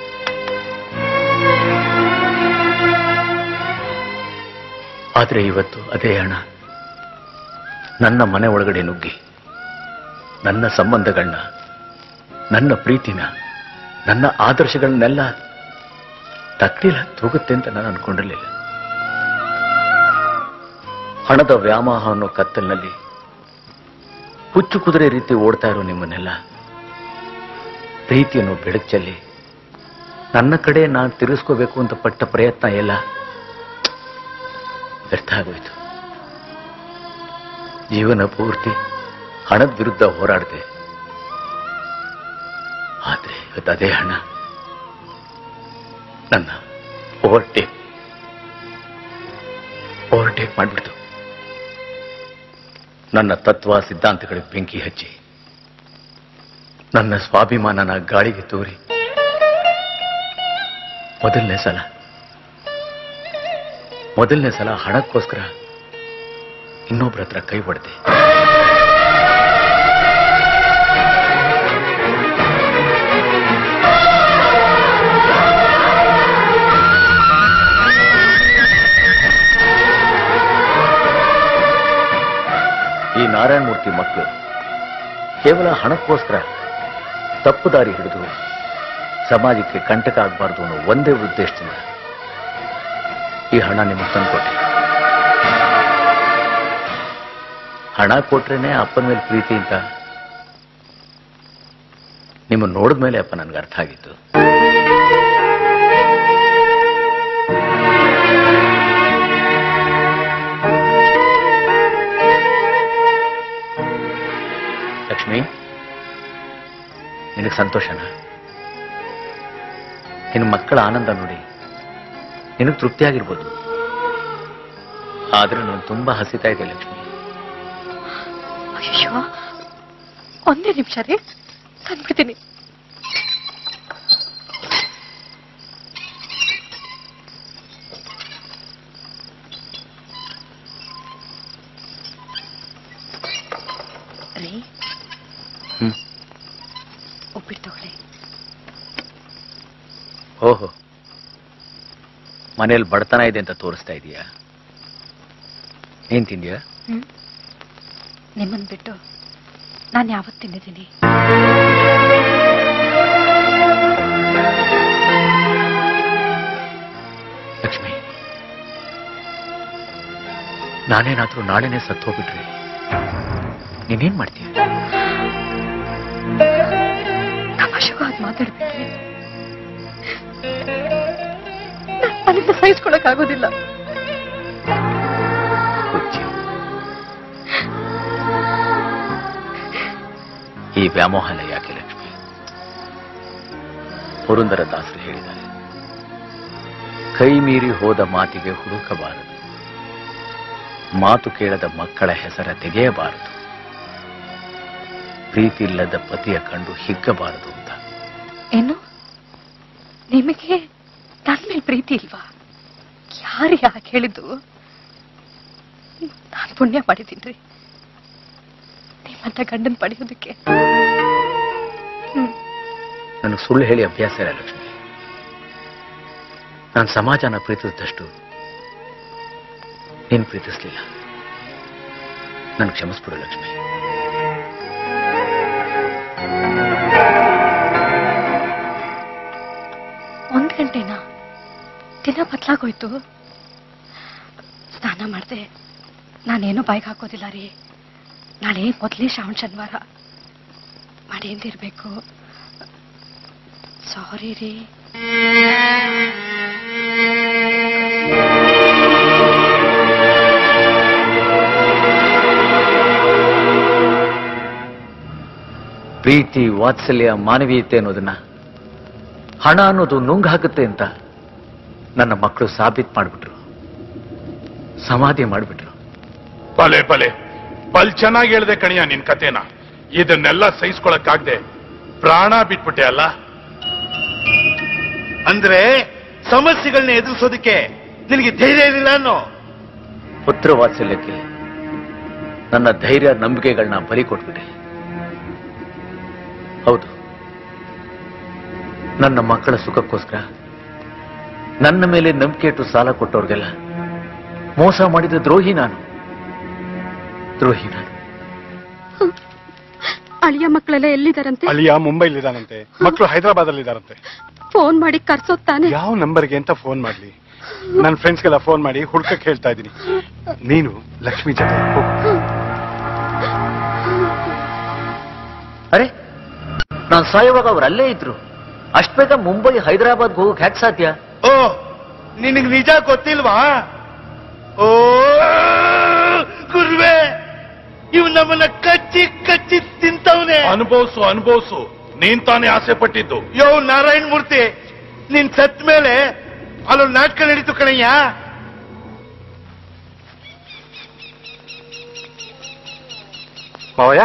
ಆದ್ರೆ ಇವತ್ತು ಅದೇ ಹಣ ನನ್ನ ಮನೆ ಒಳಗಡೆ ನುಗ್ಗಿ ನನ್ನ ಸಂಬಂಧಗಳನ್ನ ನನ್ನ ಪ್ರೀತಿನ ನನ್ನ ಆದರ್ಶಗಳನ್ನೆಲ್ಲ ತಕ್ಕಿಲ ತೂಗುತ್ತೆ ಅಂತ ನಾನು ಅನ್ಕೊಂಡಿರ್ಲಿಲ್ಲ ಹಣದ ವ್ಯಾಮೋಹ ಅನ್ನೋ ಕತ್ತಲಿನಲ್ಲಿ ಹುಚ್ಚು ಕುದುರೆ ರೀತಿ ಓಡ್ತಾ ಇರೋ ನಿಮ್ಮನ್ನೆಲ್ಲ ಪ್ರೀತಿಯನ್ನು ಬೆಳಕು ಚೆಲ್ಲಿ ನನ್ನ ಕಡೆ ನಾನು ತಿರುಗಿಸ್ಕೋಬೇಕು ಅಂತ ಪಟ್ಟ ಪ್ರಯತ್ನ ಎಲ್ಲ ವ್ಯರ್ಥ ಆಗೋಯ್ತು ಜೀವನ ಪೂರ್ತಿ ಹಣದ ವಿರುದ್ಧ ಹೋರಾಡಿದೆ ಆದ್ರೆ ಇವತ್ತು ಅದೇ ಹಣ ನನ್ನ ಓವರ್ಟೇಕ್ ಓವರ್ಟೇಕ್ ಮಾಡಿಬಿಡ್ತು ನನ್ನ ತತ್ವ ಸಿದ್ಧಾಂತಗಳಿಗೆ ಬೆಂಕಿ ಹಚ್ಚಿ ನನ್ನ ಸ್ವಾಭಿಮಾನನ ಗಾಳಿಗೆ ತೂರಿ ಮೊದಲನೇ ಸಲ ಮೊದಲನೇ ಸಲ ಹಣಕ್ಕೋಸ್ಕರ ಇನ್ನೊಬ್ಬರ ಹತ್ರ ಕೈ ಹೊಡೆದೆ ಈ ನಾರಾಯಣ ಮೂರ್ತಿ ಮಕ್ಕಳು ಕೇವಲ ಹಣಕ್ಕೋಸ್ಕರ ತಪ್ಪು ದಾರಿ ಹಿಡಿದು ಸಮಾಜಕ್ಕೆ ಕಂಟಕ ಆಗಬಾರ್ದು ಅನ್ನೋ ಒಂದೇ ಉದ್ದೇಶದಿಂದ ಈ ಹಣ ನಿಮಗೆ ತಂದುಕೊಟ್ಟೆ ಹಣ ಕೊಟ್ರೇನೆ ಅಪ್ಪನ ಮೇಲೆ ಪ್ರೀತಿ ಅಂತ ನಿಮ್ಮನ್ನು ನೋಡಿದ ಮೇಲೆ ಅಪ್ಪ ನನಗೆ ಅರ್ಥ ಆಗಿತ್ತು ಲಕ್ಷ್ಮಿ ನಿನಗೆ ಸಂತೋಷನಾ ನಿನ್ನ ಮಕ್ಕಳ ಆನಂದ ನೋಡಿ ನಿನಗೆ ತೃಪ್ತಿಯಾಗಿರ್ಬೋದು ಆದ್ರೆ ನಾನು ತುಂಬಾ ಹಸಿತಾ ಇದೆ ಲಕ್ಷ್ಮಿ ಅಯ್ಯೋ ಒಂದೇ ನಿಮಿಷ ರೀ ತಂದ್ಬಿಡ್ತೀನಿ ರೀ ಹ್ಮ್. ಉಪ್ಪಿಟ್ಟು ತಗೊಳ್ಳಿ ಓಹೋ ಮನೇಲಿ ಬಡತನ ಇದೆ ಅಂತ ತೋರಿಸ್ತಾ ಇದೀಯಾ ಏನ್ ತಿಂದ್ಯಾ ಹ್ಮ್ ನಿಮ್ಮನ್ ಬಿಟ್ಟು ನಾನು ಯಾವತ್ತು ತಿಂದಿದ್ದೀನಿ ಲಕ್ಷ್ಮಿ ನಾನೇನಾದ್ರೂ ನಾಳೆನೆ ಸತ್ತು ಹೋಗ್ಬಿಟ್ರೆ ನೀನೇನ್ ಮಾಡ್ತೀಯ ತಮಾಷೆಗಾಗಿ ಮಾತಾಡ್ಬಿಟ್ರಿ ನನ್ನಿಂದ ಸಹಿಸ್ಕೊಳಕ್ಕಾಗೋದಿಲ್ಲ ಈ ವ್ಯಾಮೋಹನ ಯಾಕೆ ಲಕ್ಷ್ಮಿ ಪುರಂದರ ದಾಸರು ಹೇಳಿದ್ದಾರೆ ಕೈ ಮೀರಿ ಹೋದ ಮಾತಿಗೆ ಹುಡುಕಬಾರದು ಮಾತು ಕೇಳದ ಮಕ್ಕಳ ಹೆಸರ ತೆಗೆಯಬಾರದು ಪ್ರೀತಿ ಇಲ್ಲದ ಪತಿಯ ಕಂಡು ಹಿಗ್ಗಬಾರದು ಅಂತ ಏನು ನಿಮಗೆ ನನ್ನ ಮೇಲೆ ಪ್ರೀತಿ ಇಲ್ವಾ ಯಾರು ಯಾಕೆ ಹೇಳಿದ್ದು ನಾನು ಪುಣ್ಯ ಮಾಡಿದ್ದೀನಿ ನಿಮ್ಮಂತ ಗಂಡನ್ ಪಡೆಯೋದಕ್ಕೆ ನನಗೆ ಸುಳ್ಳು ಹೇಳಿ ಅಭ್ಯಾಸ ಇಲ್ಲ ಲಕ್ಷ್ಮಿ ನಾನು ಸಮಾಜನ ಪ್ರೀತಿಸಿದಷ್ಟು ನೀನು ಪ್ರೀತಿಸ್ಲಿಲ್ಲ ನನ್ಗೆ ಕ್ಷಮಿಸ್ಬಿಡು ಲಕ್ಷ್ಮಿ ಒಂದ್ ಗಂಟೆನಾ ದಿನ ಬದಲಾಗೋಯ್ತು ಸ್ನಾನ ಮಾಡ್ದೆ ನಾನೇನು ಬಾಯ್ಗೆ ಹಾಕೋದಿಲ್ಲ ರೀ ನಾಳೆ ಮೊದಲೇ ಶ್ರಾವಣ ಶನಿವಾರ ಮನೆಯಿಂದಿರ್ಬೇಕು ಸಾರಿ ರೀ ಪ್ರೀತಿ ವಾತ್ಸಲ್ಯ ಮಾನವೀಯತೆ ಅನ್ನೋದನ್ನ ಹಣ ಅನ್ನೋದು ನುಂಗ್ ಹಾಕುತ್ತೆ ಅಂತ ನನ್ನ ಮಕ್ಕಳು ಸಾಬೀತ್ ಮಾಡಿಬಿಟ್ರು ಸಮಾಧಿ ಮಾಡಿಬಿಟ್ರು ಬಲೆ ಬಲೆ ಬಲ್ ಚೆನ್ನಾಗಿ ಹೇಳ್ದೆ ಕಣಿಯ ನಿನ್ ಕತೆನ ಇದನ್ನೆಲ್ಲ ಸಹಿಸ್ಕೊಳಕ್ಕಾಗ್ದೆ ಪ್ರಾಣ ಬಿಟ್ಬಿಟ್ಟೆ ಅಲ್ಲ ಅಂದ್ರೆ ಸಮಸ್ಯೆಗಳನ್ನ ಎದುರಿಸೋದಕ್ಕೆ ನಿನಗೆ ಧೈರ್ಯ ಇರಲಿಲ್ಲ ಅನ್ನೋ ಪುತ್ರ ವಾತ್ಸಲ್ಯಕ್ಕೆ ನನ್ನ ಧೈರ್ಯ ನಂಬಿಕೆಗಳನ್ನ ಬಲಿ ಕೊಟ್ಬಿಟ್ಟೆ ಹೌದು ನನ್ನ ಮಕ್ಕಳ ಸುಖಕ್ಕೋಸ್ಕರ ನನ್ನ ಮೇಲೆ ನಂಬಿಕೆ ಇಟ್ಟು ಸಾಲ ಕೊಟ್ಟವ್ರಿಗೆಲ್ಲ ಮೋಸ ಮಾಡಿದ ದ್ರೋಹಿ ನಾನು ದ್ರೋಹಿ ನಾನು ಅಳಿಯ ಮಕ್ಕಳೆಲ್ಲ ಎಲ್ಲಿದಾರಂತೆ ಅಳಿಯ ಮುಂಬೈಲಿದ್ದಾನಂತೆ ಮಕ್ಕಳು ಹೈದರಾಬಾದ್ ಅಲ್ಲಿ ಇದಾರಂತೆ ಫೋನ್ ಮಾಡಿ ಕರ್ಸೋದ್ ತಾನೆ ಯಾವ ನಂಬರ್ಗೆ ಅಂತ ಫೋನ್ ಮಾಡ್ಲಿ ನನ್ನ ಫ್ರೆಂಡ್ಸ್ಗೆಲ್ಲ ಫೋನ್ ಮಾಡಿ ಹುಡ್ಕಕ್ ಹೇಳ್ತಾ ಇದ್ದೀನಿ ನೀನು ಲಕ್ಷ್ಮಿ ಜೊತೆ ಹೋಗು ಅರೆ ನಾನು ಸಾಯುವಾಗ ಅವ್ರು ಅಲ್ಲೇ ಇದ್ರು ಅಷ್ಟ್ ಬೇಗ ಮುಂಬೈ ಹೈದರಾಬಾದ್ಗೆ ಹೋಗಕ್ ಹ್ಯಾಕ್ ಸಾಧ್ಯ ಓ ನಿನಗೆ ನಿಜ ಗೊತ್ತಿಲ್ವಾ ಓ ಗುರುವೆ ಇವ್ ನಮ್ಮನ್ನ ಕಚ್ಚಿ ಕಚ್ಚಿ ತಿಂತವನೆ ಅನುಭವಿಸು ಅನುಭವಿಸು ನೀನ್ ತಾನೇ ಆಸೆ ಪಟ್ಟಿದ್ದು ಯೋ ನಾರಾಯಣ ಮೂರ್ತಿ ನಿನ್ ಸತ್ ಮೇಲೆ ಅಲ್ಲೊಂದು ನಾಟಕ ನಡೀತು ಕಣಯ್ಯ ಮಾವಯ್ಯ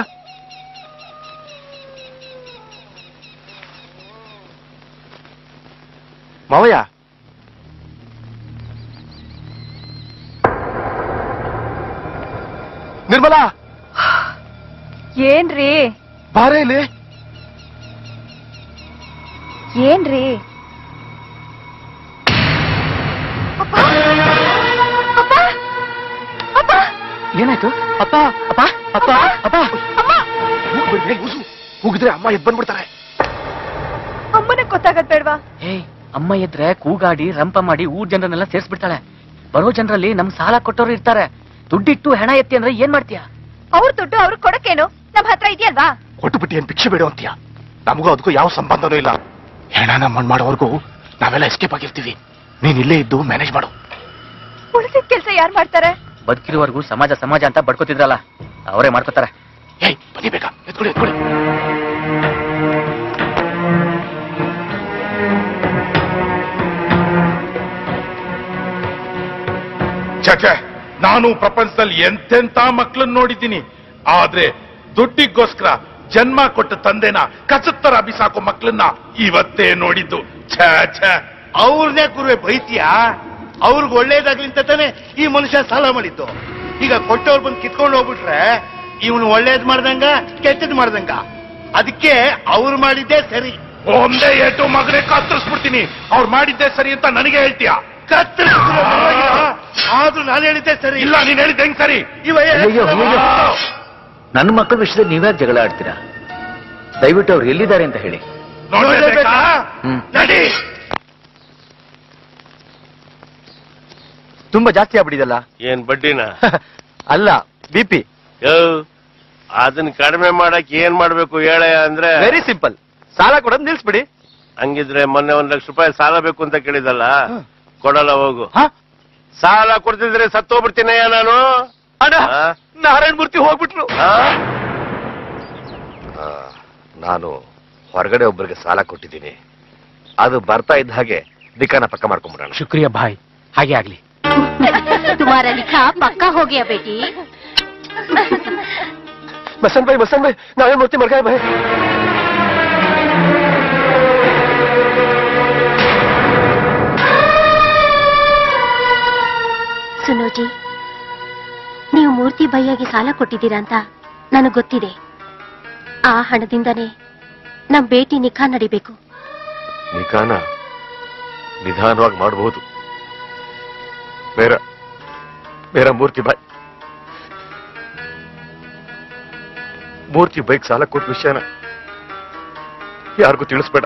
ಮಾವಯ್ಯ ನಿರ್ಮಲಾ ಏನ್ರಿ ಬಾರೇ ಇಲ್ಲಿ ಏನ್ರಿ ಏನಾಯ್ತು ಅಪ್ಪ ಅಪ್ಪ ಅಪ್ಪ ಅಪ್ಪ ಹೋಗ್ಬಿಡ್ರಿ ಉಸು ಹೋಗಿದ್ರೆ ಅಮ್ಮ ಎದ್ ಬಂದ್ಬಿಡ್ತಾರೆ ಅಮ್ಮನಿಗೆ ಗೊತ್ತಾಗದ್ ಬೇಡ್ವಾ ಏಯ್ ಅಮ್ಮ ಎದ್ರೆ ಕೂಗಾಡಿ ರಂಪ ಮಾಡಿ ಊರ್ ಜನರನ್ನೆಲ್ಲ ಸೇರ್ಸ್ಬಿಡ್ತಾಳೆ ಬರೋ ಜನರಲ್ಲಿ ನಮ್ ಸಾಲ ಕೊಟ್ಟವ್ರು ಇರ್ತಾರೆ ದುಡ್ಡಿಟ್ಟು ಹೆಣ ಎತ್ತಿ ಅಂದ್ರೆ ಏನ್ ಮಾಡ್ತೀಯ ಅವ್ರ ದುಡ್ಡು ಅವ್ರು ಕೊಡಕ್ಕೇನು ನಮ್ ಹತ್ರ ಇದೆಯಲ್ವಾ ಕೊಟ್ಟುಬಿಟ್ಟು ಏನ್ ಭಿಕ್ಷೆ ಬೇಡ ಅಂತೀಯ ನಮಗೂ ಅದಕ್ಕೂ ಯಾವ ಸಂಬಂಧನೂ ಇಲ್ಲ ಹೆಣನ ಮಣ್ಣು ಮಾಡೋವರೆಗೂ ನಾವೆಲ್ಲ ಎಸ್ಕೇಪ್ ಆಗಿರ್ತೀವಿ ನೀನ್ ಇಲ್ಲೇ ಇದ್ದು ಮ್ಯಾನೇಜ್ ಮಾಡು ಉಳಿಸಿದ ಕೆಲ್ಸ ಯಾರ್ ಮಾಡ್ತಾರೆ ಬದುಕಿರುವವರೆಗೂ ಸಮಾಜ ಸಮಾಜ ಅಂತ ಬಡ್ಕೋತಿದ್ರಲ್ಲ ಅವರೇ ಮಾಡ್ಕೋತಾರೆ ಏಯ್ ಬನ್ನಿ ಬೇಗ ಎತ್ಕೊಳ್ಳಿ ಎತ್ಕೊಳ್ಳಿ ಛೆ ನಾನು ಪ್ರಪಂಚದಲ್ಲಿ ಎಂತೆಂತ ಮಕ್ಕಳನ್ನ ನೋಡಿದ್ದೀನಿ ಆದ್ರೆ ದುಡ್ಡಿಗೋಸ್ಕರ ಜನ್ಮ ಕೊಟ್ಟ ತಂದೆನ ಕಚತ್ತರ ಬಿಸಾಕೋ ಮಕ್ಕಳನ್ನ ಇವತ್ತೇ ನೋಡಿದ್ದು ಛೇ ಛೇ ಅವ್ರನ್ನೇ ಕುರುವೆ ಬೈತೀಯಾ ಅವ್ರಿಗೆ ಒಳ್ಳೇದಾಗ್ಲಿ ಅಂತ ತಾನೆ ಈ ಮನುಷ್ಯ ಸಾಲ ಮಾಡಿದ್ದು ಈಗ ಕೊಟ್ಟವ್ರು ಬಂದು ಕಿತ್ಕೊಂಡು ಹೋಗ್ಬಿಟ್ರೆ ಇವನು ಒಳ್ಳೇದ್ ಮಾಡ್ದಂಗ ಕೆಟ್ಟದ್ ಮಾಡ್ದಂಗ ಅದಕ್ಕೆ ಅವ್ರು ಮಾಡಿದ್ದೇ ಸರಿ ಒಂದೇ ಏಟು ಮಗನೇ ಕತ್ತರಿಸ್ಬಿಡ್ತೀನಿ ಅವ್ರು ಮಾಡಿದ್ದೆ ಸರಿ ಅಂತ ನನಗೆ ಹೇಳ್ತೀಯ ಕತ್ತರಿಸಿದ್ರು ಪರವಾಗಿಲ್ಲ. ಆದ್ರೂ ನಾನು ಹೇಳಿದ್ದೆ ಸರಿ ಇಲ್ಲ ನೀನ್ ಹೇಳಿದ್ದೆ ಹೆಂಗ್ ಸರಿ ಇವ ಅಯ್ಯಯ್ಯೋ, ಅಯ್ಯಯ್ಯೋ. ನನ್ನ ಮಕ್ಕಳ ವಿಷಯದಲ್ಲಿ ನೀವ್ಯಾಕೆ ಜಗಳ ಆಡ್ತೀರಾ ದಯವಿಟ್ಟು ಅವ್ರು ಎಲ್ಲಿದ್ದಾರೆ ಅಂತ ಹೇಳಿ ನೋಡ್ಲೇಬೇಕಾ ಹ್ಮ್ ನಡಿ ತುಂಬಾ ಜಾಸ್ತಿ ಆಗ್ಬಿಟ್ಟಿದಲ್ಲ ಏನ್ ಬಡ್ಡಿನ ಅಲ್ಲ ಬಿ ಪಿ ಯೋ, ಅದನ್ನ ಕಡಿಮೆ ಮಾಡಕ್ ಏನ್ ಮಾಡ್ಬೇಕು ಹೇಳ ಅಂದ್ರೆ ವೆರಿ ಸಿಂಪಲ್ ಸಾಲ ಕೊಡೋದು ನಿಲ್ಸ್ಬಿಡಿ ಹಂಗಿದ್ರೆ ಮೊನ್ನೆ ಒಂದ್ ಲಕ್ಷ ರೂಪಾಯಿ ಸಾಲ ಬೇಕು ಅಂತ ಕೇಳಿದಲ್ಲ ಕೊಡಲ್ಲ ಹೋಗು ಸಾಲ ಕೊಡ್ತಿದ್ರೆ ಸತ್ತೋಗ್ಬಿಡ್ತೀನಯ್ಯ ನಾನು ಅಣ್ಣ ಆ? ನಾರಾಯಣ ಮೂರ್ತಿ ಹೋಗ್ಬಿಟ್ರು ಆ? ನಾನು ಹೊರಗಡೆ ಒಬ್ಬರಿಗೆ ಸಾಲ ಕೊಟ್ಟಿದ್ದೀನಿ ಅದು ಬರ್ತಾ ಇದ್ದ ಹಾಗೆ ದಿಕ್ಕಾನ ಪಕ್ಕ ಮಾಡ್ಕೊಂಡ್ಬಿಡೋಣ ಶುಕ್ರಿಯ ಭಾಯ್ ಹಾಗೆ ಆಗ್ಲಿ तुम्हारा लिखा पक्का हो गया बेटी ಬಸನ್ ಭಾಯ್ ಬಸನ್ ಭಾಯ್ ನಾರಾಯಣ ಮೂರ್ತಿ ಮರ್ಗಾಯ ಭಾಯ್ ಸುನೋಜಿ ನೀವು ಮೂರ್ತಿ ಭಯ್ಯಗೆ ಸಾಲ ಕೊಟ್ಟಿದ್ದೀರಾ ಅಂತ ನನಗೆ ಗೊತ್ತಿದೆ ಆ ಹಣದಿಂದನೇ ನಮ್ ಭೇಟಿ ನಿಖಾ ನಡಿಬೇಕು ನಿಖಾನ ನಿಧಾನವಾಗಿ ಮಾಡಬಹುದು ಬೇರೆ ಬೇರೆ ಮೂರ್ತಿ ಬಾಯ್ ಮೂರ್ತಿ ಬೈಕ್ ಸಾಲ ಕೊಟ್ಟ ವಿಷಯನ ಯಾರಿಗೂ ತಿಳಿಸ್ಬೇಡ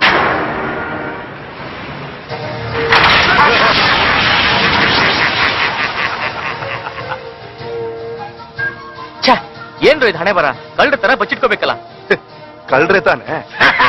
ಛೇ ಏನ್ರು ಇದು ಹಣೆ ಬರ ಕಳ್ರ ತರ ಬಚ್ಚಿಟ್ಕೋಬೇಕಲ್ಲ ಕಳ್ರೆ ತಾನೆ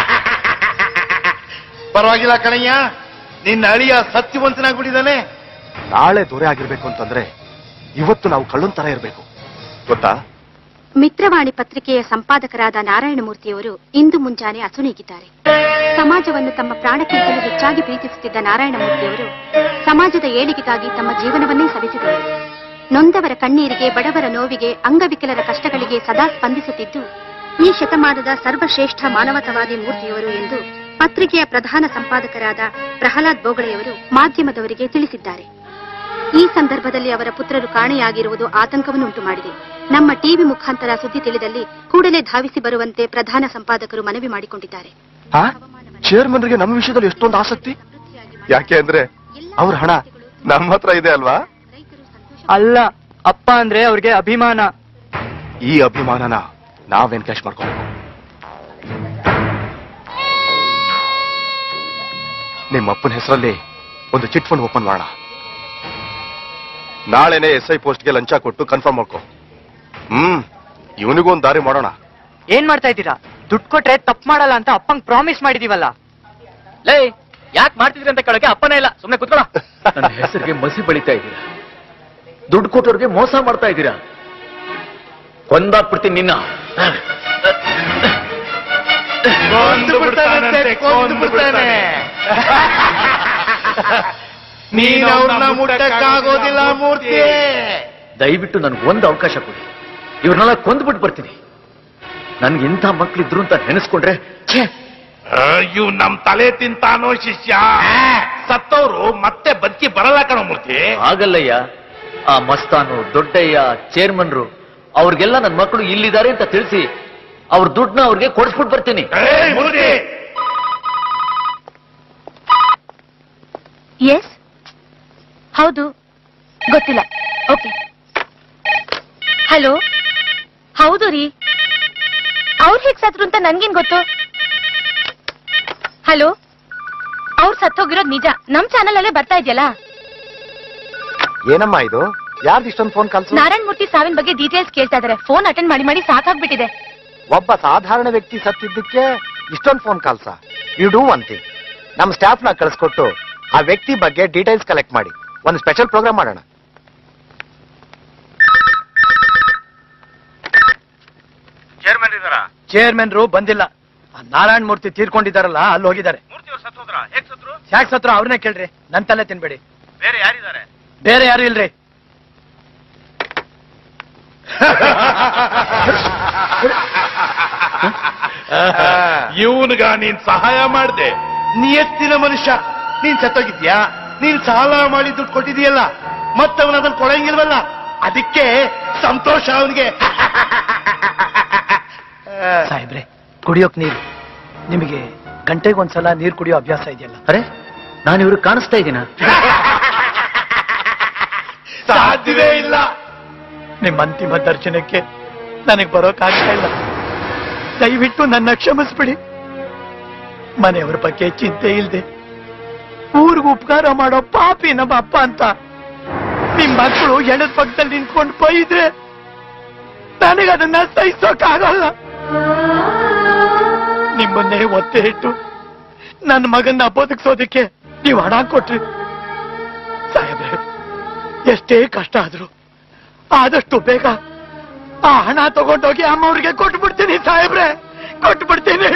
ಪರವಾಗಿಲ್ಲ ಕಣಯ್ಯ ನಿನ್ನ ಅಳಿಯ ಸತ್ಯವಂತನಾಗ್ಬಿಟ್ಟಿದ್ದಾನೆ ನಾಳೆ ದೊರೆ ಆಗಿರ್ಬೇಕು ಅಂತಂದ್ರೆ ಇವತ್ತು ನಾವು ಕಳ್ಳನ್ ತರ ಇರ್ಬೇಕು ಗೊತ್ತಾ ಮಿತ್ರವಾಣಿ ಪತ್ರಿಕೆಯ ಸಂಪಾದಕರಾದ ನಾರಾಯಣಮೂರ್ತಿಯವರು ಇಂದು ಮುಂಜಾನೆ ಅಸುನೀಗಿದ್ದಾರೆ ಸಮಾಜವನ್ನು ತಮ್ಮ ಪ್ರಾಣಕ್ಕಿಂತಲೂ ಹೆಚ್ಚಾಗಿ ಪ್ರೀತಿಸುತ್ತಿದ್ದ ನಾರಾಯಣಮೂರ್ತಿಯವರು ಸಮಾಜದ ಏಳಿಗೆಗಾಗಿ ತಮ್ಮ ಜೀವನವನ್ನೇ ಸವಿಸಿದರು ನೊಂದವರ ಕಣ್ಣೀರಿಗೆ ಬಡವರ ನೋವಿಗೆ ಅಂಗವಿಕಲರ ಕಷ್ಟಗಳಿಗೆ ಸದಾ ಸ್ಪಂದಿಸುತ್ತಿದ್ದು ಈ ಶತಮಾನದ ಸರ್ವಶ್ರೇಷ್ಠ ಮಾನವತಾವಾದಿ ಮೂರ್ತಿಯವರು ಎಂದು ಪತ್ರಿಕೆಯ ಪ್ರಧಾನ ಸಂಪಾದಕರಾದ ಪ್ರಹ್ಲಾದ್ ಬೋಗಳೆಯವರು ಮಾಧ್ಯಮದವರಿಗೆ ತಿಳಿಸಿದ್ದಾರೆ ಈ ಸಂದರ್ಭದಲ್ಲಿ ಅವರ ಪುತ್ರರು ಕಾಣೆಯಾಗಿರುವುದು ಆತಂಕವನ್ನುಂಟು ಮಾಡಿದೆ ನಮ್ಮ ಟಿವಿ ಮುಖಾಂತರ ಸುದ್ದಿ ತಿಳಿದಲ್ಲಿ ಕೂಡಲೇ ಧಾವಿಸಿ ಬರುವಂತೆ ಪ್ರಧಾನ ಸಂಪಾದಕರು ಮನವಿ ಮಾಡಿಕೊಂಡಿದ್ದಾರೆ ಹಾ ಚೇರ್ಮನ್ರಿಗೆ ನಮ್ಮ ವಿಷಯದಲ್ಲಿ ಎಷ್ಟೊಂದು ಆಸಕ್ತಿ ಯಾಕೆ ಅಂದ್ರೆ ಅವ್ರ ಹಣ ನಮ್ಮ ಹತ್ರ ಇದೆ ಅಲ್ವಾ ಅಲ್ಲ ಅಪ್ಪ ಅಂದ್ರೆ ಅವ್ರಿಗೆ ಅಭಿಮಾನ ಈ ಅಭಿಮಾನನ ನಾವ್ ಎನ್ಕ್ಯಾಶ್ ಮಾಡ್ಕೋಬೇಕು ನಿಮ್ಮ ಅಪ್ಪನ ಹೆಸರಲ್ಲಿ ಒಂದು ಚಿಟ್ ಫಂಡ್ ಓಪನ್ ಮಾಡೋಣ ನಾಳೆನೆ ಎಸ್ ಐ ಪೋಸ್ಟ್ಗೆ ಲಂಚ ಕೊಟ್ಟು ಕನ್ಫರ್ಮ್ ಮಾಡ್ಕೊ ಹ್ಮ್ ಇವನಿಗೂ ಒಂದು ದಾರಿ ಮಾಡೋಣ ಏನ್ ಮಾಡ್ತಾ ಇದ್ದೀರಾ ದುಡ್ಡು ಕೊಟ್ರೆ ತಪ್ಪು ಮಾಡಲ್ಲ ಅಂತ ಅಪ್ಪಂಗ್ ಪ್ರಾಮಿಸ್ ಮಾಡಿದೀವಲ್ಲ ಲೇ ಯಾಕೆ ಮಾಡ್ತಿದ್ರಿ ಅಂತ ಕೇಳಕ್ಕೆ ಅಪ್ಪನೇ ಇಲ್ಲ ಸುಮ್ನೆ ಕುತ್ಕೊಳ್ಳ ನನ್ನ ಹೆಸರಿಗೆ ಮಸಿ ಬಳಿತಾ ಇದ್ದೀರಾ ದುಡ್ಡು ಕೊಟ್ಟವ್ರಿಗೆ ಮೋಸ ಮಾಡ್ತಾ ಇದ್ದೀರಾ ಕೊಂದಾಕ್ಬಿಡ್ತೀನಿ ನಿನ್ನ ಕೊಂದು ಬಿಡ್ತಾನಂತೆ ಕೊಂದು ಬಿಡ್ತಾನೆ ನೀನ್ ಅವ್ರನ್ನ ಮುಟ್ಟಕ್ಕಾಗೋದಿಲ್ಲ ಮೂರ್ತಿ ದಯವಿಟ್ಟು ನನ್ಗೆ ಒಂದು ಅವಕಾಶ ಕೊಡಿ ಇವ್ರನ್ನೆಲ್ಲ ಕೊಂದ್ಬಿಟ್ಟು ಬರ್ತೀನಿ ನನ್ಗೆ ಇಂಥ ಮಕ್ಳಿದ್ರು ಅಂತ ನೆನೆಸ್ಕೊಂಡ್ರೆ ಛೇ ಇವ್ ನಮ್ ತಲೆ ತಿಂತಾನೋ ಶಿಷ್ಯ ಸತ್ತವ್ರು ಮತ್ತೆ ಬದುಕಿ ಬರಲ್ಲ ಕಣ ಮೂರ್ತಿ ಆಗಲ್ಲಯ್ಯ ಆ ಮಸ್ತಾನು ದೊಡ್ಡಯ್ಯ ಚೇರ್ಮನ್ರು ಅವ್ರಿಗೆಲ್ಲ ನನ್ನ ಮಕ್ಕಳು ಇಲ್ಲಿದ್ದಾರೆ ಅಂತ ತಿಳಿಸಿ ಅವ್ರ ದುಡ್ಡನ್ನ ಅವ್ರಿಗೆ ಕೊಡಿಸ್ಬಿಟ್ಟು ಬರ್ತೀನಿ ಏಯ್, ಮೂರ್ತಿ ಎಸ್ ಹೌದು ಗೊತ್ತಿಲ್ಲ ಓಕೆ ಹಲೋ ಹೌದು ರೀ ಅವ್ರು ಹೇಗ್ ಸತ್ರು ಅಂತ ನನ್ಗೇನ್ ಗೊತ್ತು ಹಲೋ ಅವ್ರು ಸತ್ತೋಗಿರೋದ್ ನಿಜ ನಮ್ ಚಾನಲ್ ಅಲ್ಲೇ ಬರ್ತಾ ಇದೆಯಲ್ಲ ಏನಮ್ಮ ಇದು ಯಾರ್ದು ಇಷ್ಟೊಂದು ಫೋನ್ ಕಾಲ್ಸು ನಾರಾಯಣ್ ಮೂರ್ತಿ ಸಾವಿನ ಬಗ್ಗೆ ಡೀಟೇಲ್ಸ್ ಕೇಳ್ತಾ ಇದಾರೆ ಫೋನ್ ಅಟೆಂಡ್ ಮಾಡಿ ಮಾಡಿ ಸಾಕಾಗ್ಬಿಟ್ಟಿದೆ ಒಬ್ಬ ಸಾಧಾರಣ ವ್ಯಕ್ತಿ ಸತ್ತಿದ್ದಕ್ಕೆ ಇಷ್ಟೊಂದು phone calls you do one thing ನಮ್ಮ ಸ್ಟಾಫ್ ನ ಕಳಿಸ್ಕೊಟ್ಟು ಆ ವ್ಯಕ್ತಿ ಬಗ್ಗೆ ಡೀಟೇಲ್ಸ್ ಕಲೆಕ್ಟ್ ಮಾಡಿ ಒಂದು ಸ್ಪೆಷಲ್ ಪ್ರೋಗ್ರಾಮ್ ಮಾಡೋಣ ಚೇರ್ಮನ್ ಇದಾರ ಚೇರ್ಮನ್ರು ಬಂದಿಲ್ಲ ಆ ನಾರಾಯಣ್ ಮೂರ್ತಿ ತೀರ್ಕೊಂಡಿದಾರಲ್ಲ ಅಲ್ಲಿ ಹೋಗಿದ್ದಾರೆ ಯಾಕೆ ಸತ್ರು ಅವ್ರನ್ನೇ ಕೇಳ್ರಿ ನನ್ ತಲೆ ತಿನ್ಬೇಡಿ ಬೇರೆ ಯಾರಿದ್ದಾರೆ ಬೇರೆ ಯಾರು ಇಲ್ರಿ ಇವನ್ಗ ನೀನ್ ಸಹಾಯ ಮಾಡ್ದೆ ನಿಯತ್ತಿನ ಮನುಷ್ಯ ನೀನ್ ಸತ್ತೋಗಿದ್ಯಾ ನೀನ್ ಸಾಲ ಮಾಡಿ ದುಡ್ಡು ಕೊಟ್ಟಿದೀಯಲ್ಲ ಮತ್ತವನ ಅದನ್ನ ಕೊಡಂಗಿಲ್ವಲ್ಲ ಅದಕ್ಕೆ ಸಂತೋಷ ಅವನಿಗೆ ಸಾಹೇಬ್ರೆ ಕುಡಿಯೋಕ್ ನೀರು ನಿಮಗೆ ಗಂಟೆಗೆ ಒಂದ್ಸಲ ನೀರು ಕುಡಿಯೋ ಅಭ್ಯಾಸ ಇದೆಯಲ್ಲ ಅರೆ ನಾನು ಇವ್ರಿಗೆ ಕಾಣಿಸ್ತಾ ಇದ್ದೀನ ಸಾಧ್ಯವೇ ಇಲ್ಲ ನಿಮ್ಮ ಅಂತಿಮ ದರ್ಶನಕ್ಕೆ ನನಗೆ ಬರೋಕ್ಕಾಗ್ತಾ ಇಲ್ಲ ದಯವಿಟ್ಟು ನನ್ನ ಕ್ಷಮಿಸ್ಬಿಡಿ ಮನೆಯವರ ಬಗ್ಗೆ ಚಿಂತೆ ಇಲ್ದೆ ಊರಿಗೂ ಉಪಕಾರ ಮಾಡೋ ಪಾಪಿ ನಮ್ಮ ಅಪ್ಪ ಅಂತ ನಿಮ್ ಮಕ್ಕಳು ಎಣದ ಪಕ್ಕದಲ್ಲಿ ನಿಂತ್ಕೊಂಡು ಬೈದ್ರೆ ನನಗದನ್ನ ಸಹಿಸೋಕ್ಕಾಗಲ್ಲ ನಿಮ್ಮನ್ನೇ ಒತ್ತೆ ಇಟ್ಟು ನನ್ನ ಮಗನ್ನ ಬದುಕಿಸೋದಕ್ಕೆ ನೀವು ಹಣ ಕೊಟ್ರಿ ಸಾಹೇಬ್ರೆ ಎಷ್ಟೇ ಕಷ್ಟ ಆದ್ರೂ ಆದಷ್ಟು ಬೇಗ ಆ ಹಣ ತಗೊಂಡೋಗಿ ಅಮ್ಮವ್ರಿಗೆ ಕೊಟ್ಬಿಡ್ತೀನಿ ಸಾಹೇಬ್ರೆ ಕೊಟ್ಬಿಡ್ತೀನಿ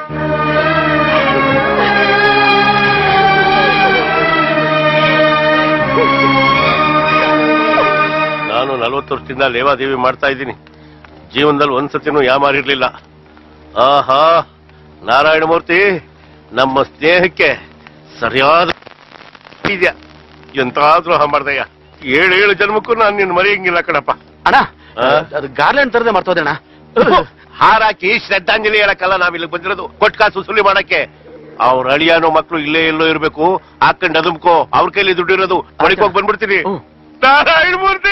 ನಾನು ನಲವತ್ತು ವರ್ಷದಿಂದ ಲೇವಾದೇವಿ ಮಾಡ್ತಾ ಇದ್ದೀನಿ ಜೀವನದಲ್ಲಿ ಒಂದ್ಸತಿನೂ ಯಾಮಾರಿರ್ಲಿಲ್ಲ ಆಹಾ ನಾರಾಯಣ ಮೂರ್ತಿ ನಮ್ಮ ಸ್ನೇಹಕ್ಕೆ ಸರಿಯಾದ ಇದೆಯಾ ಎಂತಾದ್ರೂ ಮಾಡ್ದಯ್ಯ ಏಳು ಏಳು ಜನ್ಮಕ್ಕೂ ನಾನು ನಿನ್ನ ಮರೆಯಂಗಿಲ್ಲ ಕಣಪ್ಪ ಅಣ್ಣ ಅದು ಗಾರ್ಲೆಂಡ್ ತರದೆ ಮರ್ತೋದಣ್ಣ ಹಾರಾಕಿ ಶ್ರದ್ಧಾಂಜಲಿ ಹೇಳಕ್ಕಲ್ಲ ನಾವಿಲ್ಲಿ ಬಂದಿರೋದು ಕೊಟ್ಟ ಕಾಸು ಸುಲಿ ಮಾಡಕ್ಕೆ ಅವ್ರ ಅಳಿಯಾನೋ ಮಕ್ಳು ಇಲ್ಲೇ ಎಲ್ಲೋ ಇರ್ಬೇಕು ಹಾಕೊಂಡ್ ಅದುಮ್ಕೋ ಅವ್ರ ಕೈಲಿ ದುಡ್ಡಿರೋದು ಮಡಿಕ್ ಹೋಗಿ ಬಂದ್ಬಿಡ್ತೀನಿ ನಾರಾಯಣ ಮೂರ್ತಿ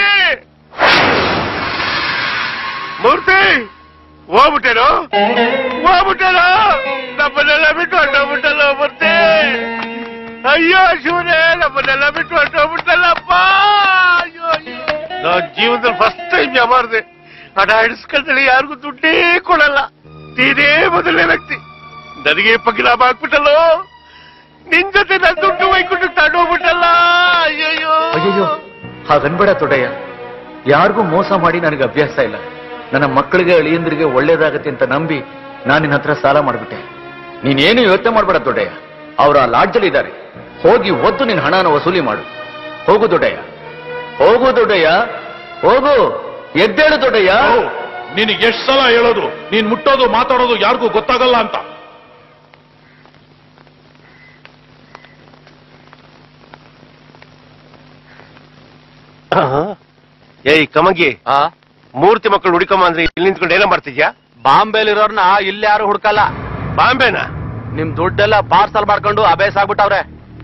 ಮೂರ್ತಿ ಹೋಗ್ಬಿಟ್ಟೇನೋ ಹೋಗ್ಬಿಟ್ಟೇನೋ ನಮ್ಮನ್ನೆಲ್ಲ ಬಿಟ್ಟು ಹೊಟ್ಟೋಗ್ಬಿಟ್ಟಲ್ಲ ಮೂರ್ತಿ ಅಯ್ಯೋ ಶಿವನೇ ನಮ್ಮನ್ನೆಲ್ಲ ಬಿಟ್ಟು ಹೊಟ್ಟೋಗ್ಬಿಟ್ಟಲ್ಲಪ್ಪ ಅಯ್ಯೋ ಅಯ್ಯೋ ನಾನ್ ಜೀವನದಲ್ಲಿ ಫಸ್ಟ್ ಟೈಮ್ ಯಾಮಾರ್ದೆ ಹಣ ಹಿಡಿಸ್ಕೊಂಡ್ರೆ ಯಾರಿಗೂ ದುಡ್ಡೇ ಕೊಡಲ್ಲ ನೀನೇ ಮೊದಲನೇ ವ್ಯಕ್ತಿ ನನಗೆ ಪಗಿಲಾಭ ಹಾಕ್ಬಿಟ್ಟಲ್ಲೋ ನಿನ್ ಜೊತೆ ನನ್ನ ದುಡ್ಡು ವೈಕೊಂಡು ತಗೊಂಡೋಗ್ಬಿಟ್ಟಲ್ಲ ಅಯ್ಯಯ್ಯೋ ಅಯ್ಯಯ್ಯೋ ಹಾಗನ್ಬೇಡ ತೊಡಯ್ಯ ಯಾರಿಗೂ ಮೋಸ ಮಾಡಿ ನನಗೆ ಅಭ್ಯಾಸ ಇಲ್ಲ ನನ್ನ ಮಕ್ಕಳಿಗೆ ಅಳಿಯಂದ್ರಿಗೆ ಒಳ್ಳೇದಾಗತ್ತೆ ಅಂತ ನಂಬಿ ನಾನು ನಿನ್ನ ಹತ್ರ ಸಾಲ ಮಾಡ್ಬಿಟ್ಟೆ ನೀನೇನು ಯೋಚನೆ ಮಾಡ್ಬೇಡ ದೊಡ್ಡಯ್ಯ ಅವ್ರ ಆ ಲಾಡ್ಜಲ್ಲಿ ಇದ್ದಾರೆ ಹೋಗಿ ಒದ್ದು ನಿನ್ನ ಹಣನ ವಸೂಲಿ ಮಾಡು ಹೋಗು ದೊಡ್ಡಯ್ಯ ಹೋಗು ದೊಡ್ಡಯ್ಯ ಹೋಗು ಎದ್ದೇಳು ದೊಡ್ಡಯ್ಯ ನಿನಗೆ ಎಷ್ಟು ಸಲ ಹೇಳೋದು ನೀನ್ ಮುಟ್ಟೋದು ಮಾತಾಡೋದು ಯಾರಿಗೂ ಗೊತ್ತಾಗಲ್ಲ ಅಂತ ಏಯ್ ಕಮಂಗಿ ಮೂರ್ತಿ ಮಕ್ಕಳು ಹುಡುಕಮ್ಮ ಅಂದ್ರೆ ಇಲ್ಲಿ ನಿಂತ್ಕೊಂಡು ಏನೋ ಮಾಡ್ತಿದ್ಯಾ ಬಾಂಬೆಲಿರೋರ್ನ ಇಲ್ಲಿ ಯಾರು ಹುಡ್ಕಲ್ಲ ಬಾಂಬೆನಾ ನಿಮ್ ದುಡ್ಡೆಲ್ಲ ಪಾರ್ಸಲ್ ಮಾಡ್ಕೊಂಡು ಅಭ್ಯಾಸ ಆಗ್ಬಿಟ್ಟವ್ರೆ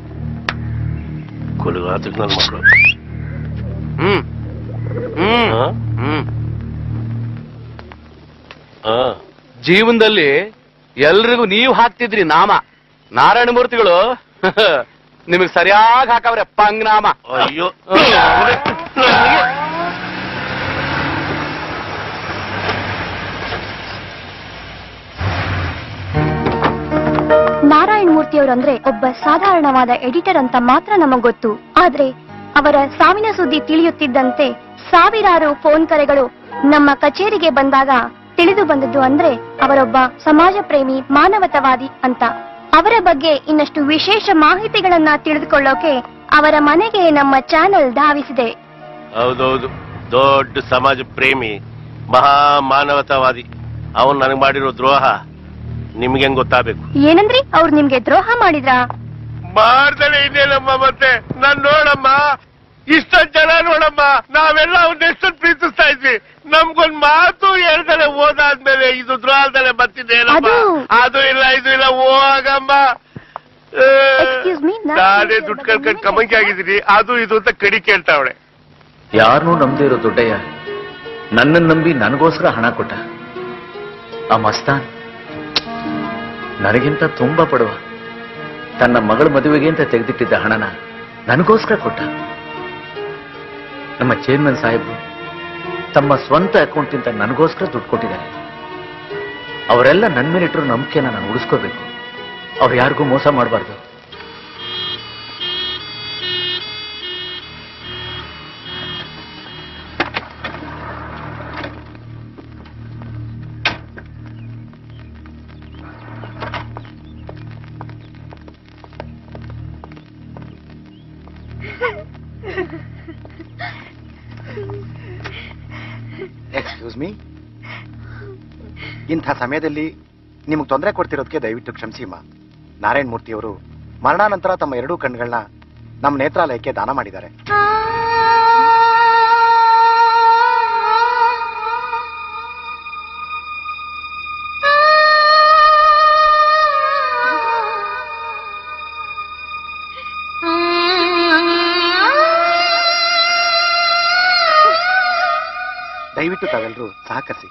ಕುಲಗಾತಕ್ ನನ್ನ ಮಕ್ಕಳು ಹ್ಮ್ ಹ್ಮ್ ಹ್ಮ್ ಜೀವನದಲ್ಲಿ ಎಲ್ರಿಗೂ ನೀವು ಹಾಕ್ತಿದ್ರಿ ನಾಮ ನಾರಾಯಣ ಮೂರ್ತಿಗಳು ನಿಮಗ್ ಸರಿಯಾಗಿ ಹಾಕವ್ರೆ ಪಂಗ್ ನಾಮ ಅಯ್ಯೋ ನಾರಾಯಣ ಮೂರ್ತಿ ಅವರಂದ್ರೆ ಒಬ್ಬ ಸಾಧಾರಣವಾದ ಎಡಿಟರ್ ಅಂತ ಮಾತ್ರ ನಮಗ್ ಗೊತ್ತು ಆದ್ರೆ ಅವರ ಸಾವಿನ ಸುದ್ದಿ ತಿಳಿಯುತ್ತಿದ್ದಂತೆ ಸಾವಿರಾರು ಫೋನ್ ಕರೆಗಳು ನಮ್ಮ ಕಚೇರಿಗೆ ಬಂದಾಗ ತಿಳಿದು ಬಂದದ್ದು ಅಂದ್ರೆ ಅವರೊಬ್ಬ ಸಮಾಜ ಪ್ರೇಮಿ ಮಾನವತವಾದಿ ಅಂತ ಅವರ ಬಗ್ಗೆ ಇನ್ನಷ್ಟು ವಿಶೇಷ ಮಾಹಿತಿಗಳನ್ನ ತಿಳಿದುಕೊಳ್ಳೋಕೆ ಅವರ ಮನೆಗೆ ನಮ್ಮ ಚಾನೆಲ್ ಧಾವಿಸಿದೆ ಹೌದೌದು ದೊಡ್ಡ ಸಮಾಜ ಪ್ರೇಮಿ ಮಹಾ ಮಾನವತಾವಾದಿ ಅವನು ನನಗೆ ಮಾಡಿರೋ ದ್ರೋಹ ನಿಮ್ಗೆ ಹೆಂಗ್ ಗೊತ್ತಾಗಬೇಕು ಏನಂದ್ರಿ ಅವ್ರು ನಿಮ್ಗೆ ದ್ರೋಹ ಮಾಡಿದ್ರಾ ಮಾಡ್ದಲೆ ಇನ್ನೇನಮ್ಮ ಮತ್ತೆ ನಾನ್ ನೋಡಮ್ಮ ಇಷ್ಟೊಂದ್ ಜನ ನೋಡಮ್ಮ ನಾವೆಲ್ಲ ಅವ್ನ ಎಷ್ಟೊಂದು ಪ್ರೀತಿಸ್ತಾ ಇದ್ವಿ ನಮ್ಗೊಂದ್ ಮಾತು ಹೇಳ್ದಲೆ ಓದಾದ್ಮೇಲೆ ಇದು ದ್ರೋಹದಲೆ ಬರ್ತಿದ್ದೇನಮ್ಮ ಅದು- ಅದು ಇಲ್ಲ ಇದು ಇಲ್ಲ ಹೋಗಮ್ಮ ಏ, ನಾನೇ ದುಡ್ಡು ಕಳ್ಕೊಂಡ್ ಕಮಂಕಿ ಆಗಿದ್ದೀನಿ ಅದು ಇದು ಅಂತ ಕಡಿ ಕೇಳ್ತಾವಳೆ ಯಾರನ್ನೂ ನಂಬದೇ ಇರೋ ದೊಡ್ಡಯ್ಯ ನನ್ನನ್ನು ನಂಬಿ ನನಗೋಸ್ಕರ ಹಣ ಕೊಟ್ಟ ಆ ಮಸ್ತಾನ್ ನನಗಿಂತ ತುಂಬಾ ಪಡುವ ತನ್ನ ಮಗಳ ಮದುವೆಗೆ ಅಂತ ತೆಗೆದಿಟ್ಟಿದ್ದ ಹಣನ ನನಗೋಸ್ಕರ ಕೊಟ್ಟ ನಮ್ಮ ಚೇರ್ಮನ್ ಸಾಹೇಬರು ತಮ್ಮ ಸ್ವಂತ ಅಕೌಂಟಿಂದ ನನಗೋಸ್ಕರ ದುಡ್ಡು ಕೊಟ್ಟಿದ್ದಾರೆ ಅವರೆಲ್ಲ ನನ್ನ ಮೇಲೆ ಇಟ್ಟಿರೋ ನಂಬಿಕೆನ ನಾನು ಉಳಿಸ್ಕೋಬೇಕು ಅವ್ರು ಯಾರಿಗೂ ಮೋಸ ಮಾಡಬಾರ್ದು ಎಕ್ಸ್ಕ್ಯೂಸ್ ಮೀ ಇಂಥ ಸಮಯದಲ್ಲಿ ನಿಮಗೆ ತೊಂದರೆ ಕೊಡ್ತಿರೋದಕ್ಕೆ ದಯವಿಟ್ಟು ಕ್ಷಮಿಸಿಮ್ಮ ನಾರಾಯಣ ಮೂರ್ತಿಯವರು ಮರಣಾನಂತರ ತಮ್ಮ ಎರಡೂ ಕಣ್ಗಳನ್ನ ನಮ್ಮ ನೇತ್ರಾಲಯಕ್ಕೆ ದಾನ ಮಾಡಿದ್ದಾರೆ ದಯವಿಟ್ಟು ತಾವೆಲ್ಲರೂ ಸಹಕರಿಸಿ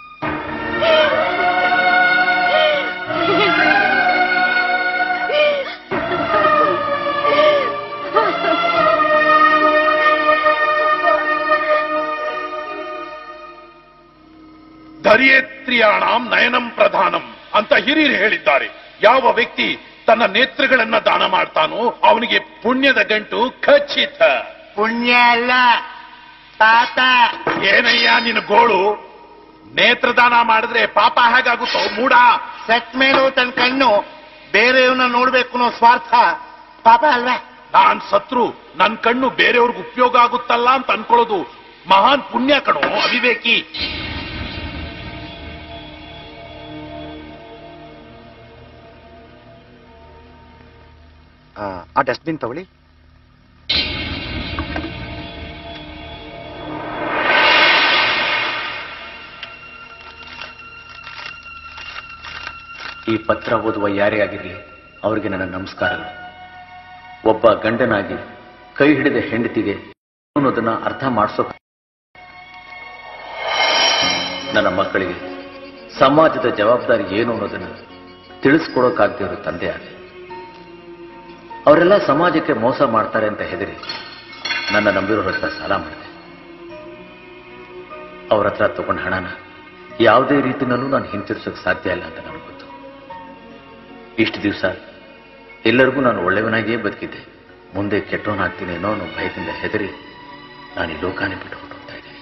ಧರಿಯೇತ್ರಿಯಾಣಂ ನಯನಂ ಪ್ರಧಾನಂ ಅಂತ ಹಿರಿಯರು ಹೇಳಿದ್ದಾರೆ ಯಾವ ವ್ಯಕ್ತಿ ತನ್ನ ನೇತ್ರಗಳನ್ನ ದಾನ ಮಾಡ್ತಾನೋ ಅವನಿಗೆ ಪುಣ್ಯದ ಗಂಟು ಖಚಿತ ಪುಣ್ಯ ಅಲ್ಲ ಪಾಪ ಏನಯ್ಯ ನಿನ್ನ ಗೋಳು ನೇತ್ರದಾನ ಮಾಡಿದ್ರೆ ಪಾಪ ಹೇಗಾಗುತ್ತೋ ಮೂಡ ಸತ್ ಮೇಲೂ ತನ್ನ ಕಣ್ಣು ಬೇರೆಯವನ್ನ ನೋಡ್ಬೇಕು ಅನ್ನೋ ಸ್ವಾರ್ಥ ಪಾಪ ಅಲ್ವೇ ನಾನ್ ಸತ್ರು ನನ್ ಕಣ್ಣು ಬೇರೆಯವ್ರಿಗೆ ಉಪಯೋಗ ಆಗುತ್ತಲ್ಲ ಅಂತ ಅನ್ಕೊಳ್ಳೋದು ಮಹಾನ್ ಪುಣ್ಯ ಕಣೋ ಅವಿವೇಕಿ ಆ, ಆ ಡಸ್ಟ್ಬಿನ್ ತಗೊಳ್ಳಿ ಈ ಪತ್ರ ಓದುವ ಯಾರೇ ಆಗಿರಲಿ ಅವರಿಗೆ ನನ್ನ ನಮಸ್ಕಾರಗಳು ಒಬ್ಬ ಗಂಡನಾಗಿ ಕೈ ಹಿಡಿದ ಹೆಂಡತಿಗೆ ಅನ್ನೋದನ್ನ ಅರ್ಥ ಮಾಡಿಸೋ ನನ್ನ ಮಕ್ಕಳಿಗೆ ಸಮಾಜದ ಜವಾಬ್ದಾರಿ ಏನು ಅನ್ನೋದನ್ನ ತಿಳಿಸ್ಕೊಡೋಕ್ಕಾಗದೇ ಇರೋ ತಂದೆ ಆಗಿ ಅವರೆಲ್ಲ ಸಮಾಜಕ್ಕೆ ಮೋಸ ಮಾಡ್ತಾರೆ ಅಂತ ಹೆದರಿ ನನ್ನ ನಂಬಿರೋರ ಹತ್ರ ಸಾಲ ಮಾಡಿದೆ ಅವ್ರ ಹತ್ರ ತಗೊಂಡ ಹಣನ ಯಾವುದೇ ರೀತಿನಲ್ಲೂ ನಾನು ಹಿಂತಿರ್ಸೋಕೆ ಸಾಧ್ಯ ಇಲ್ಲ ಅಂತ ನನಗೆ ಗೊತ್ತು ಇಷ್ಟು ದಿವಸ ಎಲ್ಲರಿಗೂ ನಾನು ಒಳ್ಳೆಯವನಾಗಿಯೇ ಬದುಕಿದ್ದೆ ಮುಂದೆ ಕೆಟ್ಟವನಾಗ್ತೀನೇನೋ ಅನ್ನೋ ಭಯದಿಂದ ಹೆದರಿ ನಾನು ಈ ಲೋಕಾನೇ ಬಿಟ್ಟು ಹೊರಟೋಗ್ತಾ ಇದ್ದೀನಿ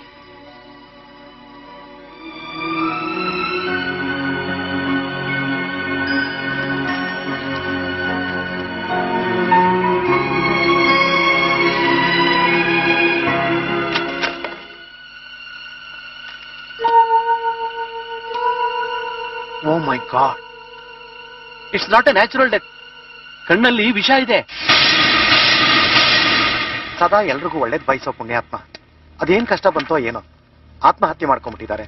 oh my god it's not a natural death ಕಣ್ಣಲ್ಲಿ ವಿಷ ಇದೆ ಸದಾ ಎಲ್ರಿಗೂ ಒಳ್ಳೇದ್ ಬಯಸೋ ಪುಣ್ಯಾತ್ಮ ಅದೇನ್ ಕಷ್ಟ ಬಂತೋ ಏನೋ ಆತ್ಮಹತ್ಯೆ ಮಾಡ್ಕೊಂಡ್ಬಿಟ್ಟಿದ್ದಾರೆ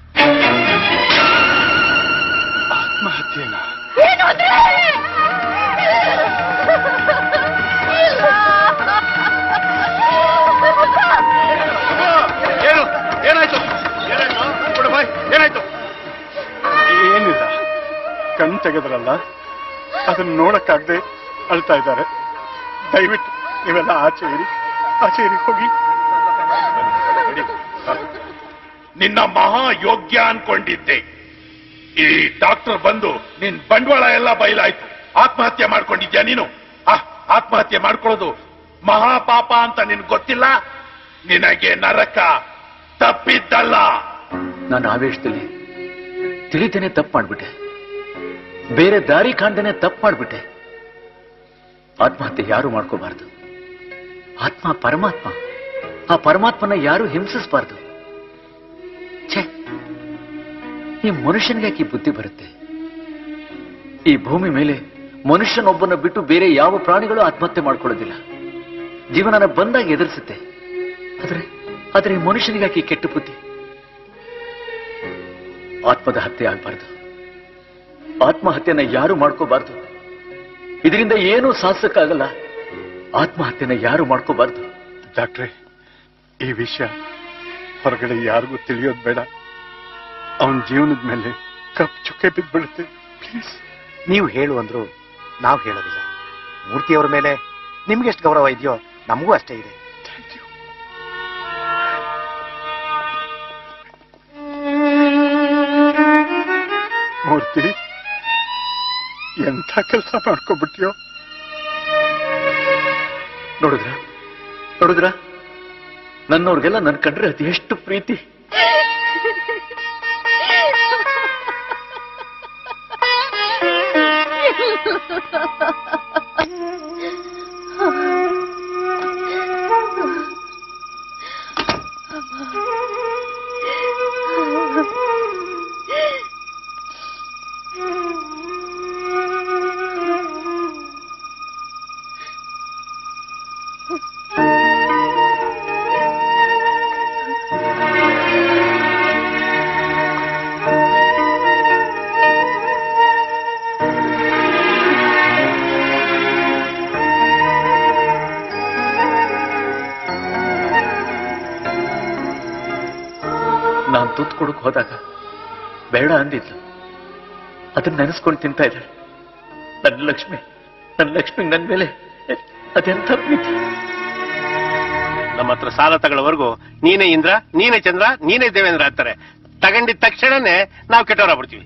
ಆತ್ಮಹತ್ಯೆನಾ ಏನು ಅಂದ್ರೆ ಏನು ಏನಾಯ್ತು ಏನಾಯ್ತು ಕೊಡು ಬಾಯ್ ಏನಾಯ್ತು ಏನಿಲ್ಲ ಕಣ್ ತೆಗೆದ್ರಲ್ಲ ಅದನ್ನ ನೋಡಕ್ಕಾಗದೆ ಅಳ್ತಾ ಇದ್ದಾರೆ ದಯವಿಟ್ಟು ನೀವೆಲ್ಲ ಆಚೆ ಇರಿ ಆಚೆ ಇರಿ ಹೋಗಿ ನಿನ್ನ ಮಹಾ ಯೋಗ್ಯ ಅನ್ಕೊಂಡಿದ್ದೆ ಈ ಡಾಕ್ಟರ್ ಬಂದು ನಿನ್ ಬಂಡವಾಳ ಎಲ್ಲ ಬಯಲಾಯ್ತು ಆತ್ಮಹತ್ಯೆ ಮಾಡ್ಕೊಂಡಿದ್ಯಾ ನೀನು ಆ, ಆತ್ಮಹತ್ಯೆ ಮಾಡ್ಕೊಳ್ಳೋದು ಮಹಾಪಾಪ ಅಂತ ನಿನ್ ಗೊತ್ತಿಲ್ಲ ನಿನಗೆ ನರಕ ತಪ್ಪಿದ್ದಲ್ಲ ನಾನು ಆವೇಶದಲ್ಲಿ ತಿಳಿತೇನೆ ತಪ್ಪು ಮಾಡ್ಬಿಟ್ಟೆ ಬೇರೆ ದಾರಿ ಕಾಣ್ದೇನೆ ತಪ್ಪು ಮಾಡ್ಬಿಟ್ಟೆ ಆತ್ಮಹತ್ಯೆ ಯಾರು ಮಾಡ್ಕೋಬಾರ್ದು ಆತ್ಮ ಪರಮಾತ್ಮ ಆ ಪರಮಾತ್ಮನ ಯಾರು ಹಿಂಸಿಸಬಾರ್ದು ಛೇ ಈ ಮನುಷ್ಯನಿಗೆ ಯಾಕೆ ಈ ಬುದ್ಧಿ ಬರುತ್ತೆ ಈ ಭೂಮಿ ಮೇಲೆ ಮನುಷ್ಯನೊಬ್ಬನ ಬಿಟ್ಟು ಬೇರೆ ಯಾವ ಪ್ರಾಣಿಗಳು ಆತ್ಮಹತ್ಯೆ ಮಾಡ್ಕೊಳ್ಳೋದಿಲ್ಲ ಜೀವನನ ಬಂದಾಗ ಎದುರಿಸುತ್ತೆ ಆದ್ರೆ ಆದ್ರೆ ಈ ಮನುಷ್ಯನಿಗೆ ಯಾಕೆ ಈ ಕೆಟ್ಟ ಬುದ್ಧಿ ಆತ್ಮದ ಹತ್ಯೆ ಆಗ್ಬಾರ್ದು ಆತ್ಮಹತ್ಯೆನ ಯಾರು ಮಾಡ್ಕೋಬಾರ್ದು ಇದರಿಂದ ಏನೂ ಸಾಧಿಸಕ್ಕಾಗಲ್ಲ ಆತ್ಮಹತ್ಯೆನ ಯಾರು ಮಾಡ್ಕೋಬಾರ್ದು ಡಾಕ್ಟ್ರೆ ಈ ವಿಷಯ ಹೊರಗಡೆ ಯಾರಿಗೂ ತಿಳಿಯೋದು ಬೇಡ ಅವನ ಜೀವನದ ಮೇಲೆ ಕಪ್ ಚುಕ್ಕೆ ಬಿದ್ದ್ಬಿಡುತ್ತೆ ಪ್ಲೀಸ್ ನೀವು ಹೇಳು ಅಂದ್ರು ನಾವು ಹೇಳೋದಿಲ್ಲ ಮೂರ್ತಿಯವರ ಮೇಲೆ ನಿಮ್ಗೆ ಎಷ್ಟು ಗೌರವ ಇದೆಯೋ ನಮಗೂ ಅಷ್ಟೇ ಇದೆ ಮೂರ್ತಿ ಎಂಥ ಕೆಲಸ ಮಾಡ್ಕೊಬಿಟ್ಯೋ ನೋಡಿದ್ರ ನೋಡಿದ್ರ ನನ್ನವ್ರಿಗೆಲ್ಲ ನನ್ ಕಂಡ್ರೆ ಅದು ಎಷ್ಟು ಪ್ರೀತಿ ನಾನ್ ತುತ್ತು ಕೊಡಕ್ ಹೋದಾಗ ಬೇಡ ಅಂದಿದ್ಲು ಅದನ್ನ ನೆನೆಸ್ಕೊಂಡು ತಿಂತಾ ಇದ್ದಾಳೆ ನನ್ನ ಲಕ್ಷ್ಮಿ ನನ್ನ ಲಕ್ಷ್ಮಿ ನನ್ ಮೇಲೆ ಅದೆಂಥ ಪ್ರೀತಿ ನಮ್ಮ ಹತ್ರ ಸಾಲ ತಗೊಳ್ಳೋವರೆಗೂ ನೀನೇ ಇಂದ್ರ ನೀನೇ ಚಂದ್ರ ನೀನೇ ದೇವೇಂದ್ರ ಅಂತಾರೆ ತಗೊಂಡಿದ ತಕ್ಷಣನೇ ನಾವು ಕೆಟ್ಟವರಾಗ್ಬಿಡ್ತೀವಿ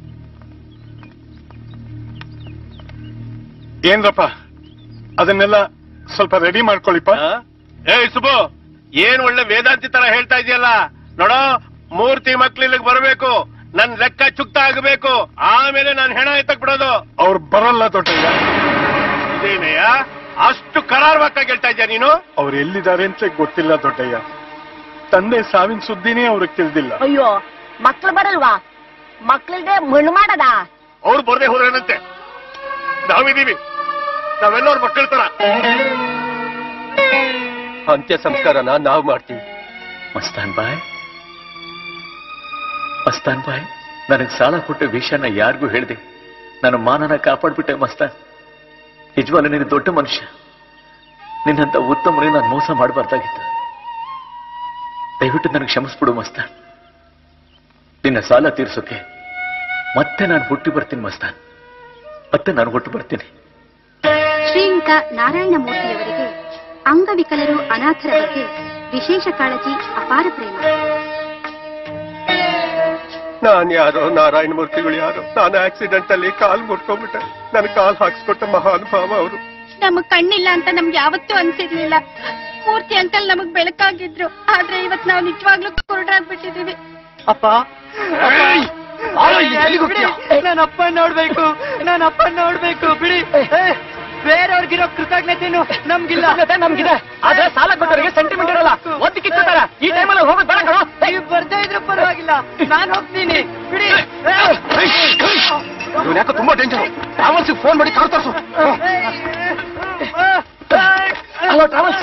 ಏನ್ರಪ್ಪ ಅದನ್ನೆಲ್ಲ ಸ್ವಲ್ಪ ರೆಡಿ ಮಾಡ್ಕೊಳ್ಳಿಪ್ಪ ಏಯ್ ಸುಬು ಏನ್ ಒಳ್ಳೆ ವೇದಾಂತಿ ತರ ಹೇಳ್ತಾ ಇದೆಯಲ್ಲ ನೋಡೋ ಮೂರ್ತಿ ಮಕ್ಳು ಇಲ್ಲಿಗೆ ಬರಬೇಕು ನನ್ ಲೆಕ್ಕ ಚುಕ್ತ ಆಗಬೇಕು ಆಮೇಲೆ ನಾನು ಹೆಣ ಎತ್ತಕ್ ಬಿಡೋದು ಅವ್ರು ಬರಲ್ಲ ದೊಡ್ಡಯ್ಯ ಇದೇನಯ್ಯ ಅಷ್ಟು ಕರಾರ್ವಾಕಾಗಿ ಹೇಳ್ತಾ ಇದ್ಯಾ ನೀನು ಅವ್ರು ಎಲ್ಲಿದ್ದಾರೆ ಅಂತ ಗೊತ್ತಿಲ್ಲ ದೊಡ್ಡಯ್ಯ ತಂದೆ ಸಾವಿನ ಸುದ್ದಿನೇ ಅವ್ರಿಗೆ ತಿಳಿದಿಲ್ಲ ಅಯ್ಯೋ ಮಕ್ಳು ಬರಲ್ವಾ ಮಕ್ಳಿಗೆ ಮಣ್ಣು ಮಾಡದ ಅವ್ರು ಬರ್ದೇ ಹೋದ್ರೇನಂತೆ ನಾವಿದೀವಿ ನಾವೆಲ್ಲವ್ರ ಮಕ್ಕಳ ತರ ಅಂತ್ಯ ಸಂಸ್ಕಾರನ ನಾವು ಮಾಡ್ತೀವಿ ಮಸ್ತಾನ್ ಬಾಯ್ ಮಸ್ತಾನ್ ಬಾಯ್ ನನಗೆ ಸಾಲ ಕೊಟ್ಟ ವಿಷಯನ ಯಾರಿಗೂ ಹೇಳಿದೆ ನನ್ನ ಮಾನನ ಕಾಪಾಡ್ಬಿಟ್ಟೆ ಮಸ್ತಾನ್ ನಿಜವಾಗ್ಲೂ ನೀನು ದೊಡ್ಡ ಮನುಷ್ಯ ನಿನ್ನಂತ ಉತ್ತಮನೇ ನಾನು ಮೋಸ ಮಾಡಬಾರ್ದಾಗಿತ್ತು ದಯವಿಟ್ಟು ನನಗೆ ಕ್ಷಮಿಸ್ಬಿಡು ಮಸ್ತಾನ್ ನಿನ್ನ ಸಾಲ ತೀರ್ಸೋಕೆ ಮತ್ತೆ ನಾನು ಹುಟ್ಟಿ ಬರ್ತೀನಿ ಮಸ್ತಾನ್ ಮತ್ತೆ ನಾನು ಹುಟ್ಟು ಬರ್ತೀನಿ ಶ್ರೀಯುತ ನಾರಾಯಣ ಮೂರ್ತಿಯವರಿಗೆ ಅಂಗವಿಕಲರು ಅನಾಥರ ಬಗ್ಗೆ ವಿಶೇಷ ಕಾಳಜಿ ಅಪಾರ ಪ್ರೇಮ ನಾನ್ ಯಾರೋ ನಾರಾಯಣ ಮೂರ್ತಿಗಳು ಯಾರೋ ನಾನು ಆಕ್ಸಿಡೆಂಟ್ ಅಲ್ಲಿ ಕಾಲ್ ಮುರ್ಕೊಂಡ್ಬಿಟ್ಟೆ ನನ್ ಕಾಲ್ ಹಾಕ್ಸ್ಕೊಟ್ಟ ಮಹಾನುಭಾವ ಅವರು ನಮಗ್ ಕಣ್ಣಿಲ್ಲ ಅಂತ ನಮ್ಗೆ ಯಾವತ್ತೂ ಅನ್ಸಿರ್ಲಿಲ್ಲ ಮೂರ್ತಿ ಅಂಕಲ್ ನಮಗ್ ಬೆಳಕಾಗಿದ್ರು ಆದ್ರೆ ಇವತ್ ನಾವ್ ನಿಜವಾಗ್ಲೂ ಕುರುಡ್ರಾಗ್ಬಿಟ್ಟಿದೀವಿ ಅಪ್ಪ ನನ್ನ ಅಪ್ಪ ನೋಡ್ಬೇಕು ನನ್ನ ಅಪ್ಪ ನೋಡ್ಬೇಕು ಬಿಡಿ ಬೇರೆಯವ್ರಿಗಿರೋ ಕೃತಜ್ಞತೆನು ನಮ್ಗಿಲ್ಲ ನಮ್ಗಿದೆ ಆದ್ರೆ ಸಾಲ ಕೊಟ್ಟವರಿಗೆ ಸೆಂಟಿಮೆಂಟ್ ಇರಲ್ಲ ಒತ್ತಿ ಕಿತ್ತಾರ ಈ ಟೈಮಲ್ಲಿ ಹೋಗೋದು ಬೇಡ ಕಣೋ ನೀವು ಬರ್ದೇ ಇದ್ರು ಪರವಾಗಿಲ್ಲ ನಾನ್ ಹೋಗ್ತೀನಿ ಬಿಡಿ ಇವ್ನು ಯಾಕೋ ತುಂಬಾ ಡೇಂಜರ್ ಟ್ರಾವೆಲ್ಸ್ ಫೋನ್ ಮಾಡಿ ಕಾರ್ ತರ್ಸು ಹಲೋ ಟ್ರಾವೆಲ್ಸ್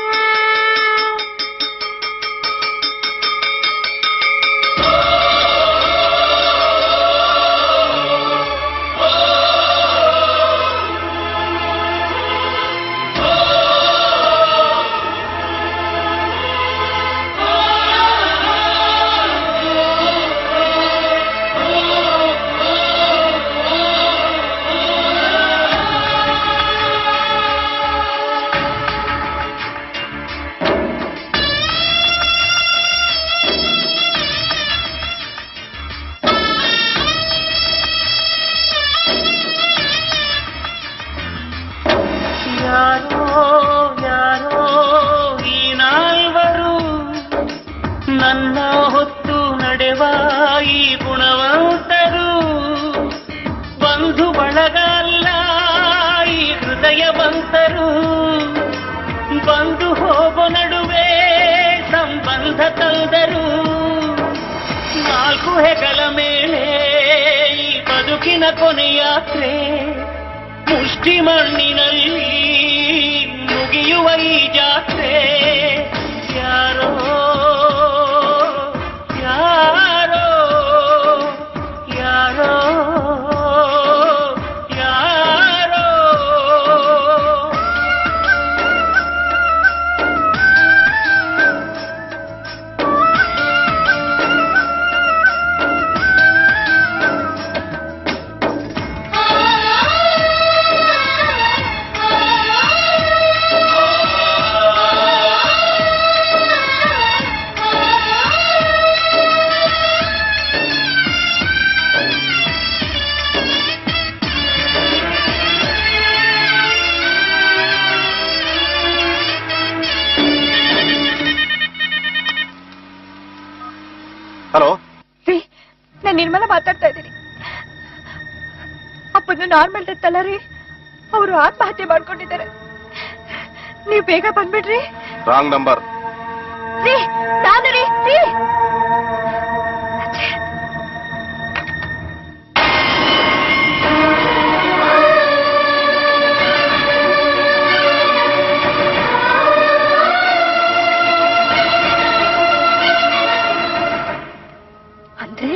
ಯಾರೋ ಯಾರೋ ಈ ನಾಲ್ವರು ನನ್ನ ಹೊತ್ತು ನಡೆವ ಈ ಗುಣವಂತರು ಬಂಧು ಬಳಗ ಅಲ್ಲ ಈ ಹೃದಯವಂತರು ಬಂದು ಹೋಗೋ ನಡುವೆ ಸಂಬಂಧ ತಂದರು ನಾಲ್ಕು ಹೆಗಲ ಮೇಲೆ ಈ ಬದುಕಿನ ಕೊನೆಯಾತ್ರೆ ಮುಷ್ಟಿ ಮಣ್ಣಿನಲ್ಲಿ ಮುಗಿಯುವ ಈ ಜಾತ್ರೆ ಯಾರೋ ಯಾರೋ ಯಾರೋ ಯಾರೋ ನಾನು ನಿರ್ಮಲ ಮಾತಾಡ್ತಾ ಇದ್ದೀನಿ ಅಪ್ಪನ ನಾರ್ಮಲ್ ಡೆತ್ ಅಲ್ಲ ರೀ ಅವರು ಆತ್ಮಹತ್ಯೆ ಮಾಡ್ಕೊಂಡಿದ್ದಾರೆ ನೀವು ಬೇಗ ಬಂದ್ಬಿಡ್ರಿ ರಾಂಗ್ ನಂಬರ್ ರೀ ನಾನು ರೀ ರೀ ಅಂದ್ರೆ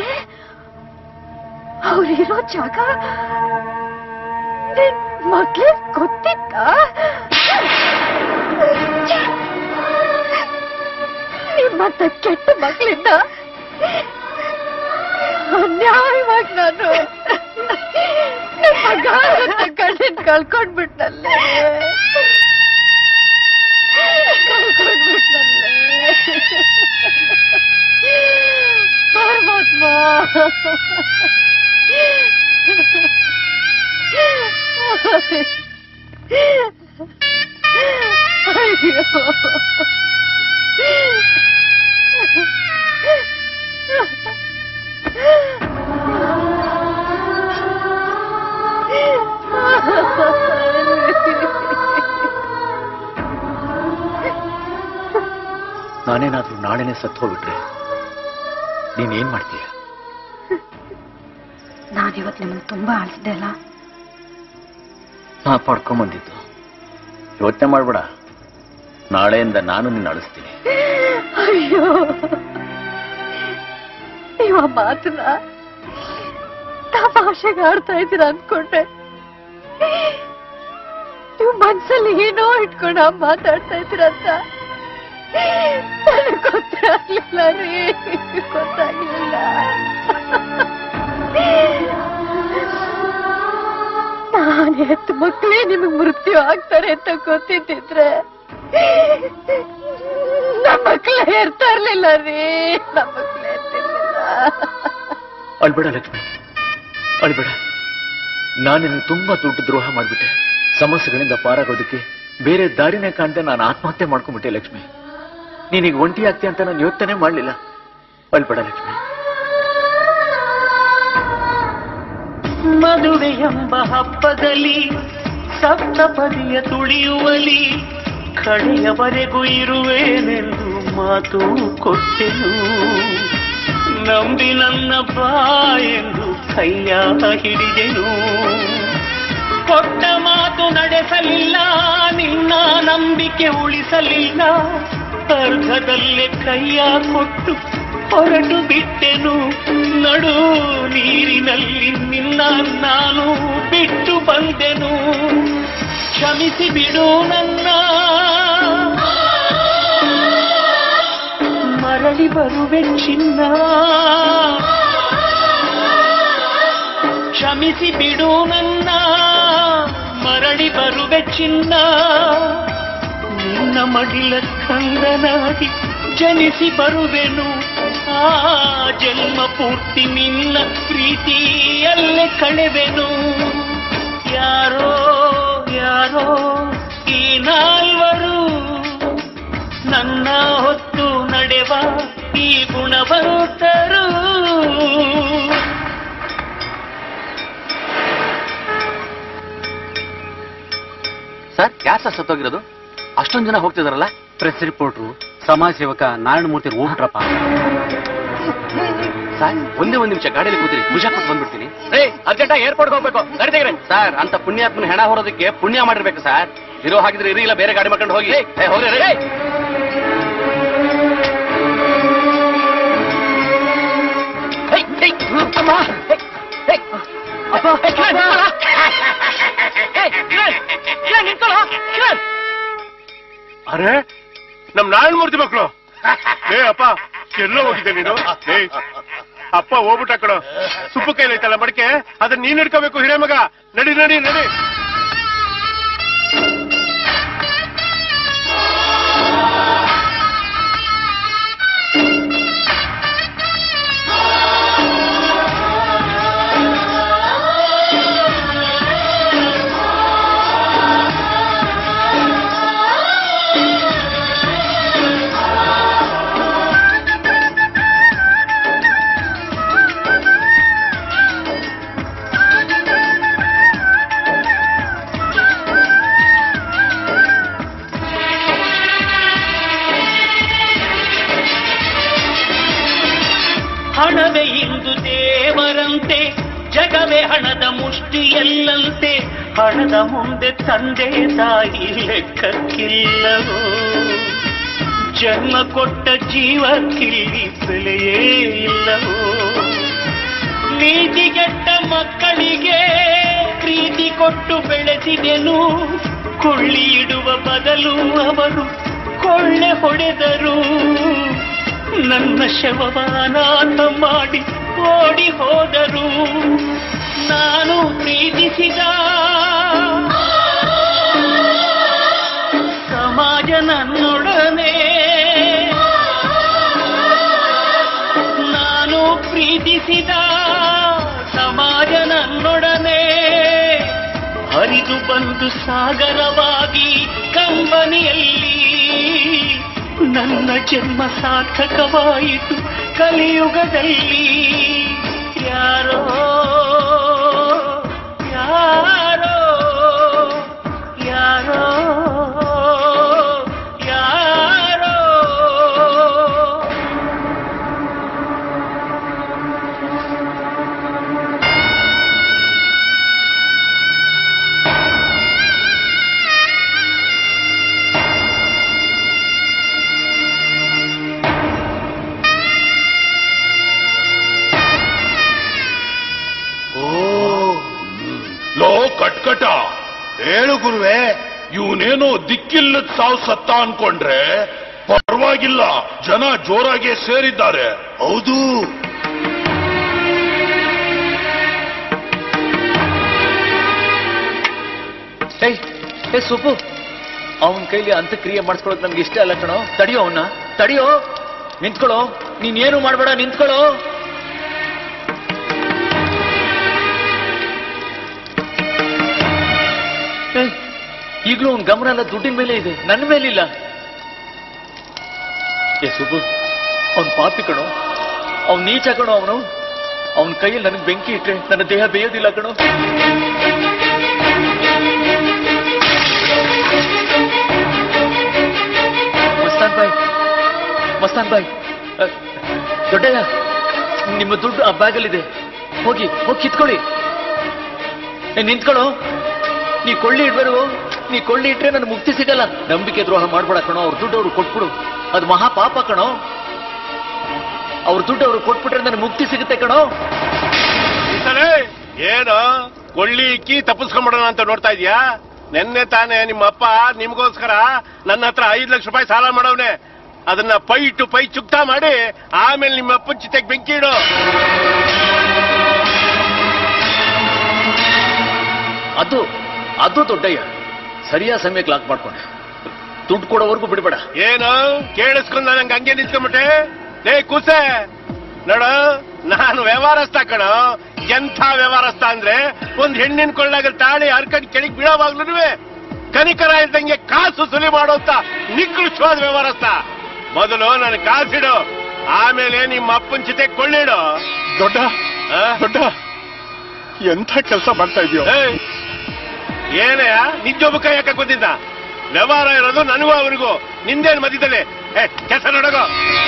ಅವ್ರಿರೋ ಜಾಗ ನಿನ್ ಮಗ್ಳಿಗ್ ಗೊತ್ತಿತ್ತ ನಿಮ್ಮಂತ ಕೆಟ್ಟ ಮಗಳಿಂದ ಅನ್ಯಾಯವಾಗಿ ನಾನು ನಿಮ್ ಮಗ ಅಂತ ಗಂಡನ್ ಕಳ್ಕೊಂಡ್ಬಿಟ್ನಲ್ಲೇ ಕಳ್ಕೊಂಡ್ಬಿಟ್ನಲ್ಲೇ ಪರಮಾತ್ಮ ನಾನೇನಾದ್ರೂ ನಾಳೆನೆ ಸತ್ತು ಹೋಗ್ಬಿಟ್ರೆ ನೀನೇನ್ ಮಾಡ್ತೀಯ ನಾನಿವತ್ತು ನಿಮ್ಮನ್ನು ತುಂಬಾ ಆಳಿಸಿದ್ದೆ ಅಲ್ಲ ನಾ ಪಡ್ಕೊಂಬಂದಿದ್ದು ಯೋಚನೆ ಮಾಡ್ಬೇಡ ನಾಳೆಯಿಂದ ನಾನು ನಿನ್ನ ಅಳಿಸ್ತೀನಿ ಅಯ್ಯೋ ನೀವು ಆ ಮಾತನ್ನ ತಮಾಷೆಗೆ ಆಡ್ತಾ ಇದ್ದೀರ ಅನ್ಕೊಂಡೆ ನೀವು ಮನ್ಸಲ್ಲಿ ಏನೋ ಇಟ್ಕೊಂಡು ಆ ಮಾತಾಡ್ತಾ ಇದ್ದೀರ ಅಂತ ನನಗ್ ಗೊತ್ತೇ ಆಗ್ಲಿಲ್ಲ ರೀ ಗೊತ್ತಾಗ್ಲಿಲ್ಲ ನಾನು ಹೆತ್ತು ಮಕ್ಕಳೇ ನಿಮಗ್ ಮೃತ್ಯು ಆಗ್ತಾರೆ ಅಂತ ಗೊತ್ತಿದ್ದಿದ್ರೆ ನಮ್ಮ ಮಕ್ಕಳೇ ಇರ್ತಾ ಇರ್ಲಿಲ್ಲ ರೀ ನಮ್ಮ ಮಕ್ಕಳೇ ಇರ್ತಿರ್ಲಿಲ್ಲ ಅಳ್ಬೇಡ ಲಕ್ಷ್ಮಿ ಅಳ್ಬೇಡ ನಾನು ನಿನಗೆ ತುಂಬಾ ದೊಡ್ಡ ದ್ರೋಹ ಮಾಡ್ಬಿಟ್ಟೆ ಸಮಸ್ಯೆಗಳಿಂದ ಪಾರಾಗೋದಕ್ಕೆ ಬೇರೆ ದಾರಿನೇ ಕಾಣ್ದೆ ನಾನು ಆತ್ಮಹತ್ಯೆ ಮಾಡ್ಕೊಂಡ್ಬಿಟ್ಟೆ ಲಕ್ಷ್ಮಿ ನೀನೀಗ ಒಂಟಿ ಆಗ್ತೀಯ ಅಂತ ನಾನು ಯೋಚನೆ ಮಾಡ್ಲಿಲ್ಲ ಅಳ್ಬೇಡ ಲಕ್ಷ್ಮಿ ಮದುವೆ ಎಂಬ ಹಬ್ಬದಲ್ಲಿ ಸಪ್ತಪದಿಯ ತುಳಿಯುವಲಿ ಕಡೆಯವರೆಗೂ ಇರುವೇನೆಂದು ಮಾತು ಕೊಟ್ಟೆನು ನಂಬಿ ನನ್ನ ಬಾ ಎಂದು ಕೈಯ ಹಿಡಿದೆನು ಕೊಟ್ಟ ಮಾತು ನಡೆಸಲಿಲ್ಲ ನಿನ್ನ ನಂಬಿಕೆ ಉಳಿಸಲಿಲ್ಲ ಅರ್ಧದಲ್ಲೇ ಕೈಯ ಕೊಟ್ಟು ಹೊರಟು ಬಿಟ್ಟೆನು ನಡು ನೀರಿನಲ್ಲಿ ನಿನ್ನ ನಾನು ಬಿಟ್ಟು ಬಂದೆನು ಕ್ಷಮಿಸಿ ಬಿಡು ನನ್ನ ಮರಳಿ ಬರುವೆ ಚಿನ್ನ ಕ್ಷಮಿಸಿ ಬಿಡು ನನ್ನ ಮರಳಿ ಬರುವೆ ಚಿನ್ನ ನಿನ್ನ ಮಡಿಲ ಕಂದನಾಗಿ ಜನಿಸಿ ಬರುವೆನು ಆ ಜನ್ಮ ಪೂರ್ತಿ ನಿನ್ನ ಪ್ರೀತಿಯಲ್ಲೇ ಕಳೆವೆನು ಯಾರೋ ಯಾರೋ ಈ ನಾಲ್ವರು ನನ್ನ ಹೊತ್ತು ನಡೆವ ಈ ಗುಣವಂತರು ಸರ್ ಯಾರು ಸರ್ ಸತ್ತೋಗಿರೋದು ಅಷ್ಟೊಂದು ಜನ ಹೋಗ್ತಿದಾರಲ್ಲ ಪ್ರೆಸ್ ರಿಪೋರ್ಟ್ರು ಸಮಾಜ ಸೇವಕ ನಾರಾಯಣ ಮೂರ್ತಿ ಹೋಗ್ಬಿಟ್ರಪ್ಪ ಸರ್ ಒಂದೇ ಒಂದ್ ನಿಮಿಷ ಗಾಡಿಯಲ್ಲಿ ಕೂತಿರಿ ಭುಜ ಕೊಟ್ಟು ಬಂದ್ಬಿಡ್ತೀನಿ ಏ ಅರ್ಜೆಂಟ್ ಏರ್ಪೋರ್ಟ್ ಹೋಗ್ಬೇಕು ಗಾಡಿ ತೆಗ್ರಿ ಸರ್ ಅಂತ ಪುಣ್ಯಾತ್ಮನ ಹೆಣ ಹೊರೋದಕ್ಕೆ ಪುಣ್ಯ ಮಾಡಿರ್ಬೇಕು ಸರ್ ಇರೋ ಹಾಗಿದ್ರೆ ಇರಿ ಇಲ್ಲ ಬೇರೆ ಗಾಡಿ ಮಾಡ್ಕೊಂಡು ಹೋಗಿ ಏ, ಹೋಗ್ರಿ ರೀ. ಏಯ್, ಏಯ್, ಅಮ್ಮ, ಏಯ್, ಏಯ್, ಅಪ್ಪ, ಏಯ್, ಕಿರಣ್, ಏಯ್, ಕಿರಣ್, ಕಿರಣ್, ನಿಂತ್ಕೊಳ್ಳೋ, ಕಿರಣ್. ಅರೆ ನಮ್ ನಾರಾಯಣ ಮೂರ್ತಿ ಮಕ್ಕಳು ಏ ಅಪ್ಪ ಎಲ್ಲೋ ಹೋಗಿದ್ದೆ ನೀನು ಏ ಅಪ್ಪ ಹೋಗ್ಬಿಟ್ಟ ಕಣ ಸುಪ್ಪು ಕೈಲೈತಲ್ಲ ಮಡಕೆ ಅದನ್ನ ನೀನ್ ಹಿಡ್ಕೋಬೇಕು ಹಿರೇ ಮಗ ನಡಿ ನಡಿ ನಡಿ ಹಣವೇ ಇಂದು ದೇವರಂತೆ ಜಗವೇ ಹಣದ ಮುಷ್ಟಿಯಲ್ಲಂತೆ ಹಣದ ಮುಂದೆ ತಂದೆ ತಾಯಿ ಲೆಕ್ಕಕ್ಕಿಲ್ಲವೋ ಜನ್ಮ ಕೊಟ್ಟ ಜೀವಕ್ಕಿಲ್ಲಿ ಬೆಲೆಯೇ ಇಲ್ಲವೋ ನೀತಿಗೆಟ್ಟ ಮಕ್ಕಳಿಗೆ ಪ್ರೀತಿ ಕೊಟ್ಟು ಬೆಳೆಸಿದೆನು ಕೊಳ್ಳಿ ಇಡುವ ಬದಲು ಅವರು ಕೊಳ್ಳೆ ಹೊಡೆದರು ನನ್ನ ಶವವಾನಾಥ ಮಾಡಿ ಓಡಿ ಹೋದರು ನಾನು ಪ್ರೀತಿಸಿದ ಸಮಾಜ ನನ್ನೊಡನೆ ನಾನು ಪ್ರೀತಿಸಿದ ಸಮಾಜ ನನ್ನೊಡನೆ ಹರಿದು ಬಂದು ಸಾಗರವಾಗಿ ಕಂಬನಿಯಲ್ಲಿ ನನ್ನ ಜನ್ಮ ಸಾರ್ಥಕವಾಯಿತು ಕಲಿಯುಗದಲ್ಲಿ ಯಾರೋ ಯಾರೋ ಯಾರೋ ಯಾರೋ ಲೋ ಕಟ್ಕಟ ಹೇಳು ಗುರುವೆ ಇವನೇನೋ ದಿಕ್ಕಿಲ್ಲದ ಸಾವು ಸತ್ತ ಅನ್ಕೊಂಡ್ರೆ ಪರವಾಗಿಲ್ಲ ಜನ ಜೋರಾಗೆ ಸೇರಿದ್ದಾರೆ ಹೌದು ಏಯ್ ಏ ಸುಬ್ಬು ಅವನ ಕೈಲಿ ಅಂತ್ಯಕ್ರಿಯೆ ಮಾಡಿಸ್ಕೊಳ್ಳೋದು ನಮ್ಗೆ ಇಷ್ಟ ಅಲ್ಲ ಕಣೋ ತಡಿಯೋ ಅವನ್ನ ತಡಿಯೋ ನಿಂತ್ಕೊಳ್ಳೋ ನೀನೇನು ಮಾಡ್ಬೇಡ ನಿಂತ್ಕೊಳ್ಳೋ ಏಯ್, ಈಗ್ಲೂ ಅವ್ನ ಗಮನ ಎಲ್ಲ ದುಡ್ಡಿನ ಮೇಲೆ ಇದೆ ನನ್ನ ಮೇಲಿಲ್ಲ ಏ ಸುಬ್ಬು ಅವ್ನ್ ಪಾಪಿ ಕಣೋ ಅವ್ನ್ ನೀಚ ಕಣೋ ಅವನು ಅವನ ಕೈಯಲ್ಲಿ ನನಗೆ ಬೆಂಕಿ ಇಟ್ರೆ ನನ್ನ ದೇಹ ಬೇಯೋದಿಲ್ಲ ಕಣೋ ಮಸ್ತಾನ್ ಬಾಯ್ ಮಸ್ತಾನ್ ಬಾಯ್ ಅ, ದೊಡ್ಡಯ್ಯ ನಿಮ್ಮ ದುಡ್ಡು ಆ ಬ್ಯಾಗಲ್ಲಿದೆ ಹೋಗಿ ಹೋಗಿ ಕಿತ್ಕೊಳ್ಳಿ ಏ, ನಿಂತ್ಕೊಳ್ಳೋ ನೀ ಕೊಳ್ಳಿ ಇಡ್ಬೇರು ನೀ ಕೊಳ್ಳಿ ಇಟ್ರೆ ನನ್ ಮುಕ್ತಿ ಸಿಗಲ್ಲ ನಂಬಿಕೆ ದ್ರೋಹ ಮಾಡ್ಬೇಡ ಕಣೋ ಅವ್ರ ದುಡ್ಡು ಅವ್ರು ಕೊಟ್ಬಿಡು ಅದು ಮಹಾ ಪಾಪ ಕಣೋ ಅವ್ರ ದುಡ್ಡು ಅವ್ರು ಕೊಟ್ಬಿಟ್ರೆ ನನ್ ಮುಕ್ತಿ ಸಿಗುತ್ತೆ ಕಣೋ ಈಸಲೇ ಏನು ಕೊಳ್ಳಿ ಇಕ್ಕಿ ತಪ್ಪಿಸ್ಕೊಂಡ್ಬಿಡೋಣ ಅಂತ ನೋಡ್ತಾ ಇದೀಯಾ ನಿನ್ನೆ ತಾನೇ ನಿಮ್ಮ ಅಪ್ಪ ನಿಮ್ಗೋಸ್ಕರ ನನ್ನ ಹತ್ರ ಐದ್ ಲಕ್ಷ ರೂಪಾಯಿ ಸಾಲ ಮಾಡವ್ನೆ ಅದನ್ನ ಪೈ ಟು ಪೈ ಚುಕ್ತಾ ಮಾಡಿ ಆಮೇಲೆ ನಿಮ್ಮ ಅಪ್ಪನ ಚಿತೆಗೆ ಬೆಂಕಿ ಇಡು ಅದು ಅದು ದೊಡ್ಡಯ್ಯ ಸರಿಯಾದ ಸಮಯಕ್ಕೆ ಲಾಕ್ ಮಾಡ್ಕೊಂಡೆ ದುಡ್ಡು ಕೊಡೋವರೆಗೂ ಬಿಡಬೇಡ ಏನು ಕೇಳಿಸ್ಕೊಂಡ್ ನಂಗೆ ಹಂಗೆ ನಿಂತ್ಕೊಂಡ್ಬಿಟ್ಟೆ ಲೇ ಕೂಸೆ ನೋಡ ನಾನು ವ್ಯವಹಾರಸ್ಥ ಕಣ ಎಂಥ ವ್ಯವಹಾರಸ್ಥ ಅಂದ್ರೆ ಒಂದ್ ಹೆಣ್ಣಿನ ಕೊಳ್ಳಾಗ ತಾಳಿ ಹರ್ಕಂಡ್ ಕೆಳಗ್ ಬೀಳೋವಾಗ್ಲೂ ಕನಿಕರ ಇದ್ದಂಗೆ ಕಾಸು ಸುಲಿ ಮಾಡೋಂತ ನಿಕೃಷ್ಟವಾದ ವ್ಯವಹಾರಸ್ಥ ಮೊದಲು ನನ್ ಕಾಸಿಡು ಆಮೇಲೆ ನಿಮ್ಮ ಅಪ್ಪನ ಚಿತೆ ಕೊಳ್ಳಿಡು ದೊಡ್ಡ ದೊಡ್ಡ ಎಂಥ ಕೆಲಸ ಮಾಡ್ತಾ ಇದೆಯೋ ಏನೇ ನಿಜೊಬ್ಬ ಕೈ ಹಾಕಕ್ ಬಂದಿದ್ದ ವ್ಯವಹಾರ ಇರೋದು ನನಗೂ ಅವರಿಗೂ ನಿಂದೇನು ಮಧ್ಯದಲ್ಲಿ ಏ ಕೆಲಸ ನೋಡಗೋ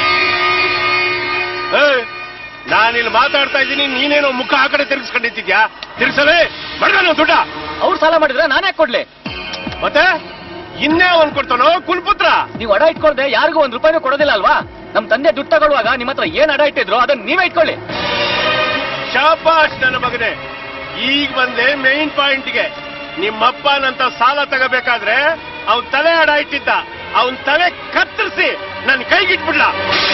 ನಾನಿಲ್ಲಿ ಮಾತಾಡ್ತಾ ಇದ್ದೀನಿ ನೀನೇನೋ ಮುಖ ಆ ಕಡೆ ತಿರ್ಗಿಸ್ಕೊಂಡಿದ್ಯಾ ತಿರ್ಸಲೇ ಮಡ್ಗಾನು ದುಡ್ಡ ಅವ್ರು ಸಾಲ ಮಾಡಿದ್ರೆ ನಾನೇ ಕೊಡ್ಲಿ ಮತ್ತೆ ಇನ್ನೇ ಅವನ್ ಕೊಡ್ತಾನೋ ಕುಲ್ಪುತ್ರ ನೀವು ಅಡ ಇಟ್ಕೊಳ್ದೆ ಯಾರಿಗೂ ಒಂದ್ ರೂಪಾಯಿನೂ ಕೊಡೋದಿಲ್ಲ ಅಲ್ವಾ ನಮ್ ತಂದೆ ದುಡ್ಡು ತಗೊಳ್ಳುವಾಗ ನಿಮ್ಮ ಹತ್ರ ಏನ್ ಅಡ ಇಟ್ಟಿದ್ರು ಅದನ್ನ ನೀವೇ ಇಟ್ಕೊಳ್ಳಿ ಶಾಬಾಷ್ ನನ್ನ ಮಗನೇ ಈಗ ಬಂದೆ ಮೇನ್ ಪಾಯಿಂಟ್ಗೆ ನಿಮ್ಮಪ್ಪನಂತ ಸಾಲ ತಗೋಬೇಕಾದ್ರೆ ಅವನ್ ತಲೆ ಅಡ ಇಟ್ಟಿದ್ದ ಅವನ್ ತಲೆ ಕತ್ತರಿಸಿ ನನ್ನ ಕೈಗಿಟ್ಬಿಡ್ಲ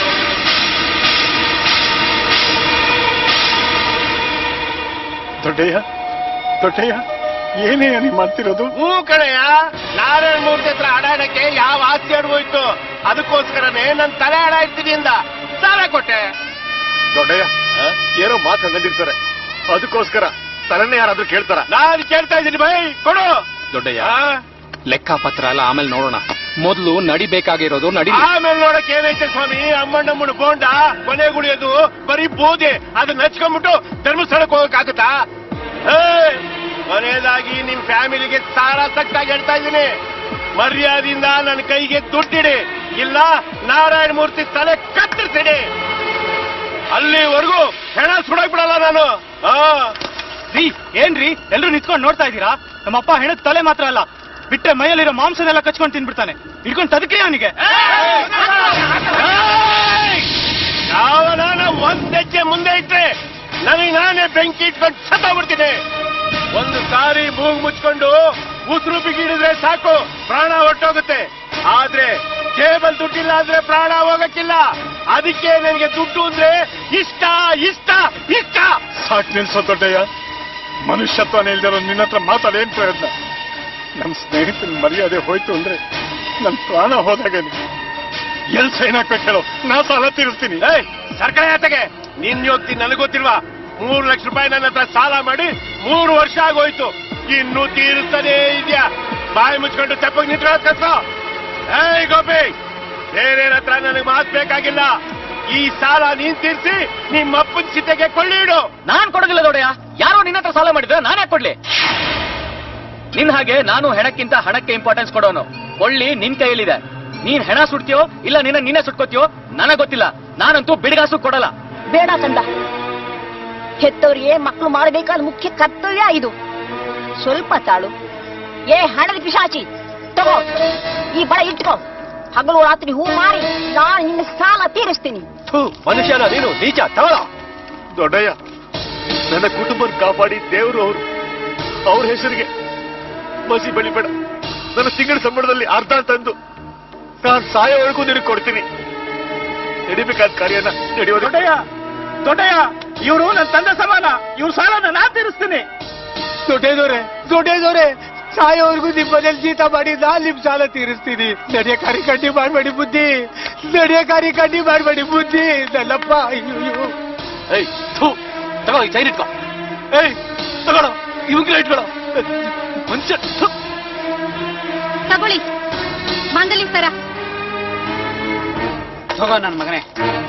ದೊಡ್ಡಯ್ಯ ದೊಡ್ಡಯ್ಯ ಏನೇ ನೀ ಮಾಡ್ತಿರೋದು ಹೂ ಕಣಯ್ಯ ನಾರಾಯಣ ಮೂರ್ತಿ ಹತ್ರ ಅಡಾಡಕ್ಕೆ ಯಾವ ಆಸ್ತಿ ಅಡ್ಬೋಯ್ತು ಅದಕ್ಕೋಸ್ಕರನೇ ನನ್ ತಲೆ ಅಡ ಇಡ್ತೀನಿ ಅಂದ ಸಾಲ ಕೊಟ್ಟೆ ದೊಡ್ಡಯ್ಯ ಏನೋ ಮಾತು ಹಂಗಂದಿರ್ತಾರೆ ಅದಕ್ಕೋಸ್ಕರ ತಲೆನೇ ಯಾರಾದ್ರೂ ಕೇಳ್ತಾರ ನಾನು ಕೇಳ್ತಾ ಇದ್ದೀನಿ ಬೈ ಕೊಡು ದೊಡ್ಡಯ್ಯ ಲೆಕ್ಕಪತ್ರ ಎಲ್ಲ ಆಮೇಲೆ ನೋಡೋಣ ಮೊದಲು ನಡಿಬೇಕಾಗಿರೋದು ನಡಿ ಆಮೇಲೆ ನೋಡಕ್ ಏನೈತೆ ಸ್ವಾಮಿ ಅಮ್ಮಣ್ಣಮ್ಮನ ಬೋಂಡ ಕೊನೆಗುಳಿಯೋದು ಬರೀ ಬೋದೆ ಅದನ್ನ ಹಚ್ಕೊಂಡ್ಬಿಟ್ಟು ಧರ್ಮಸ್ಥಳಕ್ಕೆ ಹೋಗಕ್ಕಾಗತ್ತಾ ಏಯ್! ಕೊನೆಯದಾಗಿ ನಿಮ್ ಫ್ಯಾಮಿಲಿಗೆ ಸಾರ ಸಕ್ತಾಗಿ ಹೇಳ್ತಾ ಇದ್ದೀನಿ ಮರ್ಯಾದೆಯಿಂದ ನನ್ನ ಕೈಗೆ ದುಡ್ಡಿಡಿ ಇಲ್ಲ ನಾರಾಯಣ ಮೂರ್ತಿ ತಲೆ ಕತ್ತರಿಸಿಡಿ ಅಲ್ಲಿವರೆಗೂ ನಾನು ಆ ರೀ ಏನ್ರಿ ಎಲ್ರು ನಿಂತ್ಕೊಂಡು ನೋಡ್ತಾ ಇದ್ದೀರಾ ನಮ್ಮಪ್ಪ ಹೆಣದ ತಲೆ ಮಾತ್ರ ಅಲ್ಲ ಬಿಟ್ರೆ ಮೈಯಲ್ಲಿರೋ ಮಾಂಸನೆಲ್ಲ ಕಚ್ಕೊಂಡು ತಿನ್ಬಿಡ್ತಾನೆ ಹಿಡ್ಕೊಂಡು ತದಕ್ರಿ ಅವನಿಗೆ ಯಾವನಾನ ಒಂದ್ ಹೆಜ್ಜೆ ಮುಂದೆ ಇಟ್ರೆ ನನಗೆ ನಾನೇ ಬೆಂಕಿ ಇಟ್ಕೊಂಡು ಸತ್ತೋಗ್ಬಿಡ್ತೀನಿ ಒಂದು ಸಾರಿ ಮೂಗು ಮುಚ್ಕೊಂಡು ಉಸಿರು ಬಿಗಿಡಿದ್ರೆ ಸಾಕು ಪ್ರಾಣ ಹೊಟ್ಟೋಗುತ್ತೆ ಆದ್ರೆ ಜೇಬಲ್ ದುಡ್ಡಿಲ್ಲ ಅಂದ್ರೆ ಪ್ರಾಣ ಹೋಗಕ್ಕಿಲ್ಲ ಅದಕ್ಕೆ ನನಗೆ ದುಡ್ಡು ಅಂದ್ರೆ ಇಷ್ಟ ಇಷ್ಟ ಇಷ್ಟ ಸಾಕ್ ನಿಲ್ಸೋ ದೊಡ್ಡಯ್ಯ ಮನುಷ್ಯತ್ವನೇ ಇಲ್ದಿರೋ ನಿನ್ನ ಹತ್ರ ಮಾತಾಡೇನ್ ಪ್ರಯತ್ನ ನಮ್ ಸ್ನೇಹಿತನ ಮರ್ಯಾದೆ ಹೋಯ್ತು ಅಂದ್ರೆ ನನ್ ಪ್ರಾಣ ಹೋದಾಗೇನೆ ಎಲ್ ಸೈನ್ ಹಾಕ್ಬೇಕು ಹೇಳು ನಾ ಸಾಲ ತೀರಿಸ್ತೀನಿ ಸರ್ಕಳೆ ಆತಗೆ ನಿನ್ ಯೋಗ್ತಿ ನನಗೊತ್ತಿಲ್ವಾ ಮೂರು ಲಕ್ಷ ರೂಪಾಯಿ ನನ್ನ ಹತ್ರ ಸಾಲ ಮಾಡಿ ಮೂರು ವರ್ಷ ಆಗೋಯ್ತು ಇನ್ನು ತೀರುತ್ತಾನೆ ಇದೆಯಾ ಬಾಯಿ ಮುಚ್ಕೊಂಡು ತೆಪ್ಪಗೆ ನಿಂತ್ಕೊಳ್ಳೋದ್ ಕಲ್ತ್ಕೋ ಏಯ್ ಗೋಪಿ ಬೇರೆ ಹತ್ರ ನನಗೆ ಮಾತ್ ಬೇಕಾಗಿಲ್ಲ ಈ ಸಾಲ ನೀನ್ ತೀರ್ಸಿ ನಿಮ್ಮ ಅಪ್ಪನ ಸಿದ್ಧಗೆ ಕೊಳ್ಳಿ ಇಡು ನಾನ್ ಕೊಡೋದಿಲ್ಲ ದೊಡ್ಡಯ್ಯ ಯಾರೋ ನಿನ್ನ ಹತ್ರ ಸಾಲ ಮಾಡಿದ್ರೆ ನಾನೇ ಕೊಡ್ಲಿ ನಿನ್ ಹಾಗೆ ನಾನು ಹೆಣಕ್ಕಿಂತ ಹಣಕ್ಕೆ ಇಂಪಾರ್ಟೆನ್ಸ್ ಕೊಡೋನು ಕೊಳ್ಳಿ ನಿನ್ ಕೈಯಲ್ಲಿದೆ ನೀನ್ ಹೆಣ ಸುಡ್ತೀಯೋ ಇಲ್ಲ ನಿನ್ನ ನೀನೇ ಸುಟ್ಕೋತೀಯೋ ನನಗ್ ಗೊತ್ತಿಲ್ಲ ನಾನಂತೂ ಬಿಡ್ಗಾಸು ಕೊಡಲ್ಲ ಬೇಡ ಕಂದ ಹೆತ್ತವ್ರಿಗೆ ಮಕ್ಕಳು ಮಾಡಬೇಕಾದ ಮುಖ್ಯ ಕರ್ತವ್ಯ ಇದು ಸ್ವಲ್ಪ ತಾಳು ಏ ಹಣದ ಪಿಶಾಚಿ ತಗೋ ಈ ಬಳ ಇಟ್ಕೋ ಹಗಲು ರಾತ್ರಿ ಹೂ ಮಾರಿ ನಾನು ನಿನ್ನ ಸಾಲ ತೀರಿಸ್ತೀನಿ ಮನುಷ್ಯನ ನೀನು ನೀಚ ತಗೊಳ ದೊಡ್ಡಯ್ಯ ನನ್ನ ಕುಟುಂಬ ಕಾಪಾಡಿ ದೇವರು ಅವರು ಅವ್ರ ಹೆಸರಿಗೆ ಮಸಿ ಬೆಳಿಬೇಡ ನನ್ನ ತಿಂಗಳ ಸಂಬಳದಲ್ಲಿ ಅರ್ಧ ತಂದು ನಾನು ಸಾಯೋವರೆಗೂ ನಿನಗೆ ಕೊಡ್ತೀನಿ ನಡಿಬೇಕಾದ ಕಾರ್ಯನ ನಡೆಯೋದು ದೊಡ್ಡಯ್ಯ ದೊಡ್ಡಯ್ಯ ಇವರು ನನ್ನ ತಂದೆ ಸಮಾನ ಇವ್ರ ಸಾಲನ ನಾನ್ ತೀರಿಸ್ತೀನಿ ದೊಡ್ಡದವ್ರೆ ದೊಡ್ಡದವ್ರೆ ಸಾಯೋವರೆಗೂ ನಿಮ್ಮ ಮನೇಲಿ ಜೀತ ಮಾಡಿ ನಾನ್ ನಿಮ್ ಸಾಲ ತೀರಿಸ್ತೀನಿ ನಡೆಯ ಕಾರಿ ಕಡ್ಡಿ ಮಾಡ್ಬೇಡಿ ಬುದ್ಧಿ ನಡೆಯ ಕಾರಿ ಕಡ್ಡಿ ಮಾಡ್ಬೇಡಿ ಬುದ್ಧಿ ನನ್ನಪ್ಪ ಅಯ್ಯೋ ಏಯ್ ಥೂ ತಗೋ ಈ ಚೈನ್ ಇಟ್ಕೋ ಏಯ್ ತಗೊಳ್ಳೋ ಇವಾಗ ಇಟ್ಕೊಳ್ಳೋ ಮನುಷ್ಯ ಥು. ತಗೊಳ್ಳಿ ಮಾಂಗಲ್ಯ ಸರ ತಗೋ ನನ್ನ ಮಗನೇ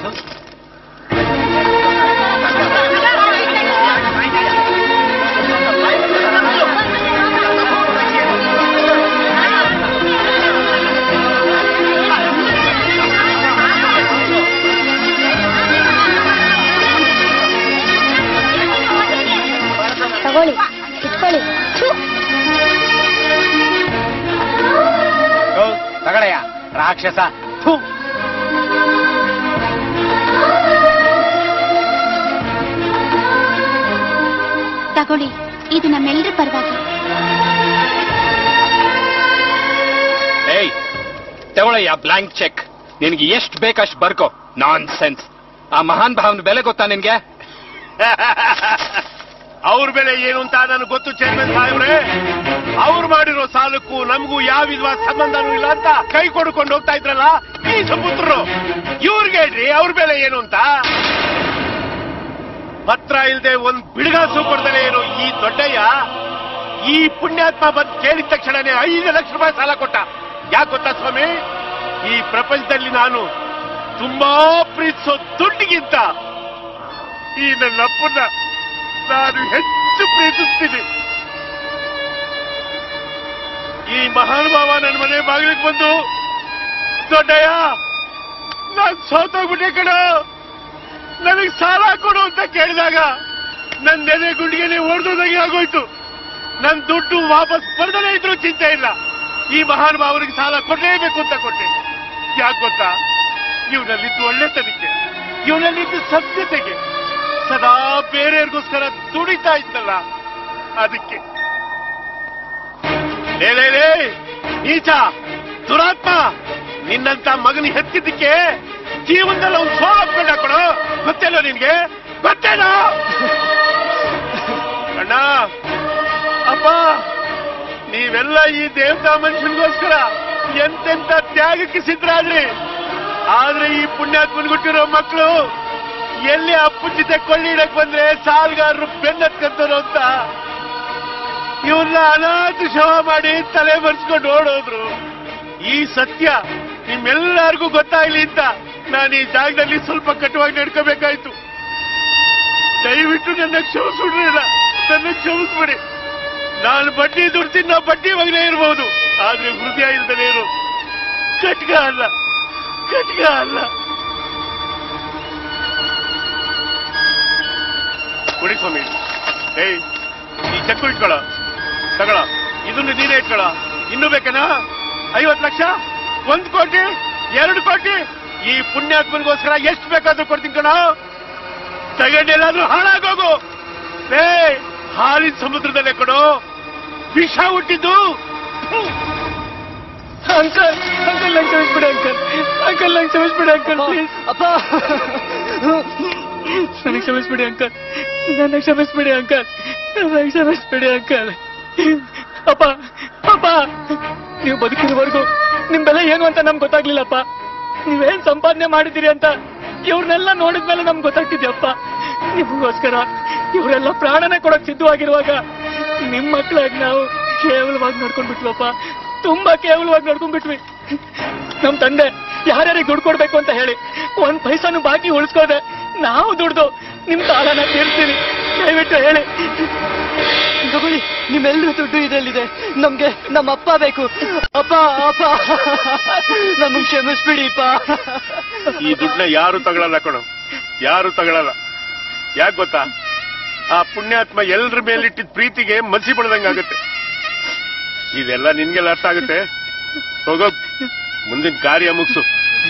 ತಗೊಳ್ಳಿ ಇಟ್ಕೊಳ್ಳಿ ಥು. ತಗೊಳಯ್ಯ ರಾಕ್ಷಸ ಥು. ತಗೊಳ್ಳಿ ಇದು ನಮ್ಮೆಲ್ಲರ ಪರವಾಗಿ ಏಯ್ ತಗೊಳಯ್ಯ ಬ್ಲಾಂಕ್ ಚೆಕ್ ನಿನ್ಗೆ ಎಷ್ಟ್ ಬೇಕಷ್ಟ್ ಬರ್ಕೋ ನಾನ್ ಸೆನ್ಸ್ ಆ ಮಹಾನ್ ಭಾವನ ಬೆಲೆ ಗೊತ್ತಾ ನಿನ್ಗೆ ಅವ್ರ ಬೆಲೆ ಏನು ಅಂತ ನನಗೆ ಗೊತ್ತು ಚೇರ್ಮನ್ ಸಾಹೇಬ್ರೆ ಅವ್ರು ಮಾಡಿರೋ ಸಾಲಕ್ಕೂ ನಮಗೂ ಯಾವ ವಿಧವಾದ ಸಂಬಂಧನೂ ಇಲ್ಲ ಅಂತ ಕೈ ಕೊಡ್ಕೊಂಡು ಹೋಗ್ತಾ ಇದ್ರಲ್ಲ ಈ ಸುಪುತ್ರರು ಇವ್ರಿಗೆ ಹೇಳ್ರಿ ಅವ್ರ ಬೆಲೆ ಏನು ಅಂತ ಪತ್ರ ಇಲ್ದೆ ಒಂದ್ ಬಿಡುಗಾಸು ಕೊಡ್ತಾನೆ ಏನು ಈ ದೊಡ್ಡಯ್ಯ ಈ ಪುಣ್ಯಾತ್ಮ ಬಂದ್ ಕೇಳಿದ ತಕ್ಷಣನೇ ಐದು ಲಕ್ಷ ರೂಪಾಯಿ ಸಾಲ ಕೊಟ್ಟ ಯಾಕೆ ಗೊತ್ತಾ ಸ್ವಾಮಿ ಈ ಪ್ರಪಂಚದಲ್ಲಿ ನಾನು ತುಂಬಾ ಪ್ರೀತಿಸೋ ದುಡ್ಡಿಗಿಂತ ಈ ನನ್ನ ಅಪ್ಪನ ನಾನು ಹೆಚ್ಚು ಪ್ರೀತಿಸ್ತೀನಿ ಈ ಮಹಾನುಭಾವ ನನ್ನ ಮನೆ ಬಾಗಿಲಿಗೆ ಬಂದು ದೊಡ್ಡಯ್ಯ ನಾನ್ ಸೋತೋಗ್ಬಿಟ್ಟೆ ಕಣ ನನಗೆ ಸಾಲ ಕೊಡು ಅಂತ ಕೇಳಿದಾಗ ನನ್ನ ನೆನೆ ಗುಂಡಿಗೆನೆ ಹೊಡೆದೋದಾಗೆ ಆಗೋಯ್ತು ನನ್ ದುಡ್ಡು ವಾಪಸ್ ಬರ್ದಲೇ ಇದ್ರು ಚಿಂತೆ ಇಲ್ಲ ಈ ಮಹಾನುಭಾವರಿಗೆ ಸಾಲ ಕೊಡ್ಲೇಬೇಕು ಅಂತ ಕೊಟ್ಟೆ ಯಾಕೆ ಗೊತ್ತಾ ಇವನಲ್ಲಿದ್ದು ಒಳ್ಳೆತನಕ್ಕೆ ಇವನಲ್ಲಿದ್ದು ಸಭ್ಯತೆಗೆ ಸದಾ ಬೇರೆಯವ್ರಿಗೋಸ್ಕರ ದುಡಿತಾ ಇದ್ದಲ್ಲ ಅದಕ್ಕೆ ಲೇ ಲೇ ಲೇ ನೀಚ ದುರಾತ್ಮ ನಿನ್ನಂತ ಮಗನ ಹೆತ್ತಿದ್ದಕ್ಕೆ ಜೀವನದಲ್ಲಿ ಅವ್ನು ಸೋಲಪ್ಕೊಂಡ ಕೊಡು ಗೊತ್ತೇನೋ ನಿನ್ಗೆ ಗೊತ್ತೇನೋ ಅಣ್ಣ ಅಪ್ಪ ನೀವೆಲ್ಲ ಈ ದೇವತಾ ಮನುಷ್ಯನಿಗೋಸ್ಕರ ಎಂತೆಂತ ತ್ಯಾಗಕ್ಕೆ ಸಿದ್ಧರಾದ್ರಿ ಆದ್ರೆ ಈ ಪುಣ್ಯಾತ್ಮನ್ ಹುಟ್ಟಿರೋ ಮಕ್ಕಳು ಎಲ್ಲಿ ಅಪ್ಪನ ಜೊತೆ ಕೊಳ್ಳಿ ಇಡಕ್ ಬಂದ್ರೆ ಸಾಲ್ಗಾರರು ಬೆನ್ನತ್ಕಂತರು ಅಂತ ಇವ್ರನ್ನ ಅನಾಥ ಶವ ಮಾಡಿ ತಲೆ ಬರ್ಸ್ಕೊಂಡು ಓಡೋದ್ರು ಈ ಸತ್ಯ ನಿಮ್ಮೆಲ್ಲರಿಗೂ ಗೊತ್ತಾಗ್ಲಿ ಅಂತ ನಾನು ಈ ಜಾಗದಲ್ಲಿ ಸ್ವಲ್ಪ ಕಟುವಾಗಿ ನಡ್ಕೋಬೇಕಾಯ್ತು ದಯವಿಟ್ಟು ನನ್ನ ಕ್ಷಮಿಸ್ಬಿಡ್ರಿಲ್ಲ ನನ್ನ ಕ್ಷಮಿಸ್ಬಿಡಿ ನಾನು ಬಡ್ಡಿ ದುಡ್ಡು ತಿನ್ನೋ ಬಡ್ಡಿ ಮಗನೇ ಇರ್ಬೋದು ಆದ್ರೆ ಹೃದಯ ಇಲ್ದಲೇ ಇರು ಕಟ್ಗ ಅಲ್ಲ ಕಟ್ಗ ಅಲ್ಲ ಕುಡಿ ಸ್ವಾಮಿ ಏಯ್ ಈ ಚೆಕ್ ಇಟ್ಕೊಳ ತಗೊಳ ಇದನ್ನು ನೀನೇ ಇಟ್ಕೊಳ ಇನ್ನು ಬೇಕೇನಾ ಐವತ್ತು ಲಕ್ಷ ಒಂದ್ ಕೋಟಿ ಎರಡು ಕೋಟಿ ಈ ಪುಣ್ಯಾತ್ಮನಿಗೋಸ್ಕರ ಎಷ್ಟು ಬೇಕಾದ್ರೂ ಕೊಡ್ತೀನಿ ಕಣ ತಗೊಂಡೆಲ್ಲಾದ್ರೂ ಹಾಳಾಗೋಗು ಏ ಹಾಲಿನ ಸಮುದ್ರದಲ್ಲೇ ಕೊಡು ವಿಷ ಹುಟ್ಟಿದ್ದು ಅಂಕಲ್ ಅಂಕಲ್ ನಂಗೆ ಕ್ಷಮಿಸ್ಬಿಡಿ ಅಂಕಲ್ ಅಂಕಲ್ ನಂಗೆ ಕ್ಷಮಿಸ್ಬಿಡಿ ಅಂಕಲ್ ಪ್ಲೀಸ್ ಅಪ್ಪ ನನಗೆ ಕ್ಷಮಿಸ್ಬಿಡಿ ಅಂಕಲ್ ನನ್ನ ಕ್ಷಮಿಸ್ಬಿಡಿ ಅಂಕಲ್ ನನ್ನ ಕ್ಷಮಿಸ್ಬಿಡಿ ಅಂಕಲ್ ಅಪ್ಪ ಅಪ್ಪ ನೀವು ಬದುಕಿರೋವರೆಗೂ ನಿಮ್ ಬೆಲೆ ಏನು ಅಂತ ನಮ್ಗೆ ಗೊತ್ತಾಗ್ಲಿಲ್ಲಪ್ಪ ನೀವೇನ್ ಸಂಪಾದನೆ ಮಾಡಿದ್ದೀರಿ ಅಂತ ಇವ್ರನ್ನೆಲ್ಲ ನೋಡಿದ್ಮೇಲೆ ನಮ್ಗೆ ಗೊತ್ತಾಗ್ತಿದ್ಯಪ್ಪ ನಿಮಗೋಸ್ಕರ ಇವರೆಲ್ಲ ಪ್ರಾಣನೇ ಕೊಡಕ್ ಸಿದ್ಧವಾಗಿರುವಾಗ ನಿಮ್ ಮಕ್ಳಾಗಿ ನಾವು ಕೇವಲವಾಗಿ ನಡ್ಕೊಂಡ್ಬಿಟ್ವಪ್ಪ ತುಂಬಾ ಕೇವಲವಾಗಿ ನಡ್ಕೊಂಡ್ಬಿಟ್ವಿ ನಮ್ ತಂದೆ ಯಾರ್ಯಾರಿಗೆ ದುಡ್ಡು ಕೊಡ್ಬೇಕು ಅಂತ ಹೇಳಿ ಒಂದ್ ಪೈಸಾನು ಬಾಕಿ ಉಳಿಸ್ಕೋದೆ ನಾವು ದುಡ್ದು ನಿಮ್ ಸಾಲನ ತೀರ್ಸ್ತೀವಿ ದಯವಿಟ್ಟು ಹೇಳಿ ತಗೊಳ್ಳಿ ನಿಮ್ಮೆಲ್ಲರೂ ದುಡ್ಡು ಇದರಲ್ಲಿದೆ ನಮ್ಗೆ ನಮ್ಮ ಅಪ್ಪ ಬೇಕು ಅಪ್ಪ ಅಪ್ಪ ನಮಗೆ ಕ್ಷಮಿಸ್ಬಿಡಿಪ್ಪ ಈ ದುಡ್ಡನ್ನ ಯಾರು ತಗೊಳಲ್ಲ ಕಣೋ ಯಾರು ತಗೊಳಲ್ಲ ಯಾಕೆ ಗೊತ್ತಾ ಆ ಪುಣ್ಯಾತ್ಮ ಎಲ್ರ ಮೇಲಿಟ್ಟಿದ್ ಪ್ರೀತಿಗೆ ಮಸಿ ಬಳ್ದಂಗಾಗುತ್ತೆ ಇದೆಲ್ಲ ನಿನ್ಗೆಲ್ಲ ಅರ್ಥ ಆಗುತ್ತೆ ಹೋಗೋ ಮುಂದಿನ ಕಾರ್ಯ ಮುಗಿಸು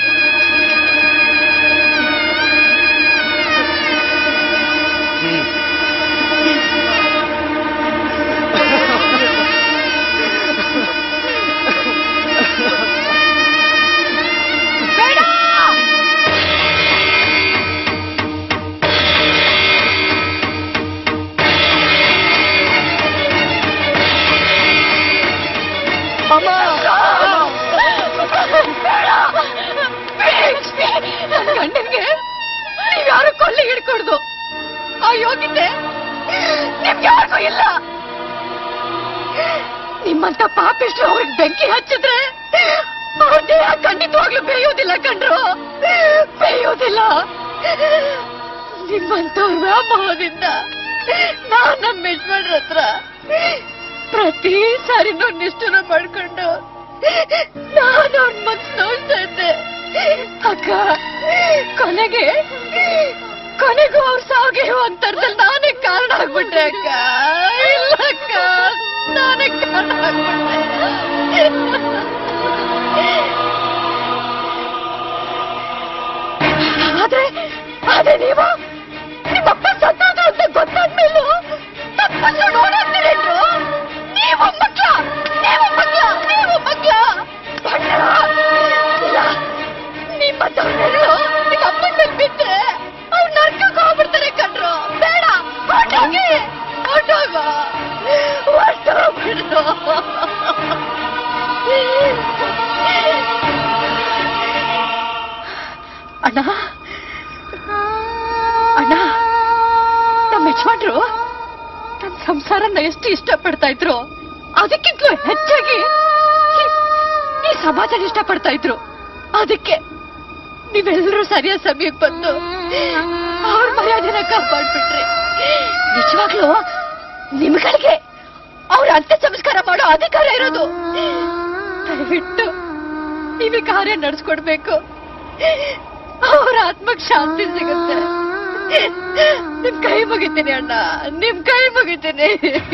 ಅಮ್ಮ ನನ್ ಗಂಡನ್ಗೆ ನೀವ್ಯಾರು ಕೊಳ್ಳಿ ಹಿಡ್ಕೊಡ್ದು ಆ ಯೋಗ್ಯತೆ ನಿಮ್ಗೆ ಯಾರಿಗೂ ಇಲ್ಲ ನಿಮ್ಮಂತ ಪಾಪಿಷ್ಟು ಅವ್ರಿಗೆ ಬೆಂಕಿ ಹಚ್ಚಿದ್ರೆ ಅವ್ರ ದೇಹ ಖಂಡಿತವಾಗ್ಲೂ ಬೇಯೋದಿಲ್ಲ ಕಣ್ರು ಬೇಯೋದಿಲ್ಲ ನಿಮ್ಮಂತವ್ರ ವ್ಯಾಮೋಹದಿಂದ ನಾನ್ ನಮ್ಮ ಯಜಮಾನ್ರ ಹತ್ರ ಪ್ರತಿ ಸಾರಿನೂ ನಿಷ್ಠುರ ಮಾಡ್ಕೊಂಡು ನಾನು ಅವ್ರ ಮನ್ಸು ನೋಡ್ತಾ ಇದ್ದೆ ಅಕ್ಕ ಕೊನೆಗೆ ಕೊನೆಗೂ ಅವ್ರ ಸಾವಿಗೆ ಅಂತರದಲ್ಲಿ ನಾನೇ ಕಾರಣ ಆಗ್ಬಿಟ್ಟೆ ಅಕ್ಕ ಇಲ್ಲ ಅಕ್ಕ ನಾನೇ ಕಾರಣ ಆಗ್ಬಿಟ್ಟೆ ಆದ್ರೆ ಆದ್ರೆ ನೀವು ನಿಮ್ಮಪ್ಪ ಸತ್ತೋದ್ರು ಅಂತ ಗೊತ್ತಾದ್ಮೇಲೂ ತಪ್ಪಿಸ್ಕೊಂಡು ಓಡಾಡ್ತೀರೇನ್ರು ನೀವು ಮಕ್ಳ ನೀವು ಮಕ್ಳ ನೀವು ಮಕ್ಳ ಭಟ್ರ! ಇಲ್ಲ ನಿಮ್ಮಂತವ್ರೆಲ್ಲರೂ ನಿಮ್ಮ ಅಪ್ಪನ ಮೇಲೆ ಬಿದ್ರೆ ಅವ್ರು ನರ್ಕಕ್ಕೆ ಹೋಗ್ಬಿಡ್ತಾರೆ ಕಣ್ರು ಬೇಡ ಹೊರ್ಟೋಗಿ ಹೊರ್ಟೋಗ ಹೊರ್ಟೋಗ್ಬಿಡು ಅಣ್ಣ ಅಣ್ಣ ನಮ್ಮ ಯಜಮಾನ್ರು ನನ್ನ ಸಂಸಾರನ ಎಷ್ಟು ಇಷ್ಟಪಡ್ತಾ ಇದ್ರು ಅದಕ್ಕಿಂತಲೂ ಹೆಚ್ಚಾಗಿ ಈ- ಈ ಸಮಾಜನ ಇಷ್ಟಪಡ್ತಾ ಇದ್ರು ಅದಕ್ಕೆ ನೀವೆಲ್ಲರೂ ಸರಿಯಾದ ಸಮಯಕ್ಕೆ ಬಂದು ಅವ್ರ ಮರ್ಯಾದೆನ ಕಾಪಾಡ್ಬಿಟ್ರಿ ನಿಜವಾಗ್ಲೂ ನಿಮ್ಗಳಿಗೆ ಅವ್ರ ಅಂತ್ಯ ಸಂಸ್ಕಾರ ಮಾಡೋ ಅಧಿಕಾರ ಇರೋದು ದಯವಿಟ್ಟು ನೀವೇ ಕಾರ್ಯ ನಡೆಸ್ಕೊಡ್ಬೇಕು ಅವ್ರ ಆತ್ಮಕ್ ಶಾಂತಿ ಸಿಗುತ್ತೆ ನಿಮ್ ಕೈ ಮುಗಿತೀನಿ ಅಣ್ಣ ನಿಮ್ ಕೈ ಮುಗಿತೀನಿ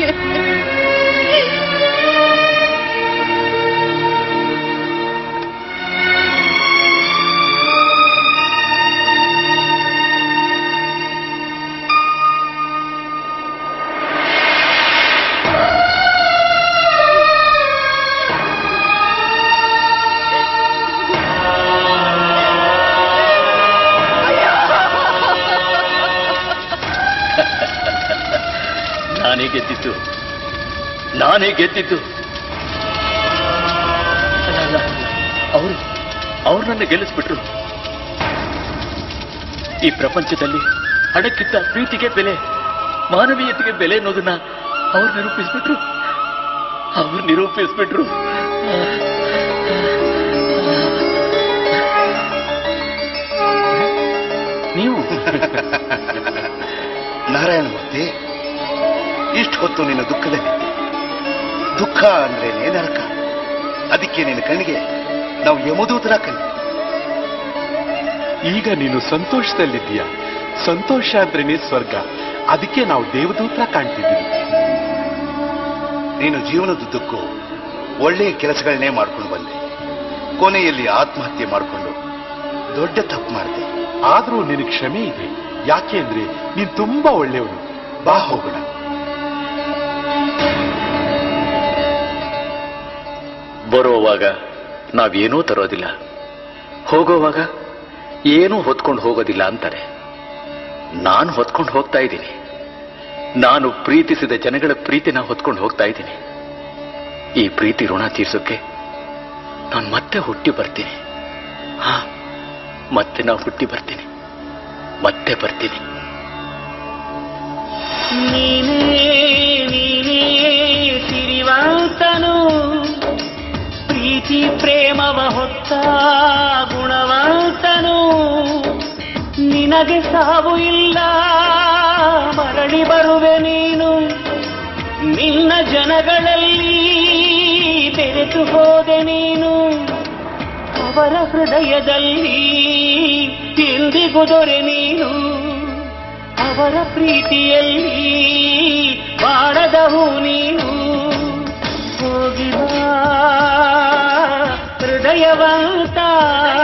ನಾನೇ ಗೆದ್ದಿದ್ದು ನಾನೇ ಗೆದ್ದಿದ್ದು ಅವರು ಅವ್ರು ನನ್ನ ಗೆಲ್ಲಿಸ್ಬಿಟ್ರು ಈ ಪ್ರಪಂಚದಲ್ಲಿ ಹಣಕ್ಕಿಂತ ಪ್ರೀತಿಗೆ ಬೆಲೆ ಮಾನವೀಯತೆಗೆ ಬೆಲೆ ಅನ್ನೋದನ್ನ ಅವ್ರು ನಿರೂಪಿಸ್ಬಿಟ್ರು ಅವ್ರು ನಿರೂಪಿಸ್ಬಿಟ್ರು ನೀವು ನಾರಾಯಣ ಮೂರ್ತಿ ಇಷ್ಟು ಹೊತ್ತು ನಿನ್ನ ದುಃಖದಲ್ಲಿ ದುಃಖ ಅಂದ್ರೆ ನರಕ ಅದಕ್ಕೆ ನಿನ್ನ ಕಣ್ಣಿಗೆ ನಾವು ಯಮದೂತರ ಕಣ್ಣು ಈಗ ನೀನು ಸಂತೋಷದಲ್ಲಿದ್ದೀಯ ಸಂತೋಷ ಅಂದ್ರೇನೆ ಸ್ವರ್ಗ ಅದಕ್ಕೆ ನಾವು ದೇವದೂತ್ರ ಕಾಣ್ತಿದ್ದೀವಿ ನೀನು ಜೀವನದುದ್ದಕ್ಕೂ ಒಳ್ಳೆಯ ಕೆಲಸಗಳನ್ನೇ ಮಾಡ್ಕೊಂಡು ಬಂದೆ ಕೊನೆಯಲ್ಲಿ ಆತ್ಮಹತ್ಯೆ ಮಾಡಿಕೊಂಡು ದೊಡ್ಡ ತಪ್ಪು ಮಾಡಿದೆ ಆದ್ರೂ ನಿನಗೆ ಕ್ಷಮೆ ಇದೆ ಯಾಕೆ ಅಂದ್ರೆ ನೀನ್ ತುಂಬಾ ಒಳ್ಳೆಯವನು ಬಾ ಹೋಗೋಣ ಬರೋವಾಗ ನಾವೇನೂ ತರೋದಿಲ್ಲ ಹೋಗೋವಾಗ ಏನೂ ಹೊತ್ಕೊಂಡು ಹೋಗೋದಿಲ್ಲ ಅಂತಾರೆ ನಾನು ಹೊತ್ಕೊಂಡು ಹೋಗ್ತಾ ಇದ್ದೀನಿ ನಾನು ಪ್ರೀತಿಸಿದ ಜನಗಳ ಪ್ರೀತಿನ ಹೊತ್ಕೊಂಡು ಹೋಗ್ತಾ ಇದ್ದೀನಿ ಈ ಪ್ರೀತಿ ಋಣ ತೀರ್ಸೋಕೆ ನಾನು ಮತ್ತೆ ಹುಟ್ಟಿ ಬರ್ತೀನಿ ಹಾ ಮತ್ತೆ ನಾವು ಹುಟ್ಟಿ ಬರ್ತೀನಿ ಮತ್ತೆ ಬರ್ತೀನಿ ನೀನೇ ನೀನೇ ಸಿರಿವಂತನು ಪ್ರೀತಿ ಪ್ರೇಮವ ಹೊತ್ತ ಗುಣವಂತನು ನಿನಗೆ ಸಾವು ಇಲ್ಲ ಮರಳಿ ಬರುವೆ ನೀನು ನಿನ್ನ ಜನಗಳಲ್ಲಿ ಬೆರೆತು ಹೋದೆ ನೀನು ಅವರ ಹೃದಯದಲ್ಲಿ ಎಂದಿಗೂ ದೊರೆ ನೀನು ಅವರ ಪ್ರೀತಿಯಲ್ಲಿ ಬಾಳದ ಹೂ ನೀನು ಹೋಗಿ ಬಾ ಹೃದಯವಂತ